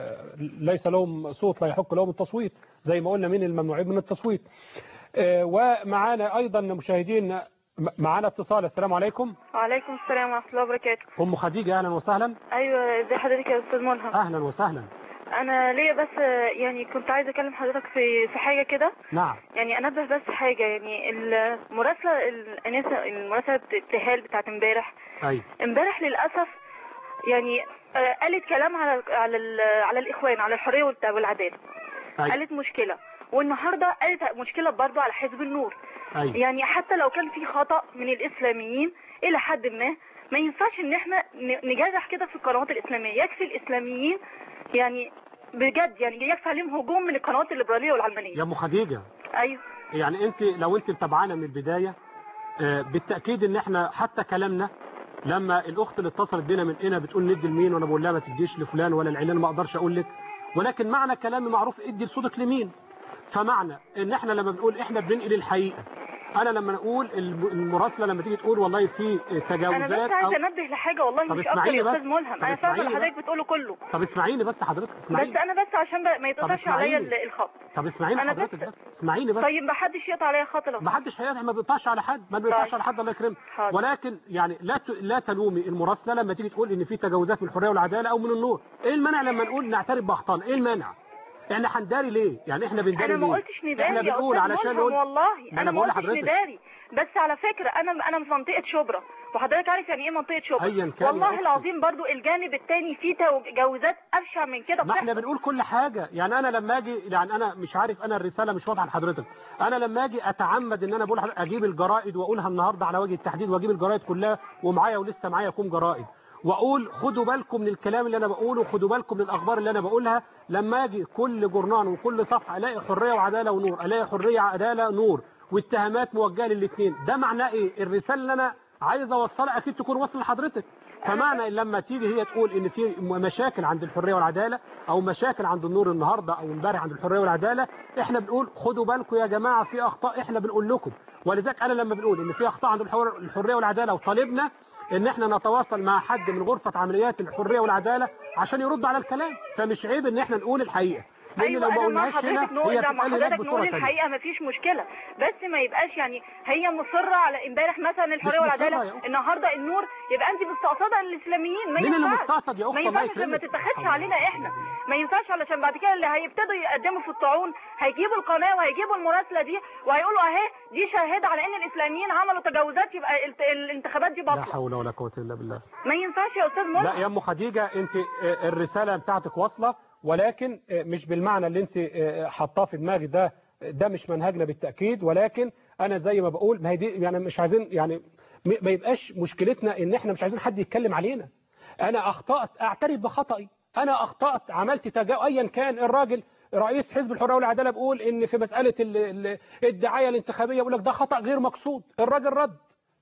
ليس لهم صوت لا يحق لهم التصويت زي ما قلنا من الممنوعين من التصويت آه، ومعانا أيضا مشاهدين معانا اتصال السلام عليكم وعليكم السلام ورحمة الله وبركاته أم خديجة أهلا وسهلا أيوة ازي حضرتك يا أستاذ ملهم أهلا وسهلا أنا ليا بس آه، يعني كنت عايزة أكلم حضرتك في في حاجة كده نعم يعني أنبه بس حاجة يعني المراسلة الأنسة المراسلة ابتهال بتاعت امبارح أي امبارح للأسف يعني آه، قالت كلام على على ال- على الإخوان على الحرية والت- والعدالة أي. قالت مشكلة والنهاردة قالت مشكلة برضو على حزب النور أي. يعني حتى لو كان في خطأ من الإسلاميين إلى حد ما ما ينفعش إن إحنا ن- نجرح كده في القنوات الإسلامية يكفي الإسلاميين يعني بجد يعني يكفي عليهم هجوم من القنوات الليبرالية والعلمانية يا أم خديجة أيوه يعني انت لو انت متابعانا من البداية آه، بالتأكيد ان احنا حتى كلامنا لما الاخت اللي اتصلت بينا من هنا بتقول ندي لمين وانا بقول لها ما تديش لفلان ولا العلان ما اقدرش اقول لك ولكن معنى كلامي معروف ادي لصوتك لمين فمعنى ان احنا لما بنقول احنا بننقل الحقيقة انا لما نقول الم- المراسلة لما تيجي تقول والله في أنا تجاوزات بس أو عايزة أنبه لحاجة والله طب مش أكتر اسمعيني يا بس. أستاذ ملهم طب أنا فاهمة اللي اسمعيني حضرتك بتقوله كله طب اسمعيني بس حضرتك اسمعيني بس أنا بس عشان ب- ما يتقطعش اسمعيني. عليا ال- الخط طب اسمعيني أنا حضرتك بس اسمعيني بس طيب ما حدش يقطع عليا خط لو ما حدش هيقطع ما بيقطعش على حد ما بيقطعش طيب. على حد الله يكرمك حاضر. ولكن يعني لا ت... لا تلومي المراسله لما تيجي تقول ان في تجاوزات من الحريه والعداله او من النور ايه المانع لما نقول نعترف باخطائنا ايه المانع احنا هنداري ليه يعني احنا بنداري انا ما ليه قلتش نداري احنا يا بنقول أستاذ علشان ملهم نقول والله ما انا ما بقول قلتش لحضرتك. نداري بس على فكره انا انا في منطقه شبرا وحضرتك عارف يعني ايه منطقه شبرا أيا كان يا والله أختي. العظيم برضو الجانب الثاني فيه تجاوزات ابشع من كده ما احنا بتحصل. بنقول كل حاجة يعني انا لما اجي يعني انا مش عارف انا الرسالة مش واضحة لحضرتك انا لما اجي اتعمد ان انا بقول لحضرتك اجيب الجرائد واقولها النهاردة على وجه التحديد واجيب الجرائد كلها ومعايا ولسه معايا كوم جرائد واقول خدوا بالكم من الكلام اللي انا بقوله خدوا بالكم من الاخبار اللي انا بقولها لما اجي كل جورنان وكل صفحة الاقي حرية وعدالة ونور الاقي حرية عدالة نور واتهامات موجهة للاثنين ده معناه ايه الرسالة اللي انا عايز اوصلها اكيد تكون وصل لحضرتك فمعنى لما تيجي هي تقول ان في مشاكل عند الحريه والعداله او مشاكل عند النور النهارده او امبارح عند الحريه والعداله احنا بنقول خدوا بالكم يا جماعه في اخطاء احنا بنقول لكم ولذلك انا لما بنقول ان في اخطاء عند الحر- الحريه والعداله وطالبنا ان احنا نتواصل مع حد من غرفه عمليات الحريه والعداله عشان يرد على الكلام فمش عيب ان احنا نقول الحقيقه لان ايوه لو ما انا مع قلناش هنا حضرتك نقول هي ده مع بتتقال هناك حضرتك نقول بصوره ثانيه الحقيقه ما فيش مشكله بس ما يبقاش يعني هي مصره على امبارح مثلا الحريه مش مصرة يا والعداله أختي. النهارده النور يبقى انت مستقصده الاسلاميين ما مين اللي ينفعش مستقصد يا أخت؟ ما الله ينفعش لما يكرمك. تتاخدش علينا احنا ما ينفعش علشان بعد كده اللي هيبتدوا يقدموا في الطاعون هيجيبوا القناه وهيجيبوا المراسله دي وهيقولوا اهي دي شاهده على ان الاسلاميين عملوا تجاوزات يبقى الت- الانتخابات دي لا باطله حول ولا قوه الا بالله ما ينفعش يا استاذ لا ملهم يا ام خديجه انت آه، الرساله بتاعتك واصله ولكن آه، مش بالمعنى اللي انت آه، حاطاه في دماغي ده ده مش منهجنا بالتاكيد ولكن انا زي ما بقول ما هي دي يعني مش عايزين يعني م- ما يبقاش مشكلتنا ان احنا مش عايزين حد يتكلم علينا انا اخطات اعترف بخطئي انا اخطات عملت تجاوز ايا كان الراجل رئيس حزب الحريه والعداله بيقول ان في مساله ال- ال- الدعايه الانتخابيه بيقول لك ده خطا غير مقصود الراجل رد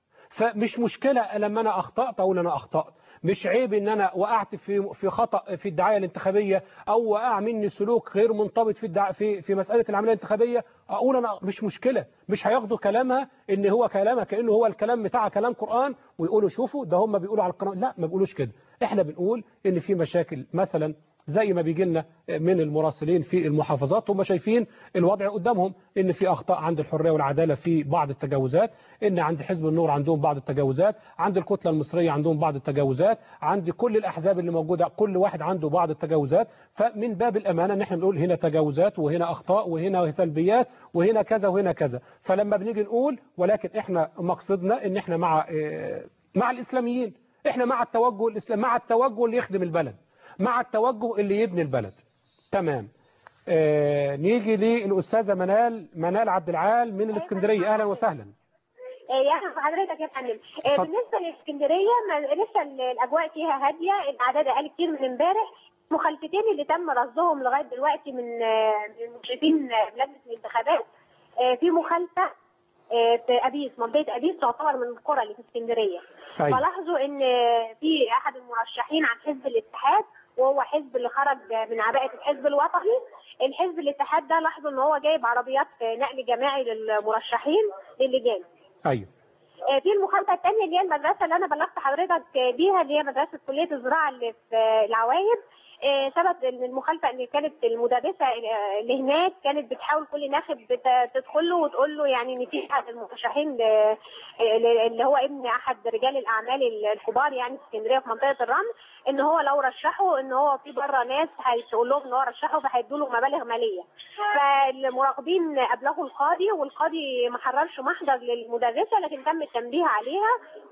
فمش مشكلة لما أنا أخطأت أقول أنا أخطأت مش عيب ان انا وقعت في في خطا في الدعايه الانتخابيه او وقع مني سلوك غير منضبط في الدع... في في مساله العمليه الانتخابيه اقول انا مش مشكله مش هياخدوا كلامها ان هو كلامها كانه هو الكلام بتاعها كلام قران ويقولوا شوفوا ده هم بيقولوا على القران لا ما بيقولوش كده احنا بنقول ان في مشاكل مثلا زي ما بيجي لنا من المراسلين في المحافظات هم شايفين الوضع قدامهم ان في اخطاء عند الحريه والعداله في بعض التجاوزات ان عند حزب النور عندهم بعض التجاوزات عند الكتله المصريه عندهم بعض التجاوزات عند كل الاحزاب اللي موجوده كل واحد عنده بعض التجاوزات فمن باب الامانه ان احنا نقول هنا تجاوزات وهنا اخطاء وهنا سلبيات وهنا كذا وهنا كذا فلما بنيجي نقول ولكن احنا مقصدنا ان احنا مع إيه، مع الاسلاميين احنا مع التوجه الاسلام مع التوجه اللي يخدم البلد مع التوجه اللي يبني البلد تمام آه، نيجي للأستاذة منال منال عبد العال من الإسكندرية أهلا وسهلا يعني حضرتك يا فندم آه، اتفضل. بالنسبه لاسكندريه ما- لسه ال- الاجواء فيها هاديه الاعداد اقل كتير من امبارح مخالفتين اللي تم رصدهم لغايه دلوقتي من آه، من مشرفين آه، لجنه الانتخابات آه، في مخالفه آه، في ابيس منطقه ابيس تعتبر من القرى اللي في اسكندريه أيوة. فلاحظوا ان آه، في احد المرشحين عن حزب الاتحاد وهو حزب اللي خرج من عباءه الحزب الوطني الحزب الاتحاد ده لاحظوا ان هو جايب عربيات آه، نقل جماعي للمرشحين للجان أيوه آه، في المخالفه الثانيه اللي هي المدرسه اللي انا بلغت حضرتك آه، بيها اللي هي مدرسه كليه الزراعه اللي في آه، العوايد آه، ثبت ان المخالفه ان كانت المدرسه آه، اللي هناك كانت بتحاول كل ناخب بت- تدخل له وتقول له يعني ان في احد المرشحين ل- آه، اللي هو ابن احد رجال الاعمال الكبار يعني في اسكندريه في منطقه الرمل ان هو لو رشحه ان هو في بره ناس هيقول لهم ان هو رشحه فهيدوا له مبالغ ماليه فالمراقبين ابلغوا القاضي والقاضي ما حررش محضر للمدرسه لكن تم التنبيه عليها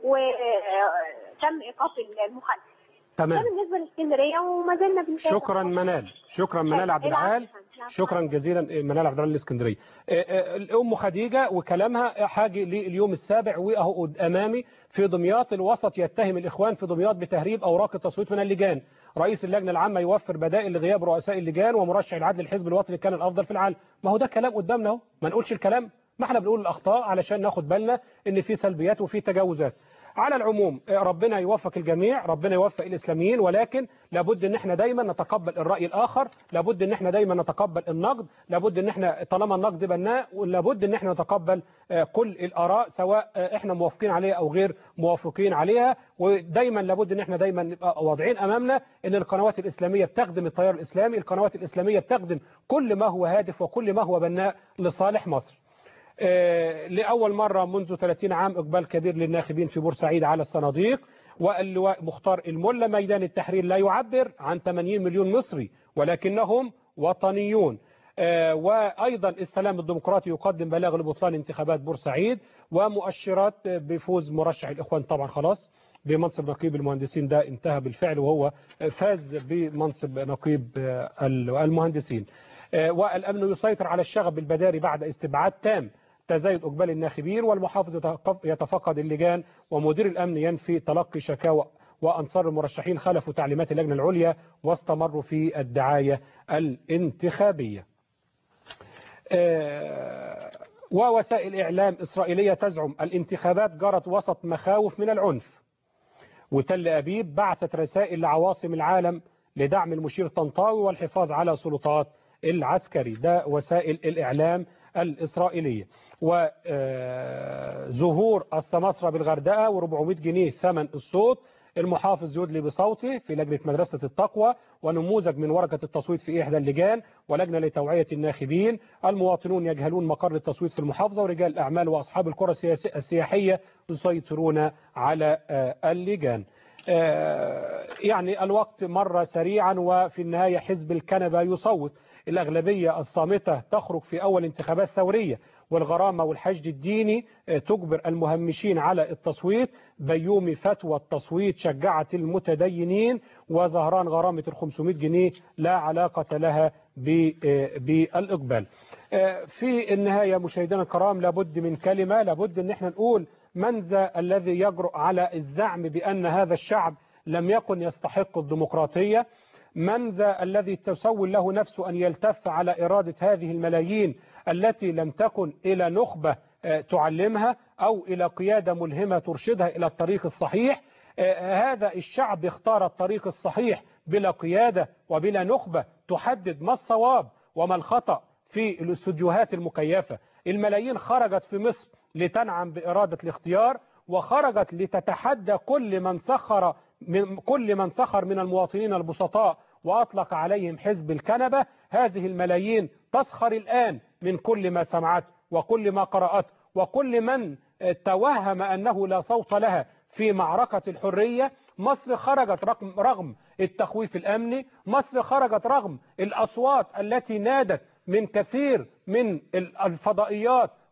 وتم ايقاف المخالفه ده تمام بالنسبه لاسكندريه وما زلنا بنتابع شكرا منال شكرا منال عبد العال شكرا جزيلا منال عبد العال الاسكندريه آه، آه، الام خديجه وكلامها حاجه لليوم السابع واهو قد- امامي في دمياط الوسط يتهم الاخوان في دمياط بتهريب اوراق التصويت من اللجان رئيس اللجنه العامه يوفر بدائل لغياب رؤساء اللجان ومرشح العدل الحزب الوطني كان الافضل في العالم ما هو ده كلام قدامنا اهو ما نقولش الكلام ما احنا بنقول الاخطاء علشان ناخد بالنا ان في سلبيات وفي تجاوزات على العموم آه، ربنا يوفق الجميع ربنا يوفق الاسلاميين ولكن لابد ان احنا دايما نتقبل الراي الاخر لابد ان احنا دايما نتقبل النقد لابد ان احنا طالما النقد بناء ولابد ان احنا نتقبل آه، كل الاراء سواء آه، احنا موافقين عليها او غير موافقين عليها ودايما لابد ان احنا دايما نبقى واضعين امامنا ان القنوات الاسلاميه بتخدم التيار الاسلامي القنوات الاسلاميه بتخدم كل ما هو هادف وكل ما هو بناء لصالح مصر آه، لأول مرة منذ 30 عام إقبال كبير للناخبين في بورسعيد على الصناديق واللواء مختار الملا ميدان التحرير لا يعبر عن 80 مليون مصري ولكنهم وطنيون آه، وأيضا السلام الديمقراطي يقدم بلاغ لبطلان انتخابات بورسعيد ومؤشرات بفوز مرشح الإخوان طبعا خلاص بمنصب نقيب المهندسين ده انتهى بالفعل وهو فاز بمنصب نقيب آه، المهندسين آه، والأمن يسيطر على الشغب البداري بعد استبعاد تام تزايد إقبال الناخبين والمحافظ يتق- يتفقد اللجان ومدير الأمن ينفي تلقي شكاوى وأنصار المرشحين خلفوا تعليمات اللجنة العليا واستمروا في الدعاية الانتخابية آه، ووسائل إعلام إسرائيلية تزعم الانتخابات جرت وسط مخاوف من العنف وتل أبيب بعثت رسائل لعواصم العالم لدعم المشير طنطاوي والحفاظ على سلطات العسكري ده وسائل الإعلام الإسرائيلية وظهور السماسرة بالغردقة و400 جنيه ثمن الصوت المحافظ يدلي بصوته في لجنة مدرسة التقوى ونموذج من ورقة التصويت في إحدى اللجان ولجنة لتوعية الناخبين المواطنون يجهلون مقر التصويت في المحافظة ورجال الأعمال وأصحاب القرى السياسي- السياحية يسيطرون على آه، اللجان آه، يعني الوقت مر سريعا وفي النهاية حزب الكنبة يصوت الأغلبية الصامتة تخرج في أول انتخابات ثورية والغرامة والحشد الديني آه، تجبر المهمشين على التصويت بيومي فتوى التصويت شجعت المتدينين وزهران غرامة ال 500 جنيه لا علاقة لها ب- آه، بالإقبال آه، في النهاية مشاهدينا الكرام لابد من كلمة لابد ان احنا نقول من ذا الذي يجرؤ على الزعم بأن هذا الشعب لم يكن يستحق الديمقراطية من ذا الذي تسول له نفسه أن يلتف على إرادة هذه الملايين التي لم تكن إلى نخبة آه، تعلمها أو إلى قيادة ملهمة ترشدها إلى الطريق الصحيح آه، هذا الشعب اختار الطريق الصحيح بلا قيادة وبلا نخبة تحدد ما الصواب وما الخطأ في الاستوديوهات المكيفة الملايين خرجت في مصر لتنعم بإرادة الاختيار وخرجت لتتحدى كل من سخر من كل من سخر من المواطنين البسطاء وأطلق عليهم حزب الكنبة هذه الملايين تسخر الآن من كل ما سمعت وكل ما قرأت وكل من توهم أنه لا صوت لها في معركة الحرية مصر خرجت رغم, رغم التخويف الأمني مصر خرجت رغم الأصوات التي نادت من كثير من الفضائيات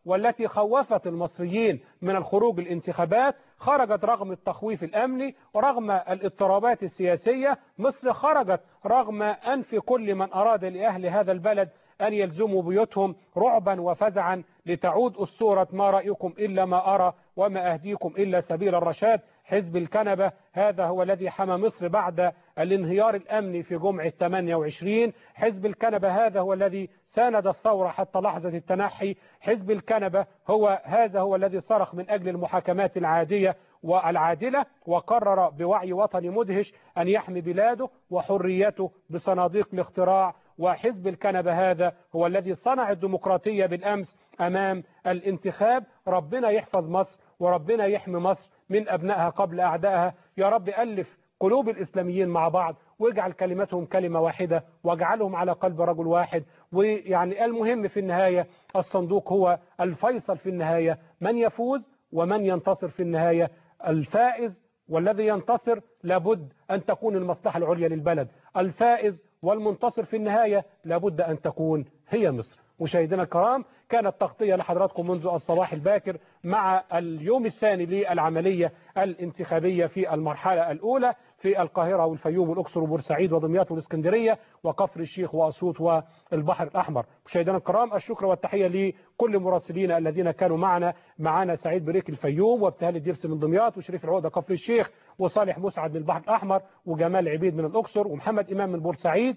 والتي خوفت المصريين من الخروج الانتخابات خرجت رغم التخويف الأمني ورغم الاضطرابات السياسية مصر خرجت رغم أنف كل من أراد لأهل هذا البلد أن يلزموا بيوتهم رعبا وفزعا لتعود أسطورة ما رأيكم إلا ما أرى وما أهديكم إلا سبيل الرشاد حزب الكنبة هذا هو الذي حمى مصر بعد الانهيار الأمني في جمعة 28 حزب الكنبة هذا هو الذي ساند الثورة حتى لحظة التنحي حزب الكنبة هو هذا هو الذي صرخ من أجل المحاكمات العادية والعادلة وقرر بوعي وطني مدهش أن يحمي بلاده وحريته بصناديق الاختراع وحزب الكنبة هذا هو الذي صنع الديمقراطية بالأمس أمام الانتخاب ربنا يحفظ مصر وربنا يحمي مصر من أبنائها قبل أعدائها يا رب ألف قلوب الإسلاميين مع بعض واجعل كلمتهم كلمة واحدة واجعلهم على قلب رجل واحد ويعني المهم في النهاية الصندوق هو الفيصل في النهاية من يفوز ومن ينتصر في النهاية الفائز والذي ينتصر لابد أن تكون المصلحة العليا للبلد الفائز والمنتصر في النهاية لابد أن تكون هي مصر مشاهدينا الكرام كانت تغطية لحضراتكم منذ الصباح الباكر مع اليوم الثاني للعملية الانتخابية في المرحلة الأولى في القاهرة والفيوم والأقصر وبورسعيد ودمياط والإسكندرية وكفر الشيخ وأسيوط والبحر الأحمر مشاهدينا الكرام الشكر والتحية لكل مراسلين الذين كانوا معنا معنا سعيد بريك الفيوم وابتهال الدرس من دمياط وشريف العقدة كفر الشيخ وصالح مسعد من البحر الأحمر وجمال عبيد من الأقصر ومحمد إمام من بورسعيد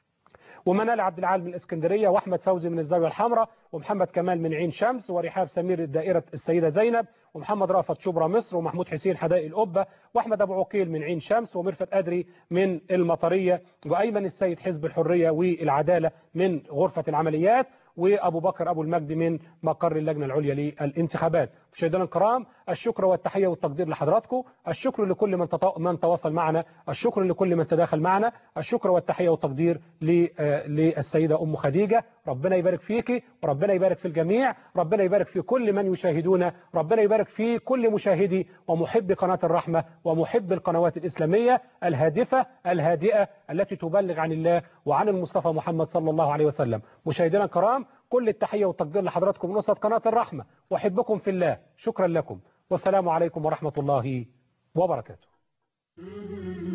ومنال عبد العال من الاسكندريه واحمد فوزي من الزاويه الحمراء ومحمد كمال من عين شمس ورحاب سمير دائره السيده زينب ومحمد رافت شبرا مصر ومحمود حسين حدائق القبه واحمد ابو عقيل من عين شمس ومرفت ادري من المطريه وايمن السيد حزب الحريه والعداله من غرفه العمليات وابو بكر ابو المجد من مقر اللجنه العليا للانتخابات مشاهدينا الكرام الشكر والتحيه والتقدير لحضراتكم الشكر لكل من من تواصل معنا الشكر لكل من تداخل معنا الشكر والتحيه والتقدير للسيده ام خديجه ربنا يبارك فيكي وربنا يبارك في الجميع ربنا يبارك في كل من يشاهدونا ربنا يبارك في كل مشاهدي ومحبي قناه الرحمه ومحب القنوات الاسلاميه الهادفه الهادئه التي تبلغ عن الله وعن المصطفى محمد صلى الله عليه وسلم مشاهدينا الكرام كل التحية والتقدير لحضراتكم من وسط قناة الرحمة وأحبكم في الله شكرا لكم والسلام عليكم ورحمة الله وبركاته